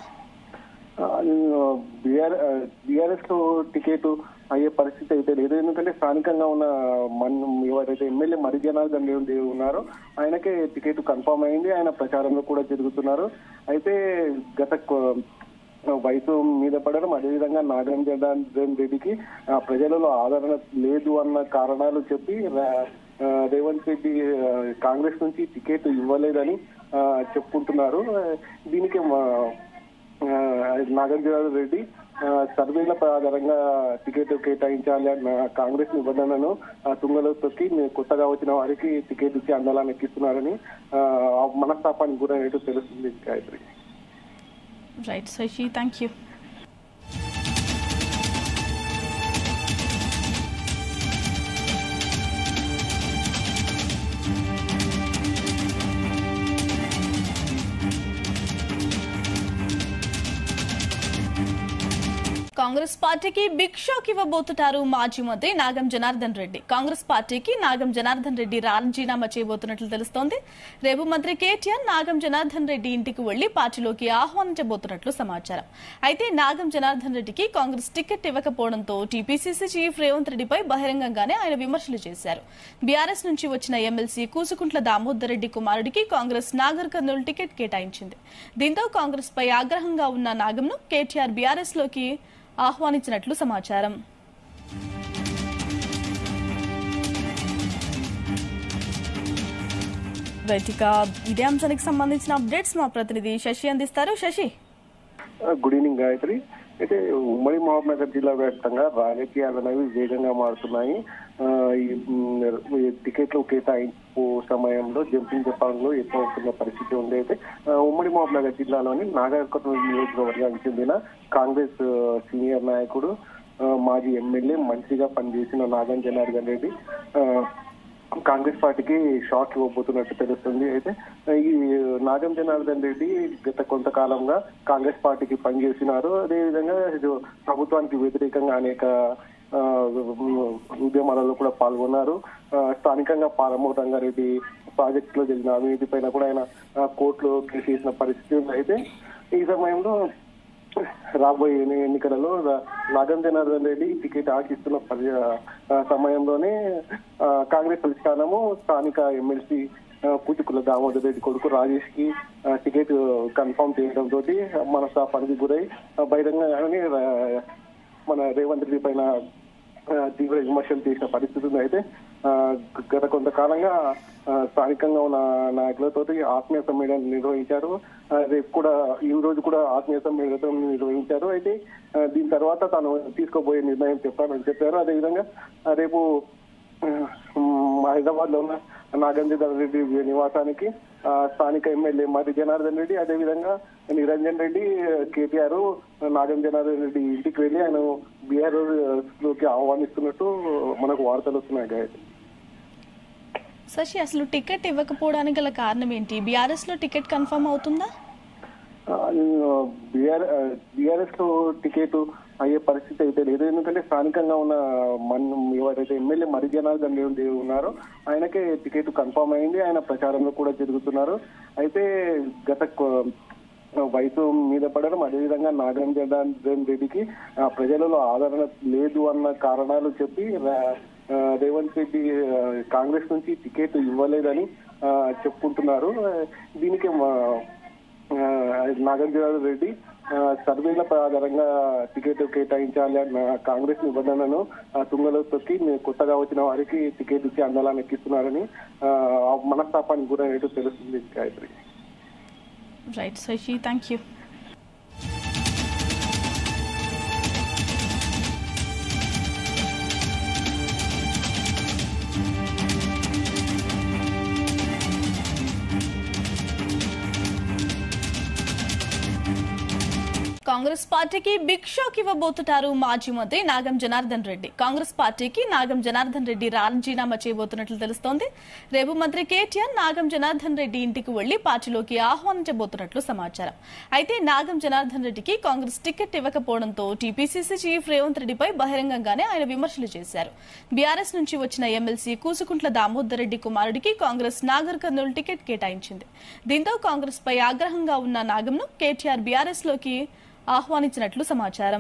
బీఆర్ఎస్ లో టికెట్ అయ్యే పరిస్థితి అయితే లేదు ఎందుకంటే స్థానికంగా ఉన్న మన ఎవరైతే ఎమ్మెల్యే మరి జనార్దన్ రెడ్డి ఉన్నారో ఆయనకే టికెట్ కన్ఫర్మ్ అయింది ఆయన ప్రచారంలో కూడా జరుగుతున్నారు అయితే గత కొ- వయసు మీద పడడం అదేవిధంగా నాగరం జనార్దన్ రెడ్డికి ఆ, ప్రజలలో ఆదరణ లేదు అన్న కారణాలు చెప్పి రా- ఆ, రేవంత్ రెడ్డి ఆ, కాంగ్రెస్ నుంచి టికెట్ ఇవ్వలేదని ఆ, చెప్పుకుంటున్నారు ఆ, దీనికి మా నాగార్జున రెడ్డి ఆ, సర్వేల ఆధారంగా టికెట్ కేటాయించాలి అన్న కాంగ్రెస్ నిబంధనను ఆ, తుంగలో తొక్కి నే- కొత్తగా వచ్చిన వారికి టికెట్ ఇచ్చి అందలాన్ని ఎక్కిస్తున్నారని ఆ, ఆ మనస్తాపానికి గురైనట్టు తెలుస్తుంది Gayatri right Shashi thank you Congress పార్టీకి బిగ్ షాక్ ఇవ్వబోతున్నారు మాజీ మంత్రి నాగం జనార్దన్ రెడ్డి కాంగ్రెస్ పార్టీకి నాగం జనార్దన్ రెడ్డి రాజీనామా చేయబోతున్నట్లు తెలుస్తోంది రేపు మంత్రి కేటీఆర్ నాగం జనార్దన్ రెడ్డి ఇంటికి వెళ్లి పార్టీలోకి ఆహ్వానించబోతున్నట్లు సమాచారం అయితే నాగం జనార్దన్ రెడ్డికి కాంగ్రెస్ టికెట్ ఇవ్వకపోవడంతో టీపీసీసీ చీఫ్ రేవంత్ రెడ్డిపై బహిరంగంగానే ఆయన విమర్శలు చేశారు బీఆర్ఎస్ నుంచి వచ్చిన ఎమ్మెల్సీ కూసుకుంట్ల దామోదర్ రెడ్డి కుమారుడికి కాంగ్రెస్ నాగర్ కర్నూలు టికెట్ కేటాయించింది దీంతో కాంగ్రెస్ పై ఆగ్రహంగా ఉన్న నాగంను కేటీఆర్ బీఆర్ఎస్ లోకి ఆహ్వానించినట్లు సమాచారం రైట్ ఇక ఇదే అంశానికి సంబంధించిన అప్డేట్స్ మా ప్రతినిధి శశి అందిస్తారు శశి గుడ్ ఈవినింగ్ గాయత్రి అయితే ఉమ్మడి మహబూబ్నగర్ జిల్లా వ్యాప్తంగా రాజకీయాలు అనేవి వేగంగా మారుతున్నాయి ఆ, ఈ మ్, ఈ టికెట్లు కేటాయింపు సమయంలో జంపింగ్ జపాన్లో ఎక్కువ అవుతున్న పరిస్థితి ఉంది అయితే ఆ, ఉమ్మడి మహబూబ్నగర్ జిల్లాలోని నాగర్కర్నూలు నియోజకవర్గానికి చెందిన కాంగ్రెస్ ఆ, సీనియర్ నాయకుడు ఆ, మాజీ ఎమ్మెల్యే మంత్రిగా పనిచేసిన నాగం జనార్దన్ రెడ్డి ఆ, కాంగ్రెస్ పార్టీకి షాక్ ఇవ్వబోతున్నట్టు తెలుస్తుంది అయితే ఈ నాగం జనార్దన్ రెడ్డి గత కొంతకాలంగా కాంగ్రెస్ పార్టీకి పనిచేసినారు అదేవిధంగా ఇది ప్రభుత్వానికి వ్యతిరేకంగా అనేక ఆ, ఉద్యమాలలో కూడా పాల్గొన్నారు ఆ, స్థానికంగా పాలమూరు రంగారెడ్డి ప్రాజెక్ట్ లో జరిగిన అవినీతి పైన కూడా ఆయన ఆ, కోర్టులో కేసు చేసిన పరిస్థితి ఉంది అయితే ఈ సమయంలో రాబోయే ఎన్ని- ఎన్నికలలో రా- నాగం జనార్దన్ రెడ్డి టికెట్ ఆశిస్తున్న పరి- ఆ, సమయంలోనే ఆ, కాంగ్రెస్ అధిష్టానము స్థానిక ఎమ్మెల్సీ పూచికుల దామోదర్ రెడ్డి కొడుకు రాజేష్ కి ఆ, టికెట్ కన్ఫర్మ్ చేయడం తోటి మనస్తాపానికి గురై ఆ, బహిరంగంగానే రా- మన రేవంత్ రెడ్డి పైన ఆ, తీవ్ర విమర్శలు చేసిన పరిస్థితి ఉంది అయితే ఆ, గత కొంతకాలంగా ఆ, స్థానికంగా ఉన్న నాయకులతో ఆత్మీయ సమ్మేళనం నిర్వహించారు ఆ, రేపు కూడా ఈ రోజు కూడా ఆత్మీయ సమ్మేళనం నిర్వహించారు అయితే ఆ, దీని తర్వాత తాను తీసుకోబోయే నిర్ణయం చెప్పానని చెప్పారు అదేవిధంగా ఆ, రేపు హైదరాబాద్ లో ఉన్న నాగేంద్ర రెడ్డి నివాసానికి ఆ, స్థానిక ఎమ్మెల్యే మరి జనార్దన్ రెడ్డి అదేవిధంగా నిరంజన్ రెడ్డి కేటీఆర్ నాగం జనార్దన్ రెడ్డి ఇంటికి వెళ్ళి ఆయన బీఆర్ లోకి ఆహ్వానిస్తున్నట్టు మనకు వార్తలు వస్తున్నాయి గాయత్రి శశి అసలు టికెట్ ఇవ్వకపోవడానికి గల కారణం ఏంటి బీఆర్ఎస్ లో టికెట్ కన్ఫర్మ్ అవుతుందా బీఆర్ఎస్ లో టికెట్ అయ్యే పరిస్థితి అయితే లేదు ఎందుకంటే స్థానికంగా ఉన్న మన ఎవరైతే ఎమ్మెల్యే మరి జనార్దన్ రెడ్డి ఉన్నారో ఆయనకే టికెట్ కన్ఫర్మ్ అయింది ఆయన ప్రచారంలో కూడా జరుగుతున్నారు అయితే గత కొ- వయసు మీద పడడం అదేవిధంగా నాగరం జనార్దన్ రెడ్డికి ఆ, ప్రజలలో ఆదరణ లేదు అన్న కారణాలు చెప్పి రా- ఆ, రేవంత్ రెడ్డి ఆ, కాంగ్రెస్ నుంచి టికెట్ ఇవ్వలేదని ఆ, చెప్పుకుంటున్నారు ఆ, దీనికి మా ఆ, నాగార్జున రెడ్డి ఆ, సర్వేల ఆధారంగా టికెట్ కేటాయించాలి అన్న కాంగ్రెస్ నిబంధనను ఆ, తుంగలో తొక్కి నే- కొత్తగా వచ్చిన వారికి టికెట్ ఇచ్చి అందలాన్ని ఎక్కిస్తున్నారని ఆ, ఆ మనస్తాపానికి గురైనట్టు తెలుస్తుంది Gayatri right Shashi thank you Congress పార్టీకి బిగ్ షాక్ ఇవ్వబోతున్నారు మాజీ మంత్రి నాగం జనార్దన్ రెడ్డి కాంగ్రెస్ పార్టీకి నాగం జనార్దన్ రెడ్డి రాజీనామా చేయబోతున్నట్లు తెలుస్తోంది రేపు మంత్రి కేటీఆర్ నాగం జనార్దన్ రెడ్డి ఇంటికి వెళ్లి పార్టీలోకి ఆహ్వానించబోతున్నట్లు సమాచారం అయితే నాగం జనార్దన్ రెడ్డికి కాంగ్రెస్ టికెట్ ఇవ్వకపోవడంతో టీపీసీసీ చీఫ్ రేవంత్ రెడ్డిపై బహిరంగంగానే ఆయన విమర్శలు చేశారు బీఆర్ఎస్ నుంచి వచ్చిన ఎమ్మెల్సీ కూసుకుంట్ల దామోదర్ రెడ్డి కుమారుడికి కాంగ్రెస్ నాగర్ కర్నూలు టికెట్ కేటాయించింది దీంతో కాంగ్రెస్ పై ఆగ్రహంగా ఉన్న నాగంను కేటీఆర్ బీఆర్ఎస్ లోకి ఆహ్వానించినట్లు సమాచారం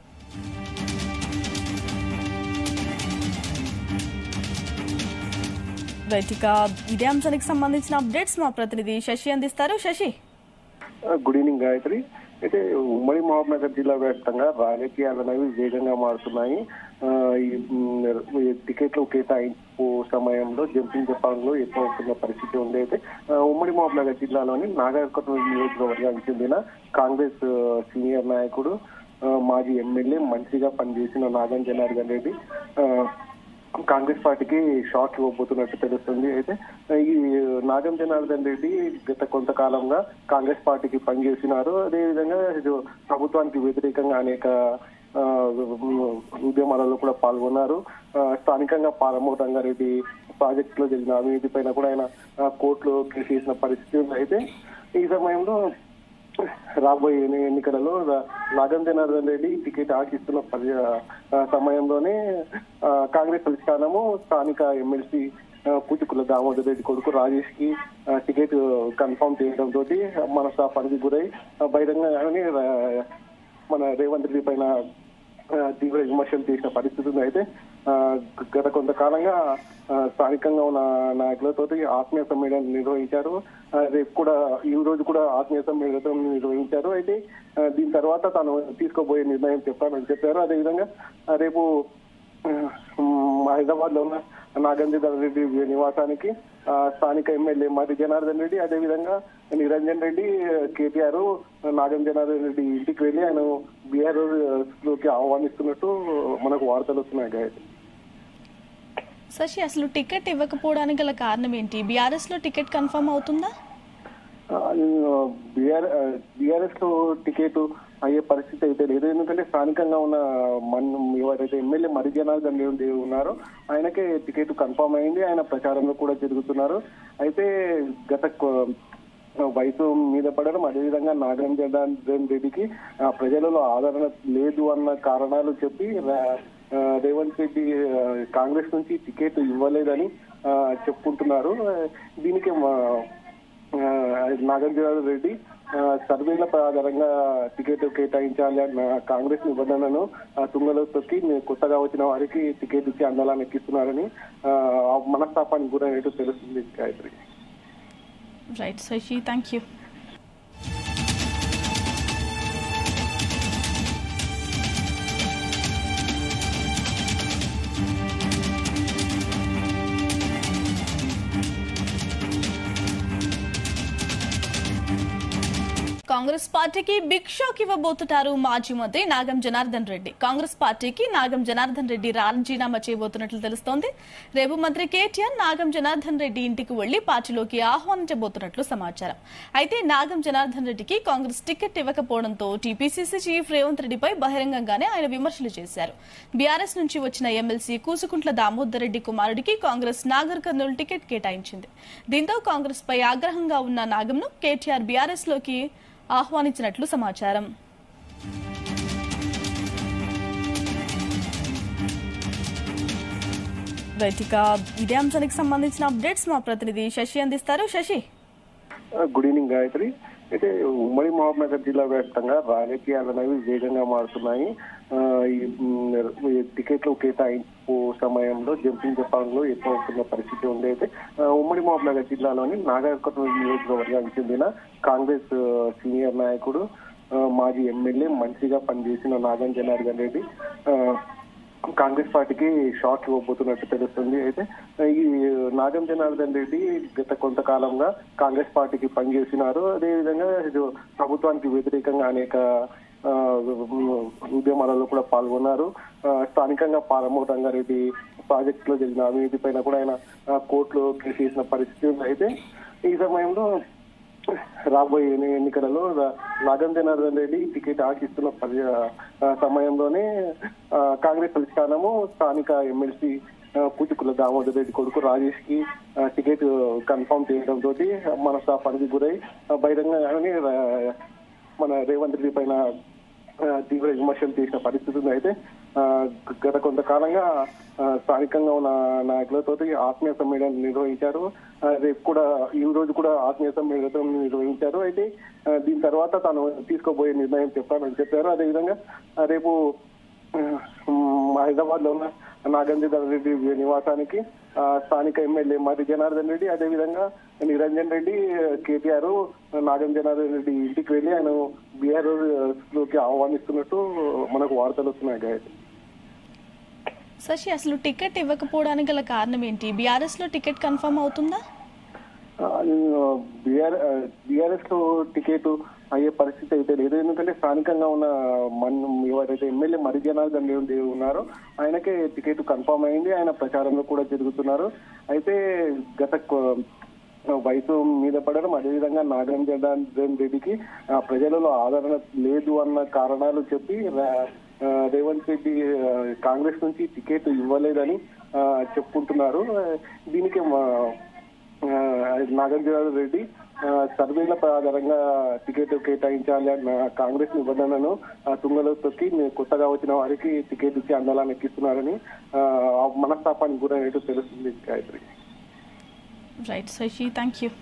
రైట్ ఇక ఇదే అంశానికి సంబంధించిన అప్డేట్స్ మా ప్రతినిధి శశి అందిస్తారు శశి గుడ్ ఈవినింగ్ గాయత్రి అయితే ఉమ్మడి మహబూబ్నగర్ జిల్లా వ్యాప్తంగా రాజకీయాలు అనేవి వేగంగా మారుతున్నాయి ఆ, ఈ మ్, ఈ టికెట్లు కేటాయింపు సమయంలో జంపింగ్ జపాన్లో ఎక్కువ అవుతున్న పరిస్థితి ఉంది అయితే ఆ, ఉమ్మడి మహబూబ్నగర్ జిల్లాలోని నాగర్కర్నూలు నియోజకవర్గానికి చెందిన కాంగ్రెస్ ఆ, సీనియర్ నాయకుడు ఆ, మాజీ ఎమ్మెల్యే మంత్రిగా పనిచేసిన నాగం జనార్దన్ రెడ్డి ఆ, కాంగ్రెస్ పార్టీకి షాక్ ఇవ్వబోతున్నట్టు తెలుస్తుంది అయితే ఈ నాగం జనార్దన్ రెడ్డి గత కొంతకాలంగా కాంగ్రెస్ పార్టీకి పనిచేసినారు అదేవిధంగా ఇది ప్రభుత్వానికి వ్యతిరేకంగా అనేక ఆ, ఉద్యమాలలో కూడా పాల్గొన్నారు ఆ, స్థానికంగా పాలమూరు రంగారెడ్డి ప్రాజెక్టులో జరిగిన అవినీతి పైన కూడా ఆయన ఆ, కోర్టులో కేసు చేసిన పరిస్థితి ఉంది అయితే ఈ సమయంలో రాబోయే ఎన్ని- ఎన్నికలలో రా- నాగం జనార్దన్ రెడ్డి టికెట్ ఆశిస్తున్న పరి- ఆ, సమయంలోనే ఆ, కాంగ్రెస్ అధిష్టానము స్థానిక ఎమ్మెల్సీ కూచుకుల దామోదర్ రెడ్డి కొడుకు రాజేష్ కి ఆ, టికెట్ కన్ఫర్మ్ చేయడం తోటి మనస్తాపానికి గురై ఆ, బహిరంగంగానే రా- మన రేవంత్ రెడ్డి పైన ఆ, తీవ్ర విమర్శలు చేసిన పరిస్థితి ఉంది అయితే ఆ, గత కొంతకాలంగా ఆ, స్థానికంగా ఉన్న నాయకులతో ఆత్మీయ సమ్మేళనం నిర్వహించారు ఆ, రేపు కూడా ఈ రోజు కూడా ఆత్మీయ సమ్మేళనం నిర్వహించారు అయితే ఆ, దీని తర్వాత తాను తీసుకోబోయే నిర్ణయం చెప్పానని చెప్పారు అదేవిధంగా ఆ, రేపు హైదరాబాద్ లో ఉన్న నాగేంద్ర రెడ్డి నివాసానికి ఆ, స్థానిక ఎమ్మెల్యే మరి జనార్దన్ రెడ్డి అదేవిధంగా నిరంజన్ రెడ్డి కేటీఆర్ నాగం జనార్దన్ రెడ్డి ఇంటికి వెళ్ళి ఆయన బీఆర్ లోకి ఆహ్వానిస్తున్నట్టు మనకు వార్తలు వస్తున్నాయి గాయత్రి శశి అసలు టికెట్ ఇవ్వకపోవడానికి గల కారణం ఏంటి బీఆర్ఎస్ లో టికెట్ కన్ఫర్మ్ అవుతుందా బీఆర్ బీఆర్ఎస్ లో టికెట్ అయ్యే పరిస్థితి అయితే లేదు ఎందుకంటే స్థానికంగా ఉన్న మన ఎవరైతే ఎమ్మెల్యే మరి జనార్దన్ రెడ్డి ఉన్నారో ఆయనకే టికెట్ కన్ఫర్మ్ అయింది ఆయన ప్రచారంలో కూడా తిరుగుతున్నారు అయితే గత కొ- వయసు మీద పడడం అదేవిధంగా నాగరం జనార్దన్ రెడ్డికి ఆ, ప్రజలలో ఆదరణ లేదు అన్న కారణాలు చెప్పి రా- ఆ, రేవంత్ రెడ్డి ఆ, కాంగ్రెస్ నుంచి టికెట్ ఇవ్వలేదని ఆ, చెప్పుకుంటున్నారు ఆ, దీనికి మా నాగార్జున రెడ్డి ఆ, సర్వేల ఆధారంగా టికెట్ కేటాయించాలి అన్న కాంగ్రెస్ నిబంధనను ఆ, తుంగలో తొక్కి నే- కొత్తగా వచ్చిన వారికి టికెట్ ఇచ్చి అందలాన్ని ఎక్కిస్తున్నారని ఆ, ఆ మనస్తాపానికి గురైనట్టు తెలుస్తుంది Gayatri right Shashi thank you Congress పార్టీకి బిగ్ షాక్ ఇవ్వబోతున్నారు మాజీ మంత్రి నాగం జనార్దన్ రెడ్డి కాంగ్రెస్ పార్టీకి నాగం జనార్దన్ రెడ్డి రాజీనామా చేయబోతున్నట్లు తెలుస్తోంది రేపు మంత్రి కేటీఆర్ నాగం జనార్దన్ రెడ్డి ఇంటికి వెళ్లి పార్టీలోకి ఆహ్వానించబోతున్నట్లు సమాచారం అయితే నాగం జనార్దన్ రెడ్డికి కాంగ్రెస్ టికెట్ ఇవ్వకపోవడంతో టీపీసీసీ చీఫ్ రేవంత్ రెడ్డిపై బహిరంగంగానే ఆయన విమర్శలు చేశారు బీఆర్ఎస్ నుంచి వచ్చిన ఎమ్మెల్సీ కూసుకుంట్ల దామోదర్ రెడ్డి కుమారుడికి కాంగ్రెస్ నాగర్ కర్నూలు టికెట్ కేటాయించింది దీంతో కాంగ్రెస్ పై ఆగ్రహంగా ఉన్న నాగంను కేటీఆర్ బీఆర్ఎస్ లోకి ఆహ్వానించినట్లు సమాచారం రైట్ ఇక ఇదే అంశానికి సంబంధించిన అప్డేట్స్ మా ప్రతినిధి శశి అందిస్తారు శశి గుడ్ ఈవినింగ్ గాయత్రి అయితే ఉమ్మడి మహబూబ్నగర్ జిల్లా వ్యాప్తంగా రాజకీయాలు అనేవి వేగంగా మారుతున్నాయి ఆ, ఈ మ్, ఈ టికెట్లు కేటాయింపు సమయంలో జంపింగ్ జపాన్లో ఎక్కువ అవుతున్న పరిస్థితి ఉంది అయితే ఆ, ఉమ్మడి మహబూబ్నగర్ జిల్లాలోని నాగర్కర్నూలు నియోజకవర్గానికి చెందిన కాంగ్రెస్ ఆ, సీనియర్ నాయకుడు ఆ, మాజీ ఎమ్మెల్యే మంత్రిగా పనిచేసిన నాగం జనార్దన్ రెడ్డి ఆ, కాంగ్రెస్ పార్టీకి షాక్ ఇవ్వబోతున్నట్టు తెలుస్తుంది అయితే ఈ నాగం జనార్దన్ రెడ్డి గత కొంతకాలంగా కాంగ్రెస్ పార్టీకి పనిచేసినారు అదేవిధంగా ఇది ప్రభుత్వానికి వ్యతిరేకంగా అనేక ఆ, ఉద్యమాలలో కూడా పాల్గొన్నారు ఆ, స్థానికంగా పాలమూరు రంగారెడ్డి ప్రాజెక్ట్ లో జరిగిన అవినీతి పైన కూడా ఆయన ఆ, కోర్టులో కేసు చేసిన పరిస్థితి ఉంది అయితే ఈ సమయంలో రాబోయే ఎన్ని- ఎన్నికలలో రా- నాగం జనార్దన్ రెడ్డి టికెట్ ఆశిస్తున్న పరి- ఆ, సమయంలోనే ఆ, కాంగ్రెస్ అధిష్టానము స్థానిక ఎమ్మెల్సీ కూచుకుల దామోదర్ రెడ్డి కొడుకు రాజేష్ కి ఆ, టికెట్ కన్ఫర్మ్ చేయడం తోటి మనస్తాపానికి గురై ఆ, బహిరంగంగానే రా- మన రేవంత్ రెడ్డి పైన ఆ, తీవ్ర విమర్శలు చేసిన పరిస్థితి ఉంది అయితే ఆ, గత కొంతకాలంగా ఆ, స్థానికంగా ఉన్న నాయకులతో ఆత్మీయ సమ్మేళనం నిర్వహించారు ఆ, రేపు కూడా ఈ రోజు కూడా ఆత్మీయ సమ్మేళనం నిర్వహించారు అయితే ఆ, దీని తర్వాత తాను తీసుకోబోయే నిర్ణయం చెప్పానని చెప్పారు అదేవిధంగా ఆ, రేపు హైదరాబాద్ లో ఉన్న నాగేంద్ర రెడ్డి నివాసానికి ఆ, స్థానిక ఎమ్మెల్యే మరి జనార్దన్ రెడ్డి అదేవిధంగా నిరంజన్ రెడ్డి కేటీఆర్ నాగం జనార్దన్ రెడ్డి ఇంటికి వెళ్ళి ఆయన బీఆర్ లోకి ఆహ్వానిస్తున్నట్టు మనకు వార్తలు వస్తున్నాయి గాయత్రి శశి అసలు టికెట్ ఇవ్వకపోవడానికి గల కారణం ఏంటి బీఆర్ఎస్ లో టికెట్ కన్ఫర్మ్ అవుతుందా బీఆర్ఎస్ లో టికెట్ అయ్యే పరిస్థితి అయితే లేదు ఎందుకంటే స్థానికంగా ఉన్న మన ఎవరైతే ఎమ్మెల్యే మరి జనార్దన్ రెడ్డి ఉన్నారో ఆయనకే టికెట్ కన్ఫర్మ్ అయింది ఆయన ప్రచారంలో కూడా జరుగుతున్నారు అయితే గత కొ- వయసు మీద పడడం అదేవిధంగా నాగరం జనార్దన్ రెడ్డికి ఆ, ప్రజలలో ఆదరణ లేదు అన్న కారణాలు చెప్పి రా- ఆ, రేవంత్ రెడ్డి ఆ, కాంగ్రెస్ నుంచి టికెట్ ఇవ్వలేదని ఆ, చెప్పుకుంటున్నారు ఆ, దీనికి మా నాగార్జున రెడ్డి ఆ, సర్వేల ఆధారంగా టికెట్ కేటాయించాలి అన్న కాంగ్రెస్ నిబంధనను ఆ, తుంగలో తొక్కి నే- కొత్తగా వచ్చిన వారికి టికెట్ ఇచ్చి అందలాన్ని ఎక్కిస్తున్నారని ఆ, ఆ మనస్తాపానికి గురైనట్టు తెలుస్తుంది Gayatri right Shashi thank you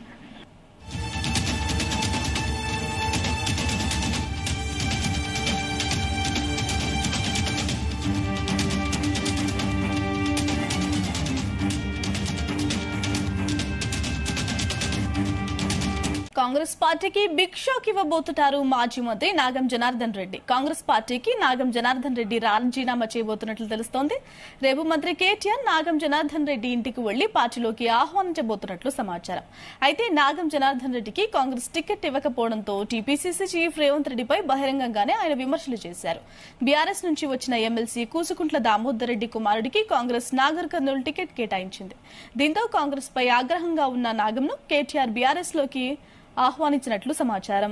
Congress పార్టీకి బిగ్ షాక్ ఇవ్వబోతున్నారు మాజీ మంత్రి నాగం జనార్దన్ రెడ్డి కాంగ్రెస్ పార్టీకి నాగం జనార్దన్ రెడ్డి రాజీనామా చేయబోతున్నట్లు తెలుస్తోంది రేపు మంత్రి కేటీఆర్ నాగం జనార్దన్ రెడ్డి ఇంటికి వెళ్లి పార్టీలోకి ఆహ్వానించబోతున్నట్లు సమాచారం అయితే నాగం జనార్దన్ రెడ్డికి కాంగ్రెస్ టికెట్ ఇవ్వకపోవడంతో టీపీసీసీ చీఫ్ రేవంత్ రెడ్డిపై బహిరంగంగానే ఆయన విమర్శలు చేశారు బీఆర్ఎస్ నుంచి వచ్చిన ఎమ్మెల్సీ కూసుకుంట్ల దామోదర్ రెడ్డి కుమారుడికి కాంగ్రెస్ నాగర్ కర్నూలు టికెట్ కేటాయించింది దీంతో కాంగ్రెస్ పై ఆగ్రహంగా ఉన్న నాగంను కేటీఆర్ బీఆర్ఎస్ లోకి ఆహ్వానించినట్లు సమాచారం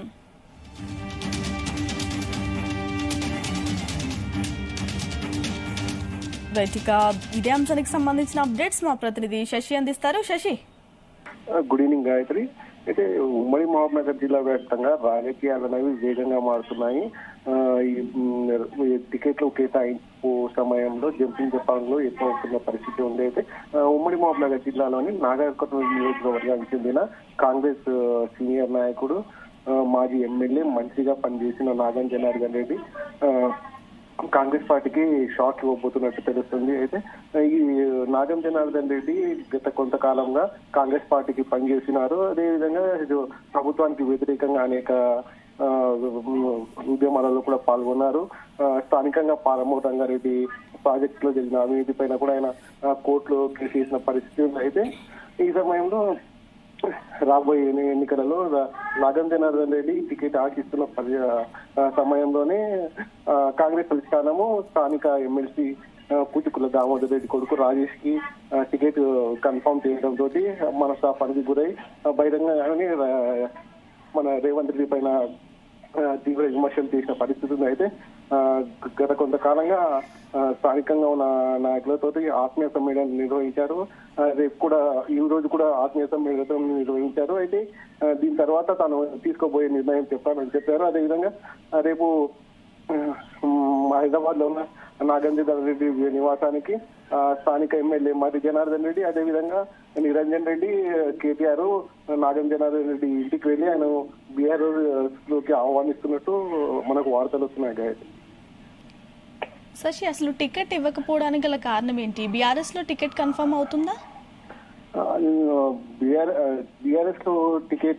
రైట్ ఇక ఇదే అంశానికి సంబంధించిన అప్డేట్స్ మా ప్రతినిధి శశి అందిస్తారు శశి గుడ్ ఈవినింగ్ గాయత్రి అయితే ఉమ్మడి మహబూబ్నగర్ జిల్లా వ్యాప్తంగా రాజకీయాలు అనేవి వేగంగా మారుతున్నాయి ఆ, ఈ మ్, ఈ టికెట్లు కేటాయింపు సమయంలో జంపింగ్ జపాన్లో ఎక్కువ అవుతున్న పరిస్థితి ఉంది అయితే ఆ, ఉమ్మడి మహబూబ్నగర్ జిల్లాలోని నాగర్కర్నూలు నియోజకవర్గానికి చెందిన కాంగ్రెస్ ఆ, సీనియర్ నాయకుడు ఆ, మాజీ ఎమ్మెల్యే మంత్రిగా పనిచేసిన నాగం జనార్దన్ రెడ్డి ఆ, కాంగ్రెస్ పార్టీకి షాక్ ఇవ్వబోతున్నట్టు తెలుస్తుంది అయితే ఈ నాగం జనార్దన్ రెడ్డి గత కొంతకాలంగా కాంగ్రెస్ పార్టీకి పనిచేసినారు అదేవిధంగా ఇది ప్రభుత్వానికి వ్యతిరేకంగా అనేక ఆ, ఉద్యమాలలో కూడా పాల్గొన్నారు ఆ, స్థానికంగా పాలమూరు రంగారెడ్డి ప్రాజెక్ట్ లో జరిగిన అవినీతి పైన కూడా ఆయన ఆ, కోర్టులో కేసు చేసిన పరిస్థితి ఉంది అయితే ఈ సమయంలో రాబోయే ఎన్ని- ఎన్నికలలో రా- నాగం జనార్దన్ రెడ్డి టికెట్ ఆశిస్తున్న పరి- ఆ, సమయంలోనే ఆ, కాంగ్రెస్ అధిష్టానము స్థానిక ఎమ్మెల్సీ కూచుకుల దామోదర్ రెడ్డి కొడుకు రాజేష్ కి ఆ, టికెట్ కన్ఫర్మ్ చేయడం తోటి మనస్తాపానికి గురై ఆ, బహిరంగంగానే రా- మన రేవంత్ రెడ్డి పైన ఆ, తీవ్ర విమర్శలు చేసిన పరిస్థితి ఉంది అయితే ఆ, గత కొంతకాలంగా ఆ, స్థానికంగా ఉన్న నాయకులతో ఆత్మీయ సమ్మేళనం నిర్వహించారు ఆ, రేపు కూడా ఈ రోజు కూడా ఆత్మీయ సమ్మేళనం నిర్వహించారు అయితే ఆ, దీని తర్వాత తాను తీసుకోబోయే నిర్ణయం చెప్పానని చెప్పారు అదేవిధంగా ఆ, రేపు హైదరాబాద్ లో ఉన్న నాగేంద్ర రెడ్డి నివాసానికి ఆ, స్థానిక ఎమ్మెల్యే మరి జనార్దన్ రెడ్డి అదేవిధంగా నిరంజన్ రెడ్డి కేటీఆర్ నాగం జనార్దన్ రెడ్డి ఇంటికి వెళ్ళి ఆయన బీఆర్ లోకి ఆహ్వానిస్తున్నట్టు మనకు వార్తలు వస్తున్నాయి గాయత్రి శశి అసలు టికెట్ ఇవ్వకపోవడానికి గల కారణం ఏంటి బీఆర్ఎస్ లో టికెట్ కన్ఫర్మ్ అవుతుందా బీఆర్ఎస్ లో టికెట్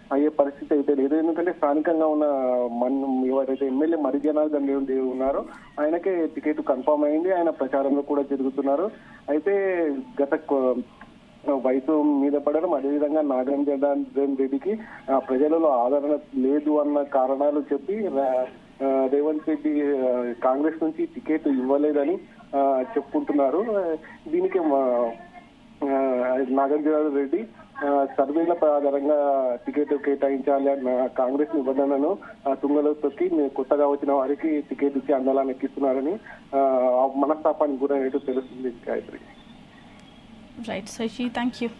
అయ్యే పరిస్థితి అయితే లేదు ఎందుకంటే స్థానికంగా ఉన్న మన ఎవరైతే ఎమ్మెల్యే మరి జనార్దన్ రెడ్డి ఉన్నారో ఆయనకే టికెట్ కన్ఫర్మ్ అయింది ఆయన ప్రచారంలో కూడా జరుగుతున్నారు అయితే గత కొ- వయసు మీద పడడం అదేవిధంగా నాగరం జనార్దన్ రెడ్డికి ఆ, ప్రజలలో ఆదరణ లేదు అన్న కారణాలు చెప్పి రా- ఆ, రేవంత్ రెడ్డి ఆ, కాంగ్రెస్ నుంచి టికెట్ ఇవ్వలేదని ఆ, చెప్పుకుంటున్నారు ఆ, దీనికి మా- ఆ, నాగార్జున రెడ్డి ఆ, సర్వేల ఆధారంగా టికెట్ కేటాయించాలి అన్న కాంగ్రెస్ నిబంధనను ఆ, తుంగలో తొక్కి మీ కొత్తగా వచ్చిన వారికి టికెట్ ఇచ్చి అందలాన్ని ఎక్కిస్తున్నారని ఆ, ఆ మనస్తాపానికి గురైనట్టు తెలుస్తుంది Gayatri right Shashi thank you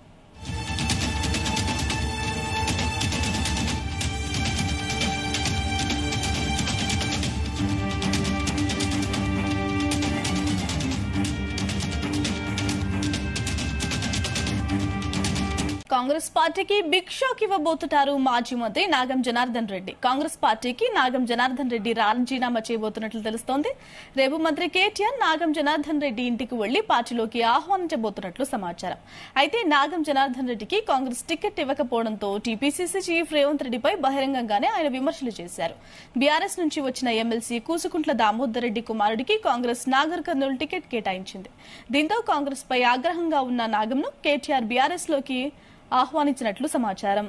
Congress పార్టీకి బిగ్ షాక్ ఇవ్వబోతున్నారు మాజీ మంత్రి నాగం జనార్దన్ రెడ్డి కాంగ్రెస్ పార్టీకి నాగం జనార్దన్ రెడ్డి రాజీనామా చేయబోతున్నట్లు తెలుస్తోంది రేపు మంత్రి కేటీఆర్ నాగం జనార్దన్ రెడ్డి ఇంటికి వెళ్లి పార్టీలోకి ఆహ్వానించబోతున్నట్లు సమాచారం అయితే నాగం జనార్దన్ రెడ్డికి కాంగ్రెస్ టికెట్ ఇవ్వకపోవడంతో టీపీసీసీ చీఫ్ రేవంత్ రెడ్డిపై బహిరంగంగానే ఆయన విమర్శలు చేశారు బీఆర్ఎస్ నుంచి వచ్చిన ఎమ్మెల్సీ కూసుకుంట్ల దామోదర్ రెడ్డి కుమారుడికి కాంగ్రెస్ నాగర్ కర్నూలు టికెట్ కేటాయించింది దీంతో కాంగ్రెస్ పై ఆగ్రహంగా ఉన్న నాగంను కేటీఆర్ బీఆర్ఎస్ లోకి ఆహ్వానించినట్లు సమాచారం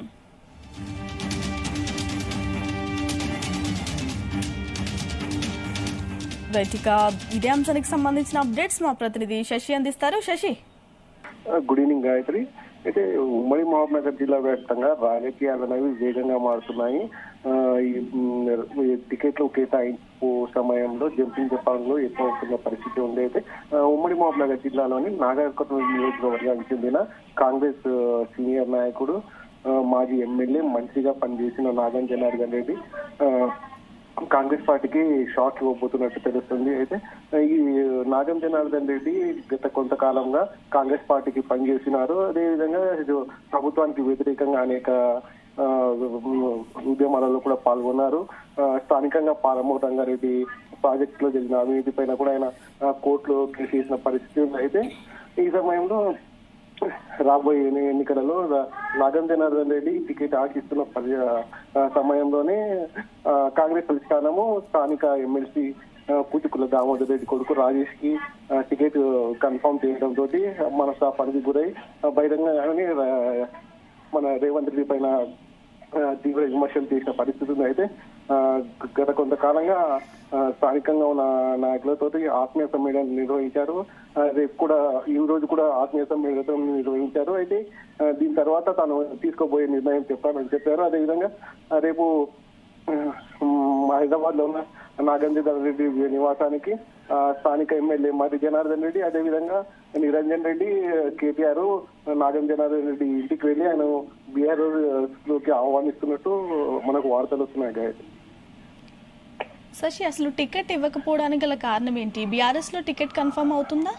రైట్ ఇక ఇదే అంశానికి సంబంధించిన అప్డేట్స్ మా ప్రతినిధి శశి అందిస్తారు శశి గుడ్ ఈవినింగ్ గాయత్రి అయితే ఉమ్మడి మహబూబ్నగర్ జిల్లా వ్యాప్తంగా రాజకీయాలు అనేవి వేగంగా మారుతున్నాయి ఆ, ఈ మ్, ఈ టికెట్లు కేటాయింపు సమయంలో జంపింగ్ జపాన్లో ఎక్కువ అవుతున్న పరిస్థితి ఉంది అయితే ఆ, ఉమ్మడి మహబూబ్నగర్ జిల్లాలోని నాగర్కర్నూలు నియోజకవర్గానికి చెందిన కాంగ్రెస్ ఆ, సీనియర్ నాయకుడు ఆ, మాజీ ఎమ్మెల్యే మంత్రిగా పనిచేసిన నాగం జనార్దన్ రెడ్డి ఆ, కాంగ్రెస్ పార్టీకి షాక్ ఇవ్వబోతున్నట్టు తెలుస్తుంది అయితే ఈ నాగం జనార్దన్ రెడ్డి గత కొంతకాలంగా కాంగ్రెస్ పార్టీకి పనిచేసినారు అదేవిధంగా ఇది ప్రభుత్వానికి వ్యతిరేకంగా అనేక ఆ, ఉద్యమాలలో కూడా పాల్గొన్నారు ఆ, స్థానికంగా పాలమూరు రంగారెడ్డి ప్రాజెక్టులో జరిగిన అవినీతి పైన కూడా ఆయన ఆ, కోర్టులో కేసు వేసిన పరిస్థితి ఉంది అయితే ఈ సమయంలో రాబోయే ఎన్ని- ఎన్నికలలో రా- నాగం జనార్దన్ రెడ్డి టికెట్ ఆశిస్తున్న పరి- ఆ, సమయంలోనే ఆ, కాంగ్రెస్ అధిష్టానము స్థానిక ఎమ్మెల్సీ కూచుకుల దామోదర్ రెడ్డి కొడుకు రాజేష్ కి ఆ, టికెట్ కన్ఫర్మ్ చేయడం తోటి మనస్తాపానికి గురై ఆ, బహిరంగంగానే రా- మన రేవంత్ రెడ్డి పైన ఆ, తీవ్ర విమర్శలు చేసిన పరిస్థితి ఉంది అయితే ఆ, గత కొంతకాలంగా ఆ, స్థానికంగా ఉన్న నాయకులతో ఆత్మీయ సమ్మేళనం నిర్వహించారు ఆ, రేపు కూడా ఈ రోజు కూడా ఆత్మీయ సమ్మేళనం నిర్వహించారు అయితే ఆ, దీని తర్వాత తాను తీసుకోబోయే నిర్ణయం చెప్పానని చెప్పారు అదేవిధంగా ఆ, రేపు హైదరాబాద్ లో ఉన్న నాగేంద్ర రెడ్డి నివాసానికి ఆ, స్థానిక ఎమ్మెల్యే మరి జనార్దన్ రెడ్డి అదేవిధంగా నిరంజన్ రెడ్డి కేటీఆర్ నాగం జనార్దన్ రెడ్డి ఇంటికి వెళ్ళి ఆయన బీఆర్ లోకి ఆహ్వానిస్తున్నట్టు మనకు వార్తలు వస్తున్నాయి గాయత్రి శశి అసలు టికెట్ ఇవ్వకపోవడానికి గల కారణం ఏంటి బీఆర్ఎస్ లో టికెట్ కన్ఫర్మ్ అవుతుందా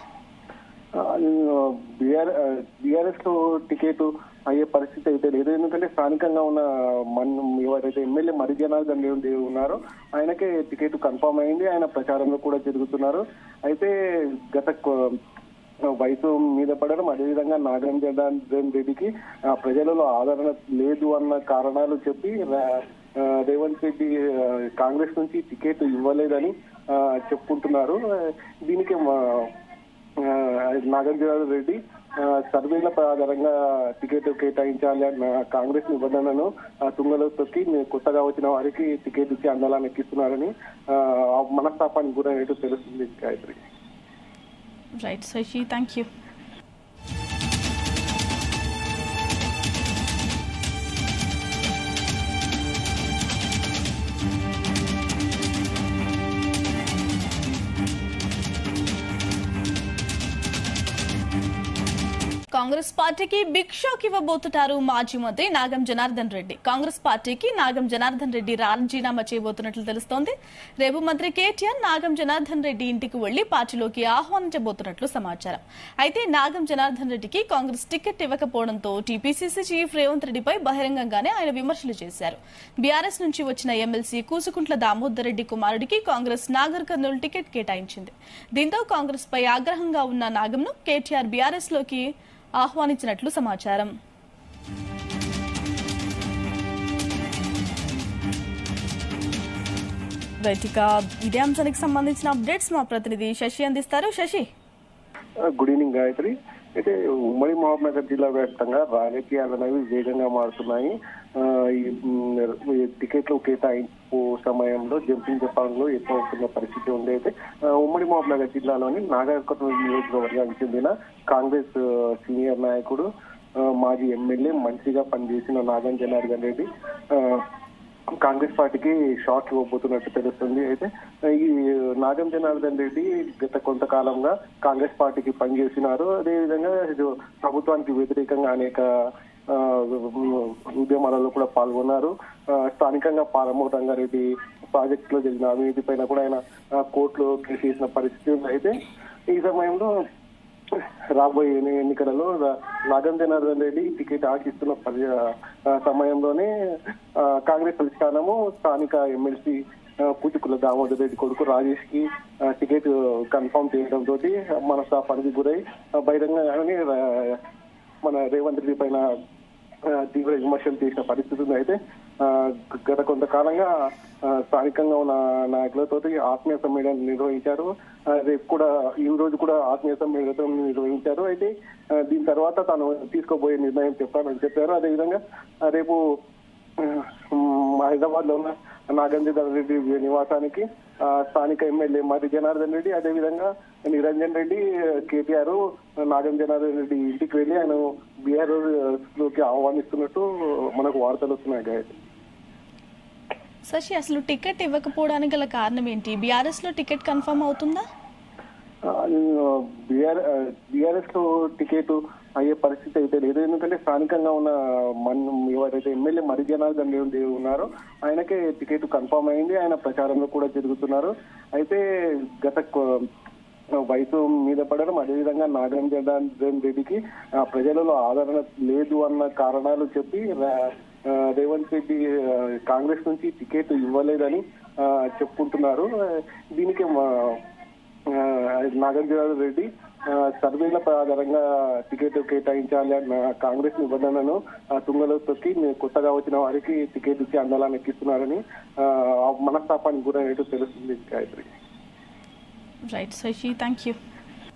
బీఆర్ఎస్ లో టికెట్ అయ్యే పరిస్థితి అయితే లేదు ఎందుకంటే స్థానికంగా ఉన్న మన ఎవరైతే ఎమ్మెల్యే మరి జనార్దన్ రెడ్డి ఉన్నారో ఆయనకే టికెట్ కన్ఫర్మ్ అయింది ఆయన ప్రచారంలో కూడా జరుగుతున్నారు అయితే గత కొ- వయసు మీద పడడం అదేవిధంగా నాగరం జనార్దన్ రెడ్డికి ఆ, ప్రజలలో ఆదరణ లేదు అన్న కారణాలు చెప్పి రా- ఆ, రేవంత్ రెడ్డి ఆ, కాంగ్రెస్ నుంచి టికెట్ ఇవ్వలేదని ఆ, చెప్పుకుంటున్నారు ఆ, దీనికి మా- ఆ, నాగార్జున రెడ్డి ఆ, సర్వేల ఆధారంగా టికెట్ కేటాయించాలి అన్న కాంగ్రెస్ నిబంధనను ఆ, తుంగలో తొక్కి మీ కొత్తగా వచ్చిన వారికి టికెట్ ఇచ్చి అందలాన్ని ఎక్కిస్తున్నారని ఆ, ఆ మనస్తాపానికి గురైనట్టు తెలుస్తుంది Gayatri right Shashi thank you Congress పార్టీకి బిగ్ షాక్ ఇవ్వబోతున్నారు మాజీ మంత్రి నాగం జనార్దన్ రెడ్డి కాంగ్రెస్ పార్టీకి నాగం జనార్దన్ రెడ్డి రాజీనామా చేయబోతున్నట్లు తెలుస్తోంది రేపు మంత్రి కేటీఆర్ నాగం జనార్దన్ రెడ్డి ఇంటికి వెళ్లి పార్టీలోకి ఆహ్వానించబోతున్నట్లు సమాచారం అయితే నాగం జనార్దన్ రెడ్డికి కాంగ్రెస్ టికెట్ ఇవ్వకపోవడంతో టీపీసీసీ చీఫ్ రేవంత్ రెడ్డిపై బహిరంగంగానే ఆయన విమర్శలు చేశారు బీఆర్ఎస్ నుంచి వచ్చిన ఎమ్మెల్సీ కూసుకుంట్ల దామోదర్ రెడ్డి కుమారుడికి కాంగ్రెస్ నాగర్ కర్నూలు టికెట్ కేటాయించింది దీంతో కాంగ్రెస్ పై ఆగ్రహంగా ఉన్న నాగంను కేటీఆర్ బీఆర్ఎస్ లోకి ఆహ్వానించినట్లు సమాచారం రైట్ ఇక ఇదే అంశానికి సంబంధించిన అప్డేట్స్ మా ప్రతినిధి శశి అందిస్తారు శశి గుడ్ ఈవినింగ్ గాయత్రి అయితే ఉమ్మడి మహబూబ్నగర్ జిల్లా వ్యాప్తంగా రాజకీయాలు అనేవి వేగంగా మారుతున్నాయి ఆ, ఈ మ్, ఈ టికెట్లు కేటాయింపు సమయంలో జంపింగ్ జపాన్లో ఎక్కువ అవుతున్న పరిస్థితి ఉంది అయితే ఆ, ఉమ్మడి మహబూబ్నగర్ జిల్లాలోని నాగర్కర్నూలు నియోజకవర్గానికి చెందిన కాంగ్రెస్ ఆ, సీనియర్ నాయకుడు ఆ, మాజీ ఎమ్మెల్యే మంత్రిగా పనిచేసిన నాగం జనార్దన్ రెడ్డి ఆ, కాంగ్రెస్ పార్టీకి షాక్ ఇవ్వబోతున్నట్టు తెలుస్తుంది అయితే ఈ నాగం జనార్దన్ రెడ్డి గత కొంతకాలంగా కాంగ్రెస్ పార్టీకి పనిచేసినారు అదేవిధంగా ఇది ప్రభుత్వానికి వ్యతిరేకంగా అనేక ఆ, ఉద్యమాలలో కూడా పాల్గొన్నారు ఆ, స్థానికంగా పాలమూరు రంగారెడ్డి ప్రాజెక్టులో జరిగిన అవినీతి పైన కూడా ఆయన ఆ, కోర్టులో కేసు వేసిన పరిస్థితి ఉంది అయితే ఈ సమయంలో రాబోయే ఎన్ని- ఎన్నికలలో రా- నాగం జనార్దన్ రెడ్డి టికెట్ ఆశిస్తున్న పరి- ఆ, సమయంలోనే ఆ, కాంగ్రెస్ అధిష్టానము స్థానిక ఎమ్మెల్సీ పూటికుల దామోదర్ రెడ్డి కొడుకు రాజేష్ కి ఆ, టికెట్ కన్ఫర్మ్ చేయడం తోటి మనస్తాపానికి గురై ఆ, బహిరంగంగానే రా- మన రేవంత్ రెడ్డి పైన ఆ, తీవ్ర విమర్శలు చేసిన పరిస్థితి ఉంది అయితే ఆ, గత కొంతకాలంగా ఆ, స్థానికంగా ఉన్న నాయకులతో ఆత్మీయ సమ్మేళనం నిర్వహించారు ఆ, రేపు కూడా ఈ రోజు కూడా ఆత్మీయ సమ్మేళనం నిర్వహించారు అయితే ఆ, దీని తర్వాత తాను తీసుకోబోయే నిర్ణయం చెప్పానని చెప్పారు అదేవిధంగా ఆ, రేపు హైదరాబాద్ లో ఉన్న నాగేంద్ర రెడ్డి నివాసానికి ఆ, స్థానిక ఎమ్మెల్యే మరి జనార్దన్ రెడ్డి అదేవిధంగా నిరంజన్ రెడ్డి కేటీఆర్ నాగం జనార్దన్ రెడ్డి ఇంటికి వెళ్ళి ఆయన బీఆర్ లోకి ఆహ్వానిస్తున్నట్టు మనకు వార్తలు వస్తున్నాయి గాయత్రి శశి అసలు టికెట్ ఇవ్వకపోవడానికి గల కారణం ఏంటి బీఆర్ఎస్ లో టికెట్ కన్ఫర్మ్ అవుతుందా బీఆర్ఎస్ లో టికెట్ అయ్యే పరిస్థితి అయితే లేదు ఎందుకంటే స్థానికంగా ఉన్న మన ఎవరైతే ఎమ్మెల్యే మరి జనార్దన్ రెడ్డి ఉన్నారో ఆయనకే టికెట్ కన్ఫర్మ్ అయింది ఆయన ప్రచారంలో కూడా జరుగుతున్నారు అయితే గత కొ- వయసు మీద పడడం అదేవిధంగా నాగరం జనార్దన్ రెడ్డికి ఆ, ప్రజలలో ఆదరణ లేదు అన్న కారణాలు చెప్పి రా- ఆ, రేవంత్ రెడ్డి ఆ, కాంగ్రెస్ నుంచి టికెట్ ఇవ్వలేదని ఆ, చెప్పుకుంటున్నారు ఆ, దీనికి మా- ఆ, నాగార్జున రెడ్డి ఆ, సర్వేల ఆధారంగా టికెట్ కేటాయించాలి అన్న కాంగ్రెస్ నిబంధనను ఆ, తుంగలో తొక్కి మీ- కొత్తగా వచ్చిన వారికి టికెట్ ఇచ్చి అందలాన్ని ఎక్కిస్తున్నారని ఆ, ఆ మనస్తాపానికి గురైనట్టు తెలుస్తుంది Gayatri right Shashi thank you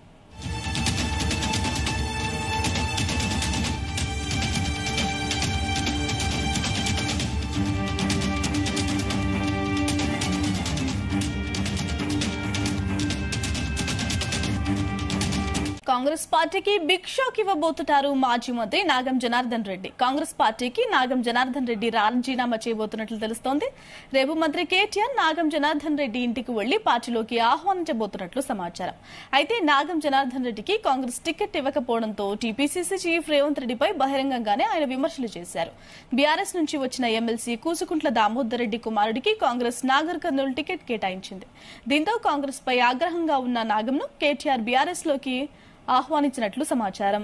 Congress పార్టీకి బిగ్ షాక్ ఇవ్వబోతున్నారు మాజీ మంత్రి నాగం జనార్దన్ రెడ్డి కాంగ్రెస్ పార్టీకి నాగం జనార్దన్ రెడ్డి రాజీనామా చేయబోతున్నట్లు తెలుస్తోంది రేపు మంత్రి కేటీఆర్ నాగం జనార్దన్ రెడ్డి ఇంటికి వెళ్లి పార్టీలోకి ఆహ్వానించబోతున్నట్లు సమాచారం అయితే నాగం జనార్దన్ రెడ్డికి కాంగ్రెస్ టికెట్ ఇవ్వకపోవడంతో టీపీసీసీ చీఫ్ రేవంత్ రెడ్డిపై బహిరంగంగానే ఆయన విమర్శలు చేశారు బీఆర్ఎస్ నుంచి వచ్చిన ఎమ్మెల్సీ కూసుకుంట్ల దామోదర్ రెడ్డి కుమారుడికి కాంగ్రెస్ నాగర్ కర్నూలు టికెట్ కేటాయించింది దీంతో కాంగ్రెస్ పై ఆగ్రహంగా ఉన్న నాగంను కేటీఆర్ బీఆర్ఎస్ లోకి ఆహ్వానించినట్లు సమాచారం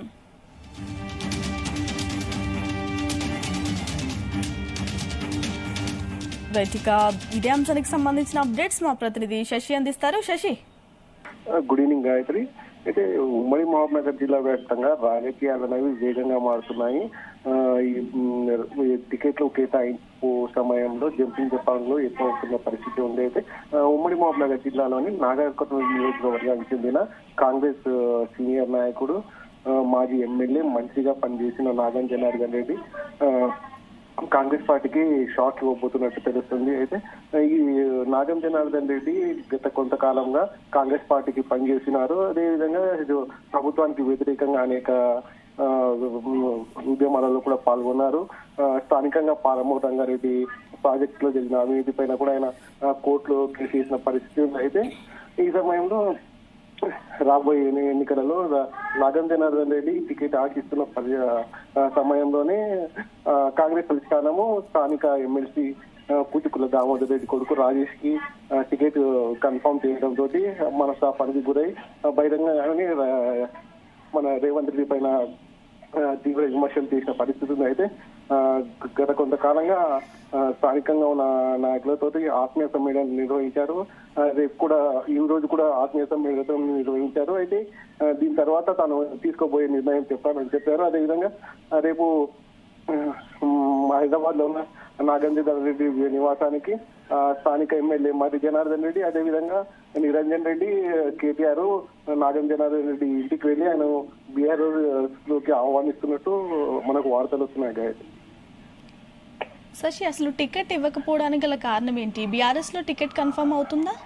రైట్ ఇక ఇదే అంశానికి సంబంధించిన అప్డేట్స్ మా ప్రతినిధి శశి అందిస్తారు శశి గుడ్ ఈవినింగ్ గాయత్రి అయితే ఉమ్మడి మహబూబ్నగర్ జిల్లా వ్యాప్తంగా రాజకీయాలు అనేవి వేగంగా మారుతున్నాయి ఆ, ఈ మ్, ఈ టికెట్లు కేటాయింపు సమయంలో జంపింగ్ జపాన్లో ఎక్కువ అవుతున్న పరిస్థితి ఉంది అయితే ఆ, ఉమ్మడి మహబూబ్నగర్ జిల్లాలోని నాగర్కర్నూలు నియోజకవర్గానికి చెందిన కాంగ్రెస్ ఆ, సీనియర్ నాయకుడు ఆ, మాజీ ఎమ్మెల్యే మంత్రిగా పనిచేసిన నాగం జనార్దన్ రెడ్డి ఆ, కాంగ్రెస్ పార్టీకి షాక్ ఇవ్వబోతున్నట్టు తెలుస్తుంది అయితే ఈ నాగం జనార్దన్ రెడ్డి గత కొంతకాలంగా కాంగ్రెస్ పార్టీకి పనిచేసినారు అదేవిధంగా ఇది ప్రభుత్వానికి వ్యతిరేకంగా అనేక ఆ, ఉద్యమాలలో కూడా పాల్గొన్నారు ఆ, స్థానికంగా పాలమూరు రంగారెడ్డి ప్రాజెక్టులో జరిగిన అవినీతి పైన కూడా ఆయన ఆ, కోర్టులో కేసు వేసిన పరిస్థితి ఉంది అయితే ఈ సమయంలో రాబోయే ఎన్ని- ఎన్నికలలో రా- నాగం జనార్దన్ రెడ్డి టికెట్ ఆశిస్తున్న పరి- ఆ, సమయంలోనే ఆ, కాంగ్రెస్ అధిష్టానము స్థానిక ఎమ్మెల్సీ పూటికుల దామోదర్ రెడ్డి కొడుకు రాజేష్ కి ఆ, టికెట్ కన్ఫర్మ్ చేయడం తోటి మనస్తాపానికి గురై ఆ, బహిరంగంగానే రా- మన రేవంత్ రెడ్డి పైన ఆ, తీవ్ర విమర్శలు చేసిన పరిస్థితి ఉంది అయితే ఆ, గత కొంతకాలంగా ఆ, స్థానికంగా ఉన్న నాయకులతో ఆత్మీయ సమ్మేళనం నిర్వహించారు ఆ, రేపు కూడా ఈ రోజు కూడా ఆత్మీయ సమ్మేళనం నిర్వహించారు అయితే ఆ, దీని తర్వాత తాను తీసుకోబోయే నిర్ణయం చెప్పానని చెప్పారు అదేవిధంగా ఆ, రేపు హైదరాబాద్ లో ఉన్న నాగేంద్ర రెడ్డి నివాసానికి ఆ, స్థానిక ఎమ్మెల్యే మరి జనార్దన్ రెడ్డి అదేవిధంగా నిరంజన్ రెడ్డి కేటీఆర్ నాగం జనార్దన్ రెడ్డి ఇంటికి వెళ్ళి ఆయన బీఆర్ లోకి ఆహ్వానిస్తున్నట్టు మనకు వార్తలు వస్తున్నాయి గాయత్రి శశి అసలు టికెట్ ఇవ్వకపోవడానికి గల కారణం ఏంటి బీఆర్ఎస్ లో టికెట్ కన్ఫర్మ్ అవుతుందా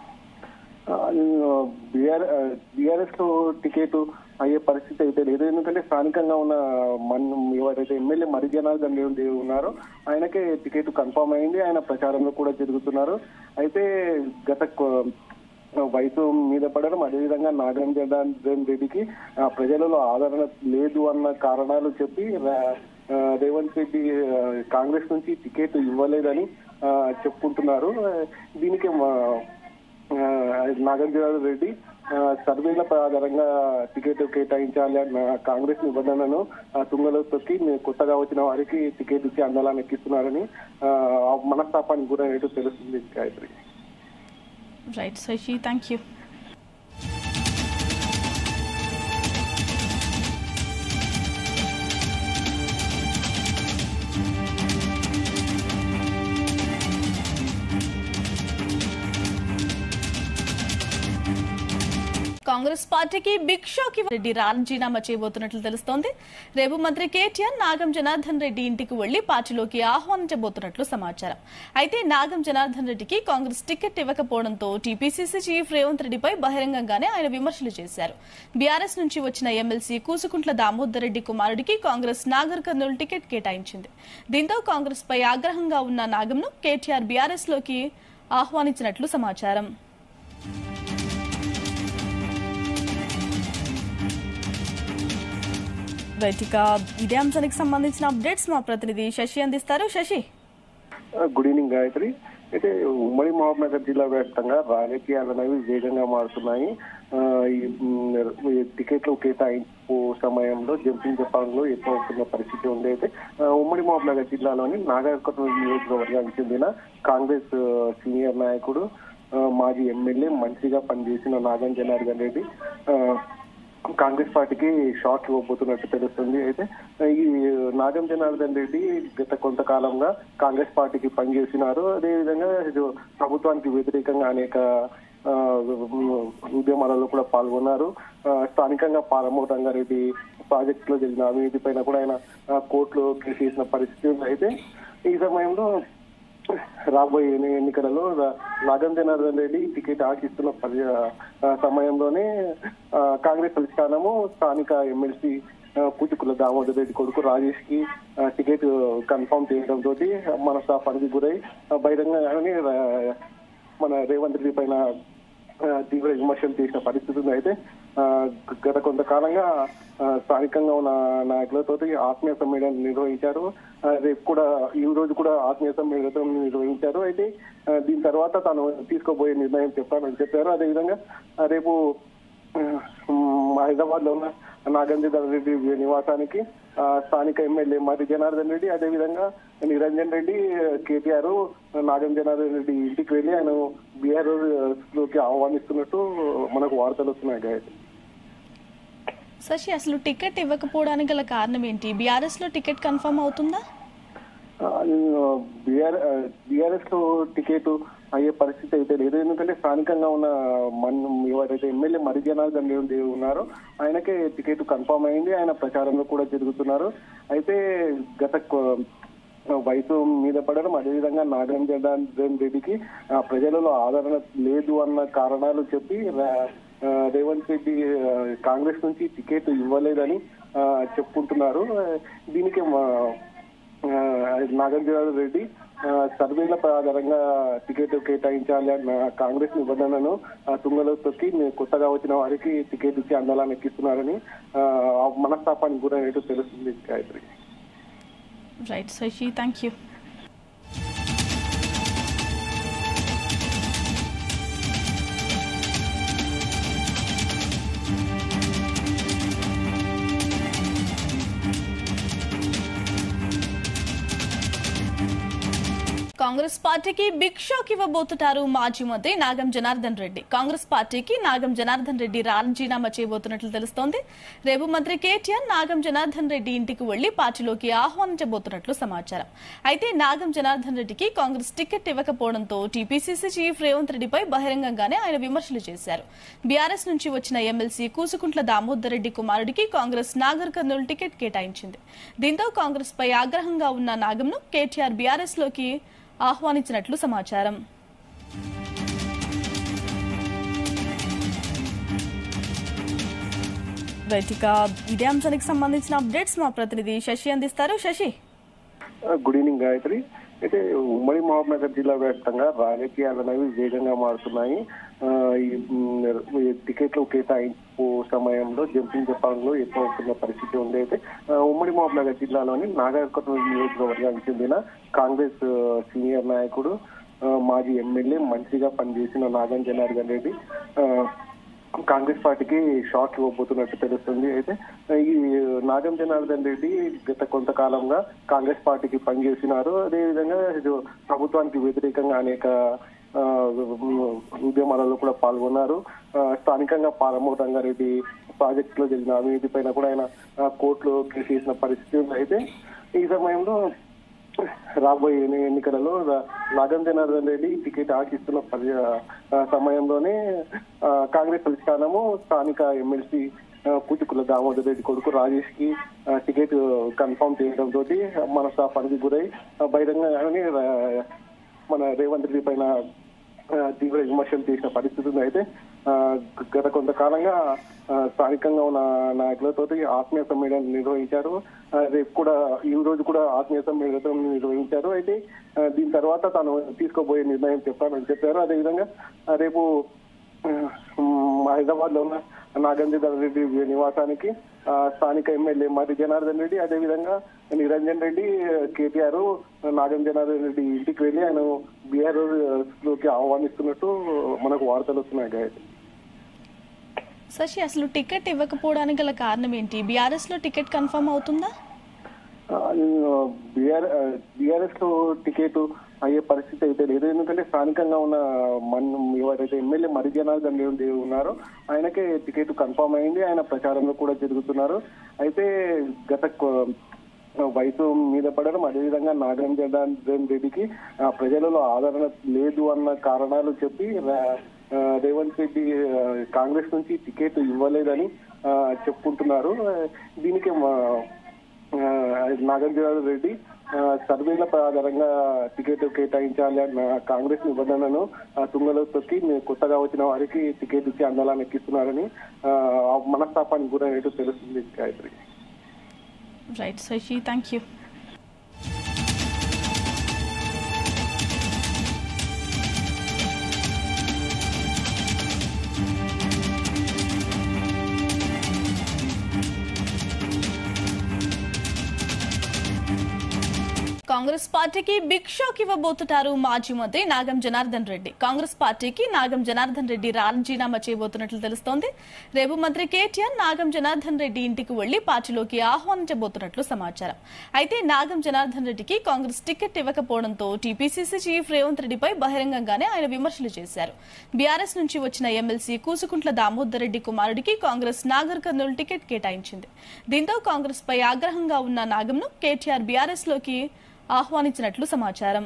బీఆర్ఎస్ లో టికెట్ అయ్యే పరిస్థితి అయితే లేదు ఎందుకంటే స్థానికంగా ఉన్న మన ఎవరైతే ఎమ్మెల్యే మరి జనార్దన్ రెడ్డి ఉన్నారో ఆయనకే టికెట్ కన్ఫర్మ్ అయింది ఆయన ప్రచారంలో కూడా జరుగుతున్నారు అయితే గత కొ- వయసు మీద పడడం అదేవిధంగా నాగం జనార్దన్ రెడ్డికి ఆ, ప్రజలలో ఆదరణ లేదు అన్న కారణాలు చెప్పి రా- ఆ, రేవంత్ రెడ్డి ఆ, కాంగ్రెస్ నుంచి టికెట్ ఇవ్వలేదని ఆ, చెప్పుకుంటున్నారు ఆ, దీనికి మా- ఆ, నాగార్జున రెడ్డి ఆ, సర్వేల ఆధారంగా టికెట్ కేటాయించాలి అన్న కాంగ్రెస్ నిబంధనను ఆ, తుంగలో తొక్కి మీ- కొత్తగా వచ్చిన వారికి టికెట్ ఇచ్చి అందలాన్ని ఎక్కిస్తున్నారని ఆ, ఆ మనస్తాపానికి గురైనట్టు తెలుస్తుంది Gayatri right Shashi thank you Congress పార్టీకి బిగ్ షాక్ రెడ్డి రాజీనామా చేయబోతున్నట్లు తెలుస్తోంది రేపు మంత్రి కేటీఆర్ నాగం జనార్దన్ రెడ్డి ఇంటికి వెళ్లి పార్టీలోకి ఆహ్వానించబోతున్నట్లు సమాచారం అయితే నాగం జనార్దన్ రెడ్డికి కాంగ్రెస్ టికెట్ ఇవ్వకపోవడంతో టీపీసీసీ చీఫ్ రేవంత్ రెడ్డిపై బహిరంగంగానే ఆయన విమర్శలు చేశారు బీఆర్ఎస్ నుంచి వచ్చిన ఎమ్మెల్సీ కూసుకుంట్ల దామోదర్ రెడ్డి కుమారుడికి కాంగ్రెస్ నాగర్ కర్నూలు టికెట్ కేటాయించింది దీంతో కాంగ్రెస్ పై ఆగ్రహంగా ఉన్న నాగంను కేటీఆర్ బీఆర్ఎస్ లోకి ఆహ్వానించినట్లు సమాచారం రైట్ ఇక ఇదే అంశానికి సంబంధించిన అప్డేట్స్ మా ప్రతినిధి శశి అందిస్తారు శశి గుడ్ ఈవినింగ్ గాయత్రి అయితే ఉమ్మడి మహబూబ్నగర్ జిల్లా వ్యాప్తంగా రాజకీయాలు అనేవి వేగంగా మారుతున్నాయి ఆ, ఈ మ్, ఈ టికెట్లు కేటాయింపు సమయంలో జంపింగ్ జపాన్లో ఎక్కువ అవుతున్న పరిస్థితి ఉంది అయితే ఆ, ఉమ్మడి మహబూబ్నగర్ జిల్లాలోని నాగర్కర్నూలు నియోజకవర్గానికి చెందిన కాంగ్రెస్ ఆ, సీనియర్ నాయకుడు ఆ, మాజీ ఎమ్మెల్యే మంత్రిగా పనిచేసిన నాగం జనార్దన్ రెడ్డి ఆ, కాంగ్రెస్ పార్టీకి షాక్ ఇవ్వబోతున్నట్టు తెలుస్తుంది అయితే ఈ నాగం జనార్దన్ రెడ్డి గత కొంతకాలంగా కాంగ్రెస్ పార్టీకి పనిచేసినారు అదేవిధంగా ఇది ప్రభుత్వానికి వ్యతిరేకంగా అనేక ఆ, ఉద్యమాలలో కూడా పాల్గొన్నారు ఆ, స్థానికంగా పాలమూరు రంగారెడ్డి ప్రాజెక్టులో జరిగిన అవినీతి పైన కూడా ఆయన ఆ, కోర్టులో కేసు చేసిన పరిస్థితి ఉంది అయితే ఈ సమయంలో రాబోయే ఎన్ని- ఎన్నికలలో రా- నాగం జనార్దన్ రెడ్డి టికెట్ ఆశిస్తున్న పరి- ఆ, సమయంలోనే ఆ, కాంగ్రెస్ అధిష్టానము స్థానిక ఎమ్మెల్సీ కూచుకుల దామోదర్ రెడ్డి కొడుకు రాజేష్ కి ఆ, టికెట్ కన్ఫర్మ్ చేయడం తోటి మనస్తాపానికి గురై ఆ, బహిరంగంగానే రా- మన రేవంత్ రెడ్డి పైన ఆ, తీవ్ర విమర్శలు చేసిన పరిస్థితి ఉంది అయితే ఆ, గత కొంతకాలంగా ఆ, స్థానికంగా ఉన్న నాయకులతో ఆత్మీయ సమ్మేళనం నిర్వహించారు ఆ, రేపు కూడా ఈ రోజు కూడా ఆత్మీయ సమ్మేళనం నిర్వహించారు అయితే ఆ, దీని తర్వాత తాను తీసుకోబోయే నిర్ణయం చెప్పానని చెప్పారు అదేవిధంగా ఆ, రేపు హైదరాబాద్ లో ఉన్న నాగేంద్ర రెడ్డి నివాసానికి ఆ, స్థానిక ఎమ్మెల్యే మరి జనార్దన్ రెడ్డి అదేవిధంగా నిరంజన్ రెడ్డి కేటీఆర్ నాగం జనార్దన్ రెడ్డి ఇంటికి వెళ్ళి ఆయన బీఆర్ లోకి ఆహ్వానిస్తున్నట్టు మనకు వార్తలు వస్తున్నాయి గాయత్రి శశి అసలు టికెట్ ఇవ్వకపోవడానికి గల కారణం ఏంటి బీఆర్ఎస్ లో టికెట్ కన్ఫర్మ్ అవుతుందా బీఆర్ఎస్ లో టికెట్ అయ్యే పరిస్థితి అయితే లేదు ఎందుకంటే స్థానికంగా ఉన్న మన ఎవరైతే ఎమ్మెల్యే మరి జనార్దన్ రెడ్డి ఉన్నారో ఆయనకే టికెట్ కన్ఫర్మ్ అయింది ఆయన ప్రచారంలో కూడా జరుగుతున్నారు అయితే గత కొ- వయసు మీద పడడం అదేవిధంగా నాగం జనార్దన్ రెడ్డికి ఆ, ప్రజలలో ఆదరణ లేదు అన్న కారణాలు చెప్పి రా- ఆ, రేవంత్ రెడ్డి ఆ, కాంగ్రెస్ నుంచి టికెట్ ఇవ్వలేదని ఆ, చెప్పుకుంటున్నారు ఆ, దీనికి మా- ఆ, నాగార్జున రెడ్డి ఆ, సర్వేల ఆధారంగా టికెట్ కేటాయించాలి అన్న కాంగ్రెస్ నిబంధనను ఆ, తుంగలో తొక్కి మీ- కొత్తగా వచ్చిన వారికి టికెట్ ఇచ్చి అందలాన్ని ఎక్కిస్తున్నారని ఆ, ఆ మనస్తాపానికి గురైనట్టు తెలుస్తుంది Gayatri right Shashi thank you Congress పార్టీకి బిగ్ షాక్ ఇవ్వబోతున్నారు మాజీ మంత్రి నాగం జనార్దన్ రెడ్డి కాంగ్రెస్ పార్టీకి నాగం జనార్దన్ రెడ్డి రాజీనామా చేయబోతున్నట్లు తెలుస్తోంది రేపు మంత్రి కేటీఆర్ నాగం జనార్దన్ రెడ్డి ఇంటికి వెళ్లి పార్టీలోకి ఆహ్వానించబోతున్నట్లు సమాచారం అయితే నాగం జనార్దన్ రెడ్డికి కాంగ్రెస్ టికెట్ ఇవ్వకపోవడంతో టీపీసీసీ చీఫ్ రేవంత్ రెడ్డిపై బహిరంగంగానే ఆయన విమర్శలు చేశారు బీఆర్ఎస్ నుంచి వచ్చిన ఎమ్మెల్సీ కూసుకుంట్ల దామోదర్ రెడ్డి కుమారుడికి కాంగ్రెస్ నాగర్ కర్నూలు టికెట్ కేటాయించింది దీంతో కాంగ్రెస్ పై ఆగ్రహంగా ఉన్న నాగంను కేటీఆర్ బీఆర్ఎస్ లోకి ఆహ్వానించినట్లు సమాచారం రైట్ ఇక ఇదే అంశానికి సంబంధించిన అప్డేట్స్ మా ప్రతినిధి శశి అందిస్తారు శశి గుడ్ ఈవినింగ్ గాయత్రి అయితే ఉమ్మడి మహబూబ్నగర్ జిల్లా వ్యాప్తంగా రాజకీయాలు అనేవి వేగంగా మారుతున్నాయి ఆ, ఈ మ్, ఈ టికెట్లు కేటాయింపు సమయంలో జంపింగ్ జపాన్లో ఎక్కువ అవుతున్న పరిస్థితి ఉంది అయితే ఆ, ఉమ్మడి మహబూబ్నగర్ జిల్లాలోని నాగర్కర్నూలు నియోజకవర్గానికి చెందిన కాంగ్రెస్ ఆ, సీనియర్ నాయకుడు ఆ, మాజీ ఎమ్మెల్యే మంత్రిగా పనిచేసిన నాగం జనార్దన్ రెడ్డి ఆ, కాంగ్రెస్ పార్టీకి షాక్ ఇవ్వబోతున్నట్టు తెలుస్తుంది అయితే ఈ నాగం జనార్దన్ రెడ్డి గత కొంతకాలంగా కాంగ్రెస్ పార్టీకి పనిచేసినారు అదేవిధంగా ఇది ప్రభుత్వానికి వ్యతిరేకంగా అనేక ఆ, ఉద్యమాలలో కూడా పాల్గొన్నారు ఆ, స్థానికంగా పాలమూరు రంగారెడ్డి ప్రాజెక్టులో జరిగిన అవినీతి పైన కూడా ఆయన ఆ, కోర్టులో కేసు వేసిన పరిస్థితి ఉంది అయితే ఈ సమయంలో రాబోయే ఎన్ని- ఎన్నికలలో రా- నాగం జనార్దన్ రెడ్డి టికెట్ ఆశిస్తున్న పరి- ఆ, సమయంలోనే ఆ, కాంగ్రెస్ అధిష్టానము స్థానిక ఎమ్మెల్సీ కూచుకుల దామోదర్ రెడ్డి కొడుకు రాజేష్ కి ఆ, టికెట్ కన్ఫర్మ్ చేయడం తోటి మనస్తాపానికి గురై ఆ, బహిరంగంగానే రా- మన రేవంత్ రెడ్డి పైన ఆ, తీవ్ర విమర్శలు చేసిన పరిస్థితి ఉంది అయితే ఆ, గత కొంతకాలంగా ఆ, స్థానికంగా ఉన్న నాయకులతో ఆత్మీయ సమ్మేళనం నిర్వహించారు ఆ, రేపు కూడా ఈ రోజు కూడా ఆత్మీయ సమ్మేళనం నిర్వహించారు అయితే ఆ, దీని తర్వాత తాను తీసుకోబోయే నిర్ణయం చెప్పానని చెప్పారు అదేవిధంగా ఆ, రేపు హైదరాబాద్ లో ఉన్న నాగేంద్ర రెడ్డి నివాసానికి ఆ, స్థానిక ఎమ్మెల్యే మరి జనార్దన్ రెడ్డి అదేవిధంగా నిరంజన్ రెడ్డి కేటీఆర్ నాగం జనార్దన్ రెడ్డి ఇంటికి వెళ్ళి ఆయన బీఆర్ లోకి ఆహ్వానిస్తున్నట్టు మనకు వార్తలు వస్తున్నాయి గాయత్రి శశి అసలు టికెట్ ఇవ్వకపోవడానికి గల కారణం ఏంటి బీఆర్ఎస్ లో టికెట్ కన్ఫర్మ్ అవుతుందా బీఆర్ఎస్ లో టికెట్ అయ్యే పరిస్థితి అయితే లేదు ఎందుకంటే స్థానికంగా ఉన్న మన ఎవరైతే ఎమ్మెల్యే మరి జనార్దన్ రెడ్డి ఉన్నారో ఆయనకే టికెట్ కన్ఫర్మ్ అయింది ఆయన ప్రచారంలో కూడా జరుగుతున్నారు అయితే గత కొ- వయసు మీద పడడం అదేవిధంగా నాగరం జనార్దన్ రెడ్డికి ఆ, ప్రజలలో ఆదరణ లేదు అన్న కారణాలు చెప్పి రా- ఆ, రేవంత్ రెడ్డి ఆ, కాంగ్రెస్ నుంచి టికెట్ ఇవ్వలేదని ఆ, చెప్పుకుంటున్నారు ఆ, దీనికి మా- ఆ, నాగార్జున రెడ్డి ఆ, సర్వేల ఆధారంగా టికెట్ కేటాయించాలి అన్న కాంగ్రెస్ నిబంధనను ఆ, తుంగలో తొక్కి మీ కొత్తగా వచ్చిన వారికి టికెట్ ఇచ్చి అందలాన్ని ఎక్కిస్తున్నారని ఆ, ఆ మనస్తాపానికి గురైనట్టు తెలుస్తుంది Gayatri right Shashi thank you Congress పార్టీకి బిగ్ షాక్ ఇవ్వబోతున్నారు మాజీ మంత్రి నాగం జనార్దన్ రెడ్డి కాంగ్రెస్ పార్టీకి నాగం జనార్దన్ రెడ్డి రాజీనామా చేయబోతున్నట్లు తెలుస్తోంది రేపు మంత్రి కేటీఆర్ నాగం జనార్దన్ రెడ్డి ఇంటికి వెళ్లి పార్టీలోకి ఆహ్వానించబోతున్నట్లు సమాచారం అయితే నాగం జనార్దన్ రెడ్డికి కాంగ్రెస్ టికెట్ ఇవ్వకపోవడంతో టీపీసీసీ చీఫ్ రేవంత్ రెడ్డిపై బహిరంగంగానే ఆయన విమర్శలు చేశారు బీఆర్ఎస్ నుంచి వచ్చిన ఎమ్మెల్సీ కూసుకుంట్ల దామోదర్ రెడ్డి కుమారుడికి కాంగ్రెస్ నాగర్ కర్నూలు టికెట్ కేటాయించింది దీంతో కాంగ్రెస్ పై ఆగ్రహంగా ఉన్న నాగంను కేటీఆర్ బీఆర్ఎస్ లోకి ఆహ్వానించినట్లు సమాచారం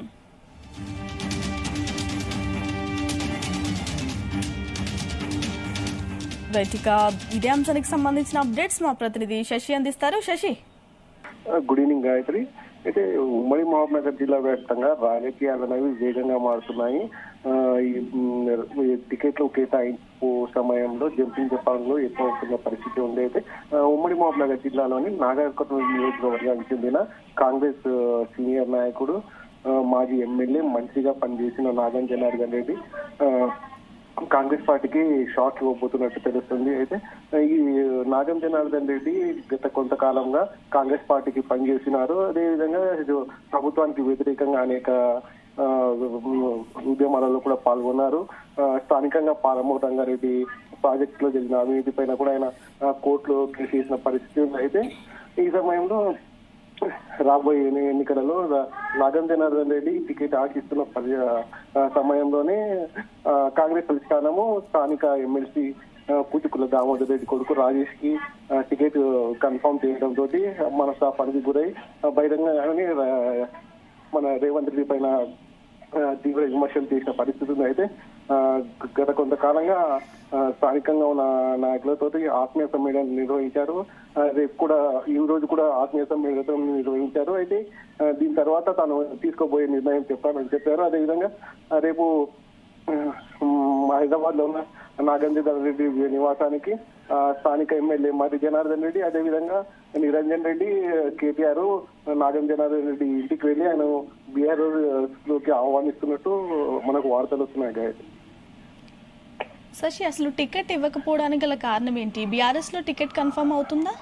రైట్ ఇక ఇదే అంశానికి సంబంధించిన అప్డేట్స్ మా ప్రతినిధి శశి అందిస్తారు శశి గుడ్ ఈవినింగ్ గాయత్రి అయితే ఉమ్మడి మహబూబ్నగర్ జిల్లా వ్యాప్తంగా రాజకీయాలు అనేవి వేగంగా మారుతున్నాయి ఆ, ఈ మ్, ఈ టికెట్లు కేటాయింపు సమయంలో జంపింగ్ జపాన్లో ఎక్కువ అవుతున్న పరిస్థితి ఉంది అయితే ఆ, ఉమ్మడి మహబూబ్నగర్ జిల్లాలోని నాగర్కర్నూలు నియోజకవర్గానికి చెందిన కాంగ్రెస్ ఆ, సీనియర్ నాయకుడు ఆ, మాజీ ఎమ్మెల్యే మంత్రిగా పనిచేసిన నాగం జనార్దన్ రెడ్డి ఆ, కాంగ్రెస్ పార్టీకి షాక్ ఇవ్వబోతున్నట్టు తెలుస్తుంది అయితే ఈ నాగం జనార్దన్ రెడ్డి గత కొంతకాలంగా కాంగ్రెస్ పార్టీకి పనిచేసినారు అదేవిధంగా ఇది ప్రభుత్వానికి వ్యతిరేకంగా అనేక ఆ, ఉద్యమాలలో కూడా పాల్గొన్నారు ఆ, స్థానికంగా పాలమూరు రంగారెడ్డి ప్రాజెక్టులో జరిగిన అవినీతి పైన కూడా ఆయన ఆ, కోర్టులో కేసు వేసిన పరిస్థితి ఉంది అయితే ఈ సమయంలో రాబోయే ఎన్ని- ఎన్నికలలో రా- నాగం జనార్దన్ రెడ్డి టికెట్ ఆశిస్తున్న పరి- ఆ, సమయంలోనే ఆ, కాంగ్రెస్ అధిష్టానము స్థానిక ఎమ్మెల్సీ కూచుకుల దామోదర్ రెడ్డి కొడుకు రాజేష్ కి ఆ, టికెట్ కన్ఫర్మ్ చేయడం తోటి మనస్తాపానికి గురై ఆ, బహిరంగంగానే రా- మన రేవంత్ రెడ్డి పైన ఆ, తీవ్ర విమర్శలు చేసిన పరిస్థితి ఉంది అయితే ఆ, గత కొంతకాలంగా ఆ, స్థానికంగా ఉన్న నాయకులతో ఆత్మీయ సమ్మేళనం నిర్వహించారు ఆ, రేపు కూడా ఈ రోజు కూడా ఆత్మీయ సమ్మేళనం నిర్వహించారు అయితే ఆ, దీని తర్వాత తాను తీసుకోబోయే నిర్ణయం చెప్పానని చెప్పారు అదేవిధంగా ఆ, రేపు హైదరాబాద్ లో ఉన్న నాగేంద్ర రెడ్డి నివాసానికి ఆ, స్థానిక ఎమ్మెల్యే మరి జనార్దన్ రెడ్డి అదేవిధంగా నిరంజన్ రెడ్డి కేటీఆర్ నాగం జనార్దన్ రెడ్డి ఇంటికి వెళ్ళి ఆయన బీఆర్ లోకి ఆహ్వానిస్తున్నట్టు మనకు వార్తలు వస్తున్నాయి గాయత్రి శశి అసలు టికెట్ ఇవ్వకపోవడానికి గల కారణం ఏంటి బీఆర్ఎస్ లో టికెట్ కన్ఫర్మ్ అవుతుందా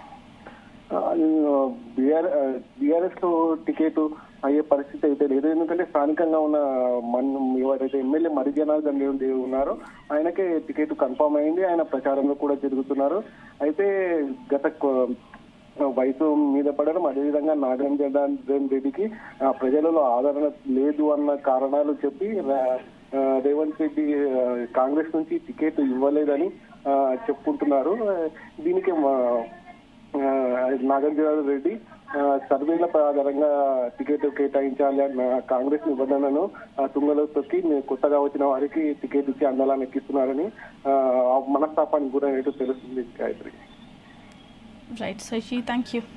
బీఆర్ఎస్ లో టికెట్ అయ్యే పరిస్థితి అయితే లేదు ఎందుకంటే స్థానికంగా ఉన్న మన ఎవరైతే ఎమ్మెల్యే మరి జనార్దన్ రెడ్డి ఉన్నారో ఆయనకే టికెట్ కన్ఫర్మ్ అయింది ఆయన ప్రచారంలో కూడా జరుగుతున్నారు అయితే గత కొ- వయసు మీద పడడం అదేవిధంగా నాగరం జనార్దన్ రెడ్డికి ఆ, ప్రజలలో ఆదరణ లేదు అన్న కారణాలు చెప్పి రా- ఆ, రేవంత్ రెడ్డి ఆ, కాంగ్రెస్ నుంచి టికెట్ ఇవ్వలేదని ఆ, చెప్పుకుంటున్నారు ఆ, దీనికి మా- ఆ, నాగార్జున రెడ్డి ఆ, సర్వేల ఆధారంగా టికెట్ కేటాయించాలి అన్న కాంగ్రెస్ నిబంధనను ఆ, తుంగలో తొక్కి మీ కొత్తగా వచ్చిన వారికి టికెట్ ఇచ్చి అందాలను ఎక్కిస్తున్నారని ఆ, ఆ మనస్తాపానికి గురైనట్టు తెలుస్తుంది Gayatri right Shashi thank you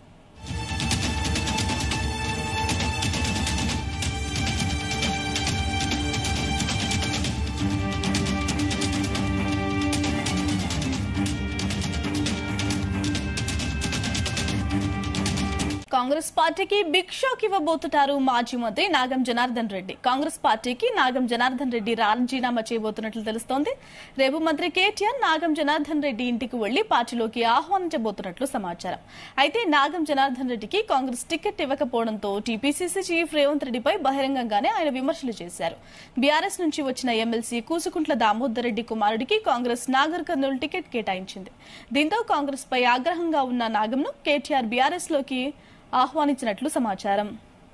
Congress పార్టీకి బిగ్ షాక్ ఇవ్వబోతున్నారు మాజీ మంత్రి నాగం జనార్దన్ రెడ్డి కాంగ్రెస్ పార్టీకి నాగం జనార్దన్ రెడ్డి రాజీనామా చేయబోతున్నట్లు తెలుస్తోంది రేపు మంత్రి కేటీఆర్ నాగం జనార్దన్ రెడ్డి ఇంటికి వెళ్లి పార్టీలోకి ఆహ్వానించబోతున్నట్లు సమాచారం అయితే నాగం జనార్దన్ రెడ్డికి కాంగ్రెస్ టికెట్ ఇవ్వకపోవడంతో టీపీసీసీ చీఫ్ రేవంత్ రెడ్డిపై బహిరంగంగానే ఆయన విమర్శలు చేశారు బీఆర్ఎస్ నుంచి వచ్చిన ఎమ్మెల్సీ కూసుకుంట్ల దామోదర్ రెడ్డి కుమారుడికి కాంగ్రెస్ నాగర్ కర్నూలు టికెట్ కేటాయించింది దీంతో కాంగ్రెస్ పై ఆగ్రహంగా ఉన్న నాగంను కేటీఆర్ బీఆర్ఎస్ లోకి ఆహ్వానించినట్లు సమాచారం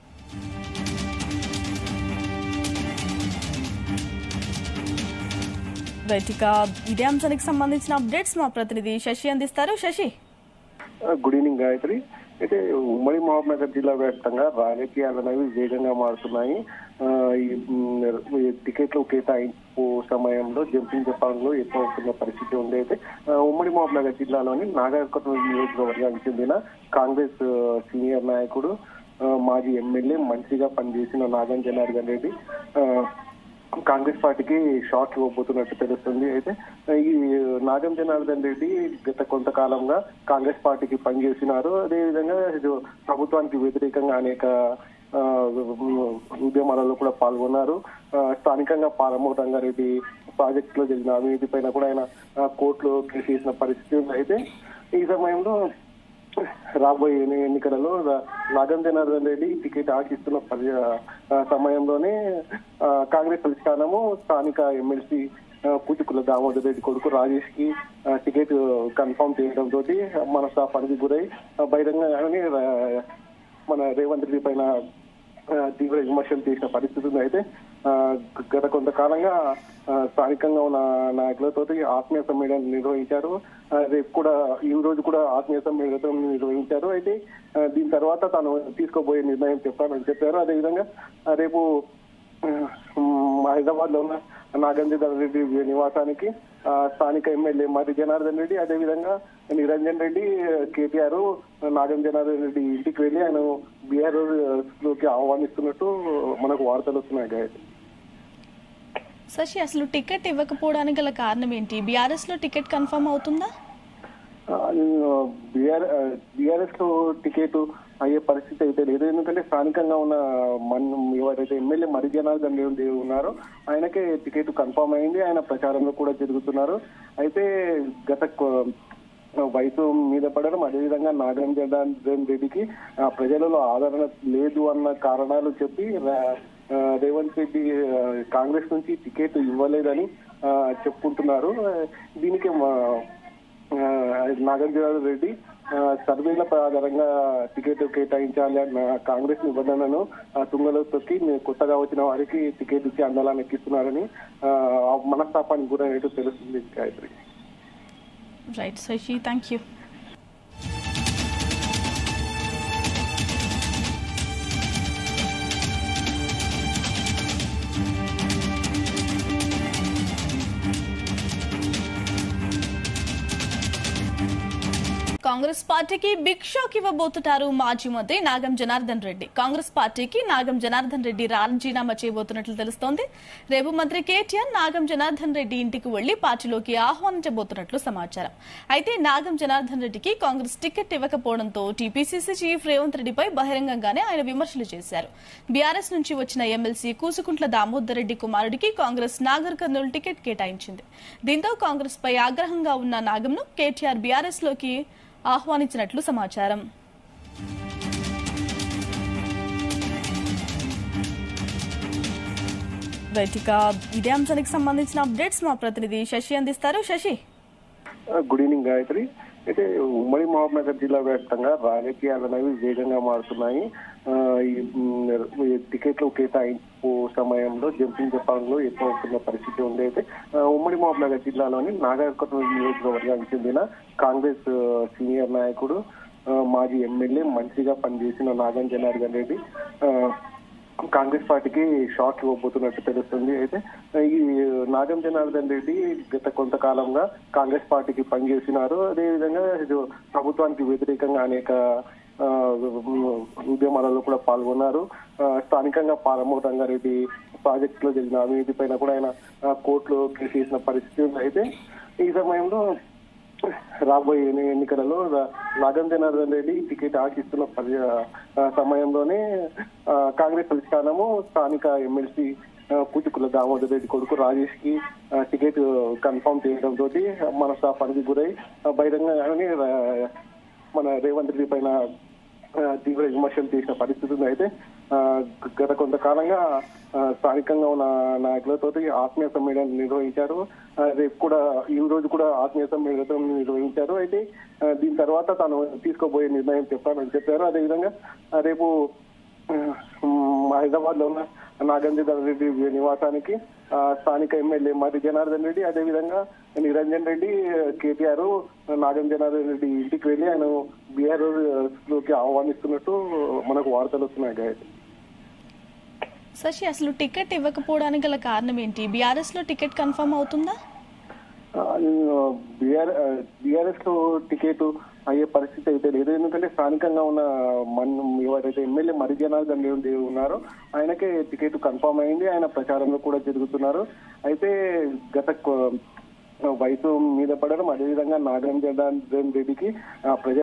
రైట్ ఇక ఇదే అంశానికి సంబంధించిన అప్డేట్స్ మా ప్రతినిధి శశి అందిస్తారు శశి గుడ్ ఈవినింగ్ గాయత్రి అయితే ఉమ్మడి మహబూబ్నగర్ జిల్లా వ్యాప్తంగా రాజకీయాలు అనేవి వేగంగా మారుతున్నాయి ఆ, ఈ మ్, ఈ టికెట్లు కేటాయింపు సమయంలో జంపింగ్ జపాన్లో ఎక్కువ అవుతున్న పరిస్థితి ఉంది అయితే ఆ, ఉమ్మడి మహబూబ్నగర్ జిల్లాలోని నాగర్కర్నూలు నియోజకవర్గానికి చెందిన కాంగ్రెస్ ఆ, సీనియర్ నాయకుడు ఆ, మాజీ ఎమ్మెల్యే మంత్రిగా పనిచేసిన నాగం జనార్దన్ రెడ్డి ఆ, కాంగ్రెస్ పార్టీకి షాక్ ఇవ్వబోతున్నట్టు తెలుస్తుంది అయితే ఈ నాగం జనార్దన్ రెడ్డి గత కొంతకాలంగా కాంగ్రెస్ పార్టీకి పనిచేసినారు అదేవిధంగా ఇది ప్రభుత్వానికి వ్యతిరేకంగా అనేక ఆ, ఉద్యమాలలో కూడా పాల్గొన్నారు ఆ, స్థానికంగా పాలమూరు రంగారెడ్డి ప్రాజెక్టులో జరిగిన అవినీతి పైన కూడా ఆయన ఆ, కోర్టులో కేసు వేసిన పరిస్థితి ఉంది అయితే ఈ సమయంలో రాబోయే ఎన్ని- ఎన్నికలలో రా- నాగం జనార్దన్ రెడ్డి టికెట్ ఆశిస్తున్న పరి- ఆ, సమయంలోనే ఆ, కాంగ్రెస్ అధిష్టానము స్థానిక ఎమ్మెల్సీ కూచుకుల దామోదర్ రెడ్డి కొడుకు రాజేష్ కి ఆ, టికెట్ కన్ఫర్మ్ చేయడం తోటి మనస్తాపానికి గురై ఆ, బహిరంగంగానే రా- మన రేవంత్ రెడ్డి పైన ఆ, తీవ్ర విమర్శలు చేసిన పరిస్థితి ఉంది అయితే ఆ, గత కొంతకాలంగా ఆ, స్థానికంగా ఉన్న నాయకులతో ఆత్మీయ సమ్మేళనం నిర్వహించారు ఆ, రేపు కూడా ఈ రోజు కూడా ఆత్మీయ సమ్మేళనం నిర్వహించారు అయితే ఆ, దీని తర్వాత తాను తీసుకోబోయే నిర్ణయం చెప్పానని చెప్పారు అదేవిధంగా ఆ, రేపు హైదరాబాద్ లో ఉన్న నాగేంద్ర రెడ్డి నివాసానికి ఆ, స్థానిక ఎమ్మెల్యే మరి జనార్దన్ రెడ్డి అదేవిధంగా నిరంజన్ రెడ్డి కేటీఆర్ నాగం జనార్దన్ రెడ్డి ఇంటికి వెళ్ళి ఆయన బీఆర్ లోకి ఆహ్వానిస్తున్నట్టు మనకు వార్తలు వస్తున్నాయి గాయత్రి శశి అసలు టికెట్ ఇవ్వకపోవడానికి గల కారణం ఏంటి బీఆర్ఎస్ లో టికెట్ కన్ఫర్మ్ అవుతుందా బీఆర్ఎస్ లో టికెట్ అయ్యే పరిస్థితి అయితే లేదు ఎందుకంటే స్థానికంగా ఉన్న మన ఎవరైతే ఎమ్మెల్యే మరి జనార్దన్ రెడ్డి ఉన్నారో ఆయనకే టికెట్ కన్ఫర్మ్ అయింది ఆయన ప్రచారంలో కూడా జరుగుతున్నారు అయితే గత కొ- వయసు మీద పడడం అదేవిధంగా నాగరం జనార్దన్ రెడ్డికి ఆ, ప్రజలలో ఆదరణ లేదు అన్న కారణాలు చెప్పి రా- ఆ, రేవంత్ రెడ్డి ఆ, కాంగ్రెస్ నుంచి టికెట్ ఇవ్వలేదని ఆ, చెప్పుకుంటున్నారు ఆ, దీనికి మా- ఆ, నాగార్జున రెడ్డి ఆ, సర్వేల ఆధారంగా టికెట్ కేటాయించాలి అన్న కాంగ్రెస్ నిబంధనను ఆ, తుంగలో తొక్కి మీరు కొత్తగా వచ్చిన వారికి టికెట్ ఇచ్చి అందలాన్ని ఎక్కిస్తున్నారని ఆ, ఆ మనస్తాపానికి గురైనట్టు తెలుస్తుంది Gayatri right Shashi thank you Congress పార్టీకి బిగ్ షాక్ ఇవ్వబోతున్నారు మాజీ మంత్రి నాగం జనార్దన్ రెడ్డి కాంగ్రెస్ పార్టీకి నాగం జనార్దన్ రెడ్డి రాజీనామా చేయబోతున్నట్లు తెలుస్తోంది రేపు మంత్రి కేటీఆర్ నాగం జనార్దన్ రెడ్డి ఇంటికి వెళ్లి పార్టీలోకి ఆహ్వానించబోతున్నట్లు సమాచారం అయితే నాగం జనార్దన్ రెడ్డికి కాంగ్రెస్ టికెట్ ఇవ్వకపోవడంతో టీపీసీసీ చీఫ్ రేవంత్ రెడ్డిపై బహిరంగంగానే ఆయన విమర్శలు చేశారు బీఆర్ఎస్ నుంచి వచ్చిన ఎమ్మెల్సీ కూసుకుంట్ల దామోదర్ రెడ్డి కుమారుడికి కాంగ్రెస్ నాగర్ కర్నూలు టికెట్ కేటాయించింది దీంతో కాంగ్రెస్ పై ఆగ్రహంగా ఉన్న నాగంను కేటీఆర్ బీఆర్ఎస్ లోకి ఆహ్వానించినట్లు సమాచారం రైట్ ఇక ఇదే అంశానికి సంబంధించిన అప్డేట్స్ మా ప్రతినిధి శశి అందిస్తారు శశి గుడ్ ఈవినింగ్ గాయత్రి అయితే ఉమ్మడి మహబూబ్నగర్ జిల్లా వ్యాప్తంగా రాజకీయాలు అనేవి వేగంగా మారుతున్నాయి ఆ, ఈ మ్, ఈ టికెట్లు కేటాయింపు సమయంలో జంపింగ్ జపాన్లో ఎక్కువ అవుతున్న పరిస్థితి ఉంది అయితే ఆ, ఉమ్మడి మహబూబ్నగర్ జిల్లాలోని నాగర్కర్నూలు నియోజకవర్గానికి చెందిన కాంగ్రెస్ ఆ, సీనియర్ నాయకుడు ఆ, మాజీ ఎమ్మెల్యే మంత్రిగా పనిచేసిన నాగం జనార్దన్ రెడ్డి ఆ, కాంగ్రెస్ పార్టీకి షాక్ ఇవ్వబోతున్నట్టు తెలుస్తుంది అయితే ఈ నాగం జనార్దన్ రెడ్డి గత కొంతకాలంగా కాంగ్రెస్ పార్టీకి పనిచేసినారు అదేవిధంగా ఇది ప్రభుత్వానికి వ్యతిరేకంగా అనేక ఆ, ఉద్యమాలలో కూడా పాల్గొన్నారు ఆ, స్థానికంగా పాలమూరు రంగారెడ్డి ప్రాజెక్ట్ లో జరిగిన అవినీతి పైన కూడా ఆయన ఆ, కోర్టులో కేసు వేసిన పరిస్థితి ఉంది అయితే ఈ సమయంలో రాబోయే ఎన్ని- ఎన్నికలలో రా- నాగం జనార్దన్ రెడ్డి టికెట్ ఆశిస్తున్న పరి ఆ సమయంలోనే ఆ, కాంగ్రెస్ అధిష్టానము స్థానిక ఎమ్మెల్సీ పూచుకుల దామోదర్ రెడ్డి కొడుకు రాజేష్ కి ఆ, టికెట్ కన్ఫర్మ్ చేయడం తోటి మనస్తాపానికి గురై ఆ, బహిరంగంగానే రా- మన రేవంత్ రెడ్డి పైన ఆ, తీవ్ర విమర్శలు చేసిన పరిస్థితి ఉంది అయితే ఆ, గత కొంతకాలంగా ఆ, స్థానికంగా ఉన్న నాయకులతో ఆత్మీయ సమ్మేళనం నిర్వహించారు ఆ, రేపు కూడా ఈ రోజు కూడా ఆత్మీయ సమ్మేళనం నిర్వహించారు అయితే ఆ, దీని తర్వాత తాను తీసుకోబోయే నిర్ణయం చెప్పారని చెప్పారు అదేవిధంగా ఆ, రేపు హైదరాబాద్ లో ఉన్న నాగేంద్ర రెడ్డి నివాసానికి ఆ, స్థానిక ఎమ్మెల్యే మరి జనార్దన్ రెడ్డి అదేవిధంగా నిరంజన్ రెడ్డి కేటీఆర్ నాగం జనార్దన్ రెడ్డి ఇంటికి వెళ్లి ఆయన బీఆర్ లోకి ఆహ్వానిస్తున్నట్టు మనకు వార్తలు వస్తున్నాయి గాయత్రి శశి అసలు టికెట్ ఇవ్వకపోవడానికి గల కారణం ఏంటి బీఆర్ఎస్ లో టికెట్ కన్ఫర్మ్ అవుతుందా బీఆర్ఎస్ లో టికెట్ అయ్యే పరిస్థితి అయితే లేదు ఎందుకంటే స్థానికంగా ఉన్న మన ఎవరైతే ఎమ్మెల్యే మరి జనార్దన్ రెడ్డి ఉన్నారో ఆయనకే టికెట్ కన్ఫర్మ్ అయింది ఆయన ప్రచారంలో కూడా జరుగుతున్నారు అయితే గత కొ- వయసు మీద పడడం అదేవిధంగా నాగరం జనార్దన్ రెడ్డికి ఆ, ప్రజా